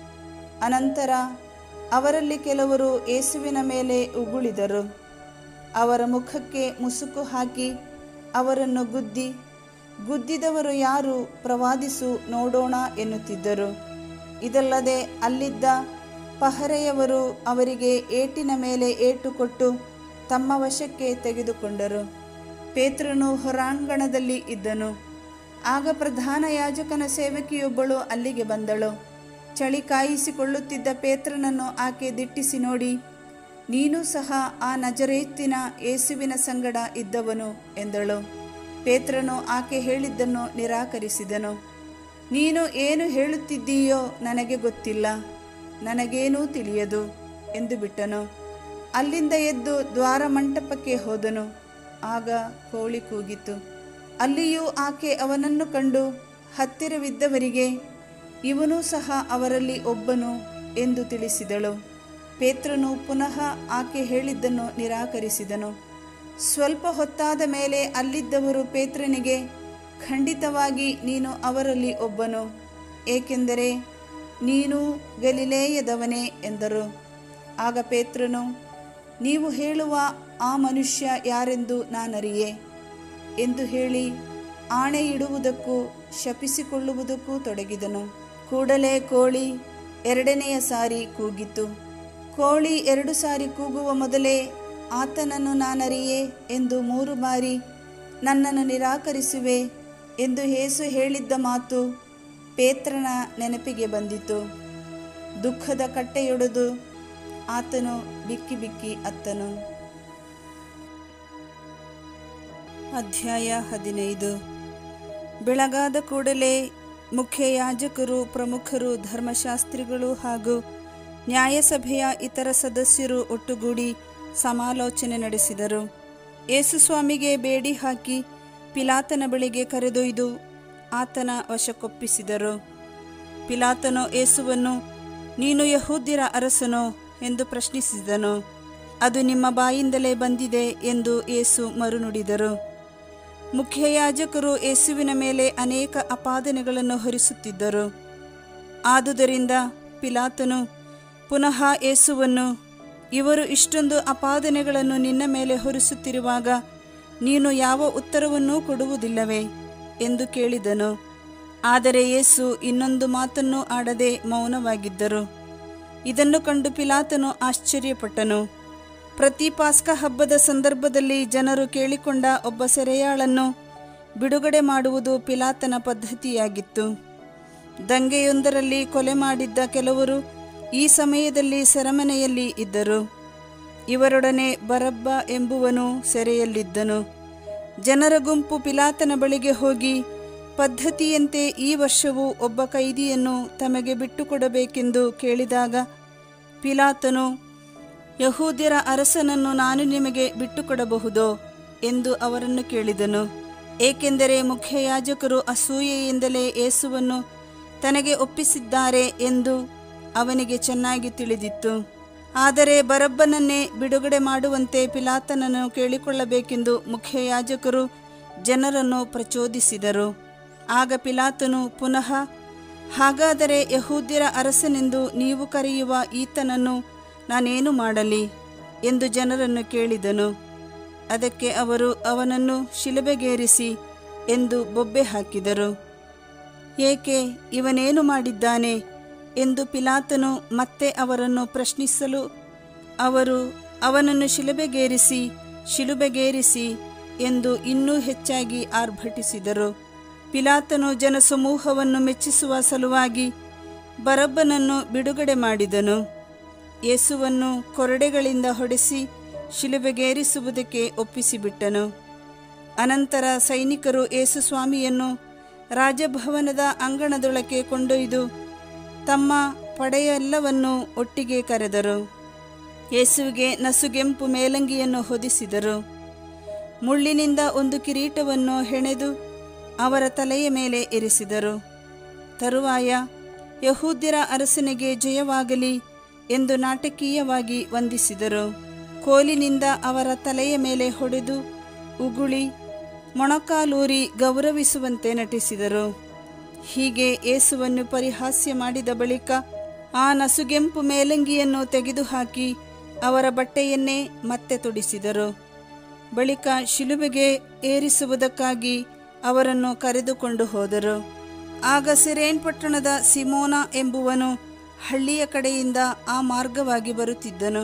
ಅನಂತರ ಅವರಲ್ಲಿ ಕೆಲವರು ಯೇಸುವಿನ ಮೇಲೆ ಉಗುಳಿದರು ಅವರ ಮುಖಕ್ಕೆ ಮುಸುಕು ಹಾಕಿ ಅವರನ್ನು ಗುದ್ದಿ ಗುದ್ದಿದವರು ಯಾರು ಪ್ರವಾದಿಸು ನೋಡೋಣ ಎನ್ನುತ್ತಿದ್ದರು ಇದಲ್ಲದೆ ಅಲ್ಲಿದ್ದ ಪಹರೆಯವರು ಅವರಿಗೆ ಏಟಿನ ಮೇಲೆ ಏಟು ಕೊಟ್ಟು ತಮ್ಮ ವಶಕ್ಕೆ ತೆಗೆದುಕೊಂಡರು ಪೇತ್ರನು ಹೊರಾಂಗಣದಲ್ಲಿ ಇದ್ದನು ಆಗ ಪ್ರಧಾನ ಯಾಜಕನ ಸೇವಕಿಯೊಬ್ಬಳು ಅಲ್ಲಿಗೆ ಬಂದಳು ಚಳಿ ಕಾಯಿಸಿಕೊಳ್ಳುತ್ತಿದ್ದ ಪೇತ್ರನನ್ನು ಆಕೆ ದಿಟ್ಟಿಸಿ ನೋಡಿ ನೀನು ಸಹ ಆ ನಜರೇತಿನ ಯೇಸುವಿನ ಸಂಗಡ ಇದ್ದವನು ಎಂದಳು ಪೇತ್ರನು ಆಕೆ ಹೇಳಿದ್ದನ್ನು ನಿರಾಕರಿಸಿದನು ನೀನು ಏನು ಹೇಳುತ್ತಿದ್ದೀಯೋ ನನಗೆ ಗೊತ್ತಿಲ್ಲ ನನಗೇನೂ ತಿಳಿಯದು ಎಂದು ಬಿಟ್ಟನು ಅಲ್ಲಿಂದ ಎದ್ದು ದ್ವಾರ ಮಂಟಪಕ್ಕೆ ಹೋದನು ಆಗ ಕೋಳಿ ಕೂಗಿತು ಅಲ್ಲಿಯೂ ಆಕೆ ಅವನನ್ನು ಕಂಡು ಹತ್ತಿರವಿದ್ದವರಿಗೆ ಇವನೂ ಸಹ ಅವರಲ್ಲಿ ಒಬ್ಬನು ಎಂದು ತಿಳಿಸಿದಳು ಪೇತ್ರನು ಪುನಃ ಆಕೆ ಹೇಳಿದ್ದನ್ನು ನಿರಾಕರಿಸಿದನು ಸ್ವಲ್ಪ ಹೊತ್ತಾದ ಮೇಲೆ ಅಲ್ಲಿದ್ದವರು ಪೇತ್ರನಿಗೆ ಖಂಡಿತವಾಗಿ ನೀನು ಅವರಲ್ಲಿ ಒಬ್ಬನು ಏಕೆಂದರೆ ನೀನು ಗಲಿಲೇಯದವನೇ ಎಂದರು ಆಗ ಪೇತ್ರನು ನೀವು ಹೇಳುವ ಆ ಮನುಷ್ಯ ಯಾರೆಂದು ನಾನರಿಯೆ ಎಂದು ಹೇಳಿ ಆಣೆ ಇಡುವುದಕ್ಕೂ ಶಪಿಸಿಕೊಳ್ಳುವುದಕ್ಕೂ ತೊಡಗಿದನು ಕೂಡಲೇ ಕೋಳಿ ಎರಡನೆಯ ಸಾರಿ ಕೂಗಿತು ಕೋಳಿ ಎರಡು ಸಾರಿ ಕೂಗುವ ಮೊದಲೇ ಆತನನ್ನು ನಾನರಿಯೆ ಎಂದು ಮೂರು ಬಾರಿ ನನ್ನನ್ನು ನಿರಾಕರಿಸುವೆ ಎಂದು ಹೇಸು ಹೇಳಿದ್ದ ಮಾತು ಪೇತ್ರನ ನೆನಪಿಗೆ ಬಂದಿತು ದುಃಖದ ಕಟ್ಟೆಯೊಡೆದು ಆತನು ಬಿಕ್ಕಿ ಬಿಕ್ಕಿ ಅತ್ತನು ಅಧ್ಯಾಯ ಹದಿನೈದು ಬೆಳಗಾದ ಕೂಡಲೇ ಮುಖ್ಯ ಯಾಜಕರು ಪ್ರಮುಖರು ಧರ್ಮಶಾಸ್ತ್ರಿಗಳು ಹಾಗೂ ನ್ಯಾಯಸಭೆಯ ಇತರ ಸದಸ್ಯರು ಒಟ್ಟುಗೂಡಿ ಸಮಾಲೋಚನೆ ನಡೆಸಿದರು ಯೇಸುಸ್ವಾಮಿಗೆ ಬೇಡಿ ಹಾಕಿ ಪಿಲಾತನ ಬಳಿಗೆ ಕರೆದೊಯ್ದು ಆತನ ವಶಕ್ಕೊಪ್ಪಿಸಿದರು ಪಿಲಾತನು ಯೇಸುವನ್ನು ನೀನು ಯಹೂದ್ಯರ ಅರಸನೋ ಎಂದು ಪ್ರಶ್ನಿಸಿದನು ಅದು ನಿಮ್ಮ ಬಾಯಿಂದಲೇ ಬಂದಿದೆ ಎಂದು ಯೇಸು ಮರುನುಡಿದರು ಮುಖ್ಯಯಾಜಕರು ಯೇಸುವಿನ ಮೇಲೆ ಅನೇಕ ಅಪಾದನೆಗಳನ್ನು ಹೊರಿಸುತ್ತಿದ್ದರು ಆದುದರಿಂದ ಪಿಲಾತನು ಪುನಃ ಯೇಸುವನ್ನು ಇವರು ಇಷ್ಟೊಂದು ಅಪಾದನೆಗಳನ್ನು ನಿನ್ನ ಮೇಲೆ ಹೊರಿಸುತ್ತಿರುವಾಗ ನೀನು ಯಾವ ಉತ್ತರವನ್ನೂ ಕೊಡುವುದಿಲ್ಲವೇ ಎಂದು ಕೇಳಿದನು ಆದರೆ ಯೇಸು ಇನ್ನೊಂದು ಮಾತನ್ನೂ ಆಡದೆ ಮೌನವಾಗಿದ್ದರು ಇದನ್ನು ಕಂಡು ಪಿಲಾತನು ಆಶ್ಚರ್ಯಪಟ್ಟನು ಪ್ರತಿ ಪಾಸ್ಕ ಹಬ್ಬದ ಸಂದರ್ಭದಲ್ಲಿ ಜನರು ಕೇಳಿಕೊಂಡ ಒಬ್ಬ ಸೆರೆಯಾಳನ್ನು ಬಿಡುಗಡೆ ಮಾಡುವುದು ಪಿಲಾತನ ಪದ್ಧತಿಯಾಗಿತ್ತು ದಂಗೆಯೊಂದರಲ್ಲಿ ಕೊಲೆ ಮಾಡಿದ್ದ ಕೆಲವರು ಈ ಸಮಯದಲ್ಲಿ ಸೆರೆಮನೆಯಲ್ಲಿ ಇದ್ದರು ಇವರೊಡನೆ ಬರಬ್ಬ ಎಂಬುವನು ಸೆರೆಯಲ್ಲಿದ್ದನು ಜನರ ಗುಂಪು ಪಿಲಾತನ ಬಳಿಗೆ ಹೋಗಿ ಪದ್ಧತಿಯಂತೆ ಈ ವರ್ಷವೂ ಒಬ್ಬ ಕೈದಿಯನ್ನು ತಮಗೆ ಬಿಟ್ಟುಕೊಡಬೇಕೆಂದು ಕೇಳಿದಾಗ ಪಿಲಾತನು ಯಹೂದ್ಯರ ಅರಸನನ್ನು ನಾನು ನಿಮಗೆ ಬಿಟ್ಟುಕೊಡಬಹುದೋ ಎಂದು ಅವರನ್ನು ಕೇಳಿದನು ಏಕೆಂದರೆ ಮುಖ್ಯಯಾಜಕರು ಅಸೂಯೆಯಿಂದಲೇ ಯೇಸುವನ್ನು ತನಗೆ ಒಪ್ಪಿಸಿದ್ದಾರೆ ಎಂದು ಅವನಿಗೆ ಚೆನ್ನಾಗಿ ತಿಳಿದಿತ್ತು ಆದರೆ ಬರಬ್ಬನನ್ನೇ ಬಿಡುಗಡೆ ಮಾಡುವಂತೆ ಪಿಲಾತನನ್ನು ಕೇಳಿಕೊಳ್ಳಬೇಕೆಂದು ಮುಖ್ಯಯಾಜಕರು ಜನರನ್ನು ಪ್ರಚೋದಿಸಿದರು ಆಗ ಪಿಲಾತನು ಪುನಃ ಹಾಗಾದರೆ ಯಹೂದ್ಯರ ಅರಸನೆಂದು ನೀವು ಕರೆಯುವ ಈತನನ್ನು ನಾನೇನು ಮಾಡಲಿ ಎಂದು ಜನರನ್ನು ಕೇಳಿದನು ಅದಕ್ಕೆ ಅವರು ಅವನನ್ನು ಶಿಲುಬೆಗೇರಿಸಿ ಎಂದು ಬೊಬ್ಬೆ ಹಾಕಿದರು ಏಕೆ ಇವನೇನು ಮಾಡಿದ್ದಾನೆ ಎಂದು ಪಿಲಾತನು ಮತ್ತೆ ಅವರನ್ನು ಪ್ರಶ್ನಿಸಲು ಅವರು ಅವನನ್ನು ಶಿಲುಬೆಗೇರಿಸಿ ಶಿಲುಬೆಗೇರಿಸಿ ಎಂದು ಇನ್ನೂ ಹೆಚ್ಚಾಗಿ ಆರ್ಭಟಿಸಿದರು ಪಿಲಾತನು ಜನಸಮೂಹವನ್ನು ಮೆಚ್ಚಿಸುವ ಸಲುವಾಗಿ ಬರಬ್ಬನನ್ನು ಬಿಡುಗಡೆ ಮಾಡಿದನು ಯೇಸುವನ್ನು ಕೊರಡೆಗಳಿಂದ ಹೊಡೆಸಿ ಶಿಲುಬೆಗೇರಿಸುವುದಕ್ಕೆ ಒಪ್ಪಿಸಿಬಿಟ್ಟನು ಅನಂತರ ಸೈನಿಕರು ಯೇಸುಸ್ವಾಮಿಯನ್ನು ರಾಜಭವನದ ಅಂಗಣದೊಳಕ್ಕೆ ಕೊಂಡೊಯ್ದು ತಮ್ಮ ಪಡೆಯೆಲ್ಲವನ್ನು ಒಟ್ಟಿಗೆ ಕರೆದರು ಯೇಸುವಿಗೆ ನಸುಗೆಂಪು ಮೇಲಂಗಿಯನ್ನು ಹೊದಿಸಿದರು ಮುಳ್ಳಿನಿಂದ ಒಂದು ಕಿರೀಟವನ್ನು ಹೆಣೆದು ಅವರ ತಲೆಯ ಮೇಲೆ ಇರಿಸಿದರು ತರುವಾಯ ಯಹೂದ್ಯರ ಅರಸನಿಗೆ ಜಯವಾಗಲಿ ಎಂದು ನಾಟಕೀಯವಾಗಿ ವಂದಿಸಿದರು ಕೋಲಿನಿಂದ ಅವರ ತಲೆಯ ಮೇಲೆ ಹೊಡೆದು ಉಗುಳಿ ಮೊಣಕಾಲೂರಿ ಗೌರವಿಸುವಂತೆ ನಟಿಸಿದರು ಹೀಗೆ ಯೇಸುವನ್ನು ಪರಿಹಾಸ್ಯ ಮಾಡಿದ ಬಳಿಕ ಆ ನಸುಗೆಂಪು ಮೇಲಂಗಿಯನ್ನು ತೆಗೆದುಹಾಕಿ ಅವರ ಬಟ್ಟೆಯನ್ನೇ ಮತ್ತೆ ತೊಡಿಸಿದರು ಬಳಿಕ ಶಿಲುಬೆಗೆ ಏರಿಸುವುದಕ್ಕಾಗಿ ಅವರನ್ನು ಕರೆದುಕೊಂಡು ಹೋದರು ಆಗ ಸಿರೇನ್ ಪಟ್ಟಣದ ಸಿಮೋನ ಎಂಬುವನು ಹಳ್ಳಿಯ ಕಡೆಯಿಂದ ಆ ಮಾರ್ಗವಾಗಿ ಬರುತ್ತಿದ್ದನು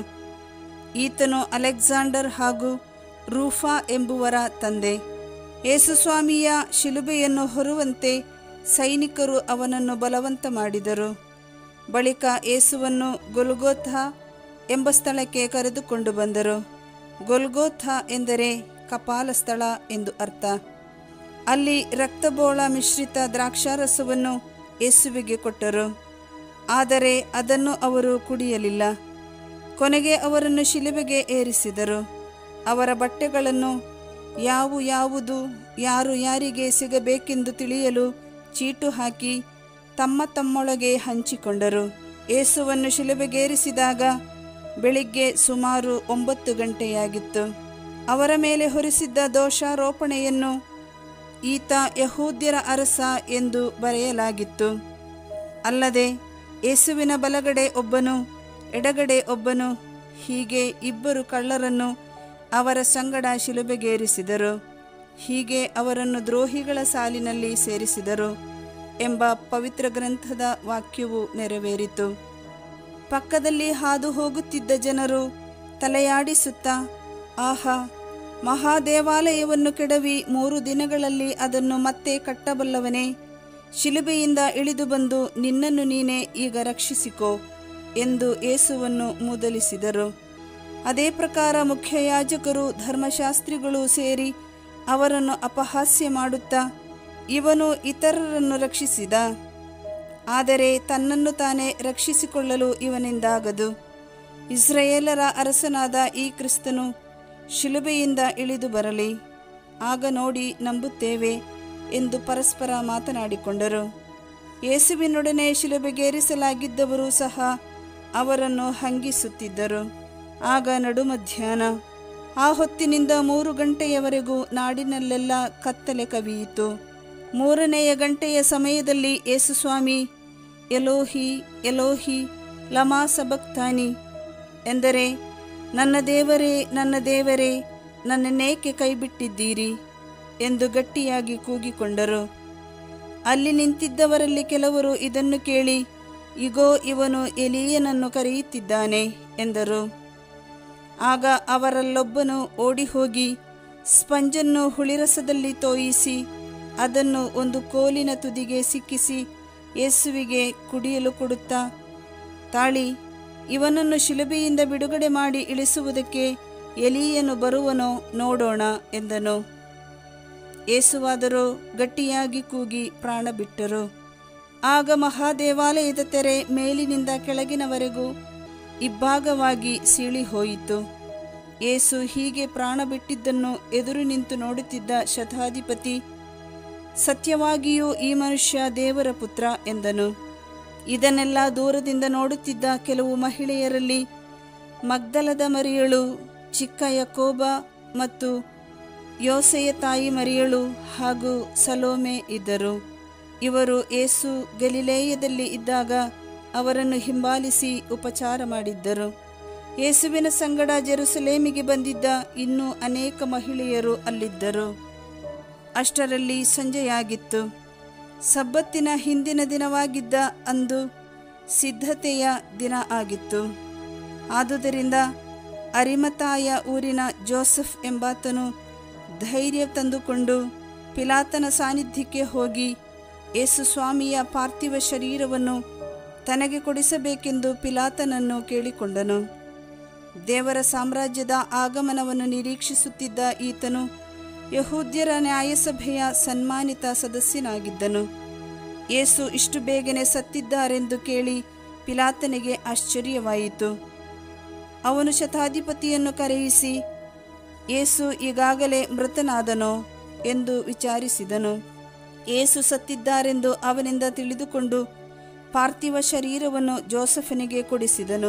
ಈತನು ಅಲೆಕ್ಸಾಂಡರ್ ಹಾಗೂ ರೂಫಾ ಎಂಬುವರ ತಂದೆ ಯೇಸುಸ್ವಾಮಿಯ ಶಿಲುಬೆಯನ್ನು ಹೊರುವಂತೆ ಸೈನಿಕರು ಅವನನ್ನು ಬಲವಂತ ಮಾಡಿದರು ಬಳಿಕ ಯೇಸುವನ್ನು ಗೊಲ್ಗೋಥ ಎಂಬ ಸ್ಥಳಕ್ಕೆ ಕರೆದುಕೊಂಡು ಬಂದರು ಗೊಲ್ಗೋಥ ಎಂದರೆ ಕಪಾಲ ಸ್ಥಳ ಎಂದು ಅರ್ಥ ಅಲ್ಲಿ ರಕ್ತಬೋಳ ಮಿಶ್ರಿತ ದ್ರಾಕ್ಷಾರಸವನ್ನು ಯೇಸುವಿಗೆ ಕೊಟ್ಟರು ಆದರೆ ಅದನ್ನು ಅವರು ಕುಡಿಯಲಿಲ್ಲ ಕೊನೆಗೆ ಅವರನ್ನು ಶಿಲುಬೆಗೆ ಏರಿಸಿದರು ಅವರ ಬಟ್ಟೆಗಳನ್ನು ಯಾವು ಯಾವುದು ಯಾರು ಯಾರಿಗೆ ಸಿಗಬೇಕೆಂದು ತಿಳಿಯಲು ಚೀಟು ಹಾಕಿ ತಮ್ಮ ತಮ್ಮೊಳಗೆ ಹಂಚಿಕೊಂಡರು ಏಸುವನ್ನು ಶಿಲುಬೆಗೇರಿಸಿದಾಗ ಬೆಳಿಗ್ಗೆ ಸುಮಾರು ಒಂಬತ್ತು ಗಂಟೆಯಾಗಿತ್ತು ಅವರ ಮೇಲೆ ಹೊರಿಸಿದ್ದ ದೋಷಾರೋಪಣೆಯನ್ನು ಈತ ಯಹೂದ್ಯರ ಅರಸ ಎಂದು ಬರೆಯಲಾಗಿತ್ತು ಅಲ್ಲದೆ ಯೇಸುವಿನ ಬಲಗಡೆ ಒಬ್ಬನು ಎಡಗಡೆ ಒಬ್ಬನು ಹೀಗೆ ಇಬ್ಬರು ಕಳ್ಳರನ್ನು ಅವರ ಸಂಗಡ ಶಿಲುಬೆಗೇರಿಸಿದರು ಹೀಗೆ ಅವರನ್ನು ದ್ರೋಹಿಗಳ ಸಾಲಿನಲ್ಲಿ ಸೇರಿಸಿದರು ಎಂಬ ಪವಿತ್ರ ಗ್ರಂಥದ ವಾಕ್ಯವು ನೆರವೇರಿತು ಪಕ್ಕದಲ್ಲಿ ಹಾದು ಹೋಗುತ್ತಿದ್ದ ಜನರು ತಲೆಯಾಡಿಸುತ್ತಾ ಆಹಾ ಮಹಾದೇವಾಲಯವನ್ನು ಕೆಡವಿ ಮೂರು ದಿನಗಳಲ್ಲಿ ಅದನ್ನು ಮತ್ತೆ ಕಟ್ಟಬಲ್ಲವನೇ ಶಿಲುಬೆಯಿಂದ ಇಳಿದು ಬಂದು ನಿನ್ನನ್ನು ನೀನೇ ಈಗ ರಕ್ಷಿಸಿಕೋ ಎಂದು ಯೇಸುವನ್ನು ಮೂದಲಿಸಿದರು ಅದೇ ಪ್ರಕಾರ ಮುಖ್ಯಯಾಜಕರು ಧರ್ಮಶಾಸ್ತ್ರಿಗಳು ಸೇರಿ ಅವರನ್ನು ಅಪಹಾಸ್ಯ ಮಾಡುತ್ತಾ ಇವನು ಇತರರನ್ನು ರಕ್ಷಿಸಿದ ಆದರೆ ತನ್ನನ್ನು ತಾನೇ ರಕ್ಷಿಸಿಕೊಳ್ಳಲು ಇವನಿಂದಾಗದು ಇಸ್ರಾಯೇಲರ ಅರಸನಾದ ಈ ಕ್ರಿಸ್ತನು ಶಿಲುಬೆಯಿಂದ ಇಳಿದು ಬರಲಿ ಆಗ ನೋಡಿ ನಂಬುತ್ತೇವೆ ಎಂದು ಪರಸ್ಪರ ಮಾತನಾಡಿಕೊಂಡರು ಯೇಸುವಿನೊಡನೆ ಶಿಲುಬೆಗೇರಿಸಲಾಗಿದ್ದವರು ಸಹ ಅವರನ್ನು ಹಂಗಿಸುತ್ತಿದ್ದರು ಆಗ ನಡುಮಧ್ಯಾಹ್ನ ಆ ಹೊತ್ತಿನಿಂದ ಮೂರು ಗಂಟೆಯವರೆಗೂ ನಾಡಿನಲ್ಲೆಲ್ಲ ಕತ್ತಲೆ ಕವಿಯಿತು ಮೂರನೆಯ ಗಂಟೆಯ ಸಮಯದಲ್ಲಿ ಯೇಸುಸ್ವಾಮಿ ಎಲೋಹಿ ಎಲೋಹಿ ಲಮಾ ಸಬಕ್ತಾನಿ ಎಂದರೆ ನನ್ನ ದೇವರೇ ನನ್ನ ದೇವರೇ ನನ್ನನ್ನೇಕೆ ಕೈಬಿಟ್ಟಿದ್ದೀರಿ ಎಂದು ಗಟ್ಟಿಯಾಗಿ ಕೂಗಿಕೊಂಡರು ಅಲ್ಲಿ ನಿಂತಿದ್ದವರಲ್ಲಿ ಕೆಲವರು ಇದನ್ನು ಕೇಳಿ ಇಗೋ ಇವನು ಎಲೀಯನನ್ನು ಕರೆಯುತ್ತಿದ್ದಾನೆ ಎಂದರು ಆಗ ಅವರಲ್ಲೊಬ್ಬನು ಓಡಿಹೋಗಿ ಸ್ಪಂಜನ್ನು ಹುಳಿರಸದಲ್ಲಿ ತೋಯಿಸಿ ಅದನ್ನು ಒಂದು ಕೋಲಿನ ತುದಿಗೆ ಸಿಕ್ಕಿಸಿ ಯೇಸುವಿಗೆ ಕುಡಿಯಲು ಕೊಡುತ್ತಾ ತಾಳಿ ಇವನನ್ನು ಶಿಲುಬೆಯಿಂದ ಬಿಡುಗಡೆ ಮಾಡಿ ಇಳಿಸುವುದಕ್ಕೆ ಎಲೀಯನು ಬರುವನೋ ನೋಡೋಣ ಎಂದನು ಏಸುವಾದರೂ ಗಟ್ಟಿಯಾಗಿ ಕೂಗಿ ಪ್ರಾಣ ಬಿಟ್ಟರು ಆಗ ಮಹಾದೇವಾಲಯದ ತೆರೆ ಮೇಲಿನಿಂದ ಕೆಳಗಿನವರೆಗೂ ಇಬ್ಬಾಗವಾಗಿ ಸೀಳಿ ಹೋಯಿತು ಏಸು ಹೀಗೆ ಪ್ರಾಣ ಬಿಟ್ಟಿದ್ದನ್ನು ಎದುರು ನಿಂತು ನೋಡುತ್ತಿದ್ದ ಶತಾಧಿಪತಿ ಸತ್ಯವಾಗಿಯೂ ಈ ಮನುಷ್ಯ ದೇವರ ಪುತ್ರ ಎಂದನು ಇದನ್ನೆಲ್ಲ ದೂರದಿಂದ ನೋಡುತ್ತಿದ್ದ ಕೆಲವು ಮಹಿಳೆಯರಲ್ಲಿ ಮಗ್ದಲದ ಮರಿಯಳು ಚಿಕ್ಕ ಯಕೋಬ ಮತ್ತು ಯೋಸೆಯ ತಾಯಿ ಮರಿಯಳು ಹಾಗೂ ಸಲೋಮೆ ಇದ್ದರು ಇವರು ಏಸು ಗಲಿಲೇಯದಲ್ಲಿ ಇದ್ದಾಗ ಅವರನ್ನು ಹಿಂಬಾಲಿಸಿ ಉಪಚಾರ ಮಾಡಿದ್ದರು ಯೇಸುವಿನ ಸಂಗಡ ಜೆರುಸಲೇಮಿಗೆ ಬಂದಿದ್ದ ಇನ್ನೂ ಅನೇಕ ಮಹಿಳೆಯರು ಅಲ್ಲಿದ್ದರು ಅಷ್ಟರಲ್ಲಿ ಸಂಜೆಯಾಗಿತ್ತು ಸಬ್ಬತ್ತಿನ ಹಿಂದಿನ ದಿನವಾಗಿದ್ದ ಅಂದು ಸಿದ್ಧತೆಯ ದಿನ ಆಗಿತ್ತು ಆದುದರಿಂದ ಅರಿಮತಾಯ ಊರಿನ ಜೋಸೆಫ್ ಎಂಬಾತನು ಧೈರ್ಯ ತಂದುಕೊಂಡು ಪಿಲಾತನ ಸಾನ್ನಿಧ್ಯಕ್ಕೆ ಹೋಗಿ ಯೇಸು ಸ್ವಾಮಿಯ ಪಾರ್ಥಿವ ಶರೀರವನ್ನು ತನಗೆ ಕೊಡಿಸಬೇಕೆಂದು ಪಿಲಾತನನ್ನು ಕೇಳಿಕೊಂಡನು ದೇವರ ಸಾಮ್ರಾಜ್ಯದ ಆಗಮನವನ್ನು ನಿರೀಕ್ಷಿಸುತ್ತಿದ್ದ ಈತನು ಯಹೂದ್ಯರ ನ್ಯಾಯಸಭೆಯ ಸನ್ಮಾನಿತ ಸದಸ್ಯನಾಗಿದ್ದನು ಯೇಸು ಇಷ್ಟು ಬೇಗನೆ ಸತ್ತಿದ್ದಾರೆಂದು ಕೇಳಿ ಪಿಲಾತನಿಗೆ ಆಶ್ಚರ್ಯವಾಯಿತು ಅವನು ಶತಾಧಿಪತಿಯನ್ನು ಕರೆಯಿಸಿ ಯೇಸು ಈಗಾಗಲೇ ಮೃತನಾದನೋ ಎಂದು ವಿಚಾರಿಸಿದನು ಯೇಸು ಸತ್ತಿದ್ದಾರೆಂದು ಅವನಿಂದ ತಿಳಿದುಕೊಂಡು ಪಾರ್ಥಿವ ಶರೀರವನ್ನು ಜೋಸೆಫನಿಗೆ ಕೊಡಿಸಿದನು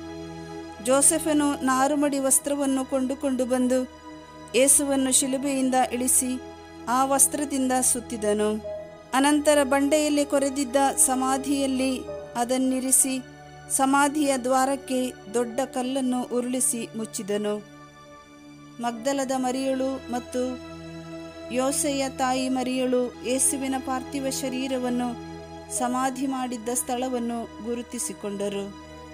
ಜೋಸೆಫನು ನಾರುಮಡಿ ವಸ್ತ್ರವನ್ನು ಕೊಂಡುಕೊಂಡು ಬಂದು ಯೇಸುವನ್ನು ಶಿಲುಬೆಯಿಂದ ಇಳಿಸಿ ಆ ವಸ್ತ್ರದಿಂದ ಸುತ್ತಿದನು ಅನಂತರ ಬಂಡೆಯಲ್ಲಿ ಕೊರೆದಿದ್ದ ಸಮಾಧಿಯಲ್ಲಿ ಅದನ್ನಿರಿಸಿ ಸಮಾಧಿಯ ದ್ವಾರಕ್ಕೆ ದೊಡ್ಡ ಕಲ್ಲನ್ನು ಉರುಳಿಸಿ ಮುಚ್ಚಿದನು ಮಗ್ದಲದ ಮರಿಯಳು ಮತ್ತು ಯೋಸೆಯ ತಾಯಿ ಮರಿಯಳು ಯೇಸುವಿನ ಪಾರ್ಥಿವ ಶರೀರವನ್ನು ಸಮಾಧಿ ಮಾಡಿದ್ದ ಸ್ಥಳವನ್ನು ಗುರುತಿಸಿಕೊಂಡರು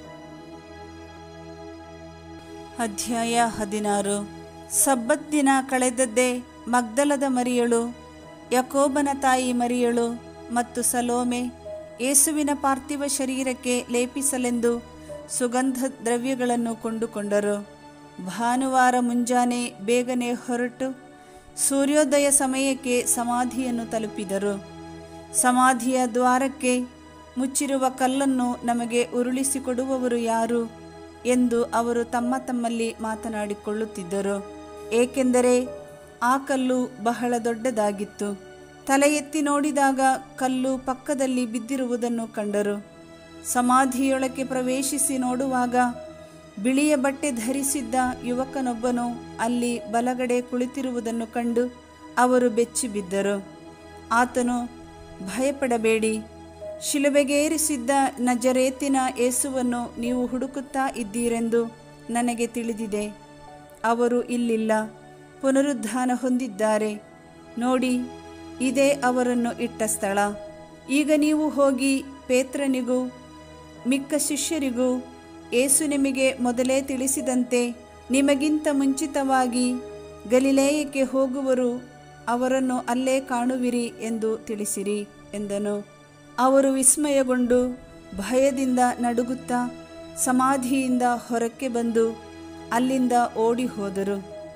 ಅಧ್ಯಾಯ ಹದಿನಾರು ಸಬ್ಬತ್ ದಿನ ಕಳೆದದ್ದೇ ಮಗ್ದಲದ ಮರಿಯಳು ಯಕೋಬನ ತಾಯಿ ಮರಿಯಳು ಮತ್ತು ಸಲೋಮೆ ಯೇಸುವಿನ ಪಾರ್ಥಿವ ಶರೀರಕ್ಕೆ ಲೇಪಿಸಲೆಂದು ಸುಗಂಧ ದ್ರವ್ಯಗಳನ್ನು ಕೊಂಡುಕೊಂಡರು ಭಾನುವಾರ ಮುಂಜಾನೆ ಬೇಗನೆ ಹೊರಟು ಸೂರ್ಯೋದಯ ಸಮಯಕ್ಕೆ ಸಮಾಧಿಯನ್ನು ತಲುಪಿದರು ಸಮಾಧಿಯ ದ್ವಾರಕ್ಕೆ ಮುಚ್ಚಿರುವ ಕಲ್ಲನ್ನು ನಮಗೆ ಉರುಳಿಸಿಕೊಡುವವರು ಯಾರು ಎಂದು ಅವರು ತಮ್ಮ ತಮ್ಮಲ್ಲಿ ಮಾತನಾಡಿಕೊಳ್ಳುತ್ತಿದ್ದರು ಏಕೆಂದರೆ ಆ ಕಲ್ಲು ಬಹಳ ದೊಡ್ಡದಾಗಿತ್ತು ತಲೆ ಎತ್ತಿ ನೋಡಿದಾಗ ಕಲ್ಲು ಪಕ್ಕದಲ್ಲಿ ಬಿದ್ದಿರುವುದನ್ನು ಕಂಡರು ಸಮಾಧಿಯೊಳಗೆ ಪ್ರವೇಶಿಸಿ ನೋಡುವಾಗ ಬಿಳಿಯ ಬಟ್ಟೆ ಧರಿಸಿದ್ದ ಯುವಕನೊಬ್ಬನು ಅಲ್ಲಿ ಬಲಗಡೆ ಕುಳಿತಿರುವುದನ್ನು ಕಂಡು ಅವರು ಬೆಚ್ಚಿ ಬಿದ್ದರು ಆತನು ಭಯಪಡಬೇಡಿ ಶಿಲುಬೆಗೇರಿಸಿದ್ದ ನಜರೇತಿನ ಯೇಸುವನ್ನು ನೀವು ಹುಡುಕುತ್ತಾ ಇದ್ದೀರೆಂದು ನನಗೆ ತಿಳಿದಿದೆ ಅವರು ಇಲ್ಲಿಲ್ಲ ಪುನರುದ್ಧಾನ ಹೊಂದಿದ್ದಾರೆ ನೋಡಿ ಇದೇ ಅವರನ್ನು ಇಟ್ಟ ಸ್ಥಳ ಈಗ ನೀವು ಹೋಗಿ ಪೇತ್ರನಿಗೂ ಮಿಕ್ಕ ಶಿಷ್ಯರಿಗೂ ಏಸು ನಿಮಗೆ ಮೊದಲೇ ತಿಳಿಸಿದಂತೆ ನಿಮಗಿಂತ ಮುಂಚಿತವಾಗಿ ಗಲಿಲೇಯಕ್ಕೆ ಹೋಗುವರು ಅವರನ್ನು ಅಲ್ಲೇ ಕಾಣುವಿರಿ ಎಂದು ತಿಳಿಸಿರಿ ಎಂದನು ಅವರು ವಿಸ್ಮಯಗೊಂಡು ಭಯದಿಂದ ನಡುಗುತ್ತಾ ಸಮಾಧಿಯಿಂದ ಹೊರಕ್ಕೆ ಬಂದು ಅಲ್ಲಿಂದ ಓಡಿ ಹೋದರು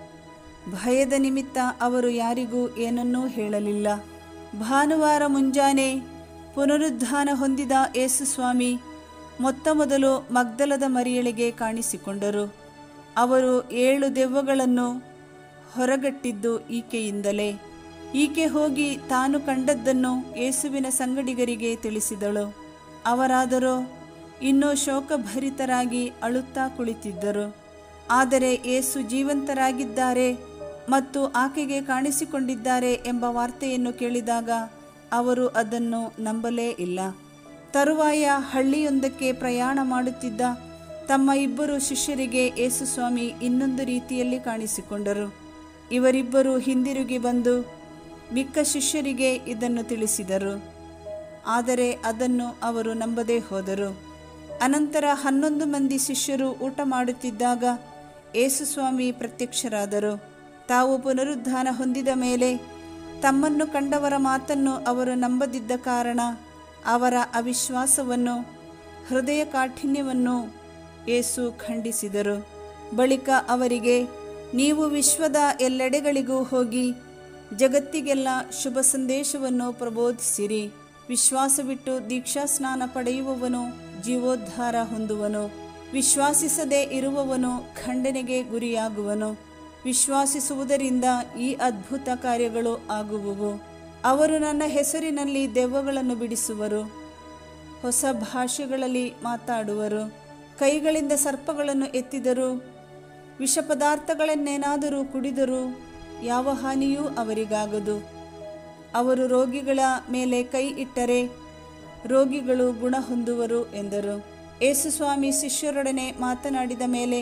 ಭಯದ ನಿಮಿತ್ತ ಅವರು ಯಾರಿಗೂ ಏನನ್ನೂ ಹೇಳಲಿಲ್ಲ ಭಾನುವಾರ ಮುಂಜಾನೆ ಪುನರುದ್ಧಾನ ಹೊಂದಿದ ಯೇಸುಸ್ವಾಮಿ ಮೊತ್ತ ಮೊದಲು ಮಗ್ದಲದ ಮರಿಯಳಿಗೆ ಕಾಣಿಸಿಕೊಂಡರು ಅವರು ಏಳು ದೆವ್ವಗಳನ್ನು ಹೊರಗಟ್ಟಿದ್ದು ಈಕೆಯಿಂದಲೇ ಈಕೆ ಹೋಗಿ ತಾನು ಕಂಡದ್ದನ್ನು ಯೇಸುವಿನ ಸಂಗಡಿಗರಿಗೆ ತಿಳಿಸಿದಳು ಅವರಾದರೋ ಇನ್ನೂ ಶೋಕಭರಿತರಾಗಿ ಅಳುತ್ತಾ ಕುಳಿತಿದ್ದರು ಆದರೆ ಏಸು ಜೀವಂತರಾಗಿದ್ದಾರೆ ಮತ್ತು ಆಕೆಗೆ ಕಾಣಿಸಿಕೊಂಡಿದ್ದಾರೆ ಎಂಬ ವಾರ್ತೆಯನ್ನು ಕೇಳಿದಾಗ ಅವರು ಅದನ್ನು ನಂಬಲೇ ಇಲ್ಲ ತರುವಾಯ ಹಳ್ಳಿಯೊಂದಕ್ಕೆ ಪ್ರಯಾಣ ಮಾಡುತ್ತಿದ್ದ ತಮ್ಮ ಇಬ್ಬರು ಶಿಷ್ಯರಿಗೆ ಯೇಸುಸ್ವಾಮಿ ಇನ್ನೊಂದು ರೀತಿಯಲ್ಲಿ ಕಾಣಿಸಿಕೊಂಡರು ಇವರಿಬ್ಬರು ಹಿಂದಿರುಗಿ ಬಂದು ಮಿಕ್ಕ ಶಿಷ್ಯರಿಗೆ ಇದನ್ನು ತಿಳಿಸಿದರು ಆದರೆ ಅದನ್ನು ಅವರು ನಂಬದೇ ಹೋದರು ಅನಂತರ ಹನ್ನೊಂದು ಮಂದಿ ಶಿಷ್ಯರು ಊಟ ಮಾಡುತ್ತಿದ್ದಾಗ ಯೇಸುಸ್ವಾಮಿ ಪ್ರತ್ಯಕ್ಷರಾದರು ತಾವು ಪುನರುದ್ಧಾನ ಹೊಂದಿದ ಮೇಲೆ ತಮ್ಮನ್ನು ಕಂಡವರ ಮಾತನ್ನು ಅವರು ನಂಬದಿದ್ದ ಕಾರಣ ಅವರ ಅವಿಶ್ವಾಸವನ್ನು ಹೃದಯ ಕಾಠಿಣ್ಯವನ್ನು ಯೇಸು ಖಂಡಿಸಿದರು ಬಳಿಕ ಅವರಿಗೆ ನೀವು ವಿಶ್ವದ ಎಲ್ಲೆಡೆಗಳಿಗೂ ಹೋಗಿ ಜಗತ್ತಿಗೆಲ್ಲ ಶುಭ ಸಂದೇಶವನ್ನು ಪ್ರಬೋಧಿಸಿರಿ ವಿಶ್ವಾಸವಿಟ್ಟು ದೀಕ್ಷಾಸ್ನಾನ ಪಡೆಯುವವನು ಜೀವೋದ್ಧಾರ ಹೊಂದುವನು ವಿಶ್ವಾಸಿಸದೇ ಇರುವವನು ಖಂಡನೆಗೆ ಗುರಿಯಾಗುವನು ವಿಶ್ವಾಸಿಸುವುದರಿಂದ ಈ ಅದ್ಭುತ ಕಾರ್ಯಗಳು ಆಗುವುವು ಅವರು ನನ್ನ ಹೆಸರಿನಲ್ಲಿ ದೆವ್ವಗಳನ್ನು ಬಿಡಿಸುವರು ಹೊಸ ಭಾಷೆಗಳಲ್ಲಿ ಮಾತಾಡುವರು ಕೈಗಳಿಂದ ಸರ್ಪಗಳನ್ನು ಎತ್ತಿದರು ವಿಷ ಪದಾರ್ಥಗಳನ್ನೇನಾದರೂ ಕುಡಿದರೂ ಯಾವ ಹಾನಿಯೂ ಅವರಿಗಾಗದು ಅವರು ರೋಗಿಗಳ ಮೇಲೆ ಕೈ ಇಟ್ಟರೆ ರೋಗಿಗಳು ಗುಣ ಹೊಂದುವರು ಎಂದರು ಯೇಸುಸ್ವಾಮಿ ಶಿಷ್ಯರೊಡನೆ ಮಾತನಾಡಿದ ಮೇಲೆ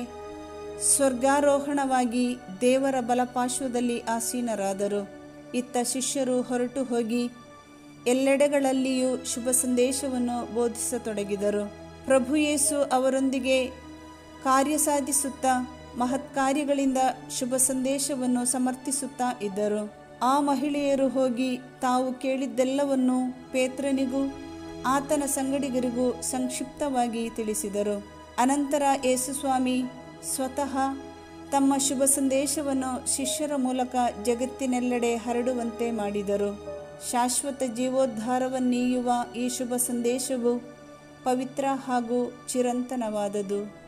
ಸ್ವರ್ಗಾರೋಹಣವಾಗಿ ದೇವರ ಬಲಪಾರ್ಶ್ವದಲ್ಲಿ ಆಸೀನರಾದರು ಇತ್ತ ಶಿಷ್ಯರು ಹೊರಟು ಹೋಗಿ ಎಲ್ಲೆಡೆಗಳಲ್ಲಿಯೂ ಶುಭ ಸಂದೇಶವನ್ನು ಬೋಧಿಸತೊಡಗಿದರು ಪ್ರಭು ಯೇಸು ಅವರೊಂದಿಗೆ ಕಾರ್ಯ ಸಾಧಿಸುತ್ತಾ ಮಹತ್ಕಾರ್ಯಗಳಿಂದ ಶುಭ ಸಂದೇಶವನ್ನು ಸಮರ್ಥಿಸುತ್ತಾ ಇದ್ದರು ಆ ಮಹಿಳೆಯರು ಹೋಗಿ ತಾವು ಕೇಳಿದ್ದೆಲ್ಲವನ್ನೂ ಪೇತ್ರನಿಗೂ ಆತನ ಸಂಗಡಿಗರಿಗೂ ಸಂಕ್ಷಿಪ್ತವಾಗಿ ತಿಳಿಸಿದರು ಅನಂತರ ಯೇಸುಸ್ವಾಮಿ ಸ್ವತಃ ತಮ್ಮ ಶುಭ ಸಂದೇಶವನ್ನು ಶಿಷ್ಯರ ಮೂಲಕ ಜಗತ್ತಿನೆಲ್ಲೆಡೆ ಹರಡುವಂತೆ ಮಾಡಿದರು ಶಾಶ್ವತ ಜೀವೋದ್ಧಾರವನ್ನೀಯುವ ಈ ಶುಭ ಸಂದೇಶವು ಪವಿತ್ರ ಹಾಗೂ ಚಿರಂತನವಾದದು